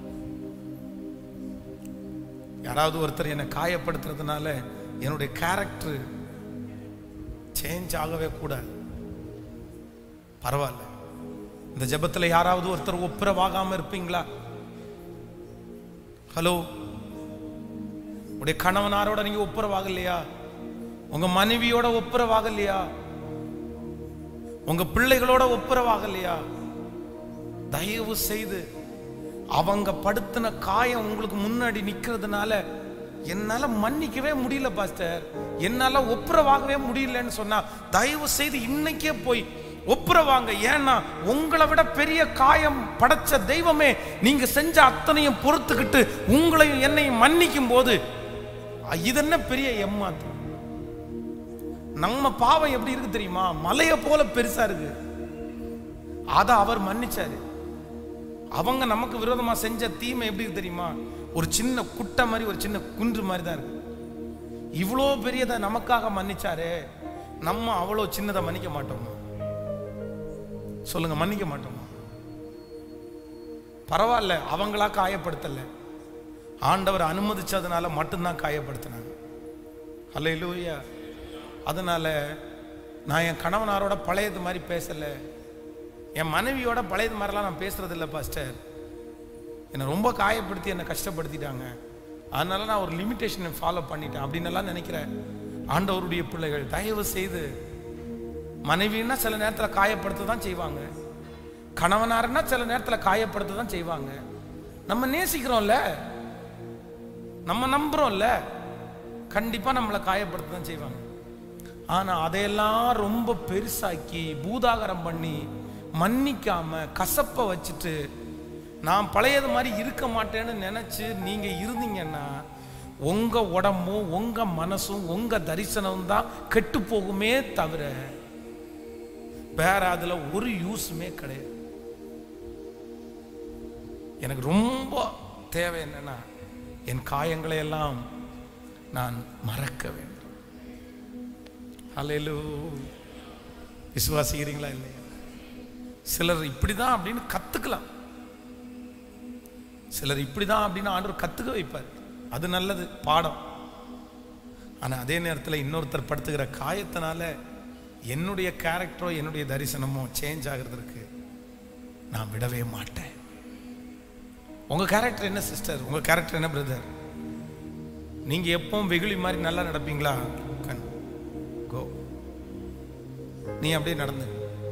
யாராவது ஒருத்தர் என்னை காயப்படுத்துறதுனால என்னுடைய கேரக்டர் சேஞ்ச் ஆகவே கூடாது பரவாயில்ல இந்த ஜெபத்துல யாராவது ஒருத்தர் ஒப்புரவாகாம இருப்பீங்களா ஹலோ உடைய கணவனாரோட நீங்க ஒப்புரவாகலையா உங்க மனைவியோட ஒப்புரவாகலையா உங்க பிள்ளைகளோட ஒப்புரவாகலையா தயவு செய்து அவங்க படுத்தின காயம் உங்களுக்கு முன்னாடி நிக்கிறதுனால என்னால மன்னிக்கவே முடியல பாஸ்டர் என்னால ஒப்புரவாகவே முடியலன்னு சொன்னா தயவு செய்து இன்னைக்கே போய் ஒப்புரவாங்க ஏன்னா உங்களை விட பெரிய காயம் படைச்ச தெய்வமே நீங்க செஞ்ச அத்தனையும் பொறுத்துக்கிட்டு உங்களையும் என்னையும் மன்னிக்கும் போது இது என்ன பெரிய ஏமாற்றம் நம்ம பாவம் எப்படி இருக்கு தெரியுமா மலையை போல பெருசா இருக்கு அதை அவர் மன்னிச்சாரு அவங்க நமக்கு விரோதமா செஞ்ச தீமை எப்படி இருக்கு தெரியுமா ஒரு சின்ன குட்டை மாதிரி ஒரு சின்ன குன்று மாதிரி தான் இருக்கு இவ்வளோ பெரியதை நமக்காக மன்னிச்சாரே நம்ம அவ்வளோ சின்னதை மன்னிக்க மாட்டோமா சொல்லுங்க மன்னிக்க மாட்டோமா பரவாயில்ல அவங்களா காயப்படுத்தல ஆண்டவர் அனுமதிச்சதுனால மட்டும்தான் காயப்படுத்தினாங்க அல்ல அதனால நான் என் கணவனாரோட பழையது மாதிரி பேசல என் மனைவியோட பழையது மாதிரிலாம் நான் பேசுறது இல்லை பாஸ்டர் என்னை ரொம்ப காயப்படுத்தி என்னை கஷ்டப்படுத்திட்டாங்க அதனால நான் ஒரு லிமிட்டேஷனை ஃபாலோ பண்ணிட்டேன் அப்படின்னு எல்லாம் நினைக்கிறேன் ஆண்டவருடைய பிள்ளைகள் தயவு செய்து மனைவின்னா சில நேரத்தில் காயப்படுத்த தான் செய்வாங்க கணவனாருன்னா சில நேரத்தில் காயப்படுத்த தான் செய்வாங்க நம்ம நேசிக்கிறோம்ல நம்ம நம்புறோம்ல கண்டிப்பா நம்மளை காயப்படுத்த தான் செய்வாங்க ஆனா அதையெல்லாம் ரொம்ப பெருசாக்கி பூதாகரம் பண்ணி மன்னிக்காம கசப்ப வச்சுட்டு நான் பழையது மாதிரி இருக்க மாட்டேன்னு நினைச்சு நீங்க இருந்தீங்கன்னா உங்க உடம்பும் உங்க மனசும் உங்க தரிசனமும் தான் கெட்டு போகுமே தவிர வேற அதுல ஒரு யூஸுமே கிடையாது எனக்கு ரொம்ப தேவை என்னன்னா என் காயங்களை எல்லாம் நான் மறக்க வேண்டும் அல்லேலூ விசுவாசிக்கிறீங்களா இல்லையா சிலர் இப்படிதான் அப்படின்னு கத்துக்கலாம் சிலர் இப்படிதான் அப்படின்னு ஆண்டவர் கத்துக்க வைப்பார் அது நல்லது பாடம் ஆனா அதே நேரத்தில் இன்னொருத்தர் படுத்துகிற காயத்தினால என்னுடைய கேரக்டரோ என்னுடைய தரிசனமோ சேஞ்ச் ஆகிறதுக்கு நான் விடவே மாட்டேன் உங்க கேரக்டர் என்ன சிஸ்டர் உங்க கேரக்டர் என்ன பிரதர் நீங்க எப்பவும் வெகுளி மாதிரி நல்லா நடப்பீங்களா கண் கோ நீ அப்படியே நடந்து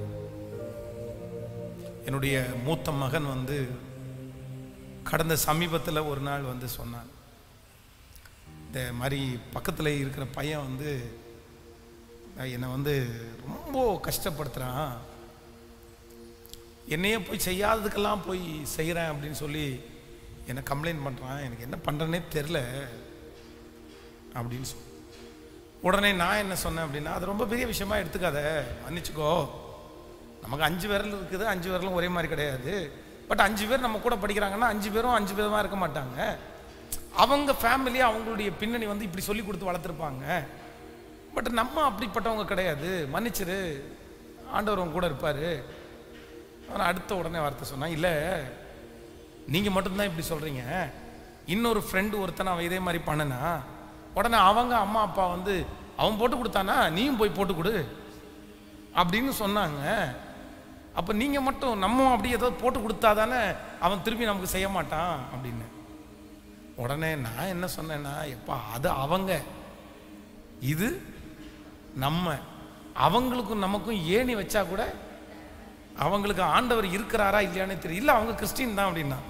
என்னுடைய மூத்த மகன் வந்து கடந்த சமீபத்தில் ஒரு நாள் வந்து சொன்னான் இந்த மாதிரி பக்கத்தில் இருக்கிற பையன் வந்து அஹ், என்னை வந்து ரொம்ப கஷ்டப்படுத்துகிறான் என்னையே போய் செய்யாததுக்கெல்லாம் போய் செய்கிறேன் அப்படின்னு சொல்லி என்னை கம்ப்ளைண்ட் பண்ணுறான் எனக்கு என்ன பண்ணுறேனே தெரில அப்படின்னு சொல்லி உடனே நான் என்ன சொன்னேன் அப்படின்னா அது ரொம்ப பெரிய விஷயமா எடுத்துக்காத மன்னிச்சுக்கோ நமக்கு அஞ்சு விரல் இருக்குது அஞ்சு விரலும் ஒரே மாதிரி கிடையாது பட் அஞ்சு பேர் நம்ம கூட படிக்கிறாங்கன்னா அஞ்சு பேரும் அஞ்சு விதமாக இருக்க மாட்டாங்க அவங்க ஃபேமிலி அவங்களுடைய பின்னணி வந்து இப்படி சொல்லி கொடுத்து வளர்த்துருப்பாங்க பட் நம்ம அப்படிப்பட்டவங்க கிடையாது மன்னிச்சிரு ஆண்டவர் உங்க கூட இருப்பார் ஆனால் அடுத்த உடனே வார்த்தை சொன்னா இல்லை நீங்கள் மட்டும்தான் இப்படி சொல்கிறீங்க இன்னொரு ஃப்ரெண்டு ஒருத்தன் அவன் இதே மாதிரி பண்ணனா உடனே அவங்க அம்மா அப்பா வந்து அவன் போட்டு கொடுத்தானா நீயும் போய் போட்டு கொடு அப்படின்னு சொன்னாங்க அப்போ நீங்கள் மட்டும் நம்ம அப்படி ஏதோ போட்டு கொடுத்தா தானே அவன் திருப்பி நமக்கு செய்ய மாட்டான் அப்படின்னு உடனே நான் என்ன சொன்னேன்னா எப்பா அது அவங்க இது நம்ம அவங்களுக்கும் நமக்கும் ஏணி வச்சா கூட அவங்களுக்கு ஆண்டவர் இருக்கிறாரா இல்லையானே தெரியல இல்லை அவங்க கிறிஸ்டின் தான் அப்படின்னா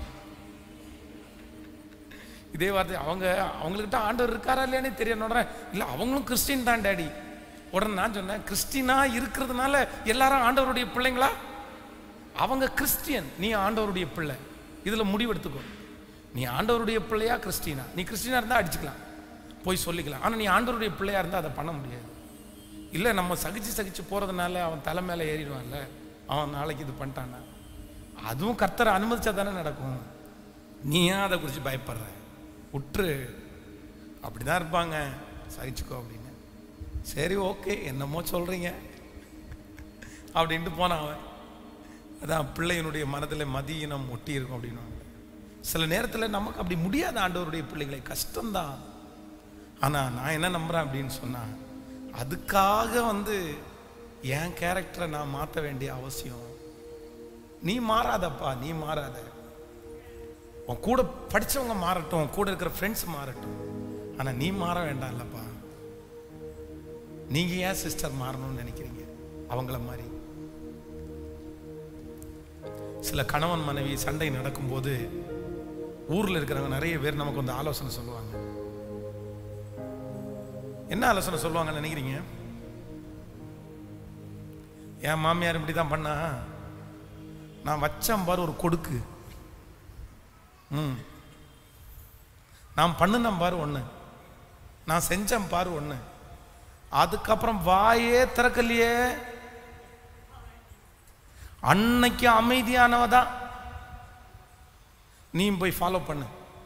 இதே வார்த்தை அவங்க அவங்கக்கிட்ட ஆண்டவர் இருக்காரா இல்லையானே தெரியணும் உடனே இல்லை அவங்களும் கிறிஸ்டின் தான் டேடி உடனே நான் சொன்னேன் கிறிஸ்டினா இருக்கிறதுனால எல்லாரும் ஆண்டவருடைய பிள்ளைங்களா அவங்க கிறிஸ்டியன் நீ ஆண்டவருடைய பிள்ளை இதில் முடிவெடுத்துக்கோ நீ ஆண்டவருடைய பிள்ளையா கிறிஸ்டினா நீ கிறிஸ்டினா இருந்தால் அடிச்சுக்கலாம் போய் சொல்லிக்கலாம் ஆனால் நீ ஆண்டவருடைய பிள்ளையா இருந்தால் அதை பண்ண முடியாது இல்லை நம்ம சகிச்சு சகிச்சு போகிறதுனால அவன் தலை மேலே ஏறிடுவான்ல அவன் நாளைக்கு இது பண்ணிட்டானா அதுவும் கர்த்தரை அனுமதிச்சா தானே நடக்கும் நீ ஏன் அதை குறித்து பயப்படுற விட்டுரு அப்படிதான் இருப்பாங்க சகிச்சுக்கோ அப்படின்னு சரி ஓகே என்னமோ சொல்கிறீங்க அப்படின்ட்டு போனான் அவன் அதான் பிள்ளையினுடைய மனதில் மதியினம் ஒட்டி இருக்கும் அப்படின்னு சில நேரத்தில் நமக்கு அப்படி முடியாத ஆண்டவருடைய பிள்ளைகளை கஷ்டம்தான் ஆனால் நான் என்ன நம்புகிறேன் அப்படின்னு சொன்னா அதுக்காக வந்து என் கேரக்டரை நான் மாற்ற வேண்டிய அவசியம் நீ மாறாதப்பா நீ மாறாத உன் கூட படிச்சவங்க மாறட்டும் உன் கூட இருக்கிற ஃப்ரெண்ட்ஸ் மாறட்டும் ஆனா நீ மாற வேண்டாம் இல்லப்பா நீங்க ஏன் சிஸ்டர் மாறணும்னு நினைக்கிறீங்க அவங்கள மாதிரி சில கணவன் மனைவி சண்டை நடக்கும்போது ஊர்ல இருக்கிறவங்க நிறைய பேர் நமக்கு வந்து ஆலோசனை சொல்லுவாங்க என்ன ஆலோசனை சொல்லுவாங்கன்னு நினைக்கிறீங்க என் மாமியார் இப்படி தான் பண்ணா நான் வச்சேன் பாரு ஒரு கொடுக்கு ம் நான் பண்ணுனேன் பாரு ஒன்று நான் செஞ்சேன் பாரு ஒன்று அதுக்கப்புறம் வாயே திறக்கலையே அன்னைக்கு அமைதியானவ தான் நீ போய் ஃபாலோ பண்ணு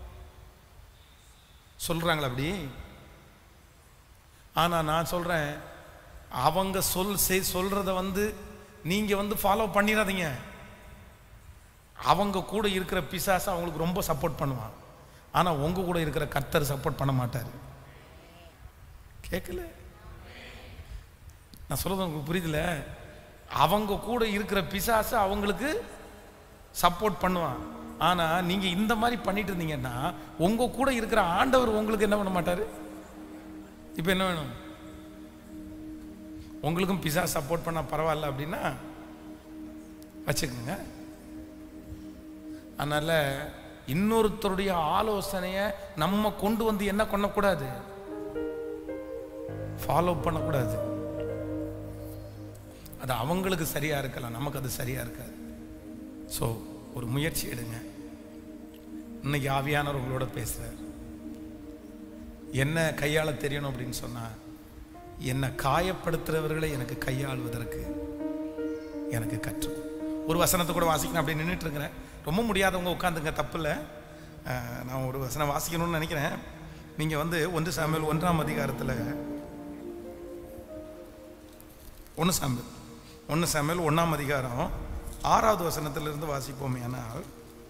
சொல்றாங்களா அப்படி ஆனா நான் சொல்றேன் அவங்க சொல் செய் சொல்றத வந்து நீங்க வந்து ஃபாலோ பண்ணிடாதீங்க அவங்க கூட இருக்கிற பிசாசு அவங்களுக்கு ரொம்ப சப்போர்ட் பண்ணுவான் ஆனா உங்க கூட இருக்கிற கர்த்தர் சப்போர்ட் பண்ண மாட்டார் கேட்கல நான் சொல்றது உங்களுக்கு புரியுதுல அவங்க கூட இருக்கிற பிசாசு அவங்களுக்கு சப்போர்ட் பண்ணுவான் ஆனா நீங்க இந்த மாதிரி பண்ணிட்டு இருந்தீங்கன்னா உங்க கூட இருக்கிற ஆண்டவர் உங்களுக்கு என்ன பண்ண மாட்டாரு இப்போ என்ன வேணும் உங்களுக்கும் பிசா சப்போர்ட் பண்ணா பரவாயில்ல அப்படின்னா வச்சுக்கோங்க அதனால இன்னொருத்தருடைய ஆலோசனையை நம்ம கொண்டு வந்து என்ன பண்ணக்கூடாது ஃபாலோ பண்ணக்கூடாது அது அவங்களுக்கு சரியா இருக்கலாம் நமக்கு அது சரியா இருக்காது ஸோ ஒரு முயற்சி எடுங்க இன்னைக்கு ஆவியானவர் உங்களோட பேசுறார் என்ன கையாள தெரியணும் அப்படின்னு சொன்னா என்னை காயப்படுத்துறவர்களை எனக்கு கையாளுவதற்கு எனக்கு கற்று ஒரு வசனத்தை கூட வாசிக்கணும் அப்படி நின்றுட்டு இருக்கிறேன் ரொம்ப முடியாதவங்க உட்காந்துங்க தப்பு இல்லை நான் ஒரு வசனம் வாசிக்கணும்னு நினைக்கிறேன் நீங்கள் வந்து ஒன்று சாமியல் ஒன்றாம் அதிகாரத்தில் ஒன்று சாமியல் ஒன்று சாமியல் ஒன்றாம் அதிகாரம் ஆறாவது வசனத்திலிருந்து வாசிப்போமே ஆனால்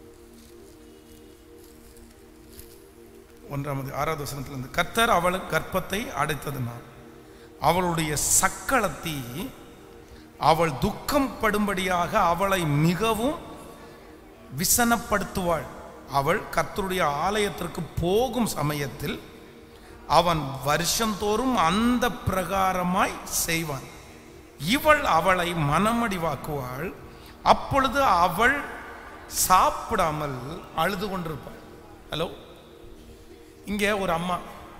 ஒன்றாம் ஆறாவது வசனத்திலிருந்து கர்த்தர் அவள் கற்பத்தை அடைத்ததுனால் அவளுடைய சக்களத்தி அவள் துக்கம் படும்படியாக அவளை மிகவும் விசனப்படுத்துவாள் அவள் கர்த்தருடைய ஆலயத்திற்கு போகும் சமயத்தில் அவன் வருஷந்தோறும் அந்த பிரகாரமாய் செய்வான் இவள் அவளை மனமடிவாக்குவாள் அப்பொழுது அவள் சாப்பிடாமல் அழுது கொண்டிருப்பாள் ஹலோ இங்கே ஒரு அம்மா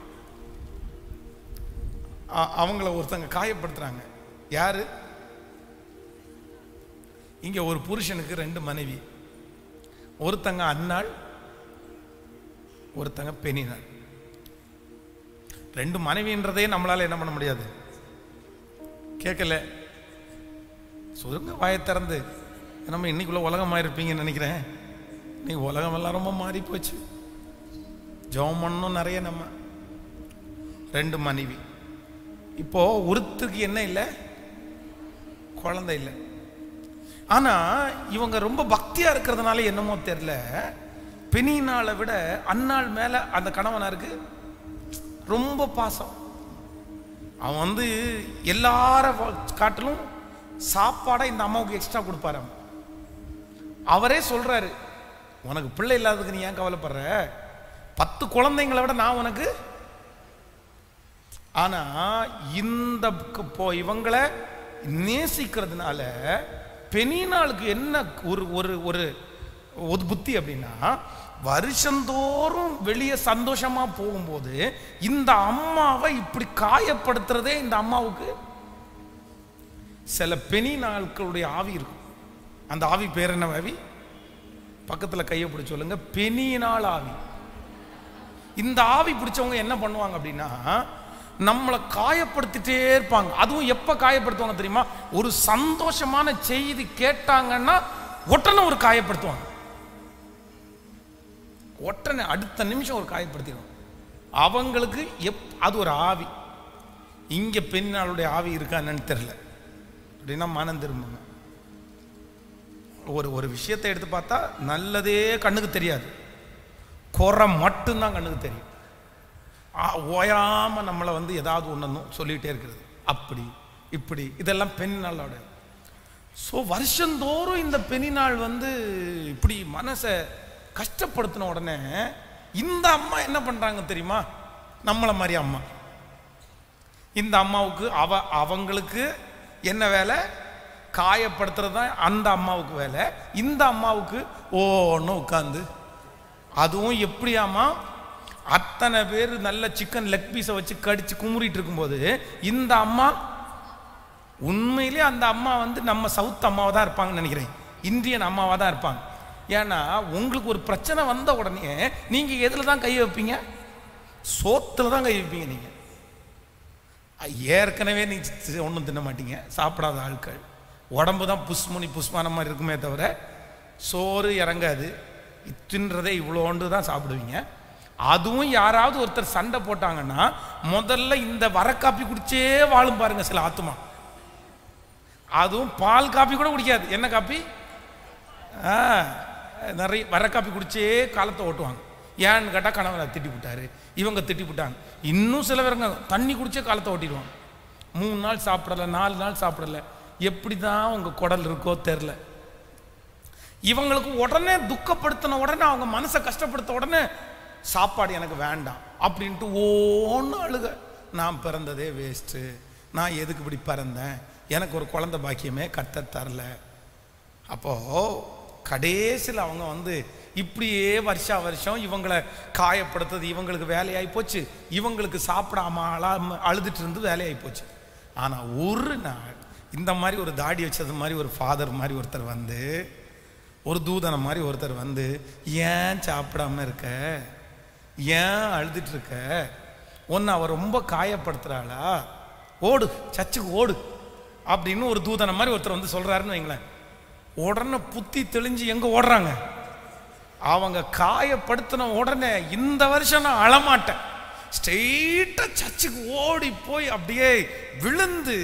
அ- அவங்கள ஒருத்தங்க காயப்படுத்துறாங்க யாரு இங்க ஒரு புருஷனுக்கு ரெண்டு மனைவி ஒருத்தங்க அன்னாள் ஒருத்தங்க பெண்ணினாள் ரெண்டு மனைவின்றதே நம்மளால என்ன பண்ண முடியாது கேட்கல சொல்லுங்க வாயை திறந்து நம்ம இன்னைக்குள்ள உலகமா இருப்பீங்கன்னு நினைக்கிறேன் இன்னைக்கு உலகம் எல்லாம் ரொம்ப மாறி போச்சு ஜெபம் பண்ணணும் நிறைய நம்ம ரெண்டு மனைவி இப்போ ஒருத்தருக்கு என்ன இல்லை குழந்தை இல்லை ஆனா இவங்க ரொம்ப பக்தியா இருக்கிறதுனால என்னமோ தெரியல பெனினாளை விட அன்னாள் மேல அந்த கணவனாருக்கு ரொம்ப பாசம் அவன் வந்து எல்லார காட்டிலும் சாப்பாடை இந்த அம்மாவுக்கு எக்ஸ்ட்ரா கொடுப்பாராம் அவரே சொல்றாரு உனக்கு பிள்ளை இல்லாததுக்கு நீ ஏன் கவலைப்படுற பத்து குழந்தைங்களை விட நான் உனக்கு ஆனா இந்த க- இப்போ இவங்களை நேசிக்கிறதுனால பெனினாளுக்கு என்ன ஒரு ஒரு ஒரு ஒரு புத்தி அப்படின்னா வருஷந்தோறும் வெளியே சந்தோஷமா போகும்போது இந்த அம்மாவை இப்படி காயப்படுத்துறதே இந்த அம்மாவுக்கு சில பெனி நாட்களுடைய ஆவி இருக்கும் அந்த ஆவி பேர் என்ன ஆவி பக்கத்துல கையை பிடிச்சு சொல்லுங்க பெனியினால் ஆவி இந்த ஆவி பிடிச்சவங்க என்ன பண்ணுவாங்க அப்படின்னா நம்மளை காயப்படுத்திட்டே இருப்பாங்க அதுவும் எப்ப காயப்படுத்துவாங்க தெரியுமா ஒரு சந்தோஷமான செய்தி கேட்டாங்கன்னா உடனே ஒரு காயப்படுத்துவாங்க உடனே அடுத்த நிமிஷம் ஒரு காயப்படுத்திடும் அவங்களுக்கு எப் அது ஒரு ஆவி இங்க பெண்ணாளுடைய ஆவி இருக்கா என்னன்னு தெரியல அப்படின்னா மனம் திரும்புங்க ஒரு ஒரு விஷயத்தை எடுத்து பார்த்தா நல்லதே கண்ணுக்கு தெரியாது குறை மட்டும்தான் கண்ணுக்கு தெரியும் ஆ, ஓயாம நம்மளை வந்து ஏதாவது ஒன்று சொல்லிகிட்டே இருக்கிறது அப்படி இப்படி இதெல்லாம் பெண்ணினாளோட ஸோ வருஷந்தோறும் இந்த பெண்ணினாள் வந்து இப்படி மனசை கஷ்டப்படுத்தின உடனே இந்த அம்மா என்ன பண்றாங்க தெரியுமா நம்மளை மாதிரி அம்மா இந்த அம்மாவுக்கு அவ அவங்களுக்கு என்ன வேலை காயப்படுத்துறது தான் அந்த அம்மாவுக்கு வேலை இந்த அம்மாவுக்கு ஓன்னு உட்காந்து அதுவும் எப்படியாமா அத்தனை பேர் நல்ல சிக்கன் லெக் பீஸை வச்சு கடிச்சு குமுறிட்டு இருக்கும்போது இந்த அம்மா உண்மையிலே அந்த அம்மா வந்து நம்ம சவுத் அம்மாவா தான் இருப்பாங்கன்னு நினைக்கிறேன் இந்தியன் அம்மாவா தான் இருப்பாங்க ஏன்னா உங்களுக்கு ஒரு பிரச்சனை வந்த உடனே நீங்க எதுல தான் கை வைப்பீங்க சோத்துல தான் கை வைப்பீங்க நீங்க ஏற்கனவே நீ ஒன்றும் தின்ன மாட்டீங்க சாப்பிடாத ஆட்கள் உடம்பு தான் புஷ்முனி புஷ்மான மாதிரி இருக்குமே தவிர சோறு இறங்காது தின்றதே இவ்வளோண்டு தான் சாப்பிடுவீங்க அதுவும் யாராவது ஒருத்தர் சண்டை போட்டாங்கன்னா முதல்ல இந்த வர காப்பி குடிச்சே வாழும் பாருங்க சில ஆத்துமா அதுவும் பால் காப்பி கூட குடிக்காது என்ன காப்பி ஆ, நிறைய வர காப்பி குடிச்சே காலத்தை ஓட்டுவாங்க ஏன்னு கேட்டால் கணவனை திட்டி விட்டாரு இவங்க திட்டி விட்டாங்க இன்னும் சில பேருங்க தண்ணி குடிச்சே காலத்தை ஓட்டிடுவாங்க மூணு நாள் சாப்பிடல நாலு நாள் சாப்பிடல எப்படி தான் உங்கள் குடல் இருக்கோ தெரில இவங்களுக்கு உடனே துக்கப்படுத்தின உடனே அவங்க மனசை கஷ்டப்படுத்த உடனே சாப்பாடு எனக்கு வேண்டாம் அப்படின்ட்டு ஓன்னு அழுக நான் பிறந்ததே வேஸ்ட்டு நான் எதுக்கு இப்படி பிறந்தேன் எனக்கு ஒரு குழந்தை பாக்கியமே கத்த தரல அப்போ கடைசியில் அவங்க வந்து இப்படியே வருஷா வருஷம் இவங்களை காயப்படுத்துறது இவங்களுக்கு வேலையாகி போச்சு இவங்களுக்கு சாப்பிடாம அழாம அழுதுட்டு இருந்து வேலையாகி போச்சு ஆனால் ஒரு நாள் இந்த மாதிரி ஒரு தாடி வச்சது மாதிரி ஒரு ஃபாதர் மாதிரி ஒருத்தர் வந்து ஒரு தூதனை மாதிரி ஒருத்தர் வந்து ஏன் சாப்பிடாம இருக்க ஏன் அழுதுட்டு இருக்க உன்னை அவ ரொம்ப காயப்படுத்துறாளா ஓடு சர்ச்சுக்கு ஓடு அப்படின்னு ஒரு தூதனை மாதிரி ஒருத்தர் வந்து சொல்றாருன்னு வைங்களேன் உடனே புத்தி தெளிஞ்சு எங்க ஓடுறாங்க அவங்க காயப்படுத்தின உடனே இந்த வருஷம் நான் அழமாட்டேன் ஸ்ட்ரெயிட்டா சர்ச்சுக்கு ஓடி போய் அப்படியே விழுந்து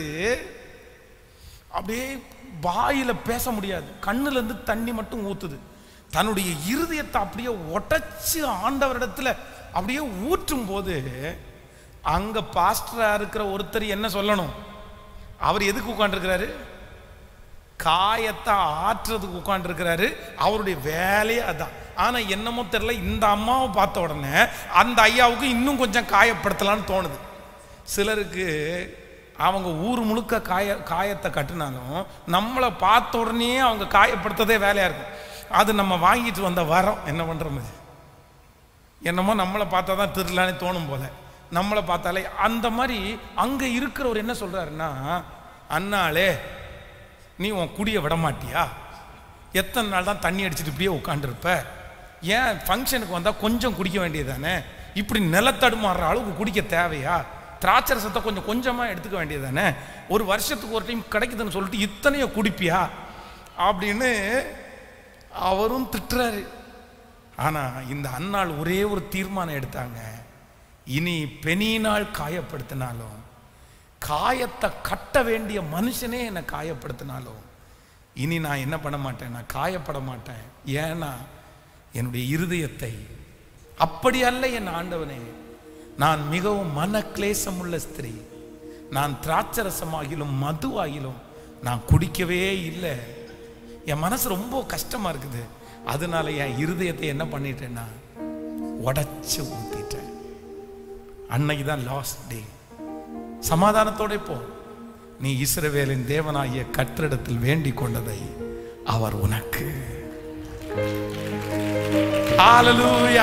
அப்படியே வாயில பேச முடியாது கண்ணுல இருந்து தண்ணி மட்டும் ஊத்துது தன்னுடைய இருதயத்தை அப்படியே உடைச்சு ஆண்டவரிடத்துல அப்படியே ஊற்றும் போது அங்க பாஸ்டரா இருக்கிற ஒருத்தர் என்ன சொல்லணும் அவர் எதுக்கு உட்காந்துருக்கிறாரு காயத்தை ஆற்றுறதுக்கு உட்காந்துருக்கிறாரு அவருடைய வேலையே அதான் ஆனா என்னமோ தெரியல இந்த அம்மாவை பார்த்த உடனே அந்த ஐயாவுக்கு இன்னும் கொஞ்சம் காயப்படுத்தலாம்னு தோணுது சிலருக்கு அவங்க ஊர் முழுக்க காய காயத்தை கட்டுனாலும் நம்மளை பார்த்த உடனே அவங்க காயப்படுத்ததே வேலையா இருக்கும் அது நம்ம வாங்கிட்டு வந்த வரோம் என்ன பண்றோம் இது என்னமோ நம்மளை பார்த்தா தான் திருடலான்னு தோணும் போல நம்மளை பார்த்தாலே அந்த மாதிரி அங்க இருக்கிறவர் என்ன சொல்றாருன்னா அண்ணாளே நீ உன் குடியை விட மாட்டியா எத்தனை நாள் தான் தண்ணி அடிச்சுட்டு இப்படியே உட்காந்துருப்ப ஏன் ஃபங்க்ஷனுக்கு வந்தால் கொஞ்சம் குடிக்க வேண்டியதானே இப்படி நிலத்தடுமாறுற அளவுக்கு குடிக்க தேவையா திராட்சை ரசத்தை கொஞ்சம் கொஞ்சமாக எடுத்துக்க வேண்டியதானே ஒரு வருஷத்துக்கு ஒரு டைம் கிடைக்குதுன்னு சொல்லிட்டு இத்தனையோ குடிப்பியா அப்படின்னு அவரும் திட்டுறாரு ஆனா இந்த அன்னாள் ஒரே ஒரு தீர்மானம் எடுத்தாங்க இனி பெனியினால் காயப்படுத்தினாலும் காயத்தை கட்ட வேண்டிய மனுஷனே என்னை காயப்படுத்தினாலும் இனி நான் என்ன பண்ண மாட்டேன் நான் காயப்பட மாட்டேன் ஏன்னா என்னுடைய இருதயத்தை அப்படி அல்ல என் ஆண்டவனே நான் மிகவும் மன கிளேசமுள்ள ஸ்திரீ நான் திராட்சரசமாகிலும் மதுவாகிலும் நான் குடிக்கவே இல்லை என் மனசு ரொம்ப கஷ்டமா இருக்குது அதனால என் இருதயத்தை என்ன பண்ணிட்டேன்னா உடைச்சு ஊத்திட்டேன் அன்னைக்கு தான் லாஸ்ட் டே சமாதானத்தோட போ நீ இஸ்ரவேலின் தேவனாகிய கற்றிடத்தில் வேண்டிக் கொண்டதை அவர் உனக்கு ஹalleluya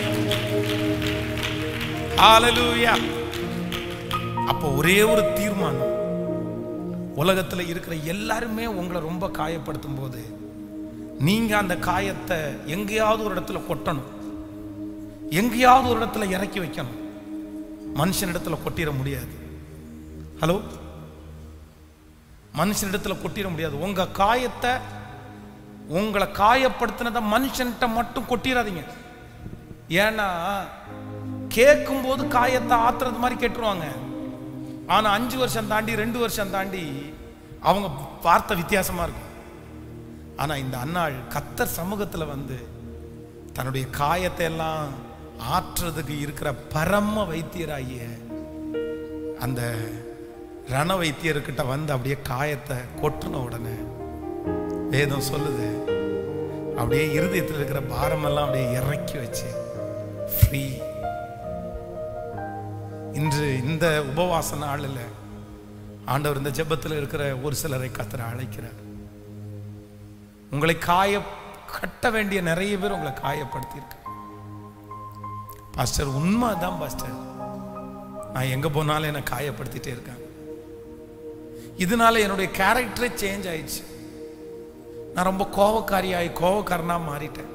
ஹalleluya அப்போ ஒரே ஒரு தீர்மானம் உலகத்துல இருக்கிற எல்லாருமே உங்களை ரொம்ப காயப்படுத்தும் போது நீங்க அந்த காயத்தை எங்கேயாவது ஒரு இடத்துல கொட்டணும் எங்கேயாவது ஒரு இடத்துல இறக்கி வைக்கணும் மனுஷனிடத்துல கொட்டிட முடியாது ஹலோ மனுஷனிடத்துல கொட்டிட முடியாது உங்க காயத்தை உங்களை காயப்படுத்தினதை மனுஷன்கிட்ட மட்டும் கொட்டிடாதீங்க ஏன்னா கேட்கும்போது காயத்தை ஆத்துறது மாதிரி கேட்டுருவாங்க ஆனா அஞ்சு வருஷம் தாண்டி ரெண்டு வருஷம் தாண்டி அவங்க வார்த்தை வித்தியாசமா இருக்கும் ஆனா இந்த அன்னாள் கத்தர் சமூகத்துல வந்து தன்னுடைய காயத்தை எல்லாம் ஆற்றுறதுக்கு இருக்கிற பரம வைத்தியராகிய அந்த ரண வைத்தியர்கிட்ட வந்து அப்படியே காயத்தை கொட்டின உடனே வேதம் சொல்லுது அப்படியே இருதயத்தில் இருக்கிற பாரமெல்லாம் அப்படியே இறக்கி வச்சு ஃப்ரீ இன்று இந்த உபவாச நாளில் ஆண்டவர் இந்த ஜெபத்தில் இருக்கிற ஒரு சிலரை கத்தரை அழைக்கிறார் உங்களை காய கட்ட வேண்டிய நிறைய பேர் உங்களை காயப்படுத்தியிருக்க பாஸ்டர் உண்மைதான் பாஸ்டர் நான் எங்க போனாலும் என்னை காயப்படுத்திட்டே இருக்காங்க இதனால என்னுடைய கேரக்டரே சேஞ்ச் ஆயிடுச்சு நான் ரொம்ப கோவக்காரியாகி கோவக்காரனா மாறிட்டேன்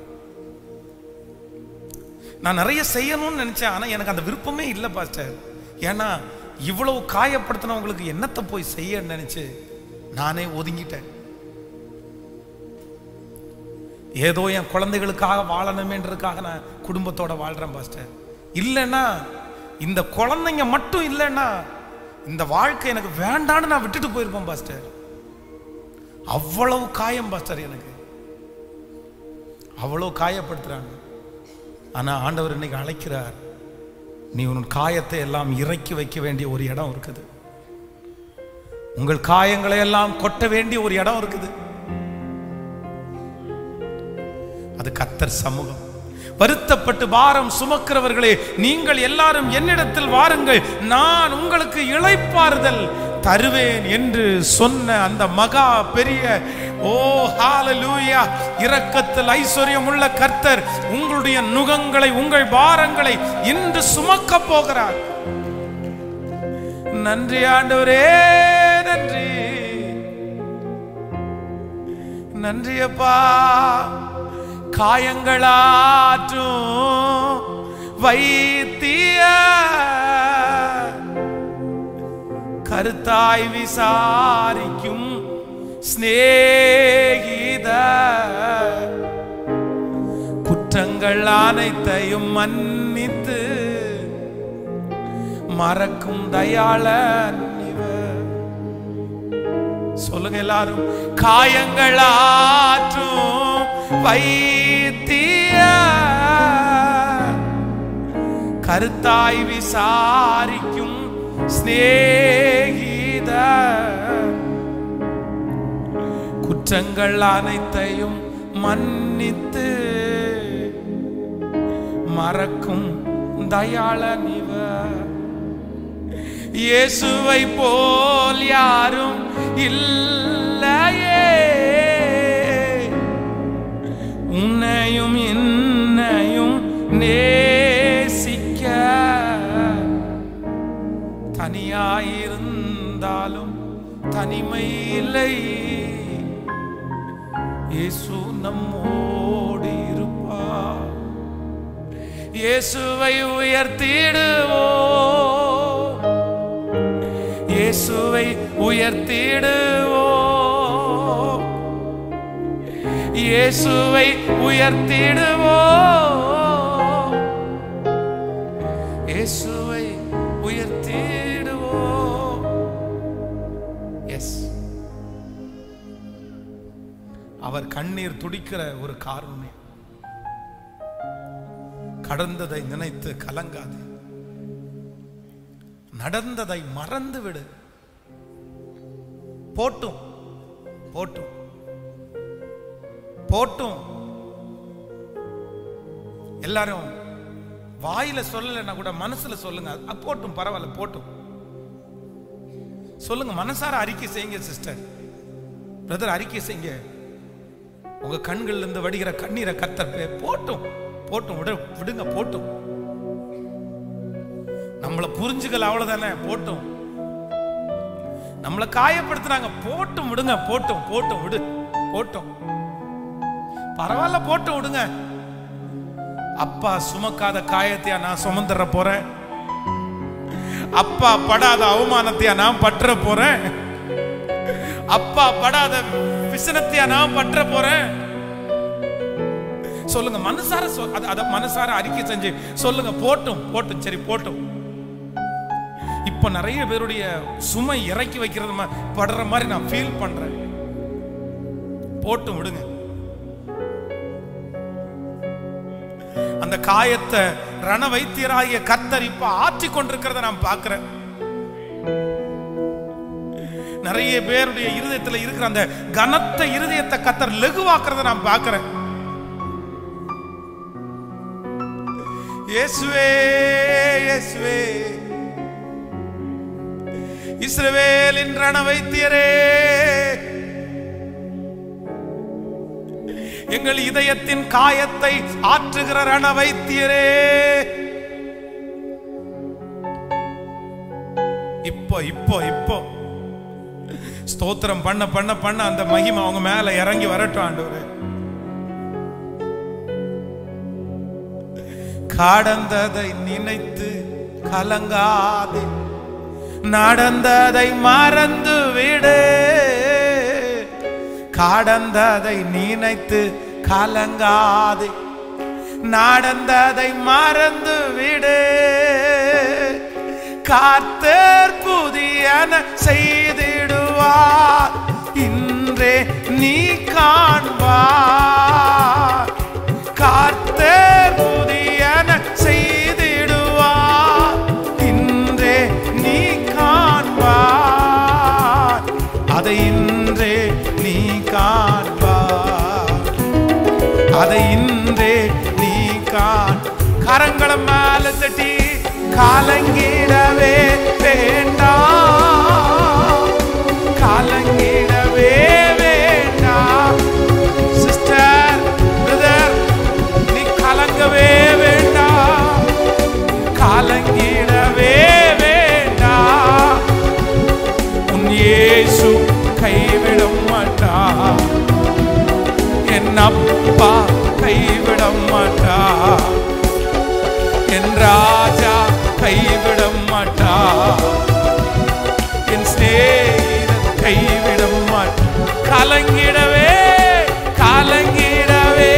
நான் நிறைய செய்யணும்னு நினைச்சேன் ஆனா எனக்கு அந்த விருப்பமே இல்லை பாஸ்டர் ஏன்னா இவ்வளவு காயப்படுத்தினவங்களுக்கு என்னத்தை போய் செய்ய நினைச்சு நானே ஒதுங்கிட்டேன் ஏதோ என் குழந்தைகளுக்காக வாழணுமேன்றதுக்காக நான் குடும்பத்தோட வாழ்றேன் பாஸ்டர் இல்லைன்னா இந்த குழந்தைங்க மட்டும் இல்லைன்னா இந்த வாழ்க்கை எனக்கு வேண்டான்னு நான் விட்டுட்டு போயிருப்பேன் பாஸ்டர் அவ்வளவு காயம் பாஸ்டர் எனக்கு அவ்வளவு காயப்படுத்துறாங்க ஆனா ஆண்டவர் இன்னைக்கு அழைக்கிறார் நீ உன் காயத்தை எல்லாம் இறக்கி வைக்க வேண்டிய ஒரு இடம் இருக்குது உங்கள் காயங்களை எல்லாம் கொட்ட வேண்டிய ஒரு இடம் இருக்குது அது கத்தர் சமூகம் வருத்தப்பட்டு பாரம் சுமக்கிறவர்களே நீங்கள் எல்லாரும் என்னிடத்தில் வாருங்கள் நான் உங்களுக்கு இளைப்பாறுதல் தருவேன் என்று சொன்ன அந்த மகா பெரிய ஓ ஹalleluya இரக்கத்தில் ஐஸ்வர்யம் உள்ள கர்த்தர் உங்களுடைய நுகங்களை உங்கள் பாரங்களை இன்று சுமக்க போகிறார் நன்றி ஆண்டவரே நன்றி நன்றி அப்பா காயங்களாற்றும் வைத்திய கருத்தாய் விசாரிக்கும் சிநேகித குற்றங்கள் அனைத்தையும் மன்னித்து மறக்கும் தயாளன் இவர் சொல்லுங்க எல்லாரும் காயங்களாற்றும் வைத்திய கருத்தாய் விசாரிக்கும் சிநேகித குற்றங்கள் அனைத்தையும் மன்னித்து மறக்கும் தயாளன் இவர் இயேசுவை போல் யாரும் இல்லையே உன்னையும் என்னையும் நேசிக்க தனியாயிருந்தாலும் தனிமை இல்லை இயேசு நம்மோடு இருப்பார் இயேசுவை உயர்த்திடுவோ இயேசுவை உயர்த்திடுவோ இயேசுவை உயர்த்திடுவோ இயேசுவை உயர்த்திடுவோ எஸ் அவர் கண்ணீர் துடிக்கிற ஒரு காரணம் கடந்ததை நினைத்து கலங்காது நடந்ததை மறந்து விடு போட்டும் போட்டும் போட்டும் எல்லாரும் வாயில சொல்லலைன்னா கூட மனசுல சொல்லுங்க அ, போட்டும் பரவாயில்ல போட்டும் சொல்லுங்க மனசார அறிக்கை செய்யுங்க சிஸ்டர் பிரதர் அறிக்கை செய்யுங்க உங்க கண்கள்ல இருந்து வடிகிற கண்ணீரை கத்தர் பே- போட்டும் போட்டும் விட விடுங்க போட்டும் நம்மளை புரிஞ்சுக்கல அவ்வளவுதானே போட்டும் நம்மளை காயப்படுத்துறாங்க போட்டும் விடுங்க போட்டும் போட்டும் விடு போட்டும் பரவாயில்ல போட்டும் விடுங்க அப்பா சுமக்காத காயத்தையா நான் சுமந்துற போறேன் அப்பா படாத அவமானத்தையா நான் பற்ற போறேன் அப்பா படாத விசனத்தையா நான் பற்ற போறேன் சொல்லுங்க மனசார சொல் அத- அத மனசார அறிக்கை செஞ்சு சொல்லுங்க போட்டும் போட்டும் சரி போட்டும் இப்ப நிறைய பேருடைய சுமை இறக்கி வைக்கிறது மா- படுற மாதிரி நான் ஃபீல் பண்றேன் போட்டும் விடுங்க அந்த காயத்தை ரண வைத்தியராகிய கர்த்தர் இப்ப ஆற்றி கொண்டிருக்கிறத நான் பார்க்கிறேன் நிறைய பேருடைய இருதயத்துல இருக்கிற அந்த கனத்த இருதயத்தை கத்தர் லெகுவாக்குறத நான் பார்க்கிறேன் இயேசுவே இயேசுவே இஸ்ரவேலின் ரண வைத்தியரே எங்கள் இதயத்தின் காயத்தை ஆற்றுகிற ரண வைத்தியரே இப்போ இப்போ இப்போ ஸ்தோத்திரம் பண்ண பண்ண பண்ண அந்த மகிமை அவங்க மேல இறங்கி வரட்டும் ஆண்டவரே கடந்ததை நினைத்து கலங்காதே நடந்ததை மறந்து விடு கடந்ததை நினைத்து கலங்காதே நடந்ததை மறந்து விடு காத்தர் புதியன செய்திடுவார் இன்றே நீ காண்பார் காத்தர் புதியன செய்திடுவார் இன்றே நீ காண்பார் அதை இன்றே நீ காண்பார் அதை இன்றே நீ காண் கரங்களை மேல தட்டி காலங்கிடவே வேண்டாம் காலங்கிடவே வேண்டாம் சிஸ்டர் பிரதர் நீ கலங்கவே வேண்டாம் காலங்கிடவே வேண்டாம் உன் இயேசு கைவிட மாட்டார் என் அப்பா கைவிட மாட்டார் என் ராஜா கைவிட மாட்டார் என் சிநேகிதன் கைவிட மாட்டார் கலங்கிடவே கலங்கிடவே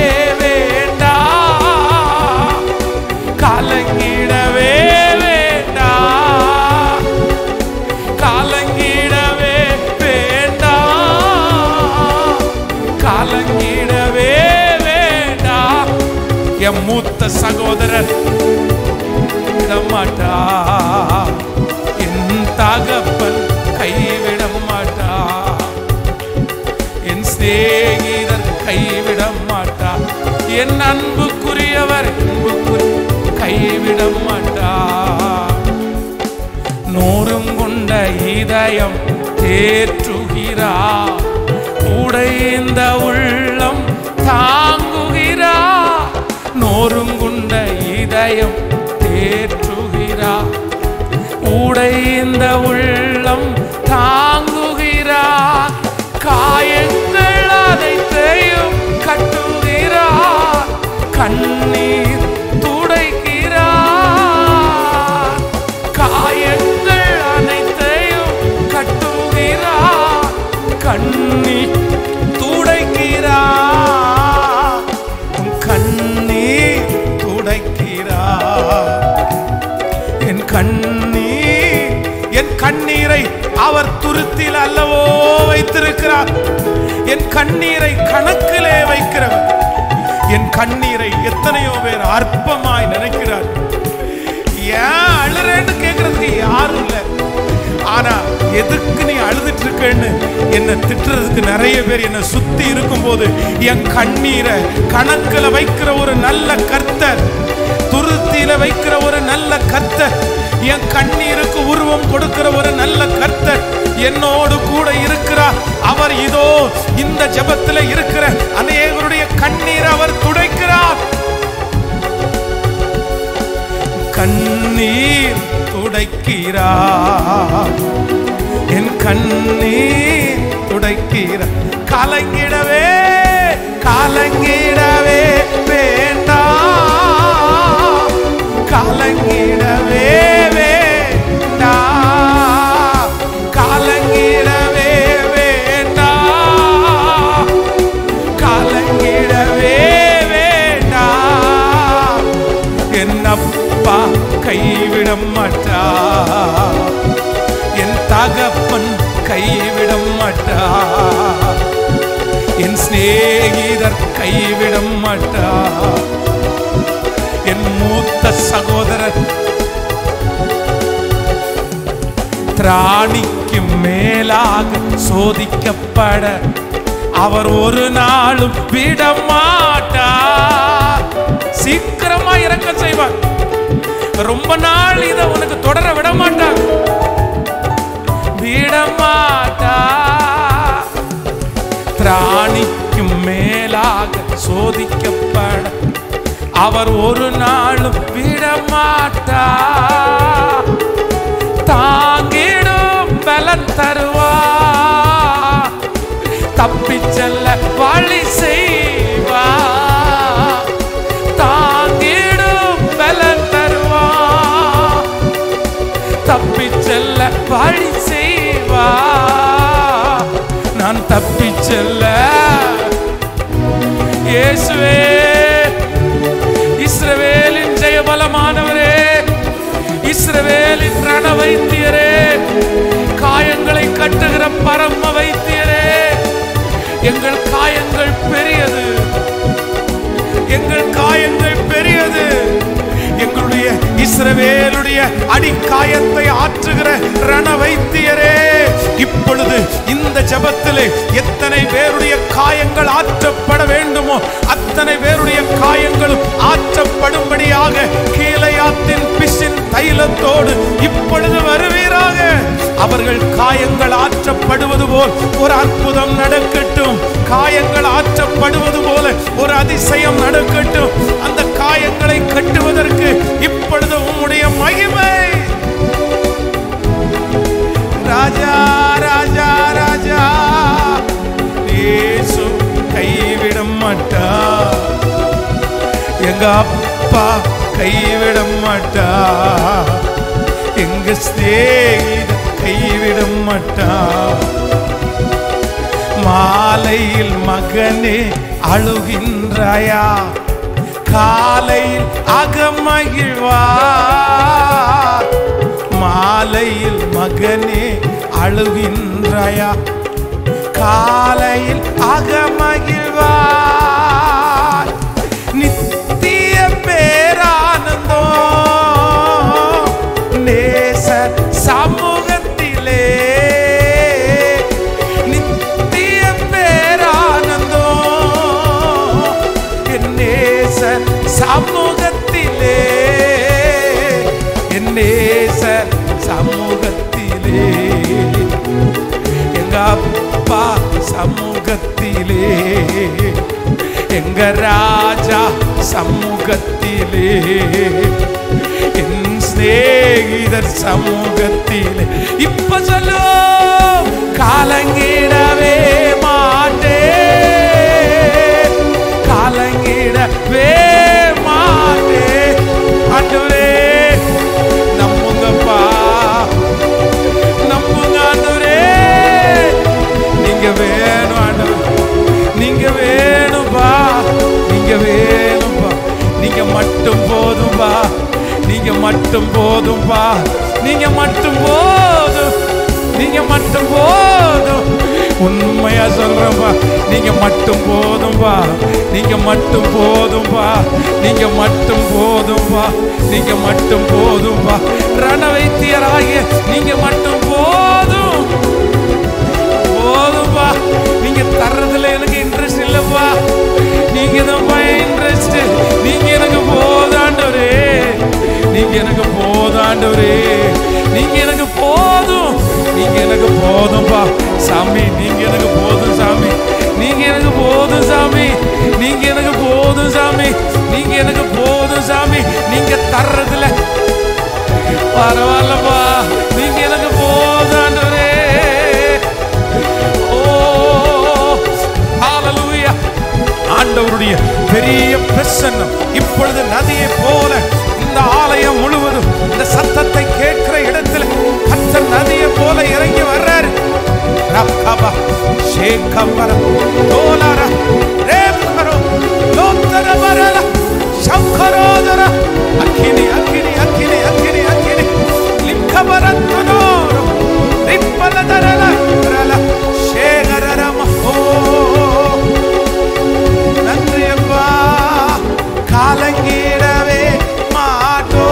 வேண்டாம் கலங்கிடவே வேண்டாம் கலங்கிடவே வேண்டாம் கலங்கிடவே வேண்டாம் என் மூத்த சகோதரர் விடமாட்டா என் தகப்பன் கைவிட மாட்டா என் சிநேகிதர் கைவிட மாட்டா என் அன்புக்குரியவர் அன்புக்குரிய கைவிட மாட்டா நூறும் கொண்ட இதயம் தேற்றுகிறா உடைந்த உள்ளம் தாங்குகிறா நோரும் கொண்ட இதயம் தேற்றுகிறா உடைந்த உள்ளம் தாங்குகிறா காயங்கள் அனைத்தையும் கட்டுகிறா கண்ணீர் துடைக்கிறார் காயங்கள் அனைத்தையும் கட்டுகிறார் கண்ணீர் துடைக்கிறார் என் கண்ணீரை அவர் துருத்தியில் அல்லவோ வைத்திருக்கிறார் என் கண்ணீரை கணக்கிலே வைக்கிறவர் என் கண்ணீரை எத்தனையோ பேர் அற்பமாய் நினைக்கிறார் ஏன் அழுறேன்னு கேட்கறதுக்கு யாரும் இல்லை ஆனா எதுக்கு நீ அழுதுட்டு இருக்கேன்னு என்ன திட்டுறதுக்கு நிறைய பேர் என்ன சுத்தி இருக்கும்போது என் கண்ணீரை கணக்குல வைக்கிற ஒரு நல்ல கர்த்தர் துருத்தியில வைக்கிற ஒரு நல்ல கர்த்தர் என் கண்ணீருக்கு உருவம் கொடுக்கிற ஒரு நல்ல கர்த்தர் என்னோடு கூட இருக்கிறார் அவர் இதோ இந்த ஜெபத்துல இருக்கிற அநேகருடைய கண்ணீர் அவர் துடைக்கிறார் கண்ணீர் துடைக்கிறார் என் கண்ணீர் துடைக்கிறார் கலங்கிடவே கலங்கிடவே வேண்டாம் கலங்கிடவே வேண்டாம் கலங்கிடவே வேண்டாம் கலங்கிடவே வேண்டாம் என் அப்பா கைவிட மாட்டா என் தகப்பன் கைவிட மாட்டா என் சிநேகிதர் கைவிட மாட்டா என் மூத்த சகோதரர் திராணிக்கு மேலாக சோதிக்கப்பட அவர் ஒரு நாளும் விட மாட்டார் சீக்கிரமா இறக்க செய்வார் ரொம்ப நாள் இதை உனக்கு தொடர விட மாட்டார் விட மாட்டார் திராணிக்கு மேலாக சோதிக்கப்பட அவர் ஒரு நாளும் விட மாட்டார் தாங்கிடும் பலன் தருவா தப்பிச் செல்ல வழி செய்வா தாங்கிடும் பலன் தருவா தப்பிச் செல்ல வழி செய்வா நான் தப்பிச் செல்ல இயேசுவே இஸ்ரவேலின் ஜெயபலமானவரே இஸ்ரவேலின் ரண வைத்தியரே காயங்களை கட்டுகிற பரம வைத்தியரே எங்கள் காயங்கள் பெரியது எங்கள் காயங்கள் பெரியது எங்களுடைய இஸ்ரவேலுடைய அடிக்காயத்தை ஆற்றுகிற ரண வைத்தியரே இப்பொழுது இந்த ஜபத்திலே எத்தனை பேருடைய காயங்கள் ஆற்றப்பட வேண்டுமோ அத்தனை பேருடைய காயங்களும் ஆற்றப்படும்படியாக கீழையாத்தின் பிசின் தைலத்தோடு இப்பொழுது வருவீராக அவர்கள் காயங்கள் ஆற்றப்படுவது போல் ஒரு அற்புதம் நடக்கட்டும் காயங்கள் ஆற்றப்படுவது போல ஒரு அதிசயம் நடக்கட்டும் அந்த காயங்களை கட்டுவதற்கு இப்பொழுது உம்முடைய மகிமை ராஜா ராஜா ராஜா இயேசு கைவிட மாட்டா எங்க அப்பா கைவிட மாட்டா எங்க ஸ்நேகித கைவிட மாட்டா மாலையில் மகனே அழுகின்றாயா காலையில் அகமகிழ்வா மாலையில் மகனே அழுகின்றாயா காலையில் அகமகிழ்வா நித்திய பேரானந்தோ நேச சமூகத்திலே நித்திய பேரானந்தோ என் நேச சமூகத்திலே என் நேச சமூகத்திலே எங்க அப்பா சமூகத்திலே எங்க ராஜா சமூகத்திலே என் சிநேகிதர் சமூகத்திலே இப்ப சொல்லு காலங்கிடவே மாட்டே காலங்கிடவே மாட்டே ஆண்டவரே நம்புங்கப்பா நம்புங்க ஆண்டவரே நீங்க வேணும் ஆண்டவர் நீங்க வேணும்பா நீங்க வேணும்பா நீங்க மட்டும் போதும்பா நீங்க மட்டும் போதும்பா நீங்க மட்டும் போதும் நீங்க மட்டும் போதும் உண்மையா சொல்றேன்பா நீங்க மட்டும் போதும்பா நீங்க மட்டும் போதும்பா நீங்க மட்டும் போதும்பா நீங்க மட்டும் போதும்பா ரண வைத்தியராகிய நீங்க மட்டும் போதும் போதும்பா நீங்க தர்றதுல எனக்கு இன்ட்ரெஸ்ட் இல்லப்பா நீங்க தான் இன்ட்ரெஸ்ட் நீங்க எனக்கு போதாண்டவரே நீங்க எனக்கு போதாண்டவரே நீங்க எனக்கு போதும் நீங்க எனக்கு போதும்பா சாமி நீங்க எனக்கு போதும் சாமி நீங்க எனக்கு போதும் சாமி நீங்க எனக்கு போதும் சாமி நீங்க எனக்கு போதும் சாமி நீங்க தர்றதுல பரவாயில்லப்பா நீங்க எனக்கு போதாண்டவரே ஓ ஹalleluya ஆண்டவருடைய பெரிய பிரசன்னம் இப்பொழுது நதியை போல இந்த ஆலயம் முழுவதும் இந்த சத்தத்தை கேட்கிற இடத்துல கர்த்தர் நதியை போல இறங்கி வர்றாரு ரப்கபா ஷேகம்பர தோலார ரேப்கரோ லோத்தர வரல ಶಂಕರೋದರ ಅಕ್ಕಿನಿ ಅಕ್ಕಿನಿ ಅಕ್ಕಿನಿ ಅಕ್ಕಿನಿ ಅಕ್ಕಿನಿ ಲಿಂಕಬರತ್ತನೋರು ರಿಪ್ಪಲದರಲ ರಲ ಶೇಖರರ ಮಹೋ நன்றியப்பா காலங்கிடவே மாட்டோ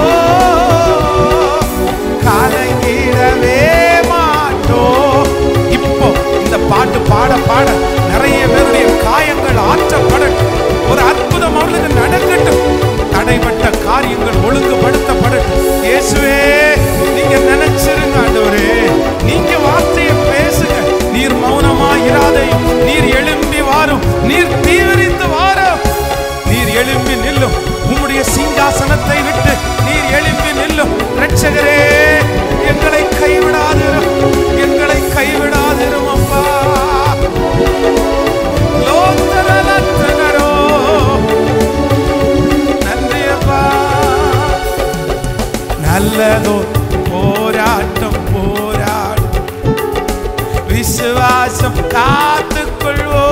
காலங்கிடவே மாட்டோ இப்போ இந்த பாட்டு பாட பாட நிறைய பேருடைய காயங்கள் ஆற்றப்படட்டும் ஒரு அற்புதம் அவர்களுக்கு நடக்கட்டும் தடைப்பட்ட காரியங்கள் ஒழுங்குபடுத்தப்படட்டும் இயேசுவே நீங்க நினைச்சிருங்க ஆண்டவரே நீங்க வார்த்தையை பேசுங்க நீர் மௌனமா இராதையும் நீர் எழும்பி வாரும் நீர் தீவிரித்து வாரும் நீர் எழும்பி நில்லும் உம்முடைய சிங்காசனத்தை விட்டு நீர் எழும்பி நில்லும் ரட்சகரே எங்களை கைவிடாதிரும் எங்களை கைவிடாதிரும் அப்பா லோத்தரலத்தனரோ. நன்றி அப்பா நல்லதோ போராட்டம் போராட்டம் விசுவாசம் காத்துக்கொள்வோ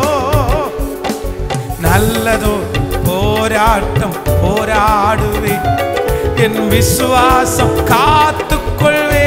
நல்லதோ போராட்டம் போராடுவே என் விசுவாசம் காத்துக்கொள்வே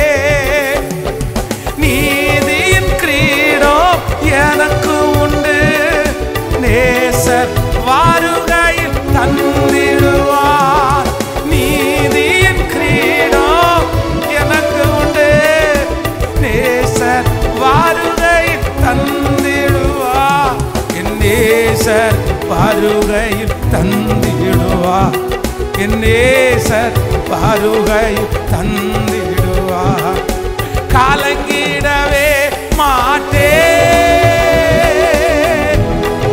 நீதியின் கிரீடம் எனக்கு உண்டு நேசர் வாருகையில் தந்திடுவார் நீதியின் கிரீடம் எனக்கு உண்டு நேசர் வாருகையில் தந்திடுவார் என் நேசர் வருகையில் தந்திடுவார் என் நேசர் வருகையில் தந்திடுவார் காலங்கிடவே மாட்டேன்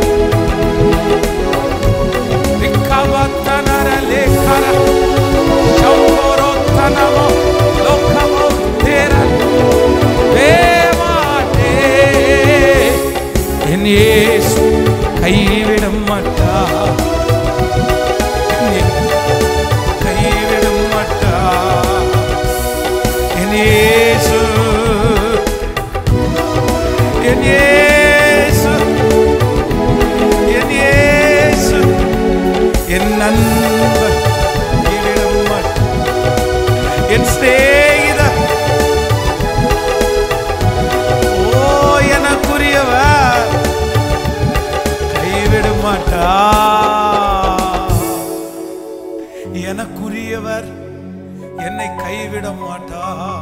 ರಿಕ್ಕವತ್ತನರ ಲೇಖರ ಶೌಕೋರೋತ್ತನಮೋ ಲೋಕಮೋ ತೇರ தேவாட்டே என் இயேசு கைவிட மாட்டா என்னை கைவிட மாட்டா என் இயேசு என் இயேசு என் இயேசு என் நண்பன் கைவிட மாட்டா என் சிநேகிதர் ஓ எனக்குரியவர் கைவிட மாட்டா எனக்குரியவர் என்னை கைவிட மாட்டா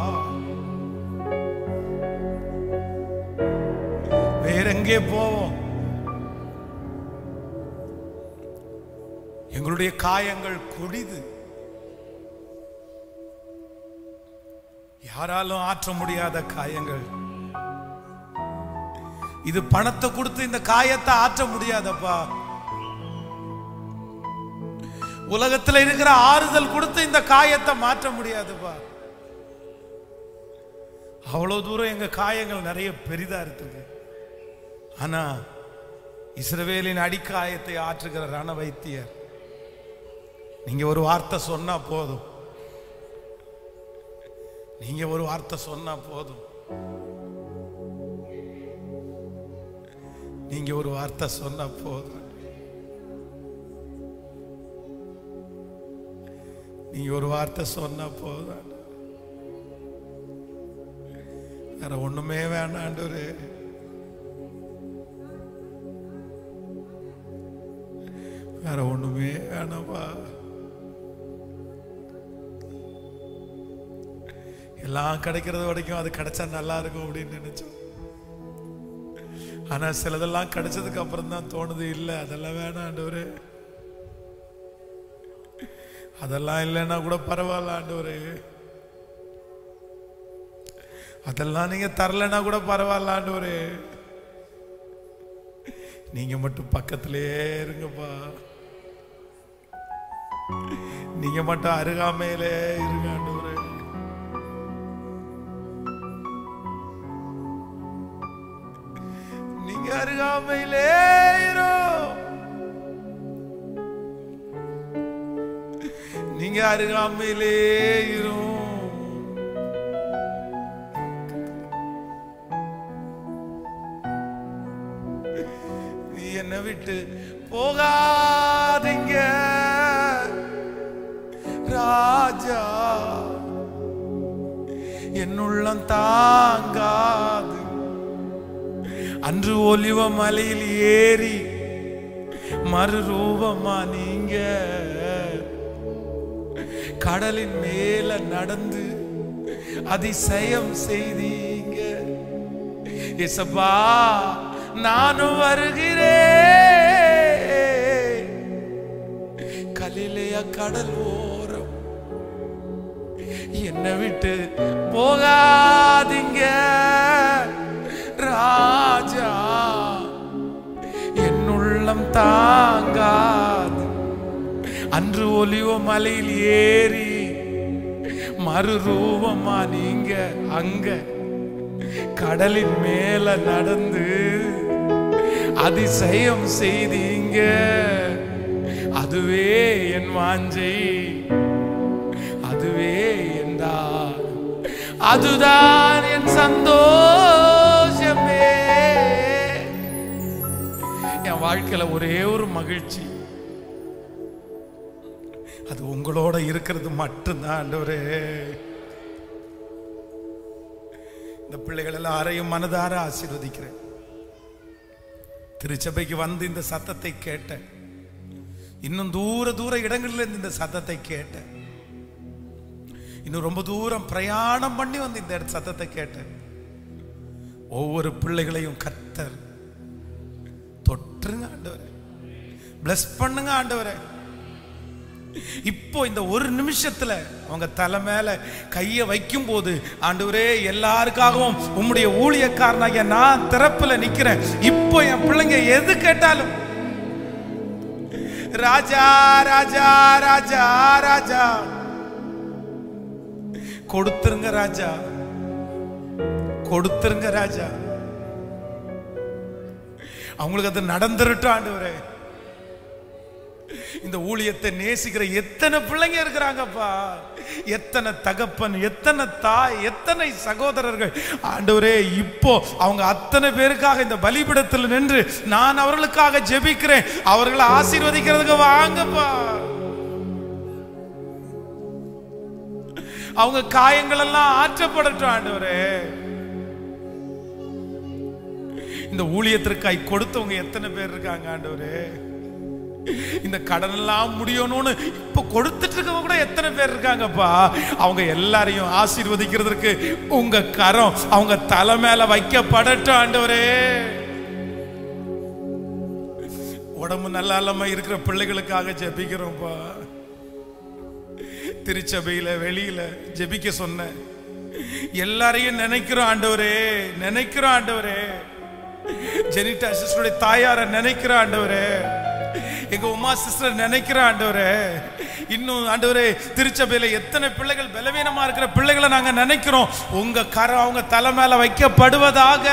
வேறெங்கே போவோம் எங்களுடைய காயங்கள் கொடிது யாராலும் ஆற்ற முடியாத காயங்கள் இது பணத்தை கொடுத்து இந்த காயத்தை ஆற்ற முடியாதப்பா உலகத்துல இருக்கிற ஆறுதல் கொடுத்து இந்த காயத்தை மாற்ற முடியாதுப்பா அவ்வளவு தூரம் எங்க காயங்கள் நிறைய பெரிதா இருக்குது ஆனா இஸ்ரவேலின் அடிக்காயத்தை ஆற்றுகிற ரண வைத்தியர் நீங்க ஒரு வார்த்தை சொன்னா போதும் நீங்க ஒரு வார்த்தை சொன்னா போதும் நீங்க ஒரு வார்த்தை சொன்னா போதும் நீங்க ஒரு வார்த்தை சொன்னா போதும் வேற ஒண்ணுமே வேணாம் ஆண்டவரே வேற ஒண்ணுமே வேணாம்ப்பா எல்லாம் கிடைக்கிறது வரைக்கும் அது கிடைச்சா நல்லா இருக்கும் அப்படின்னு நினைச்சோம் ஆனா சிலதெல்லாம் கிடைச்சதுக்கு அப்புறம் தான் தோணுது இல்ல அதெல்லாம் வேணாம் ஆண்டவரே அதெல்லாம் இல்லைன்னா கூட பரவாயில்ல ஆண்டவரே அதெல்லாம் நீங்க தரலைன்னா கூட பரவாயில்ல ஆண்டவரே நீங்க மட்டும் பக்கத்திலே இருங்கப்பா நீங்க மட்டும் அருகாமையிலே இருங்க ஆண்டவரே நீங்க அருகாமையிலே இரு நீங்க அருகாமையிலே இரும் நீ என்னை விட்டு போகாதீங்க ராஜா என்னுள்ளம் தாங்காது அன்று ஒலிவ மலையில் ஏறி மறுரூபமா நீங்க கடலின் மேல நடந்து அதிசயம் செய்தீங்க இசப்பா நானும் வருகிறேன் கலிலேய கடல் ஓரம் என்னை விட்டு போகாதீங்க ராஜா என்னுள்ளம் தாங்காது அன்று ஒலிவ மலையில் ஏறி மறுரூபமா நீங்க அங்க கடலின் மேல நடந்து அதிசயம் செய்தீங்க அதுவே என் வாஞ்சை அதுவே என் தாகம். அதுதான் என் சந்தோஷமே என் வாழ்க்கையில ஒரே ஒரு மகிழ்ச்சி அது உங்களோட இருக்கிறது மட்டும்தான் ஆண்டவரே இந்த பிள்ளைகள் எல்லாரையும் மனதார ஆசீர்வதிக்கிறேன் திருச்சபைக்கு வந்து இந்த சத்தத்தை கேட்டேன் இன்னும் தூர தூர இடங்கள்ல இருந்து இந்த சத்தத்தை கேட்டேன் இன்னும் ரொம்ப தூரம் பிரயாணம் பண்ணி வந்து இந்த இடத்து சத்தத்தை கேட்டேன் ஒவ்வொரு பிள்ளைகளையும் கத்தர் தொற்றுங்க ஆண்டவரே பிளஸ் பண்ணுங்க ஆண்டவரே இப்போ இந்த ஒரு நிமிஷத்துல அவங்க தலை மேல கைய வைக்கும் போது ஆண்டவரே எல்லாருக்காகவும் உம்முடைய ஊழியக்காரனாகிய நான் திறப்புல நிக்கிறேன் இப்போ என் பிள்ளைங்க எது கேட்டாலும் ராஜா ராஜா ராஜா ராஜா கொடுத்துருங்க ராஜா கொடுத்துருங்க ராஜா அவங்களுக்கு அது நடந்துருட்டும் ஆண்டவரே இந்த ஊழியத்தை நேசிக்கிற எத்தனை பிள்ளைங்க இருக்கிறாங்கப்பா எத்தனை தகப்பன் எத்தனை தாய் எத்தனை சகோதரர்கள் ஆண்டவரே இப்போ அவங்க அத்தனை பேருக்காக இந்த பலிபிடத்தில் நின்று நான் அவர்களுக்காக ஜெபிக்கிறேன் அவர்களை ஆசீர்வதிக்கிறதுக்கு வாங்கப்பா அவங்க காயங்கள் எல்லாம் ஆற்றப்படட்டும் ஆண்டவரே இந்த ஊழியத்திற்காய் கொடுத்தவங்க எத்தனை பேர் இருக்காங்க ஆண்டவரே இந்த கடன் எல்லாம் முடியணும்னு இப்ப கொடுத்துட்டு இருக்கவங்க கூட எத்தனை பேர் இருக்காங்கப்பா அவங்க எல்லாரையும் ஆசீர்வதிக்கிறதுக்கு உங்க கரம் அவங்க தலை மேல வைக்கப்படட்டும் ஆண்டவரே உடம்பு நல்லா இல்லாம இருக்கிற பிள்ளைகளுக்காக ஜெபிக்கிறோம்ப்பா திருச்சபையில வெளியில ஜெபிக்க சொன்னேன் எல்லாரையும் நினைக்கிறோம் ஆண்டவரே நினைக்கிறோம் ஆண்டவரே ஜெனிட்டா சிஸ்டருடைய தாயார நினைக்கிற ஆண்டவரே எங்க உமா சிஸ்டர் நினைக்கிற ஆண்டவரே இன்னும் ஆண்டவரே திருச்சபையில எத்தனை பிள்ளைகள் பலவீனமா இருக்கிற பிள்ளைகளை நாங்க நினைக்கிறோம் உங்க கரம் அவங்க தலை மேல வைக்கப்படுவதாக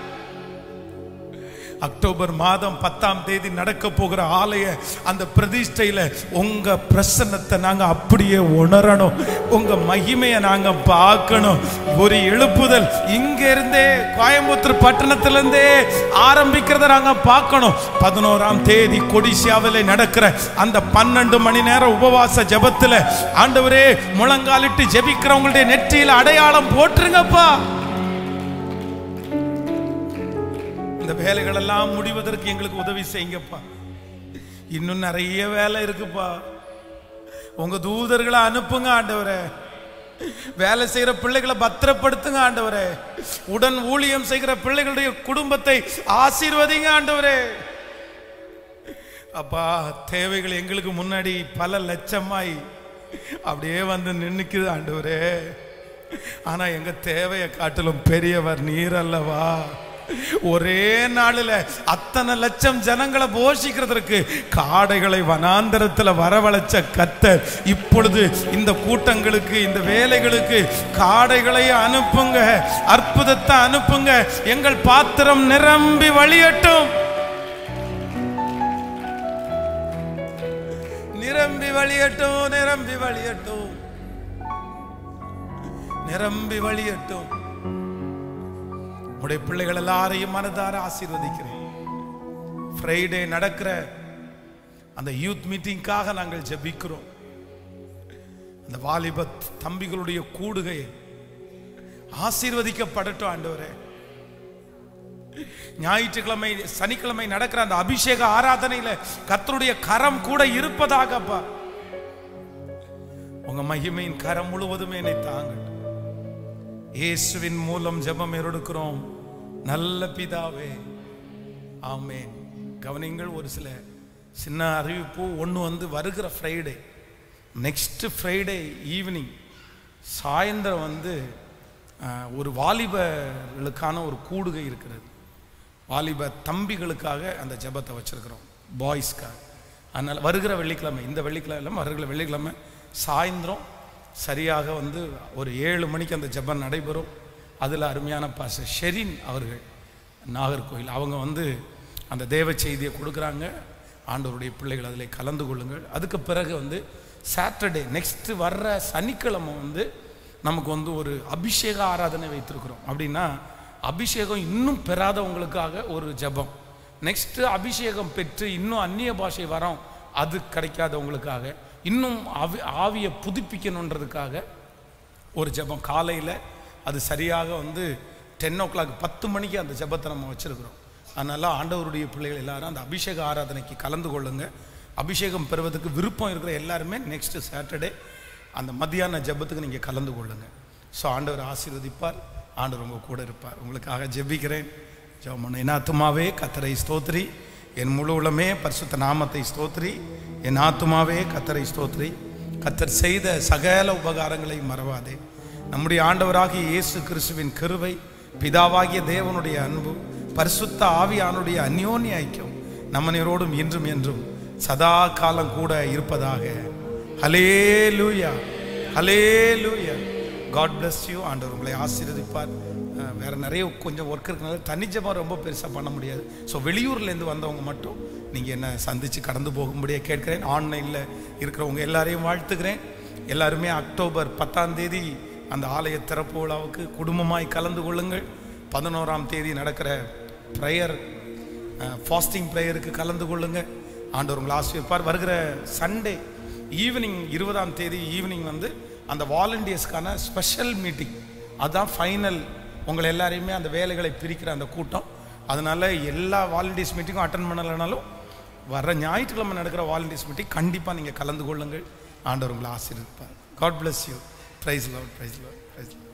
அக்டோபர் மாதம் பத்தாம் தேதி நடக்க போகிற ஆலய அந்த பிரதிஷ்டையில உங்க பிரசன்னத்தை நாங்க அப்படியே உணரணும் உங்க மகிமையை நாங்க பார்க்கணும் ஒரு எழுப்புதல் இங்க இருந்தே கோயம்புத்தூர் பட்டணத்திலிருந்தே ஆரம்பிக்கிறத நாங்க பார்க்கணும் பதினோராம் தேதி கொடிசியாவிலே நடக்கிற அந்த பன்னெண்டு மணி நேரம் உபவாச ஜெபத்துல ஆண்டவரே முழங்காலிட்டு ஜெபிக்கிறவங்களுடைய நெற்றியில அடையாளம் போட்டுருங்கப்பா இந்த வேலைகள் எல்லாம் முடிவதற்கு எங்களுக்கு உதவி செய்யுங்கப்பா இன்னும் நிறைய வேலை இருக்குப்பா உங்க தூதர்களை அனுப்புங்க ஆண்டவரே வேலை செய்யற பிள்ளைகளை பத்திரப்படுத்துங்க ஆண்டவரே உடன் ஊழியம் செய்கிற பிள்ளைகளுடைய குடும்பத்தை ஆசீர்வதிங்க ஆண்டவரே அப்பா தேவைகள் எங்களுக்கு முன்னாடி பல லட்சமாய் அப்படியே வந்து நின்னுக்குது ஆண்டவரே ஆனா எங்க தேவையை காட்டிலும் பெரியவர் நீர் அல்லவா ஒரே நாளில் அத்தனை லட்சம் ஜனங்களை போஷிக்கிறதற்கு காடைகளை வனாந்தரத்துல வரவழைச்ச கத்தர் இப்பொழுது இந்த கூட்டங்களுக்கு இந்த வேலைகளுக்கு காடைகளை அனுப்புங்க அற்புதத்தை அனுப்புங்க எங்கள் பாத்திரம் நிரம்பி வழியட்டும் நிரம்பி வழியட்டும் நிரம்பி வழியட்டும் நிரம்பி வழியட்டும் உடைய பிள்ளைகள் எல்லாரையும் மனதார ஆசீர்வதிக்கிறேன் ஃப்ரைடே நடக்கிற அந்த யூத் மீட்டிங்காக நாங்கள் ஜெபிக்கிறோம் அந்த வாலிப தம்பிகளுடைய கூடுகை ஆசீர்வதிக்கப்படட்டும் ஆண்டவரே ஞாயிற்றுக்கிழமை சனிக்கிழமை நடக்கிற அந்த அபிஷேக ஆராதனையில கர்த்தருடைய கரம் கூட இருப்பதாகப்பா உங்க மகிமையின் கரம் முழுவதுமே என்னை தாங்கட்டும் இயேசுவின் மூலம் ஜெபம் எடுக்கிறோம் நல்ல பிதாவே ஆமென் கவனிங்கள் ஒரு சில சின்ன அறிவிப்பு ஒன்று வந்து வருகிற ஃப்ரைடே நெக்ஸ்ட் ஃப்ரைடே ஈவினிங் சாயந்தரம் வந்து அஹ், ஒரு வாலிபர்களுக்கான ஒரு கூடுகை இருக்கிறது வாலிப தம்பிகளுக்காக அந்த ஜெபத்தை வச்சிருக்கிறோம் பாய்ஸ்க்காக அதனால் வருகிற வெள்ளிக்கிழமை இந்த வெள்ளிக்கிழமை இல்லாம வருகிற வெள்ளிக்கிழமை சாயந்தரம் சரியாக வந்து ஒரு ஏழு மணிக்கு அந்த ஜெபம் நடைபெறும் அதில் அருமையான பாச ஷெரின் அவர்கள் நாகர்கோயில் அவங்க வந்து அந்த தேவ செய்தியை கொடுக்குறாங்க ஆண்டவருடைய பிள்ளைகள் அதில் கலந்து கொள்ளுங்கள் அதுக்கு பிறகு வந்து சாட்டர்டே நெக்ஸ்ட் வர்ற சனிக்கிழமை வந்து நமக்கு வந்து ஒரு அபிஷேக ஆராதனை வைத்திருக்கிறோம் அப்படின்னா அபிஷேகம் இன்னும் பெறாதவங்களுக்காக ஒரு ஜெபம் நெக்ஸ்ட் அபிஷேகம் பெற்று இன்னும் அந்நிய பாஷை வரோம் அது கிடைக்காதவங்களுக்காக இன்னும் ஆவி ஆவியை புதுப்பிக்கணுன்றதுக்காக ஒரு ஜெபம் காலையில் அது சரியாக வந்து டென் ஓ கிளாக் பத்து மணிக்கு அந்த ஜெபத்தை நம்ம வச்சிருக்கிறோம் அதனால ஆண்டவருடைய பிள்ளைகள் எல்லாரும் அந்த அபிஷேக ஆராதனைக்கு கலந்து கொள்ளுங்க அபிஷேகம் பெறுவதற்கு விருப்பம் இருக்கிற எல்லாருமே நெக்ஸ்ட் சாட்டர்டே அந்த மத்தியான ஜெபத்துக்கு நீங்கள் கலந்து கொள்ளுங்க ஸோ ஆண்டவர் ஆசீர்வதிப்பார் ஆண்டவர் உங்க கூட இருப்பார் உங்களுக்காக ஜெபிக்கிறேன் ஜெபம் பண்ண என் ஆத்துமாவே கத்தரை ஸ்தோத்ரி என் முழு உளமே பரிசுத்த நாமத்தை ஸ்தோத்ரி என் ஆத்துமாவே கத்தரை ஸ்தோத்ரி கத்தர் செய்த சகல உபகாரங்களை மறவாதே நம்முடைய ஆண்டவராகிய இயேசு கிறிஸ்துவின் கிருபை பிதாவாகிய தேவனுடைய அன்பு பரிசுத்த ஆவியானுடைய அந்யோன்ய ஐக்கியம் நம்மனரோடும் இன்றும் என்றும் சதா காலம் கூட இருப்பதாக ஹலே லூயா ஹலே லூயா காட் bless யூ ஆண்டவர் உங்களை ஆசீர்வதிப்பார் அஹ், வேற நிறைய கொஞ்சம் ஒர்க் இருக்கனால தனிஜமாக ரொம்ப பெருசாக பண்ண முடியாது ஸோ வெளியூர்லேருந்து வந்தவங்க மட்டும் நீங்கள் என்ன சந்தித்து கடந்து போகும்படியாக கேட்கிறேன் ஆன்லைனில் இருக்கிறவங்க எல்லாரையும் வாழ்த்துக்கிறேன் எல்லாருமே அக்டோபர் பத்தாம் தேதி அந்த ஆலய திறப்பு விழாவுக்கு குடும்பமாய் கலந்து கொள்ளுங்கள் பதினோராம் தேதி நடக்கிற ப்ரேயர் ஃபாஸ்டிங் ப்ரேயருக்கு கலந்து கொள்ளுங்க ஆண்டவர் உங்களை ஆசிரியப்பார் வருகிற சண்டே ஈவினிங் இருபதாம் தேதி ஈவினிங் வந்து அந்த வாலண்டியர்ஸ்க்கான ஸ்பெஷல் மீட்டிங் அதுதான் ஃபைனல் உங்களை எல்லாரையுமே அந்த வேலைகளை பிரிக்கிற அந்த கூட்டம் அதனால எல்லா வாலண்டியர்ஸ் மீட்டிங்கும் அட்டன் பண்ணலைனாலும் வர ஞாயிற்றுக்கிழமை நடக்கிற வாலண்டியர்ஸ் மீட்டிங் கண்டிப்பாக நீங்கள் கலந்து கொள்ளுங்கள் ஆண்டவர் உங்களை ஆசீர்வதிப்பார் God bless you praise love praise love price